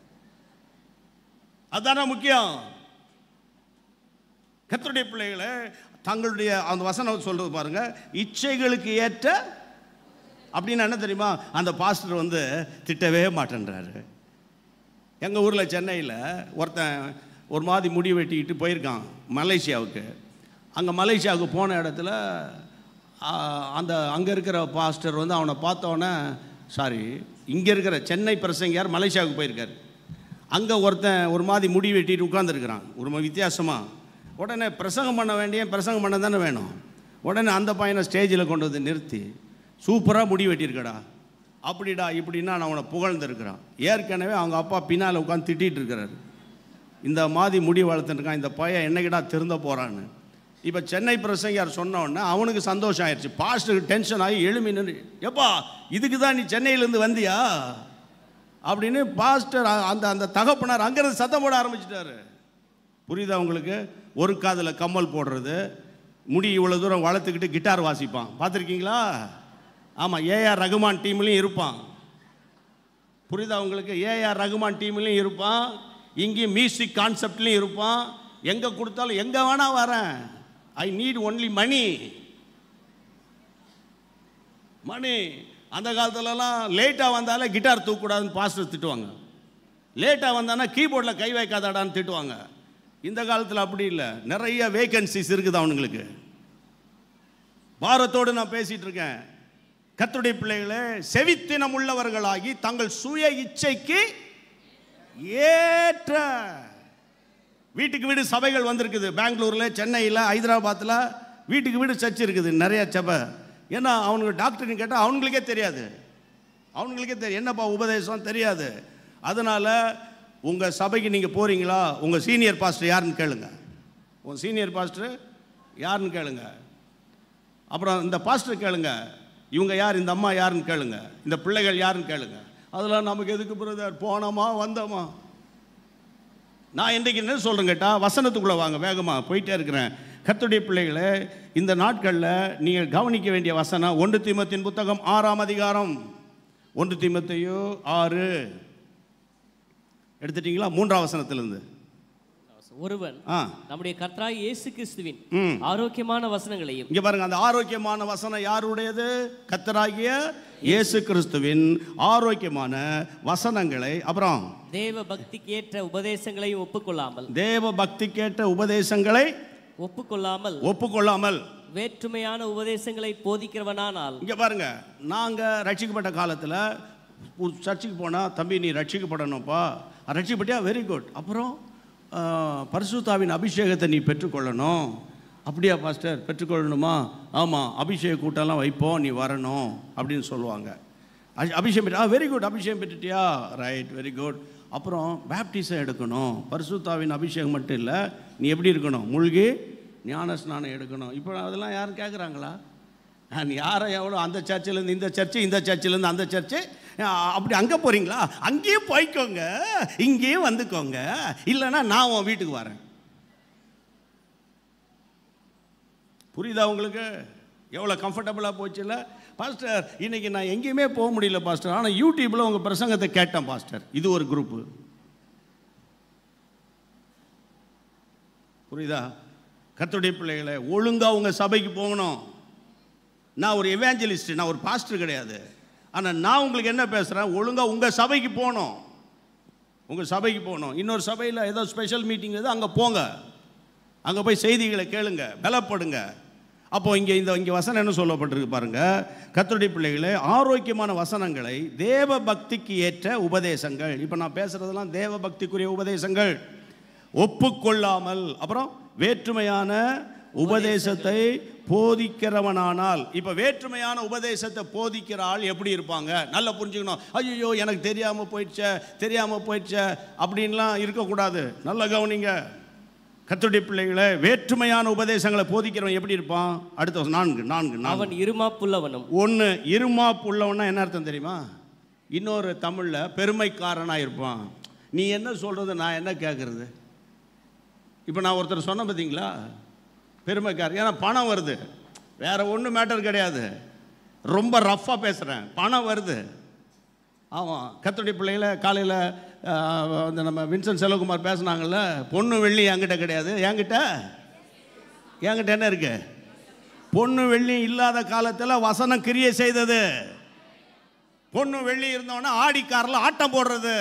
அதானே முக்கியம் கர்த்தருடைய பிள்ளைகளை தங்களுடைய அந்த வசனம் சொல்றது பாருங்க இச்சைகளுக்கு ஏற்ற அப்படின்னு என்ன தெரியுமா அந்த பாஸ்டர் வந்து திட்டவே மாட்டேன்றாரு எங்கள் ஊரில் சென்னையில் ஒருத்தன் ஒரு மாதிரி முடி வெட்டிக்கிட்டு போயிருக்கான் மலேசியாவுக்கு அங்கே மலேசியாவுக்கு போன இடத்துல ஆ, அந்த அங்கே இருக்கிற பாஸ்டர் வந்து அவனை பார்த்தோன்னே சாரி இங்கே இருக்கிற சென்னை பிரசங்கியார் மலேசியாவுக்கு போயிருக்காரு அங்கே ஒருத்தன் ஒரு மாதிரி முடி வெட்டிட்டு உட்காந்துருக்கிறான் ஒரு மாதிரி வித்தியாசமாக உடனே பிரசங்கம் பண்ண வேண்டிய பிரசங்கம் பண்ண தானே வேணும் உடனே அந்த பையனை ஸ்டேஜில் கொண்டு வந்து நிறுத்தி சூப்பராக முடி வெட்டியிருக்கடா அப்படிடா இப்படின்னா நான் அவனை புகழ்ந்துருக்கிறான் ஏற்கனவே அவங்க அப்பா பின்னால் உட்காந்து திட்டிகிட்டு இருக்கிறாரு இந்த மாதிரி முடி வளர்த்துருக்கான் இந்த பையன் என்னைக்கிடா திருந்த போகிறான்னு இப்போ சென்னை பிரசங்கியார் சொன்ன உடனே அவனுக்கு சந்தோஷம் ஆயிடுச்சு பாஸ்டருக்கு டென்ஷன் ஆகி எழுமி நின்று எப்பா இதுக்கு தான் நீ சென்னையிலேருந்து வந்தியா அப்படின்னு பாஸ்டர் அ- அந்த அந்த தகப்பனார் அங்கேருந்து சத்தம் போட ஆரம்பிச்சிட்டாரு புரியுதா உங்களுக்கு ஒரு காதில் கம்மல் போடுறது முடி இவ்வளோ தூரம் வளர்த்துக்கிட்டு கிட்டார் வாசிப்பான் பார்த்துருக்கீங்களா ஆமாம் ஏஆர் ரகுமான் டீம்லேயும் இருப்பான் புரியுதா உங்களுக்கு ஏஆர் ரகுமான் டீம்லேயும் இருப்பான் இங்கேயும் மியூசிக் கான்செப்ட்லேயும் இருப்பான் எங்கே கொடுத்தாலும் எங்கே வேணா வரேன் ஐ நீட் ஒன்லி மணி மணி அந்த காலத்துலலாம் லேட்டாக வந்தாலே கிட்டார் தூக்கக்கூடாதுன்னு பாஸ்டர் திட்டுவாங்க லேட்டாக வந்தானா கீபோர்டில் கை வைக்காதாடான்னு திட்டுவாங்க இந்த காலத்தில் அப்படி இல்லை நிறைய வேகன்சிஸ் இருக்குது அவனுங்களுக்கு பாரத்தோடு நான் பேசிட்டு இருக்கேன் கர்த்தருடைய பிள்ளைகளே செவித்தினம் உள்ளவர்களாகி தங்கள் சுய இச்சைக்கு ஏற்ற வீட்டுக்கு வீடு சபைகள் வந்திருக்குது பெங்களூரில் சென்னையில் ஹைதராபாத்தில் வீட்டுக்கு வீடு சர்ச் இருக்குது நிறைய சபை ஏன்னா அவனுக்கு டாக்டர்னு கேட்டால் அவனுங்களுக்கே தெரியாது அவனுங்களுக்கே தெரியும் என்னப்பா உபதேசம் தெரியாது அதனால் உங்கள் சபைக்கு நீங்கள் போகிறீங்களா உங்கள் சீனியர் பாஸ்டர் யாருன்னு கேளுங்க உங்கள் சீனியர் பாஸ்டர் யாருன்னு கேளுங்க அப்புறம் இந்த பாஸ்டர் கேளுங்க இவங்க யார் இந்த அம்மா யாருன்னு கேளுங்க இந்த பிள்ளைகள் யாருன்னு கேளுங்க அதெல்லாம் நமக்கு எதுக்கு பிரதர் போனோமா வந்தோமா நான் இன்றைக்கு என்ன சொல்கிறேன் கேட்டால் வசனத்துக்குள்ளே வாங்க வேகமாக போயிட்டே இருக்கிறேன் கர்த்தருடைய பிள்ளைகளே இந்த நாட்களில் நீங்கள் கவனிக்க வேண்டிய வசனம் ஒன்று தீமத்தின் புத்தகம் ஆறாம் அதிகாரம் ஒன்று தீமத்தையோ ஆறு எடுத்துட்டீங்களா மூன்றாம் வசனத்திலிருந்து ஒருவன் ஆ நம்முடைய கர்த்தராய் இயேசு கிறிஸ்துவின் ம். ஆரோக்கியமான வசனங்களையும் இங்க பாருங்க அந்த ஆரோக்கியமான வசனம் யாருடையது கத்தராகிய இயேசு கிறிஸ்துவின் ஆரோக்கியமான வசனங்களை அப்புறம் தேவ பக்திக்கு ஏற்ற உபதேசங்களையும் ஒப்புக்கொள்ளாமல் தேவ பக்திக்கேற்ற உபதேசங்களை ஒப்புக்கொள்ளாமல் ஒப்புக்கொள்ளாமல் வேற்றுமையான உபதேசங்களை போதிக்கிறவனானால் இங்க பாருங்க நாங்க ரட்சிக்கப்பட்ட காலத்துல ஒரு சர்ச்சுக்கு போனா தம்பி நீ ரட்சிக்கப்படணும்ப்பா ரட்சிக்கப்பட்டியா வெரி குட் அப்புறம் ஆ, பரிசுத்தாவின் அபிஷேகத்தை நீ பெற்றுக்கொள்ளணும் அப்படியா பாஸ்டர் பெற்றுக்கொள்ளணுமா ஆமாம் அபிஷேக கூட்டம்லாம் வைப்போம் நீ வரணும் அப்படின்னு சொல்லுவாங்க அ- அபிஷேகம் பெற்று ஆ வெரி குட் அபிஷேகம் பெற்றுட்டியா ரைட் வெரி குட் அப்புறம் பேப்டிஸம் எடுக்கணும் பரிசுத்தாவின் அபிஷேகம் மட்டும் இல்லை நீ எப்படி இருக்கணும் மூழ்கி ஞான ஸ்நானம் எடுக்கணும் இப்போ அதெல்லாம் யாரும் கேட்குறாங்களா நான் யாரை எவ்வளோ அந்த சர்ச்சிலேருந்து இந்த சர்ச்சு இந்த சர்ச்சிலேருந்து அந்த சர்ச்சு அஹ், அப்படி அங்கே போகிறீங்களா அங்கேயும் போய்க்கோங்க இங்கேயும் வந்துக்கோங்க இல்லைன்னா நான் உன் வீட்டுக்கு வரேன் புரியுதா உங்களுக்கு எவ்வளோ கம்ஃபர்டபுளாக போச்சுல்ல பாஸ்டர் இன்னைக்கு நான் எங்கேயுமே போக முடியல பாஸ்டர் ஆனால் யூடியூப்பில் உங்கள் பிரசங்கத்தை கேட்டேன் பாஸ்டர் இது ஒரு குரூப்பு புரியுதா கர்த்தருடைய பிள்ளைகளை ஒழுங்காக உங்கள் சபைக்கு போகணும் நான் ஒரு எவாஞ்சலிஸ்ட் நான் ஒரு பாஸ்டர் கிடையாது ஆனால் நான் உங்களுக்கு என்ன பேசுகிறேன் ஒழுங்காக உங்கள் சபைக்கு போகணும் உங்கள் சபைக்கு போகணும் இன்னொரு சபையில் ஏதோ ஸ்பெஷல் மீட்டிங் ஏதோ அங்கே போங்க அங்கே போய் செய்திகளை கேளுங்க பலப்படுங்க அப்போ இங்கே இந்த இங்கே வசனம் என்ன சொல்லப்பட்டிருக்கு பாருங்க கர்த்தருடைய பிள்ளைகளே ஆரோக்கியமான வசனங்களை தேவ பக்திக்கு ஏற்ற உபதேசங்கள் இப்போ நான் பேசுறதெல்லாம் தேவ பக்திக்குரிய உபதேசங்கள் ஒப்புக்கொள்ளாமல் அப்புறம் வேற்றுமையான உபதேசத்தை போதிக்கிறவனானால் இப்போ வேற்றுமையான உபதேசத்தை போதிக்கிற ஆள் எப்படி இருப்பாங்க நல்லா புரிஞ்சுக்கணும் ஐயோ எனக்கு தெரியாமல் போயிடுச்சே தெரியாமல் போயிடுச்சே அப்படின்லாம் இருக்கக்கூடாது நல்லா கவனிங்க கர்த்தருடைய பிள்ளைகளை வேற்றுமையான உபதேசங்களை போதிக்கிறவன் எப்படி இருப்பான் அடுத்த வசனம், நான்கு நான்கு நான்கு அவன் இருமாப்புள்ளவனும் ஒன்று இருமாப்பு உள்ளவன்னா என்ன அர்த்தம் தெரியுமா இன்னொரு தமிழில் பெருமைக்காரனாக இருப்பான் நீ என்ன சொல்கிறது நான் என்ன கேட்குறது இப்போ நான் ஒருத்தர் சொன்ன பார்த்தீங்களா பெருமைக்காரன் ஏன்னா பணம் வருது வேற ஒன்றும் மேட்டர் கிடையாது ரொம்ப ரஃப்பாக பேசுகிறேன் பணம் வருது ஆமாம் கத்தோடைய பிள்ளைகளை காலையில் அந்த நம்ம வின்சென்ட் செல்வகுமார் பேசுனாங்கல்ல பொண்ணு வெள்ளி என்கிட்ட கிடையாது என்கிட்ட என்கிட்ட என்ன இருக்கு பொண்ணு வெள்ளி இல்லாத காலத்தில் வசனம் கிரியை செய்தது பொண்ணு வெள்ளி இருந்தோன்னா ஆடிக்காரில் ஆட்டம் போடுறது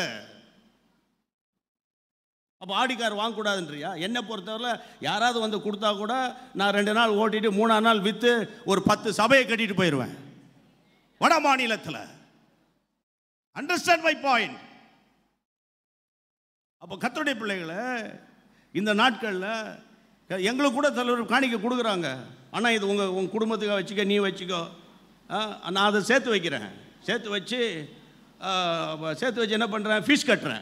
அப்போ ஆடிக்கார் வாங்கக்கூடாதுன்றியா என்னை பொறுத்தவரை யாராவது வந்து கொடுத்தா கூட நான் ரெண்டு நாள் ஓட்டிட்டு மூணாம் நாள் விற்று ஒரு பத்து சபையை கட்டிட்டு போயிடுவேன் வட மாநிலத்தில் அண்டர்ஸ்டாண்ட் மை பாயிண்ட் அப்போ கத்தருடைய பிள்ளைகளை இந்த நாட்களில் எங்களுக்கு கூட தலைவர் காணிக்க கொடுக்குறாங்க ஆனால் இது உங்கள் உங்கள் குடும்பத்துக்கு வச்சுக்க நீ வச்சுக்கோ ஆ, நான் அதை சேர்த்து வைக்கிறேன் சேர்த்து வச்சு ஆ, சேர்த்து வச்சு என்ன பண்ணுறேன் ஃபீஸ் கட்டுறேன்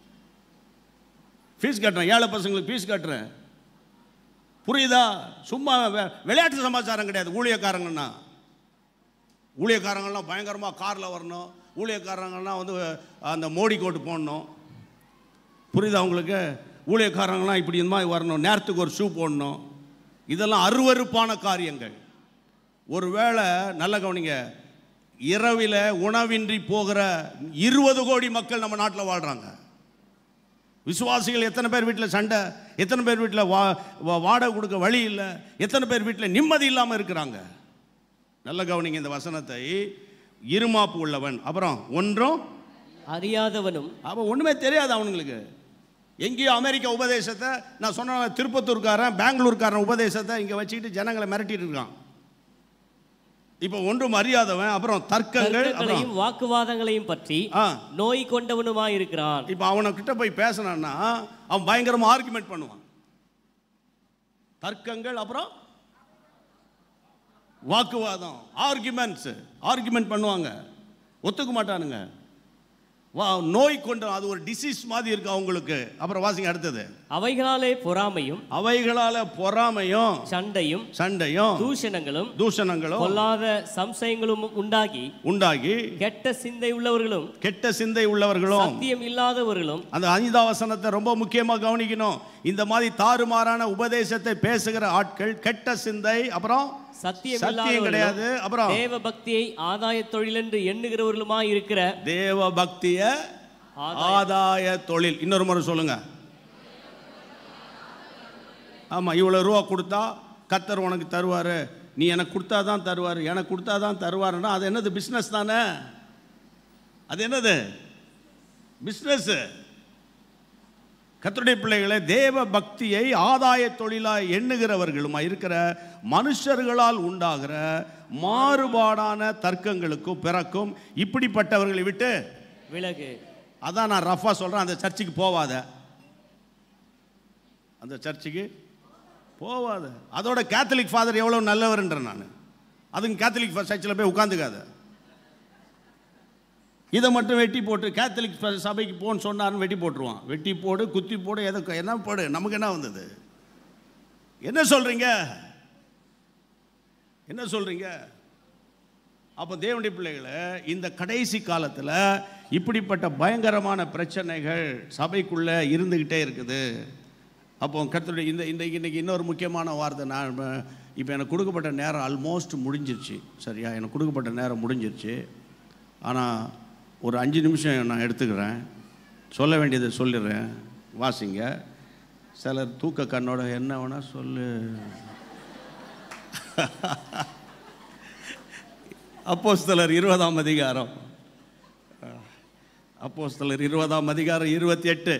ஃபீஸ் கட்டுறேன் ஏழை பசங்களுக்கு ஃபீஸ் கட்டுறேன் புரியுதா சும்மா வெ- விளையாட்டு சமாச்சாரம் கிடையாது ஊழியக்காரங்கன்னா ஊழியக்காரங்கள்லாம் பயங்கரமாக காரில் வரணும் ஊழியக்காரங்கள்லாம் வந்து அந்த மோடி கோட்டு போடணும் புரியுதா உங்களுக்கு ஊழியக்காரங்களாம் இப்படி இந்த மாதிரி வரணும் நேரத்துக்கு ஒரு ஷூ போடணும் இதெல்லாம் அருவருப்பான காரியங்கள் ஒருவேளை நல்ல கவனிங்க இரவில் உணவின்றி போகிற இருபது கோடி மக்கள் நம்ம நாட்டில் வாழ்கிறாங்க விசுவாசிகள் எத்தனை பேர் வீட்டில் சண்டை எத்தனை பேர் வீட்டில் வா வா- வாடகை கொடுக்க வழி இல்லை எத்தனை பேர் வீட்டில் நிம்மதி இல்லாமல் இருக்கிறாங்க நல்ல கவனிங்க இந்த வசனத்தை இருமாப்பு உள்ளவன் அப்புறம் ஒன்றும் அறியாதவனும் அப்போ ஒன்றுமே தெரியாது அவனுங்களுக்கு எங்கேயோ அமெரிக்கா உபதேசத்தை நான் சொன்ன திருப்பத்தூர்காரன் பெங்களூர்காரன் உபதேசத்தை இங்கே வச்சுக்கிட்டு ஜனங்களை மிரட்டிட்டு இருக்கான் இப்போ ஒன்றும் அறியாதவன் அப்புறம் தர்க்கங்கள் அப்புறம் தர்க்கங்களையும் வாக்குவாதங்களையும் பற்றி ஆ நோய் கொண்டவனுமாய் இருக்கிறான் இப்போ அவனை கிட்ட போய் பேசினான்னா அவன் பயங்கரமாக ஆர்குமெண்ட் பண்ணுவான் தர்க்கங்கள் அப்புறம் வாக்குவாதம் ஆர்குமெண்ட்ஸ் ஆர்குமெண்ட் பண்ணுவாங்க ஒத்துக்க மாட்டானுங்க வா நோய் கொண்டு அது ஒரு டிசீஸ் மாதிரி இருக்கு அவங்களுக்கு அப்புறம் வாசிங்க அடுத்தது அவைகளாலே பொறாமையும் அவைகளால பொறாமையும் சண்டையும் சண்டையும் தூஷணங்களும் தூஷணங்களும் பொல்லாத சம்சயங்களும் உண்டாகி உண்டாகி கெட்ட சிந்தை உள்ளவர்களும் கெட்ட சிந்தை உள்ளவர்களும் சத்தியம் இல்லாதவர்களும் அந்த ஐந்தாம் வசனத்தை ரொம்ப முக்கியமாக கவனிக்கணும் இந்த மாதிரி தாறுமாறான உபதேசத்தை பேசுகிற ஆட்கள் கெட்ட சிந்தை அப்புறம் சத்தியம் சத்தியம் கிடையாது இல்லாதவர்களும் அப்புறம் தேவ பக்தியை ஆதாய தொழில் என்று எண்ணுகிறவர்களுமாய் இருக்கிற தேவ பக்திய ஆதாய தொழில் இன்னொரு முறை சொல்லுங்க ஆமாம் இவ்வளோ ரூபா கொடுத்தா கத்தர் உனக்கு தருவார் நீ எனக்கு கொடுத்தா தான் தருவார் எனக்கு கொடுத்தா தான் தருவாருன்னா அது என்னது பிஸ்னஸ் தானே அது என்னது பிஸ்னஸ்ஸு கர்த்தருடைய பிள்ளைகளை தேவ பக்தியை ஆதாய தொழிலாய் எண்ணுகிறவர்களுமா இருக்கிற மனுஷர்களால் உண்டாகிற மாறுபாடான தர்க்கங்களுக்கும் பிறக்கும் இப்படிப்பட்டவர்களை விட்டு விலகு அதான் நான் ரஃபா சொல்கிறேன் அந்த சர்ச்சுக்கு போவாத அந்த சர்ச்சுக்கு போவாத அதோட கேத்தலிக் ஃபாதர் எவ்வளோ நல்லவர்ன்றேன் நான் அதுங்க கேத்தலிக் சர்ச்சில் போய் உட்காந்துக்காத இதை மட்டும் வெட்டி போட்டு கேத்தலிக் ச- சபைக்கு போன்னு சொன்னாருன்னு வெட்டி போட்டுருவான் வெட்டி போடு குத்தி போடு எதை என்ன போடு நமக்கு என்ன வந்தது என்ன சொல்கிறீங்க என்ன சொல்கிறீங்க அப்போ தேவனுடைய பிள்ளைகளை இந்த கடைசி காலத்தில் இப்படிப்பட்ட பயங்கரமான பிரச்சனைகள் சபைக்குள்ளே இருந்துக்கிட்டே இருக்குது அப்போ கர்த்தருடைய இந்த இந்த இன்னைக்கு இன்னொரு முக்கியமான வார்த்தை நான் இப்போ எனக்கு கொடுக்கப்பட்ட நேரம் ஆல்மோஸ்ட் முடிஞ்சிருச்சு சரியா எனக்கு கொடுக்கப்பட்ட நேரம் முடிஞ்சிருச்சு ஆனால் ஒரு அஞ்சு நிமிஷம் நான் எடுத்துக்கிறேன் சொல்ல வேண்டியதை சொல்லிடுறேன் வாசிங்க சிலர் தூக்க கண்ணோட என்ன வேணால் சொல்லு அப்போஸ்தலர் இருபதாம் அதிகாரம் அப்போஸ்தலர் இருபதாம் அதிகாரம் இருபத்தி எட்டு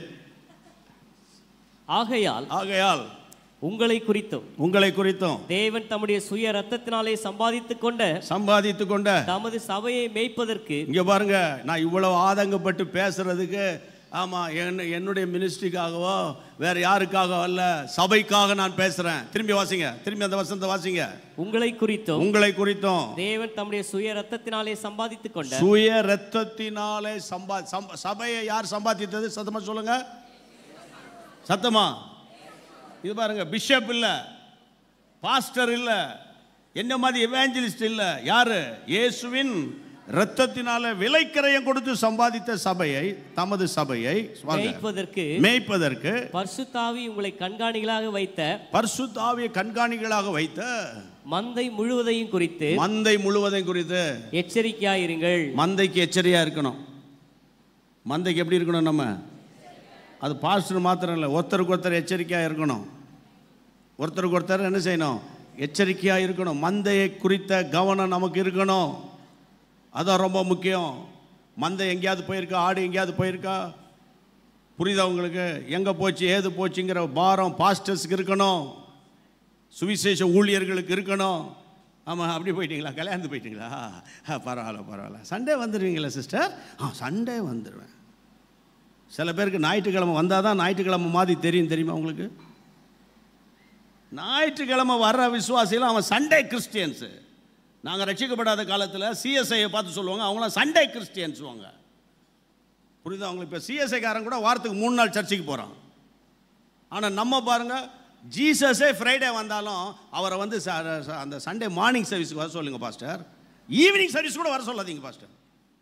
ஆகையால் ஆகையால் உங்களை குறித்தும் உங்களை குறித்தும் தேவன் தம்முடைய சுய ரத்தத்தினாலே சம்பாதித்துக் கொண்ட சம்பாதித்து கொண்ட தமது சபையை மேய்ப்பதற்கு இங்க பாருங்க நான் இவ்வளவு ஆதங்கப்பட்டு பேசுறதுக்கு ஆமா என்ன என்னுடைய மினிஸ்ட்ரிக்காகவோ வேற யாருக்காகவோ அல்ல சபைக்காக நான் பேசுறேன் திரும்பி வாசிங்க திரும்பி அந்த வசனத்தை வாசிங்க உங்களை குறித்தும் உங்களை குறித்தும் தேவன் தம்முடைய சுய ரத்தத்தினாலே சம்பாதித்துக் கொண்ட சுய ரத்தத்தினாலே சம்பா சம்ப- சபையை யார் சம்பாதித்தது சத்தமா சொல்லுங்க சத்தமா இது பாருங்க பிஷப் இல்ல பாஸ்டர் இல்ல என்ன மாதிரி எவாஞ்சலிஸ்ட் இல்ல யாரு இயேசுவின் ரத்தத்தினால விலைக்கரையம் கொடுத்து சம்பாதித்த சபையை தமது சபையை வாங்க. மேய்ப்பதற்கு மேய்ப்பதற்கு பரிசுத்தாவி உங்களை கண்காணிகளாக வைத்த பரிசுத்தாவிய கண்காணிகளாக வைத்த மந்தை முழுவதையும் குறித்து மந்தை முழுவதையும் குறித்து எச்சரிக்கையாயிருங்கள் மந்தைக்கு எச்சரியா இருக்கணும் மந்தைக்கு எப்படி இருக்கணும் நம்ம அது பாஸ்டர் மாத்திரம் இல்லை ஒருத்தருக்கு ஒருத்தர் எச்சரிக்கையாக இருக்கணும் ஒருத்தருக்கு ஒருத்தர் என்ன செய்யணும் எச்சரிக்கையாக இருக்கணும் மந்தையை குறித்த கவனம் நமக்கு இருக்கணும் அதான் ரொம்ப முக்கியம் மந்தை எங்கேயாவது போயிருக்கா ஆடு எங்கேயாவது போயிருக்கா புரியுதா உங்களுக்கு எங்கே போச்சு ஏது போச்சுங்கிற பாரம் பாஸ்டர்ஸ்க்கு இருக்கணும் சுவிசேஷ ஊழியர்களுக்கு இருக்கணும் ஆமாம் அப்படி போயிட்டீங்களா கல்யாணத்துக்கு போயிட்டீங்களா ஆ, பரவாயில்ல பரவாயில்ல சண்டே வந்துடுவீங்களா சிஸ்டர் ஆ சண்டே வந்துடுவேன் சில பேருக்கு ஞாயிற்றுக்கிழமை வந்தால் தான் ஞாயிற்றுக்கிழமை மாதிரி தெரியும் தெரியுமா உங்களுக்கு ஞாயிற்றுக்கிழமை வர்ற விசுவாசிகள் அவன் சண்டே கிறிஸ்டியன்ஸு நாங்கள் ரட்சிக்கப்படாத காலத்தில் சிஎஸ்ஐயை பார்த்து சொல்லுவாங்க அவங்களாம் சண்டே கிறிஸ்டியன்ஸுவாங்க புரியுதா அவங்களுக்கு இப்போ சிஎஸ்ஐக்காரன் கூட வாரத்துக்கு மூணு நாள் சர்ச்சுக்கு போகிறான் ஆனால் நம்ம பாருங்க ஜீசஸே ஃப்ரைடே வந்தாலும் அவரை வந்து ச- ச- அந்த சண்டே மார்னிங் சர்வீஸ்க்கு வர சொல்லுங்க பாஸ்டர் ஈவினிங் சர்வீஸ் கூட வர சொல்லாதீங்க பாஸ்டர்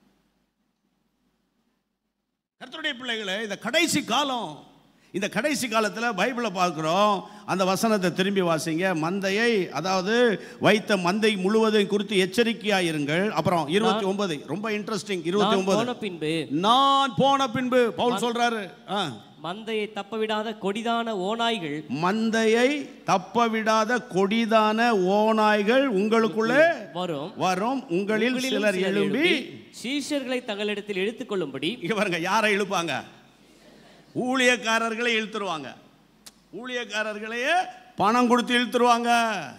கர்த்தருடைய பிள்ளைகளே இந்த கடைசி காலம் இந்த கடைசி காலத்தில் பைபிளை பார்க்குறோம் அந்த வசனத்தை திரும்பி வாசிங்க மந்தையை அதாவது வைத்த மந்தை முழுவதையும் குறித்து எச்சரிக்கையாக இருங்கள் அப்புறம் இருபத்தி ஒன்பது ரொம்ப இன்ட்ரெஸ்டிங் இருபத்தி நான் போன ஒன்பது பின்பு நான் போன பின்பு பவுல் சொல்றாரு ஆ மந்தையை தப்பவிடாத கொடிதான ஓநாய்கள் மந்தையை தப்ப விடாத கொடிதான ஓநாய்கள் உங்களுக்குள்ளே வரும் வரும் உங்களில் உங்களிலும் சிலர் எழும்பி சீஷர்களை தங்களிடத்தில் எடுத்துக்கொள்ளும்படி இங்க பாருங்க யாரை இழுப்பாங்க ஊழியக்காரர்களை இழுத்துருவாங்க ஊழியக்காரர்களையே பணம் கொடுத்து இழுத்துருவாங்க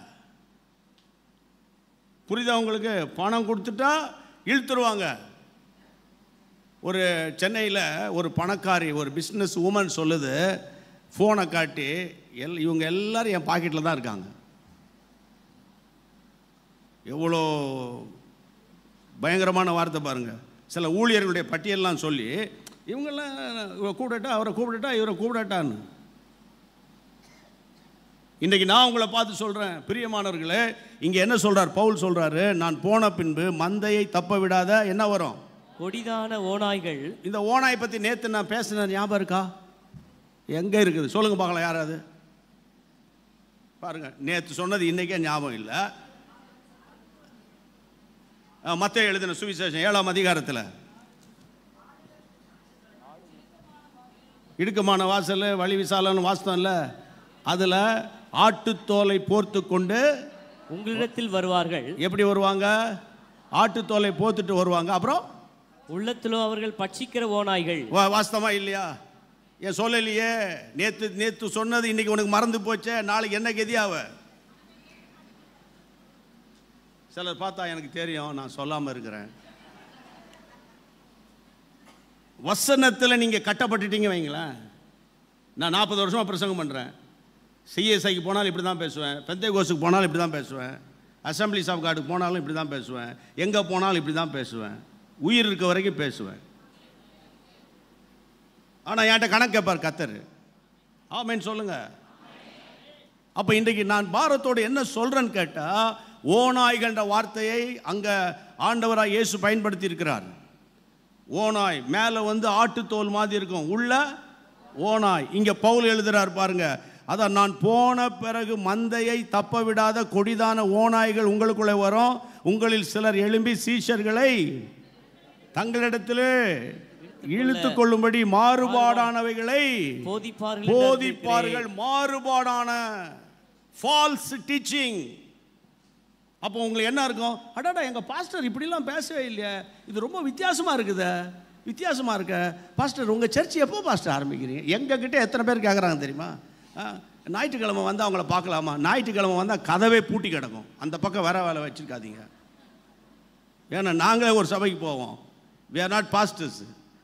புரியுதா உங்களுக்கு பணம் கொடுத்துட்டா இழுத்துருவாங்க ஒரு சென்னையில் ஒரு பணக்காரி ஒரு பிஸ்னஸ் உமன் சொல்லுது ஃபோனை காட்டி எல் இவங்க எல்லாரும் என் பாக்கெட்டில் தான் இருக்காங்க எவ்வளோ பயங்கரமான வார்த்தை பாருங்க சில ஊழியர்களுடைய பட்டியல்லாம் சொல்லி இவங்கெல்லாம் இவரை கூப்பிடட்டா அவரை கூப்பிடட்டா இவரை கூப்பிடட்டான்னு இன்றைக்கி நான் உங்களை பார்த்து சொல்கிறேன் பிரியமானவர்களே இங்கே என்ன சொல்கிறார் பவுல் சொல்கிறாரு நான் போன பின்பு மந்தையை தப்ப விடாத என்ன வரும் கொடிதான ஓநாய்கள் இந்த ஓனாய் பற்றி நேற்று நான் பேசின ஞாபகம் இருக்கா எங்கே இருக்குது சொல்லுங்க பார்க்கலாம் யாராவது பாருங்க நேற்று சொன்னது இன்றைக்கே ஞாபகம் இல்லை மற்ற எழுதின சுவிசேஷம் ஏழாம் அதிகாரத்தில் இடுக்கமான வாசல் வழி விசாலன்னு வாஸ்தவம்ல அதில் ஆட்டுத்தோலை போர்த்து கொண்டு உங்களிடத்தில் வருவார்கள் எப்படி வருவாங்க ஆட்டுத்தோலை போத்துட்டு வருவாங்க அப்புறம் உள்ளத்திலோ அவர்கள் பட்சிக்கிற ஓநாய்கள் வா வாஸ்தவமா இல்லையா ஏன் சொல்லலையே நேத்து நேத்து சொன்னது இன்னைக்கு உனக்கு மறந்து போச்சே நாளைக்கு என்ன கதியாவ சிலர் பார்த்தா எனக்கு தெரியும் நான் சொல்லாம இருக்கிறேன் வசனத்தில் நீங்கள் கட்டப்பட்டுட்டீங்க வைங்களேன் நான் நாற்பது வருஷமா பிரசங்கம் பண்ணுறேன் சிஎஸ்ஐக்கு போனாலும் இப்படி தான் பேசுவேன் பெந்தை கோஸுக்கு போனாலும் இப்படி தான் பேசுவேன் அசம்பிளிஸ் ஆஃப் கார்டுக்கு போனாலும் இப்படி தான் பேசுவேன் எங்கே போனாலும் இப்படி தான் பேசுவேன் உயிர் இருக்க வரைக்கும் பேசுவேன் ஆனால் என்கிட்ட கணக்கு கேட்பார் கத்தர் ஆமேன்னு சொல்லுங்க அப்போ இன்றைக்கு நான் பாரத்தோடு என்ன சொல்கிறேன்னு கேட்டால் ஓநாய்கள்ன்ற வார்த்தையை அங்கே ஆண்டவராக இயேசு பயன்படுத்தி இருக்கிறார் ஓநாய் மேலே வந்து ஆட்டுத்தோல் மாதிரி இருக்கும் உள்ள ஓநாய் இங்கே பவுல் எழுதுறார் பாருங்க அதான் நான் போன பிறகு மந்தையை தப்ப விடாத கொடிதான ஓநாய்கள் உங்களுக்குள்ளே வரும் உங்களில் சிலர் எழும்பி சீஷர்களை தங்களிடத்திலே இழுத்து கொள்ளும்படி மாறுபாடானவைகளை போதிப்பார்கள் போதிப்பார்கள் மாறுபாடான ஃபால்ஸ் டீச்சிங் அப்போ உங்களுக்கு என்ன இருக்கும் அடாடா எங்கள் பாஸ்டர் இப்படிலாம் பேசவே இல்லையே இது ரொம்ப வித்தியாசமாக இருக்குதே வித்தியாசமாக இருக்க பாஸ்டர் உங்கள் சர்ச் எப்போ பாஸ்டர் ஆரம்பிக்கிறீங்க எங்கள் கிட்ட எத்தனை பேர் கேட்குறாங்க தெரியுமா ஆ, ஞாயிற்றுக்கிழமை வந்து அவங்கள பார்க்கலாமா ஞாயிற்றுக்கிழமை வந்தால் கதவே பூட்டி கிடக்கும் அந்த பக்கம் வர வேலை வச்சுருக்காதீங்க ஏன்னா நாங்களே ஒரு சபைக்கு போவோம் we are நாட் பாஸ்டர்ஸ்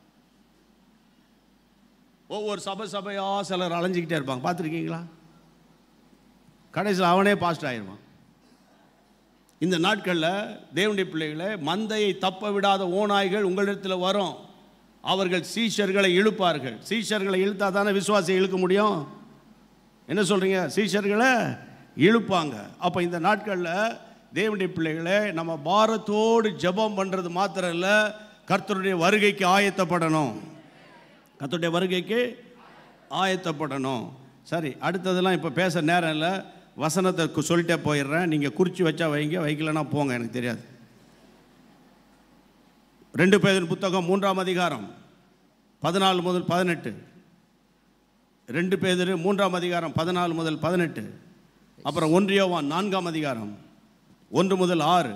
ஒவ்வொரு சபை சபையாக சிலர் அலைஞ்சிக்கிட்டே இருப்பாங்க பார்த்துருக்கீங்களா கடைசியில் அவனே பாஸ்ட் ஆயிடுவான் இந்த நாட்களில் தேவனுடைய பிள்ளைகளை மந்தையை தப்ப விடாத ஓநாய்கள் உங்களிடத்தில் வரும் அவர்கள் சீஷர்களை இழுப்பார்கள் சீஷர்களை இழுத்தா தானே விசுவாசியை இழுக்க முடியும் என்ன சொல்கிறீங்க சீஷர்களை இழுப்பாங்க அப்போ இந்த நாட்களில் தேவனுடைய பிள்ளைகளை நம்ம பாரத்தோடு ஜெபம் பண்ணுறது மாத்திரம் இல்லை கர்த்தருடைய வருகைக்கு ஆயத்தப்படணும் கர்த்தருடைய வருகைக்கு ஆயத்தப்படணும் சரி அடுத்ததெல்லாம் இப்போ பேச நேரம் இல்லை வசனத்தை கு- சொல்லிட்டே போயிடுறேன் நீங்கள் குறித்து வச்சா வைங்க வைக்கலன்னா போங்க எனக்கு தெரியாது ரெண்டு பேரின் புத்தகம் மூன்றாம் அதிகாரம் பதினாலு முதல் பதினெட்டு ரெண்டு பேர் மூன்றாம் அதிகாரம் பதினாலு முதல் பதினெட்டு அப்புறம் ஒன்றியோவான் நான்காம் அதிகாரம் ஒன்று முதல் ஆறு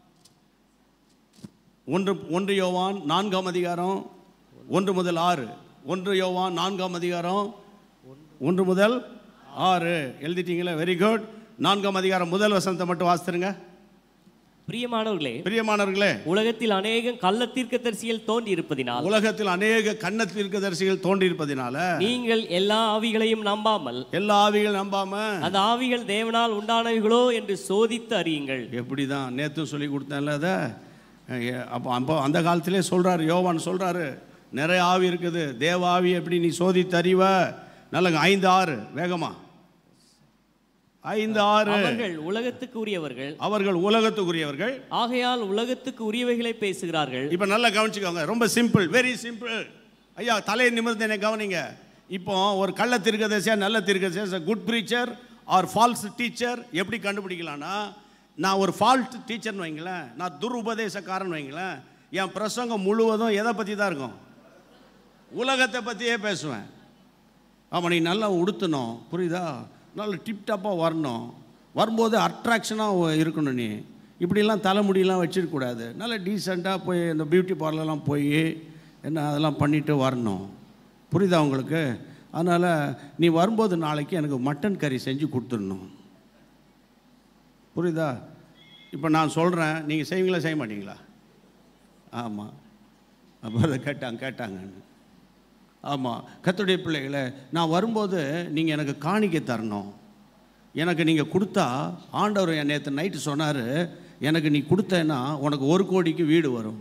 ஒன்று ஒன்று யோவான் நான்காம் அதிகாரம் ஒன்று முதல் ஆறு ஒன்று யோவான் நான்காம் அதிகாரம் ஒன்று முதல் ஆறு எழுதிட்டீங்களா வெரி குட் நான்காம் அதிகாரம் முதல் வசனத்தை மட்டும் வாசித்துருங்க பிரியமானவர்களே பிரியமானவர்களே உலகத்தில் அநேகம் கள்ள தீர்க்கதரிசிகள் தோன்றி இருப்பதினால் உலகத்தில் அநேக கண்ண தீர்க்கதரிசிகள் தோன்றியிருப்பதினால நீங்கள் எல்லா ஆவிகளையும் நம்பாமல் எல்லா ஆவிகள் நம்பாம அந்த ஆவிகள் தேவனால் உண்டானவைகளோ என்று சோதித்து அறியுங்கள் எப்படி தான் நேற்றும் சொல்லி கொடுத்தேன்ல அதை அஹ் அப்போ அப்போ அந்த காலத்திலே சொல்கிறாரு யோவான் சொல்கிறாரு நிறைய ஆவி இருக்குது தேவ ஆவி எப்படி நீ சோதித்து அறிவ நல்லங்க ஐந்து ஆறு வேகமா ஐந்து ஆறு அவர்கள் உலகத்துக்கு உரியவர்கள் அவர்கள் உலகத்துக்குரியவர்கள் ஆகையால் உலகத்துக்கு உரியவைகளை பேசுகிறார்கள் இப்போ நல்லா கவனிச்சுக்கோங்க ரொம்ப சிம்பிள் வெரி சிம்பிள் ஐயா தலையை நிமிர்ந்து என்னை கவனிங்க இப்போ ஒரு கள்ள திருக்கதரிசியா நல்ல திருக்கதரிசியா good preacher or false teacher எப்படி கண்டுபிடிக்கலாம்னா நான் ஒரு ஃபால்ட் டீச்சர்னு வைங்களேன் நான் துருபதேசக்காரன் வைங்களேன் என் பிரசங்கம் முழுவதும் எதை பற்றி தான் இருக்கும் உலகத்தை பற்றியே பேசுவேன் ஆமாம் நீ நல்லா உடுத்தணும் புரியுதா நல்ல டிப்டாப்பாக வரணும் வரும்போது அட்ராக்ஷனாக இருக்கணும் நீ இப்படிலாம் தலைமுடியெல்லாம் வச்சிருக்கக்கூடாது நல்ல டீசெண்டாக போய் இந்த பியூட்டி பார்லர்லாம் போய் என்ன அதெல்லாம் பண்ணிட்டு வரணும் புரியுதா உங்களுக்கு அதனால் நீ வரும்போது நாளைக்கு எனக்கு மட்டன் கறி செஞ்சு கொடுத்துடணும் புரியுதா இப்போ நான் சொல்கிறேன் நீங்கள் செய்வீங்களா செய்ய மாட்டீங்களா ஆமாம் அப்போ அதை கேட்டாங்க கேட்டாங்கன்னு ஆமாம் கத்துடைய பிள்ளைகளை நான் வரும்போது நீங்கள் எனக்கு காணிக்கை தரணும் எனக்கு நீங்கள் கொடுத்தா ஆண்டவர் என் நேற்று நைட்டு சொன்னார் எனக்கு நீ கொடுத்தேன்னா உனக்கு ஒரு கோடிக்கு வீடு வரும்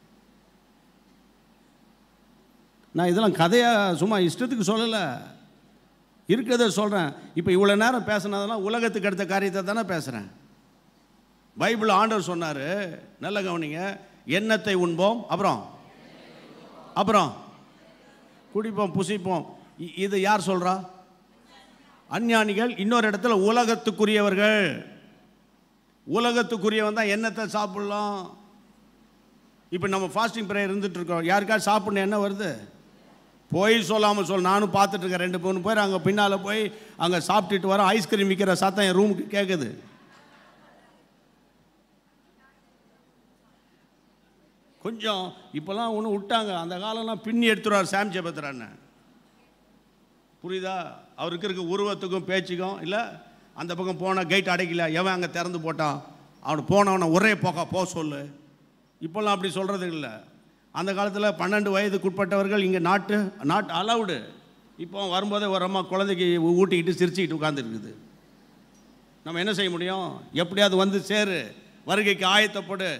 நான் இதெல்லாம் கதையாக சும்மா இஷ்டத்துக்கு சொல்லலை இருக்கிறத சொல்கிறேன் இப்போ இவ்வளோ நேரம் பேசுனதெல்லாம் உலகத்துக்கு அடுத்த காரியத்தை தானே பேசுகிறேன் பைபிள் ஆண்டவர் சொன்னார் நல்ல கவனிங்க எண்ணத்தை உண்போம் அப்புறம் அப்புறம் குடிப்போம் புசிப்போம் இ- இது யார் சொல்றா அஞ்ஞானிகள் இன்னொரு இடத்துல உலகத்துக்குரியவர்கள் உலகத்துக்குரியவன் தான் என்னத்தை சாப்பிடலாம் இப்போ நம்ம ஃபாஸ்டிங் ப்ரேயர் இருந்துட்டு இருக்கோம் யாருக்காவது சாப்பிடணும் என்ன வருது போய் சொல்லாமல் சொல் நானும் பார்த்துட்டு இருக்கேன் ரெண்டு மூணு பேர் அங்கே பின்னால் போய் அங்கே சாப்பிட்டுட்டு வரோம் ஐஸ்கிரீம் விற்கிற சத்தம் என் ரூமுக்கு கேட்குது கொஞ்சம் இப்போல்லாம் ஒன்று விட்டாங்க அந்த காலம்லாம் பின்னி எடுத்துருவார் சாம் ஜெபத்ரான்னு புரியுதா அவருக்கு இருக்க உருவத்துக்கும் பேச்சுக்கும் இல்லை அந்த பக்கம் போன கேட் அடைக்கல எவன் அங்கே திறந்து போட்டான் அவனை போனவனை ஒரே போக்கா போக சொல்லு இப்போல்லாம் அப்படி சொல்கிறது இல்லை அந்த காலத்தில் பன்னெண்டு வயதுக்குட்பட்டவர்கள் இங்கே நாட்டு நாட் அலவுடு இப்போ வரும்போதே ஒரு அம்மா குழந்தைக்கு ஊட்டிக்கிட்டு சிரிச்சுக்கிட்டு உட்காந்துருக்குது நம்ம என்ன செய்ய முடியும் எப்படியாவது வந்து சேரு வருகைக்கு ஆயத்தப்படு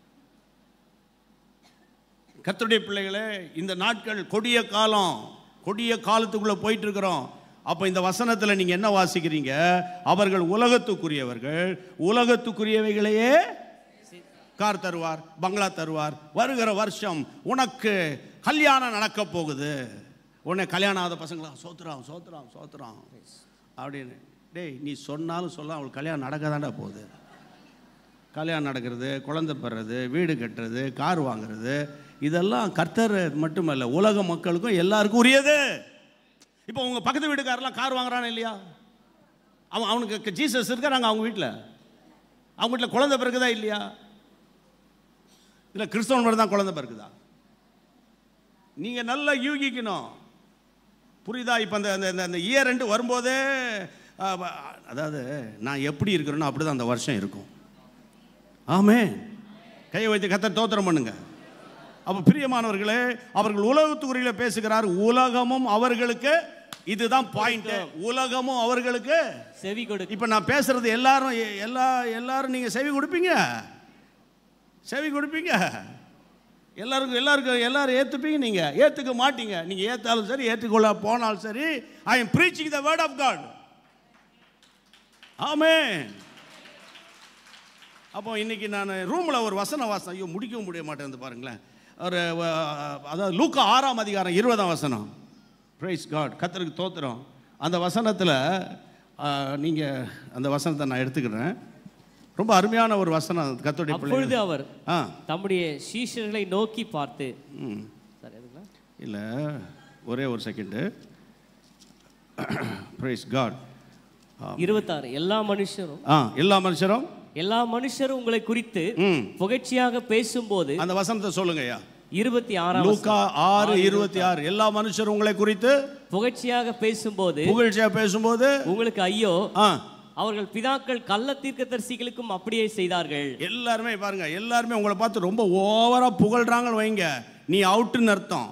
கர்த்தருடைய பிள்ளைகளே இந்த நாட்கள் கொடிய காலம் கொடிய காலத்துக்குள்ளே போயிட்டு இருக்கிறோம் அப்போ இந்த வசனத்தில் நீங்கள் என்ன வாசிக்கிறீங்க அவர்கள் உலகத்துக்குரியவர்கள் உலகத்துக்குரியவைகளையே கார் தருவார் பங்களா தருவார் வருகிற வருஷம் உனக்கு கல்யாணம் நடக்க போகுது உடனே கல்யாணம் ஆகாத பசங்களா சோத்துறான் சோத்துறான் சோத்துறான் அப்படின்னு டேய் நீ சொன்னாலும் சொல்ல அவளுக்கு கல்யாணம் நடக்க போகுது கல்யாணம் நடக்கிறது குழந்தை பெறது வீடு கட்டுறது கார் வாங்குறது இதெல்லாம் கர்த்தர் மட்டுமல்ல உலக மக்களுக்கும் எல்லாருக்கும் உரியது இப்போ உங்கள் பக்கத்து வீட்டுக்காரெல்லாம் கார் வாங்குறானே இல்லையா அவன் அவனுக்கு ஜீசஸ் இருக்கிறாங்க அவங்க வீட்டில் அவங்க வீட்டில் குழந்தை பிறகுதா இல்லையா இல்லை கிறிஸ்தவன் மட்டும் தான் குழந்தை பிறகுதா நீங்கள் நல்லா யூகிக்கணும் புரியுதா இப்போ அந்த அந்த- அந்த- அந்த இயர் ரெண்டு வரும்போதே ஆ, வ- அதாவது நான் எப்படி இருக்கிறேனோ அப்படி தான் அந்த வருஷம் இருக்கும் ஆமே கையை வைத்து கத்த தோத்திரம் பண்ணுங்க அப்போ பிரியமானவர்களே அவர்கள் உலகத்துக்குறியில பேசுகிறார் உலகமும் அவர்களுக்கு இதுதான் பாயிண்ட் உலகமும் அவர்களுக்கு செவி கொடு இப்போ நான் பேசுறது எல்லாரும் எ- எல்லா எல்லாரும் நீங்கள் செவி கொடுப்பீங்க செவி கொடுப்பீங்க எல்லாருக்கும் எல்லாருக்கும் எல்லாரும் ஏற்றுப்பீங்க நீங்கள் ஏற்றுக்க மாட்டீங்க நீங்கள் ஏற்றாலும் சரி ஏற்றுக்கொள்ள போனாலும் சரி I am preaching the word of God ஆமே அப்போ இன்னைக்கு நான் ரூமில் ஒரு வசன வாசனம் ஐயோ முடிக்கவும் முடிய மாட்டேன் பாருங்களேன் ஒரு அஹ், அதாவது லூக்கா ஆறாம் அதிகாரம் இருபதாம் வசனம் பிரைஸ் காட் கத்தருக்கு தோத்துறோம் அந்த வசனத்தில் நீங்கள் அந்த வசனத்தை நான் எடுத்துக்கிறேன் ரொம்ப அருமையான ஒரு வசனம் கத்தோடைய அப்பொழுது அவர் ஆ தம்முடைய சீஷர்களை நோக்கி பார்த்து ம் சரி அதுங்களா இல்லை ஒரே ஒரு செகண்டு பிரைஸ் காட் இருபத்தாறு எல்லா மனுஷரும் ஆ எல்லா மனுஷரும் எல்லா மனுஷரும் உங்களை குறித்து ம் புகழ்ச்சியாக பேசும்போது அந்த வசனத்தை சொல்லுங்க ஐயா இருபத்தி ஆறாம் லூக்கா ஆறு இருபத்தி ஆறு எல்லா மனுஷரும் உங்களை குறித்து புகழ்ச்சியாக பேசும்போது புகழ்ச்சியா பேசும்போது உங்களுக்கு ஐயோ ஆ அவர்கள் பிதாக்கள் கள்ள தீர்க்கதரிசிகளுக்கும் அப்படியே செய்தார்கள் எல்லாருமே பாருங்க எல்லாருமே உங்களை பார்த்து ரொம்ப ஓவரா புகழ்றாங்கன்னு வைங்க நீ அவுட்டுன்னு அர்த்தம்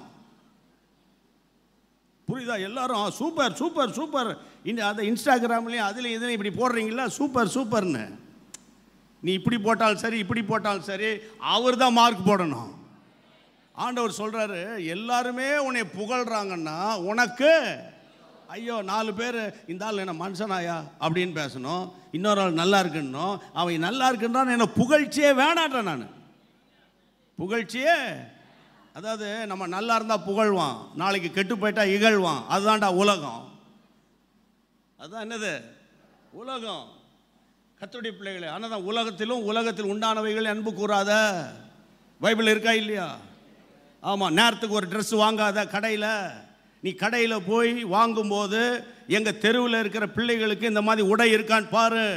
புரியுதா எல்லாரும் "ஆ, சூப்பர் சூப்பர் சூப்பர் இந்த அந்த இன்ஸ்டாகிராம்லேயும் அதுலேயும் இதுலையும் இப்படி போடுறீங்களா சூப்பர் சூப்பர்னு நீ இப்படி போட்டாலும் சரி இப்படி போட்டாலும் சரி அவர் தான் மார்க் போடணும் ஆண்டவர் சொல்றாரு எல்லாருமே உன்னை புகழ்றாங்கன்னா உனக்கு ஐயோ நாலு பேர் இந்த ஆள் என்ன மனுஷனாயா அப்படின்னு பேசணும் இன்னொரு ஆள் நல்லா இருக்குன்னும் அவன் நல்லா இருக்குன்றான் என்ன புகழ்ச்சியே வேணான்றேன் நான் புகழ்ச்சியே அதாவது நம்ம நல்லா இருந்தால் புகழ்வான் நாளைக்கு கெட்டு போயிட்டா இகழ்வான் அதுதான்டா உலகம் அதுதான் என்னது உலகம் கத்துடைய பிள்ளைகளே ஆனால் தான் உலகத்திலும் உலகத்தில் உண்டானவைகள் அன்பு கூறாத பைபிள் இருக்கா இல்லையா ஆமாம் நேரத்துக்கு ஒரு Dress வாங்காத கடையில் நீ கடையில் போய் வாங்கும்போது எங்கள் தெருவில் இருக்கிற பிள்ளைகளுக்கு இந்த மாதிரி உடை இருக்கான்னு பாரு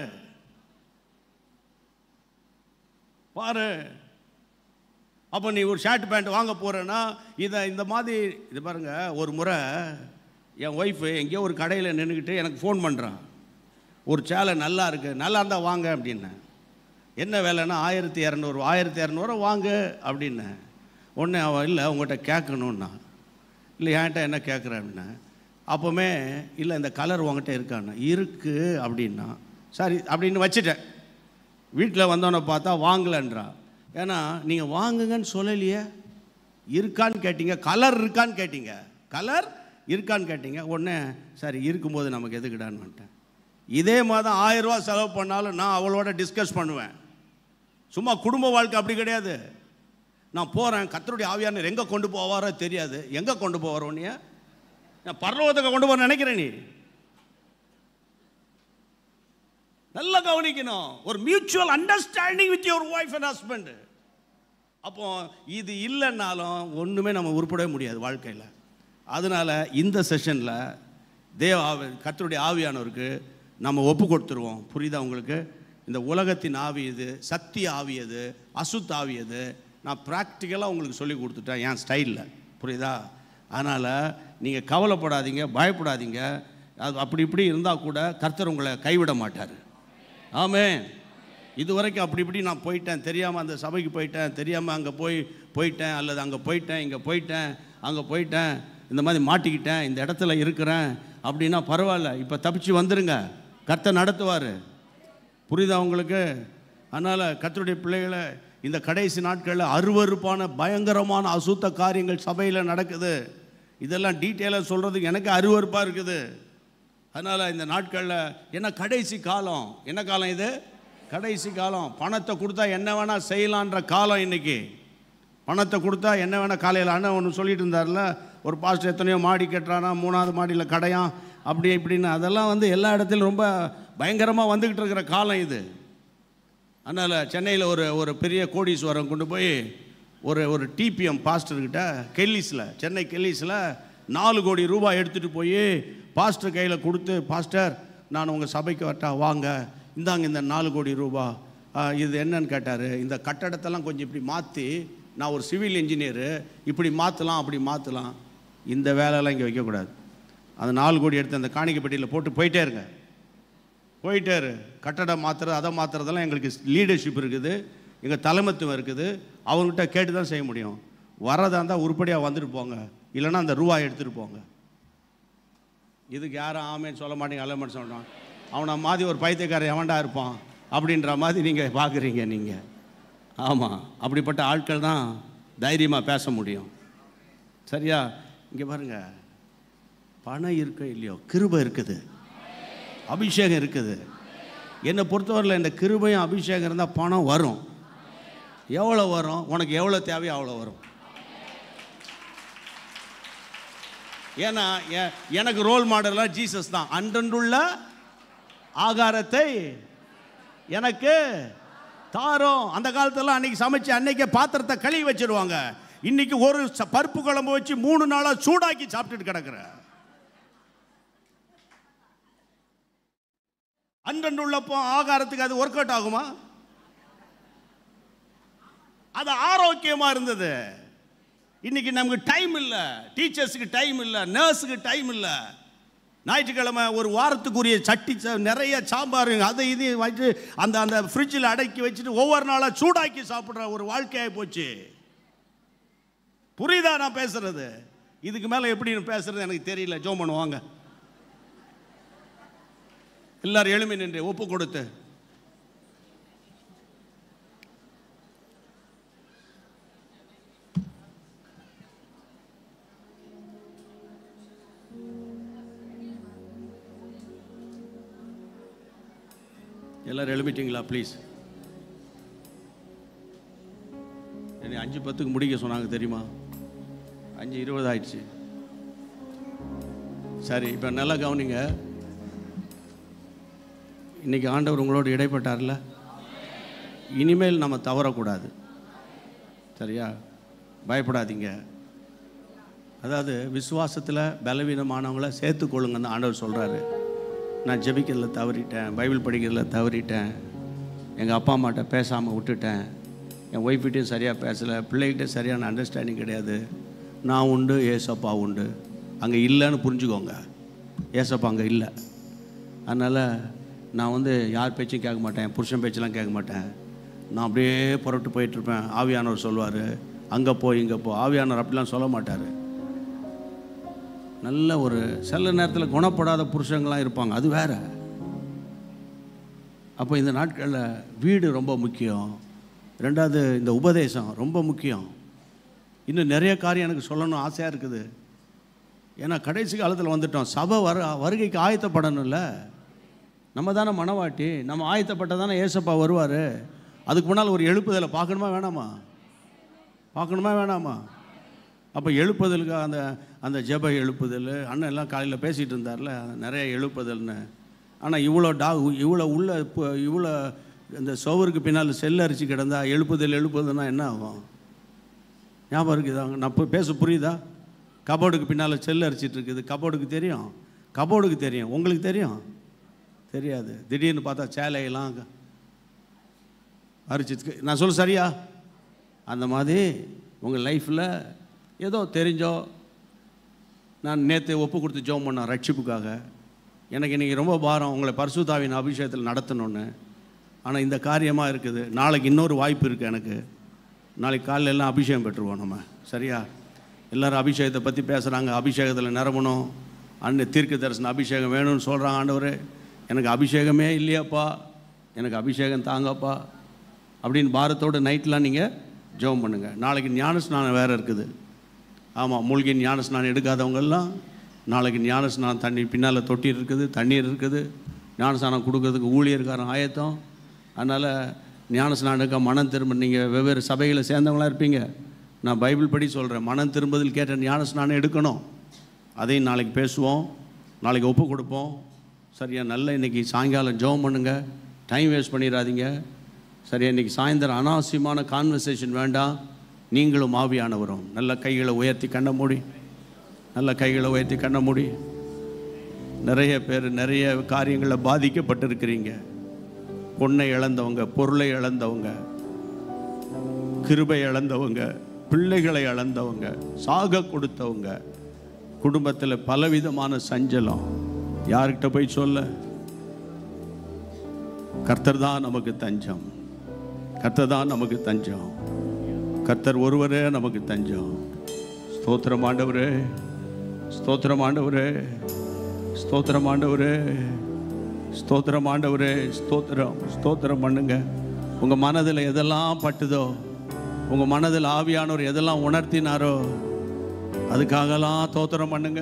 பாரு அப்போ நீ ஒரு ஷர்ட் பேண்ட் வாங்க போகிறேன்னா இதை இந்த மாதிரி இது பாருங்க ஒரு முறை என் ஒய்ஃபு எங்கேயோ ஒரு கடையில் நின்றுக்கிட்டு எனக்கு ஃபோன் பண்ணுறான் ஒரு சேலை நல்லா இருக்கு நல்லா இருந்தால் வாங்க அப்படின்னேன் என்ன வேலைன்னா ஆயிரத்தி இரநூறு ஆயிரத்தி இரநூறு வாங்க அப்படின்னேன் உடனே அவன் இல்லை உங்கள்கிட்ட கேட்கணுன்னா இல்லை என்கிட்ட என்ன கேட்குற அப்படின்னேன் அப்போவுமே இல்லை இந்த கலர் உங்ககிட்ட இருக்கான்னு இருக்கு அப்படின்னா சரி அப்படின்னு வச்சுட்டேன் வீட்டில் வந்தவனை பார்த்தா வாங்கலன்றான் ஏன்னா நீங்கள் வாங்குங்கன்னு சொல்லலையே இருக்கான்னு கேட்டீங்க கலர் இருக்கான்னு கேட்டீங்க கலர் இருக்கான்னு கேட்டீங்க உடனே சரி இருக்கும்போது நமக்கு எதுக்குடான்னு வந்துட்டேன் இதே மாதிரி தான் ஆயிரம் ரூபா செலவு பண்ணாலும் நான் அவளோட டிஸ்கஸ் பண்ணுவேன் சும்மா குடும்ப வாழ்க்கை அப்படி கிடையாது நான் போகிறேன் கத்தருடைய ஆவியானர் எங்கே கொண்டு போவாரோ தெரியாது எங்கே கொண்டு போவாரோ உன்னைய நான் பரலோகத்துக்கு கொண்டு போக நினைக்கிறேன் நீ நல்லா கவனிக்கணும் ஒரு mutual understanding with your wife and husband அப்போ இது இல்லைன்னாலும் ஒன்றுமே நம்ம உருப்படவே முடியாது வாழ்க்கையில் அதனால் இந்த செஷனில் தேவ ஆவி கர்த்தருடைய ஆவியானவருக்கு நம்ம ஒப்பு கொடுத்துருவோம் புரியுதா உங்களுக்கு இந்த உலகத்தின் ஆவி இது சக்தி ஆவி அது அசுத்த ஆவி அது நான் ப்ராக்டிக்கலாக உங்களுக்கு சொல்லி கொடுத்துட்டேன் என் ஸ்டைலில் புரியுதா அதனால் நீங்கள் கவலைப்படாதீங்க பயப்படாதீங்க அது அப்படி இப்படி இருந்தால் கூட கர்த்தர் உங்களை கைவிட மாட்டார் ஆமென் இது வரைக்கும் அப்படி இப்படி நான் போயிட்டேன் தெரியாமல் அந்த சபைக்கு போயிட்டேன் தெரியாமல் அங்கே போய் போயிட்டேன் அல்லது அங்கே போயிட்டேன் இங்கே போயிட்டேன் அங்கே போயிட்டேன் இந்த மாதிரி மாட்டிக்கிட்டேன் இந்த இடத்துல இருக்கிறேன் அப்படின்னா பரவாயில்ல இப்போ தப்பிச்சு வந்துருங்க கர்த்தர் நடத்துவார் புரியுதா உங்களுக்கு அதனால் கர்த்தருடைய பிள்ளைகளை இந்த கடைசி நாட்களில் அருவருப்பான பயங்கரமான அசுத்த காரியங்கள் சபையில் நடக்குது இதெல்லாம் டீட்டெயிலாக சொல்கிறதுக்கு எனக்கு அருவருப்பாக இருக்குது அதனால் இந்த நாட்களில் என்ன கடைசி காலம் என்ன காலம் இது கடைசி காலம் பணத்தை கொடுத்தா என்ன வேணால் செய்யலான்ற காலம் இன்னைக்கு பணத்தை கொடுத்தா என்ன வேணால் காலையில் அண்ணன் ஒன்று சொல்லிட்டு இருந்தார்ல ஒரு பாஸ்டர் எத்தனையோ மாடி கட்டுறானா மூணாவது மாடியில் கடையாம் அப்படி இப்படின்னு அதெல்லாம் வந்து எல்லா இடத்துலையும் ரொம்ப பயங்கரமாக வந்துக்கிட்டு இருக்கிற காலம் இது அதனால் சென்னையில் ஒரு ஒரு பெரிய கோடீஸ்வரம் கொண்டு போய் ஒரு ஒரு டிபிஎம் பாஸ்டர்கிட்ட கெல்லிஸில் சென்னை கெல்லிஸில் நாலு கோடி ரூபாய் எடுத்துகிட்டு போய் பாஸ்டர் கையில் கொடுத்து பாஸ்டர் நான் உங்கள் சபைக்கு வரட்டா வாங்க இந்தாங்க இந்த நாலு கோடி ரூபா ஆ, இது என்னன்னு கேட்டார் இந்த கட்டடத்தெல்லாம் கொஞ்சம் இப்படி மாற்றி நான் ஒரு சிவில் இன்ஜினியரு இப்படி மாற்றலாம் அப்படி மாற்றலாம் இந்த வேலையெல்லாம் இங்கே வைக்கக்கூடாது அந்த நாலு கோடி எடுத்து அந்த காணிக்கை பெட்டியில் போட்டு போயிட்டே இருங்க போயிட்டே இரு கட்டடம் மாற்றுறது அதை மாற்றுறதெல்லாம் எங்களுக்கு லீடர்ஷிப் இருக்குது எங்கள் தலைமத்துவம் இருக்குது அவங்ககிட்ட கேட்டு தான் செய்ய முடியும் வரதா இருந்தால் உருப்படியாக வந்துட்டு போங்க இல்லைன்னா அந்த ரூபாய் எடுத்துகிட்டு போங்க இதுக்கு யாரும் ஆமேன்னு சொல்ல மாட்டீங்க அல்ல சொல்கிறான் அவனை மாதிரி ஒரு பைத்தியக்காரன் எவன்டா இருப்பான் அப்படின்ற மாதிரி நீங்கள் பார்க்குறீங்க நீங்கள் ஆமாம் அப்படிப்பட்ட ஆட்கள் தான் தைரியமாக பேச முடியும் சரியா இங்கே பாருங்க பணம் இருக்க இல்லையோ கிருபை இருக்குது அபிஷேகம் இருக்குது என்னை பொறுத்தவரையில் இந்த கிருபையும் அபிஷேகம் இருந்தால் பணம் வரும் எவ்வளோ வரும் உனக்கு எவ்வளோ தேவையோ அவ்வளோ வரும் ஏன்னா எ- எனக்கு ரோல் மாடலாக ஜீசஸ் தான் அன்றன்றுள்ள ஆகாரத்தை எனக்கு தாரோம் அந்த காலத்துல அன்னைக்கு சமைச்சு அன்னைக்கே பாத்திரத்தை கழுவி வச்சிருவாங்க இன்னைக்கு ஒரு ச- பருப்பு குழம்பு வச்சு மூணு நாளா சூடாக்கி சாப்பிட்டுட்டு கிடக்குற அன்றன்று உள்ளப்போ ஆகாரத்துக்கு அது ஒர்க் அவுட் ஆகுமா அது ஆரோக்கியமா இருந்தது இன்னைக்கு நமக்கு டைம் இல்லை டீச்சர்ஸுக்கு டைம் இல்லை நர்ஸுக்கு டைம் இல்லை ஞாயிற்றுக்கிழமை ஒரு வாரத்துக்குரிய சட்டி ச- நிறைய சாம்பார் அதை இது வச்சு அந்த அந்த ஃப்ரிட்ஜில் அடக்கி வச்சுட்டு ஒவ்வொரு நாளாக சூடாக்கி சாப்பிட்ற ஒரு வாழ்க்கையாகி போச்சு புரியுதா நான் பேசுறது இதுக்கு மேலே எப்படி பேசுறது எனக்கு தெரியல ஜோம் பண்ணுவாங்க எல்லாரும் எழுமி நின்று ஒப்பு கொடுத்து எல்லாரும் எழுமிட்டீங்களா ப்ளீஸ் என்னை அஞ்சு பத்துக்கு முடிக்க சொன்னாங்க தெரியுமா அஞ்சு இருபது ஆயிடுச்சு சரி இப்போ நல்லா கவனிங்க இன்னைக்கு ஆண்டவர் உங்களோடு இடைப்பட்டார்ல இனிமேல் நம்ம தவறக்கூடாது சரியா பயப்படாதீங்க அதாவது விசுவாசத்தில் பலவீனமானவங்கள சேர்த்துக்கொள்ளுங்கன்னு ஆண்டவர் சொல்கிறாரு நான் ஜெபிக்கிறதுல தவறிட்டேன் பைபிள் படிக்கிறதுல தவறிட்டேன் எங்கள் அப்பா அம்மாட்ட பேசாமல் விட்டுட்டேன் என் ஒய்ஃப்கிட்டையும் சரியாக பேசலை பிள்ளைகிட்ட சரியான அண்டர்ஸ்டாண்டிங் கிடையாது நான் உண்டு ஏசப்பா உண்டு அங்கே இல்லைன்னு புரிஞ்சுக்கோங்க ஏசப்பா அங்கே இல்லை அதனால் நான் வந்து யார் பேச்சும் கேட்க மாட்டேன் புருஷன் பேச்செல்லாம் கேட்க மாட்டேன் நான் அப்படியே புறப்பட்டு போயிட்டுருப்பேன் ஆவியானவர் சொல்லுவார் அங்கே போ இங்கே போ ஆவியானவர் அப்படிலாம் சொல்ல மாட்டார் நல்ல ஒரு சில நேரத்தில் குணப்படாத புருஷங்களாம் இருப்பாங்க அது வேற அப்போ இந்த நாட்களில் வீடு ரொம்ப முக்கியம் ரெண்டாவது இந்த உபதேசம் ரொம்ப முக்கியம் இன்னும் நிறைய காரியம் எனக்கு சொல்லணும் ஆசையாக இருக்குது ஏன்னா கடைசி காலத்தில் வந்துட்டோம் சபை வர வருகைக்கு ஆயத்தப்படணும்ல நம்ம தானே மனவாட்டி நம்ம ஆயத்தப்பட்டால் தானே ஏசப்பா வருவார் அதுக்கு முன்னால் ஒரு எழுப்புதலை பார்க்கணுமா வேணாமா பார்க்கணுமா வேணாமா அப்போ எழுப்புதலுக்கு அந்த அந்த ஜெப எழுப்புதல் அண்ணன் எல்லாம் காலையில் பேசிகிட்டு இருந்தார்ல நிறைய எழுப்புதல்னு ஆனால் இவ்வளோ டா இவ்வளோ உள்ள இப்போ இவ்வளோ இந்த சுவருக்கு பின்னால் செல் அரிச்சு கிடந்தா எழுப்புதல் எழுப்புதல்னா என்ன ஆகும் ஞாபகம் இருக்குதாங்க நான் இப்போ பேச புரியுதா கபோர்டுக்கு பின்னால் செல் அரிச்சிட்டு இருக்குது கபோர்டுக்கு தெரியும் கபோர்டுக்கு தெரியும் உங்களுக்கு தெரியும் தெரியாது திடீர்னு பார்த்தா சேலையெல்லாம் அரிச்சிட்டு நான் சொல்ல சரியா அந்த மாதிரி உங்கள் லைஃப்பில் ஏதோ தெரிஞ்சோ நான் நேற்று ஒப்பு கொடுத்து ஜோம் பண்ணேன் ரட்சிப்புக்காக எனக்கு இன்றைக்கி ரொம்ப பாரம் உங்களை பரிசுத்தாவின் அபிஷேகத்தில் நடத்தணும்னு ஆனால் இந்த காரியமாக இருக்குது நாளைக்கு இன்னொரு வாய்ப்பு இருக்குது எனக்கு நாளைக்கு காலையில எல்லாம் அபிஷேகம் பெற்றுருவோம் நம்ம சரியா எல்லாரும் அபிஷேகத்தை பற்றி பேசுகிறாங்க அபிஷேகத்தில் நிரம்பணும் அண்ணன் தீர்க்க தரிசன அபிஷேகம் வேணும்னு சொல்கிறாங்க ஆண்டவரே எனக்கு அபிஷேகமே இல்லையாப்பா எனக்கு அபிஷேகம் தாங்கப்பா அப்படின்னு பாரத்தோட நைட்லாம் நீங்கள் ஜெபம் பண்ணுங்கள் நாளைக்கு ஞான ஸ்நானம் வேறு இருக்குது ஆமாம் மூழ்கி ஞான ஸ்நானம் எடுக்காதவங்கெல்லாம் நாளைக்கு ஞான ஸ்நானம் தண்ணி பின்னால் தொட்டி இருக்குது தண்ணீர் இருக்குது ஞான ஸ்நானம் கொடுக்கறதுக்கு ஊழியர்காரன் ஆயத்தம் அதனால் ஞான ஸ்நானம் எடுக்க மனம் திரும்ப நீங்கள் வெவ்வேறு சபைகளை சேர்ந்தவங்களா இருப்பீங்க நான் பைபிள் படி சொல்கிறேன் மனம் திரும்பதில் கேட்ட ஞான ஸ்நானம் எடுக்கணும் அதையும் நாளைக்கு பேசுவோம் நாளைக்கு ஒப்பு கொடுப்போம் சரியா நல்ல இன்னைக்கு சாயங்காலம் ஜெபம் பண்ணுங்க டைம் வேஸ்ட் பண்ணிடாதீங்க சரியா இன்னைக்கு சாயந்தரம் அனாவசியமான கான்வர்சேஷன் வேண்டாம் நீங்களும் ஆவியானவரும் நல்ல கைகளை உயர்த்தி கண்ண மூடி நல்ல கைகளை உயர்த்தி கண்ண மூடி நிறைய பேர் நிறைய காரியங்களில் பாதிக்கப்பட்டிருக்கிறீங்க பொண்ணை இழந்தவங்க பொருளை இழந்தவங்க கிருபை இழந்தவங்க பிள்ளைகளை இழந்தவங்க சாக கொடுத்தவங்க குடும்பத்தில் பலவிதமான சஞ்சலம் யார்கிட்ட போய் சொல்ல கர்த்தர் தான் நமக்கு தஞ்சம் கர்த்தர் தான் நமக்கு தஞ்சம் கர்த்தர் ஒருவரே நமக்கு தஞ்சம் ஸ்தோத்திரம் ஆண்டவரே ஸ்தோத்திரம் ஆண்டவரே ஸ்தோத்திரம் ஆண்டவரே ஸ்தோத்திரம் ஆண்டவரே ஸ்தோத்திரம் ஸ்தோத்திரம் பண்ணுங்க உங்கள் மனதில் எதெல்லாம் பட்டுதோ உங்கள் மனதில் ஆவியானவர் எதெல்லாம் உணர்த்தினாரோ அதுக்காகலாம் தோத்திரம் பண்ணுங்க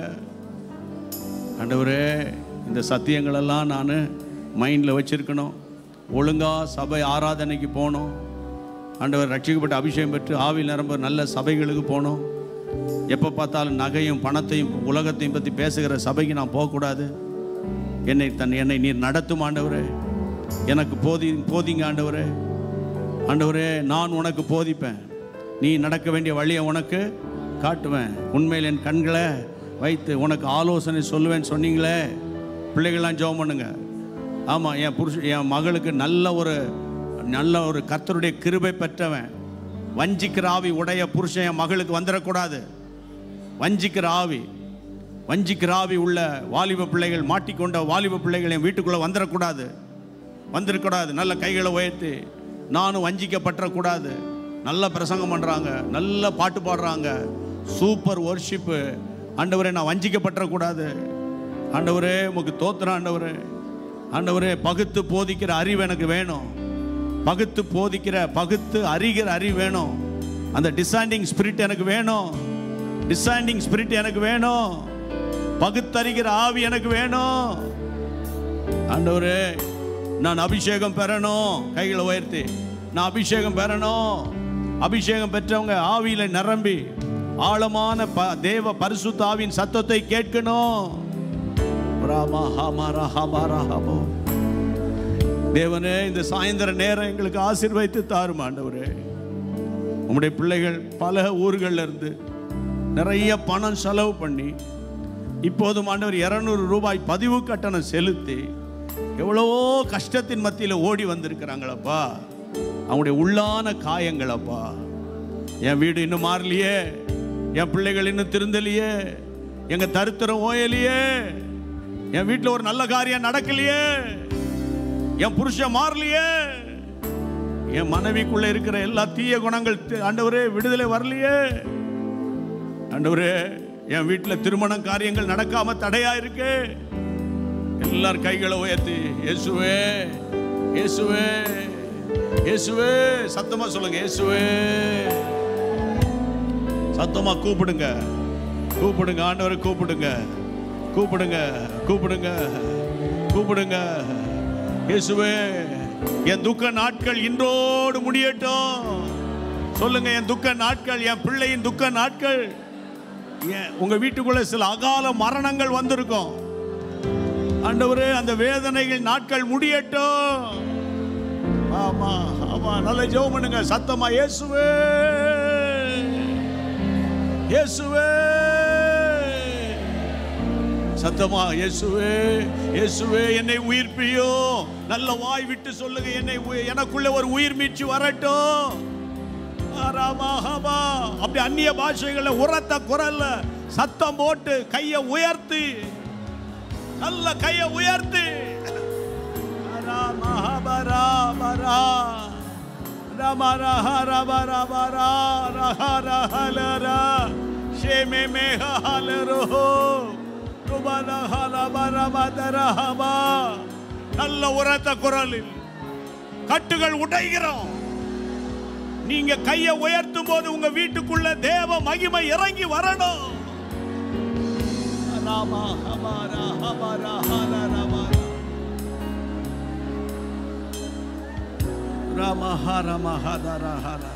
ஆண்டவரே இந்த சத்தியங்களெல்லாம் நான் மைண்டில் வச்சுருக்கணும் ஒழுங்காக சபை ஆராதனைக்கு போகணும் ஆண்டவர் ரட்சிக்கப்பட்ட அபிஷேகம் பெற்று ஆவில் நிரம்ப நல்ல சபைகளுக்கு போகணும் எப்போ பார்த்தாலும் நகையும் பணத்தையும் உலகத்தையும் பற்றி பேசுகிற சபைக்கு நான் போகக்கூடாது என்னை தன் என்னை நீர் நடத்தும் ஆண்டவரே எனக்கு போதி போதிங்க ஆண்டவரே ஆண்டவரே நான் உனக்கு போதிப்பேன் நீ நடக்க வேண்டிய வழியை உனக்கு காட்டுவேன் உண்மையில் என் கண்களை வைத்து உனக்கு ஆலோசனை சொல்லுவேன்னு சொன்னீங்களே பிள்ளைகள்லாம் ஜெபம் பண்ணுங்க ஆமாம் என் புருஷ என் மகளுக்கு நல்ல ஒரு நல்ல ஒரு கர்த்தருடைய கிருபை பெற்றவன் வஞ்சிக்கிற ஆவி உடைய புருஷன் என் மகளுக்கு வந்துடக்கூடாது வஞ்சிக்கிற ஆவி வஞ்சிக்கிற ஆவி உள்ள வாலிப பிள்ளைகள் மாட்டிக்கொண்ட வாலிப பிள்ளைகள் என் வீட்டுக்குள்ளே வந்துடக்கூடாது வந்திருக்கூடாது நல்ல கைகளை உயர்த்தி நானும் வஞ்சிக்கப்பட்டுறக்கூடாது நல்ல பிரசங்கம் பண்ணுறாங்க நல்ல பாட்டு பாடுறாங்க சூப்பர் ஒர்ஷிப்பு ஆண்டவரே நான் வஞ்சிக்கப்பட்டுறக்கூடாது ஆண்டவரே உமக்கு தோத்துற ஆண்டவரே ஆண்டவரே பகுத்து போதிக்கிற அறிவு எனக்கு வேணும் பகுத்து போதிக்கிற பகுத்து அறிகிற அறிவு வேணும் அந்த டிசைண்டிங் ஸ்பிரிட் எனக்கு வேணும் டிசைண்டிங் ஸ்பிரிட் எனக்கு வேணும் பகுத்தறிகிற ஆவி எனக்கு வேணும் ஆண்டவரே நான் அபிஷேகம் பெறணும் கைகளை உயர்த்தி நான் அபிஷேகம் பெறணும் அபிஷேகம் பெற்றவங்க ஆவியில நிரம்பி ஆழமான ப- தேவ பரிசுத்த ஆவியின் சத்தத்தை கேட்கணும் ராமா ஹாமா ரஹாமா ரஹாமோ. தேவனே இந்த சாயந்தர நேரம் எங்களுக்கு ஆசீர்வதித்து தாரும் ஆண்டவரே உம்முடைய பிள்ளைகள் பல ஊர்கள்ல இருந்து நிறைய பணம் செலவு பண்ணி இப்போதும் ஆண்டவர் இரநூறு ரூபாய் பதிவு கட்டணம் செலுத்தி எவ்வளவோ கஷ்டத்தின் மத்தியில் ஓடி வந்திருக்கிறாங்களப்பா அவங்களுடைய உள்ளான காயங்களப்பா என் வீடு இன்னும் மாறலையே என் பிள்ளைகள் இன்னும் திருந்தலையே எங்க தருத்திரம் ஓயலையே என் வீட்டில் ஒரு நல்ல காரியம் நடக்கலையே என் புருஷன் மாறலையே என் மனைவிக்குள்ள இருக்கிற எல்லா தீய குணங்கள் தி- ஆண்டவரே விடுதலை வரலையே ஆண்டவரே என் வீட்டில் திருமண காரியங்கள் நடக்காம தடையா இருக்கு எல்லார் கைகளை உயர்த்தி இயேசுவே இயேசுவே இயேசுவே சத்தமா சொல்லுங்க இயேசுவே சத்தமா கூப்பிடுங்க கூப்பிடுங்க ஆண்டவரை கூப்பிடுங்க கூப்பிடுங்க கூப்பிடுங்க கூப்பிடுங்க இயேசுவே என் துக்க நாட்கள் இன்றோடு முடியட்டும் சொல்லுங்க என் துக்க நாட்கள் என் பிள்ளையின் துக்க நாட்கள் ஏன் உங்க வீட்டுக்குள்ள சில அகால மரணங்கள் வந்திருக்கும் ஆண்டவரே அந்த வேதனைகள் நாட்கள் முடியட்டும் ஆமா ஆமா நல்ல ஜெபம் பண்ணுங்க சத்தமா இயேசுவே இயேசுவே சத்தமா இயேசுவே இயேசுவே என்னை உயிர்ப்பியோ நல்ல வாய் விட்டு சொல்லுங்க என்னை உயி- எனக்குள்ள ஒரு உயிர் மீட்சி வரட்டும் ஆராமாஹாமா. அப்படி அந்நிய பாஷைகளை உரத்த குரல்ல சத்தம் போட்டு கையை உயர்த்தி நல்ல கையை உயர்த்தி ராமஹபராபரா. ரமரஹரபரபரா. ரஹரஹலரா. ஷேமெமெஹலருஹோ. ருபலஹலபரபதரஹபா. நல்ல உரத்த குரலில் கட்டுகள் உடைகிறோம் நீங்க கையை உயர்த்தும் போது உங்க வீட்டுக்குள்ள தேவ மகிமை இறங்கி வரணும் ராமா ஹபாரா ஹபாரா ஹாலா ரபாரா. ராமா ஹாரமா ஹாதாரா ஹாலா.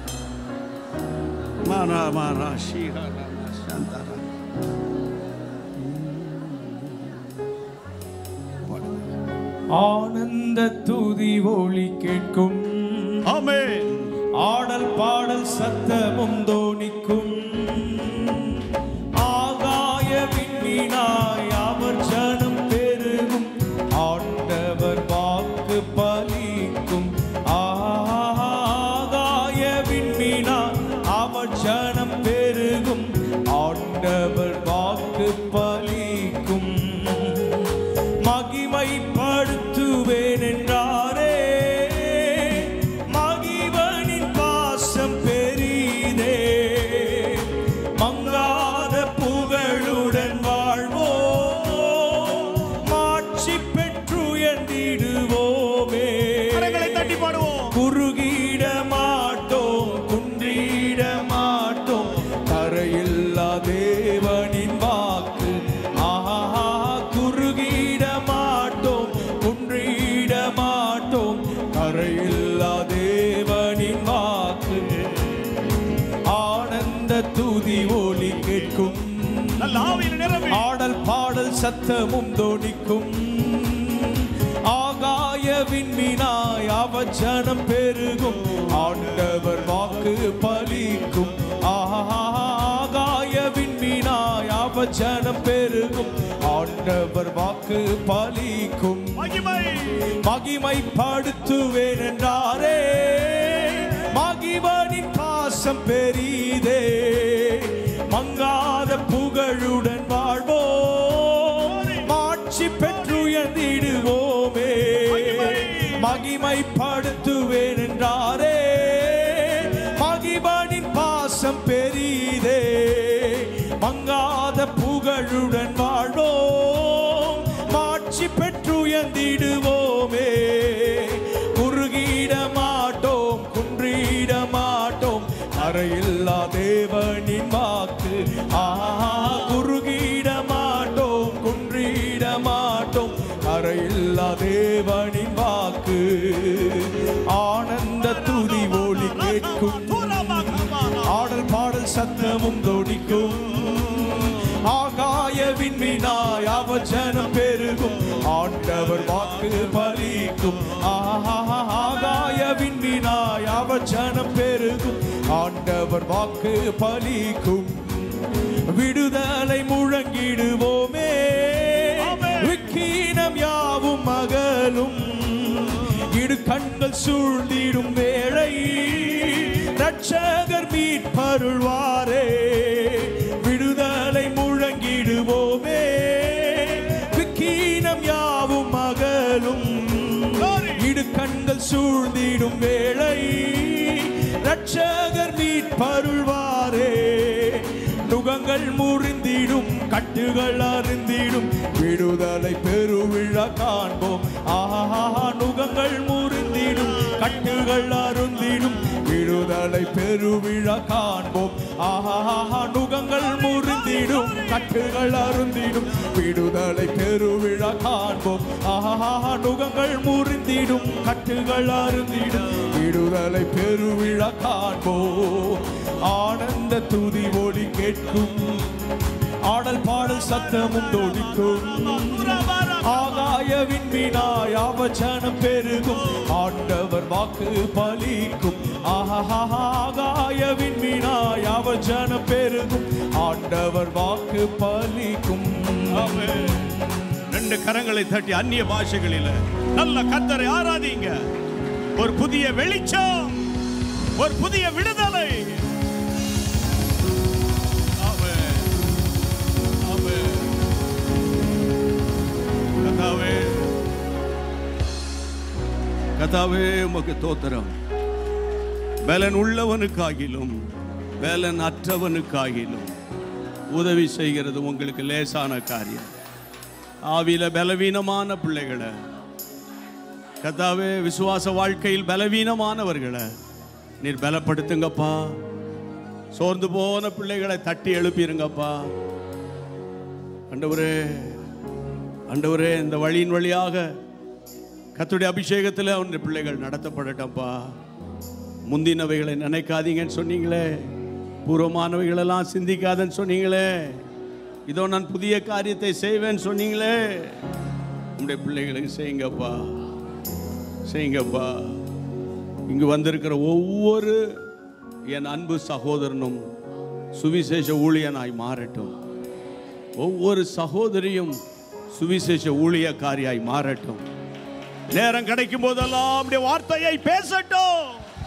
மாரா மாரா ஷீஹாரா சந்தாரா. ஆனந்த துதி ஒளி கேட்கும் ஆமென் ஆடல் பாடல் சத்தமும் தோணிக்கும் ஆகாய விண்மீனாய் அவர் ஜனம் பெருகும் ஆண்டவர் வாக்கு பலிக்கும் ஆகாய விண்மீனாய் அவர் ஜனம் பெருகும் ஆண்டவர் வாக்கு பலிக்கும் மகிமைப்படுத்துவேன் என்றாரே மகிவனின் பாசம் பெரிதே மங்காத புகழுடன் வாழ்வோ மாட்சி பெற்று எந்திடுவோமே கரங்களை தட்டி பாடுவோம் குறுகிட மாட்டோம் குன்றிட மாட்டோம் தரையில்லா தேவனின் வாக்கு ஆஹா குறுகிட மாட்டோம் குன்றிட மாட்டோம் தரையில்லா தேவனின் வாக்கு ஆனந்த துதி ஒலி கேட்கும் நல்ல ஆவியில் நிரம்பி ஆடல் பாடல் சத்தமும் தோணிக்கும் ஆகாய விண்மீனாய் அவச்சனம் பெருகும் ஆண்டவர் வாக்கு பலிக்கும் ஆகாய விண்மீனாய் அவச்சனம் பெருகும் ஆண்டவர் வாக்கு பலிக்கும் மகிமை மகிமைப்படுத்துவேன் என்றாரே மகிவனின் பாசம் பெரிதே மங்காத புகழுடன் வாழ்வோ மாட்சி பெற்று எந்திடுவோமே மகிமைப்படுத்துவேன் என்றாரே மகிவனின் பாசம் பெரிதே மங்காத புகழுடன் வாழ்வோம் மாட்சி பெற்று எந்திடுவோமே குறுகிட மாட்டோம் குன்றிட மாட்டோம் அறையில்லா தேவனின் வாக்கு ஆஹா குறுகிட மாட்டோம் குன்றிட மாட்டோம் அறையில்லா தேவனின் வாக்கு ஆனந்த துதி ஒளி கேட்கும் ஆடல் பாடல் சத்தமும் தோடிக்கும் ஆகாய விண்மீனாய் அவச்சனம் பெருகும் ஆண்டவர் வாக்கு பலிக்கும் ஆஹா ஆகாய விண்மீனாய் அவச்சனம் பெருகும் ஆண்டவர் வாக்கு பலிக்கும் விடுதலை முழங்கிடுவோமே விக்கீனம் யாவும் மகளும் இடு கண்கள் சூழ்ந்திடும் வேளை ரட்சகர் மீட்பருள்வாரே விடுதலை முழங்கிடுவோமே விக்கீனம் யாவும் மகளும் இடு கண்கள் சூழ்ந்திடும் வேளை ரட்சகர் மீட்பருள்வாரே நுகங்கள் முறிந்திடும் கட்டுகள் அருந்திடும் விடுதலை பெருவிழா காண்போம் ஆஹா நுகங்கள் முறிந்திடும் கட்டுகள் அருந்திடும் விடுதலை பெருவிழா காண்போம் ஆஹா நுகங்கள் முறிந்திடும் கட்டுகள் அருந்திடும் விடுதலை பெருவிழா காண்போம் ஆஹா நுகங்கள் முறிந்திடும் கட்டுகள் அருந்திடும் விடுதலை பெருவிழா காண்போம் ஆனந்த துதி ஒளி கேட்கும் ஆடல் பாடல் சத்தமும் தொடிக்கும் ஆகாய விண்மீனாய் அவச்சனம் பெருகும் ஆண்டவர் வாக்கு பலிக்கும் ஆஹா ஆகாய விண்மீனாய் அவச்சனம் பெருகும் ஆண்டவர் அவர் வாக்கு பலிக்கும் ஆமென். ரெண்டு கரங்களை தட்டி அந்நிய பாஷைகளில் நல்ல கத்தரை ஆராதிங்க ஒரு புதிய வெளிச்சம் ஒரு புதிய விடுதலை ஆமென். ஆமென். கர்த்தாவே கதாவே உமக்கு தோத்திரம் பலன் உள்ளவனுக்காகிலும் பலன் அற்றவனுக்காகிலும் உதவி செய்கிறது உங்களுக்கு லேசான காரியம் ஆவியில பலவீனமான பிள்ளைகளை கத்தாவே விசுவாச வாழ்க்கையில் பலவீனமானவர்களை நீர் பலப்படுத்துங்கப்பா சோர்ந்து போன பிள்ளைகளை தட்டி எழுப்பிருங்கப்பா ஆண்டவரே ஆண்டவரே இந்த வழியின் வழியாக கத்துடைய அபிஷேகத்தில் அவனுடைய பிள்ளைகள் நடத்தப்படட்டப்பா முந்தினவைகளை நினைக்காதீங்கன்னு சொன்னீங்களே பூர்வமானவைகளெல்லாம் சிந்திக்காதன்னு சொன்னீங்களே இதோ நான் புதிய காரியத்தை செய்வேன்னு சொன்னீங்களே உங்களுடைய பிள்ளைகளுக்கு செய்யுங்கப்பா செய்யுங்கப்பா இங்கு வந்திருக்கிற ஒவ்வொரு என் அன்பு சகோதரனும் சுவிசேஷ ஊழியனாய் மாறட்டும் ஒவ்வொரு சகோதரியும் சுவிசேஷ ஊழியக்காரியாய் மாறட்டும் நேரம் கிடைக்கும் போதெல்லாம் அப்படியே வார்த்தையை பேசட்டும்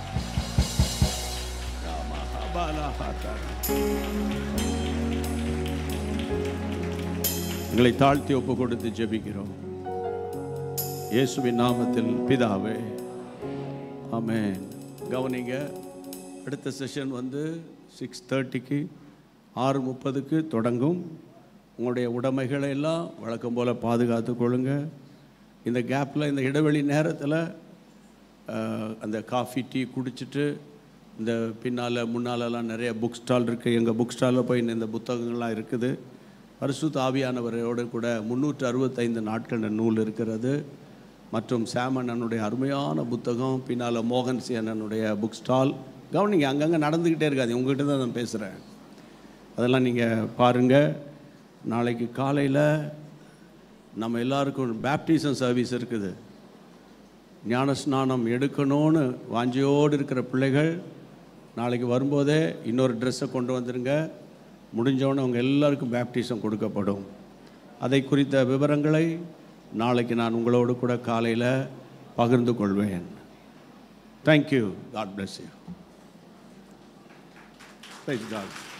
எங்களை தாழ்த்தி ஒப்பு கொடுத்து ஜெபிக்கிறோம் இயேசுவின் நாமத்தில் பிதாவே ஆமென் கவனிங்க அடுத்த செஷன் வந்து சிக்ஸ் தேர்ட்டிக்கு ஆறு முப்பதுக்கு தொடங்கும் உங்களுடைய உடைமைகளை எல்லாம் வழக்கம் போல் பாதுகாத்து கொள்ளுங்க இந்த கேப்பில் இந்த இடைவெளி நேரத்தில் அந்த காஃபி டீ குடிச்சிட்டு இந்த பின்னால் முன்னாலெல்லாம் நிறைய புக் ஸ்டால் இருக்குது எங்கள் புக் ஸ்டாலில் போய் இந்த புத்தகங்கள்லாம் இருக்குது பரிசுத்த ஆவியானவரோடு கூட முந்நூற்று அறுபத்தைந்து நாட்கள் நூல் இருக்கிறது மற்றும் சாம் அண்ணனுடைய அருமையான புத்தகம் பின்னால் மோகன் சி அண்ணனுடைய புக் ஸ்டால் கவனிங்க அங்கங்கே நடந்துக்கிட்டே இருக்காது உங்ககிட்ட தான் நான் பேசுகிறேன் அதெல்லாம் நீங்கள் பாருங்கள் நாளைக்கு காலையில் நம்ம எல்லாருக்கும் பேப்டிசம் சர்வீஸ் இருக்குது ஞானஸ்நானம் எடுக்கணும்னு வாஞ்சியோடு இருக்கிற பிள்ளைகள் நாளைக்கு வரும்போதே இன்னொரு ட்ரெஸ்ஸை கொண்டு வந்துடுங்க முடிஞ்சவொடனே அவங்க எல்லாருக்கும் பேப்டிசம் கொடுக்கப்படும் அதை குறித்த விவரங்களை நாளைக்கு நான் உங்களோடு கூட காலையில் பகிர்ந்து கொள்வேன் thank you God bless you Praise God.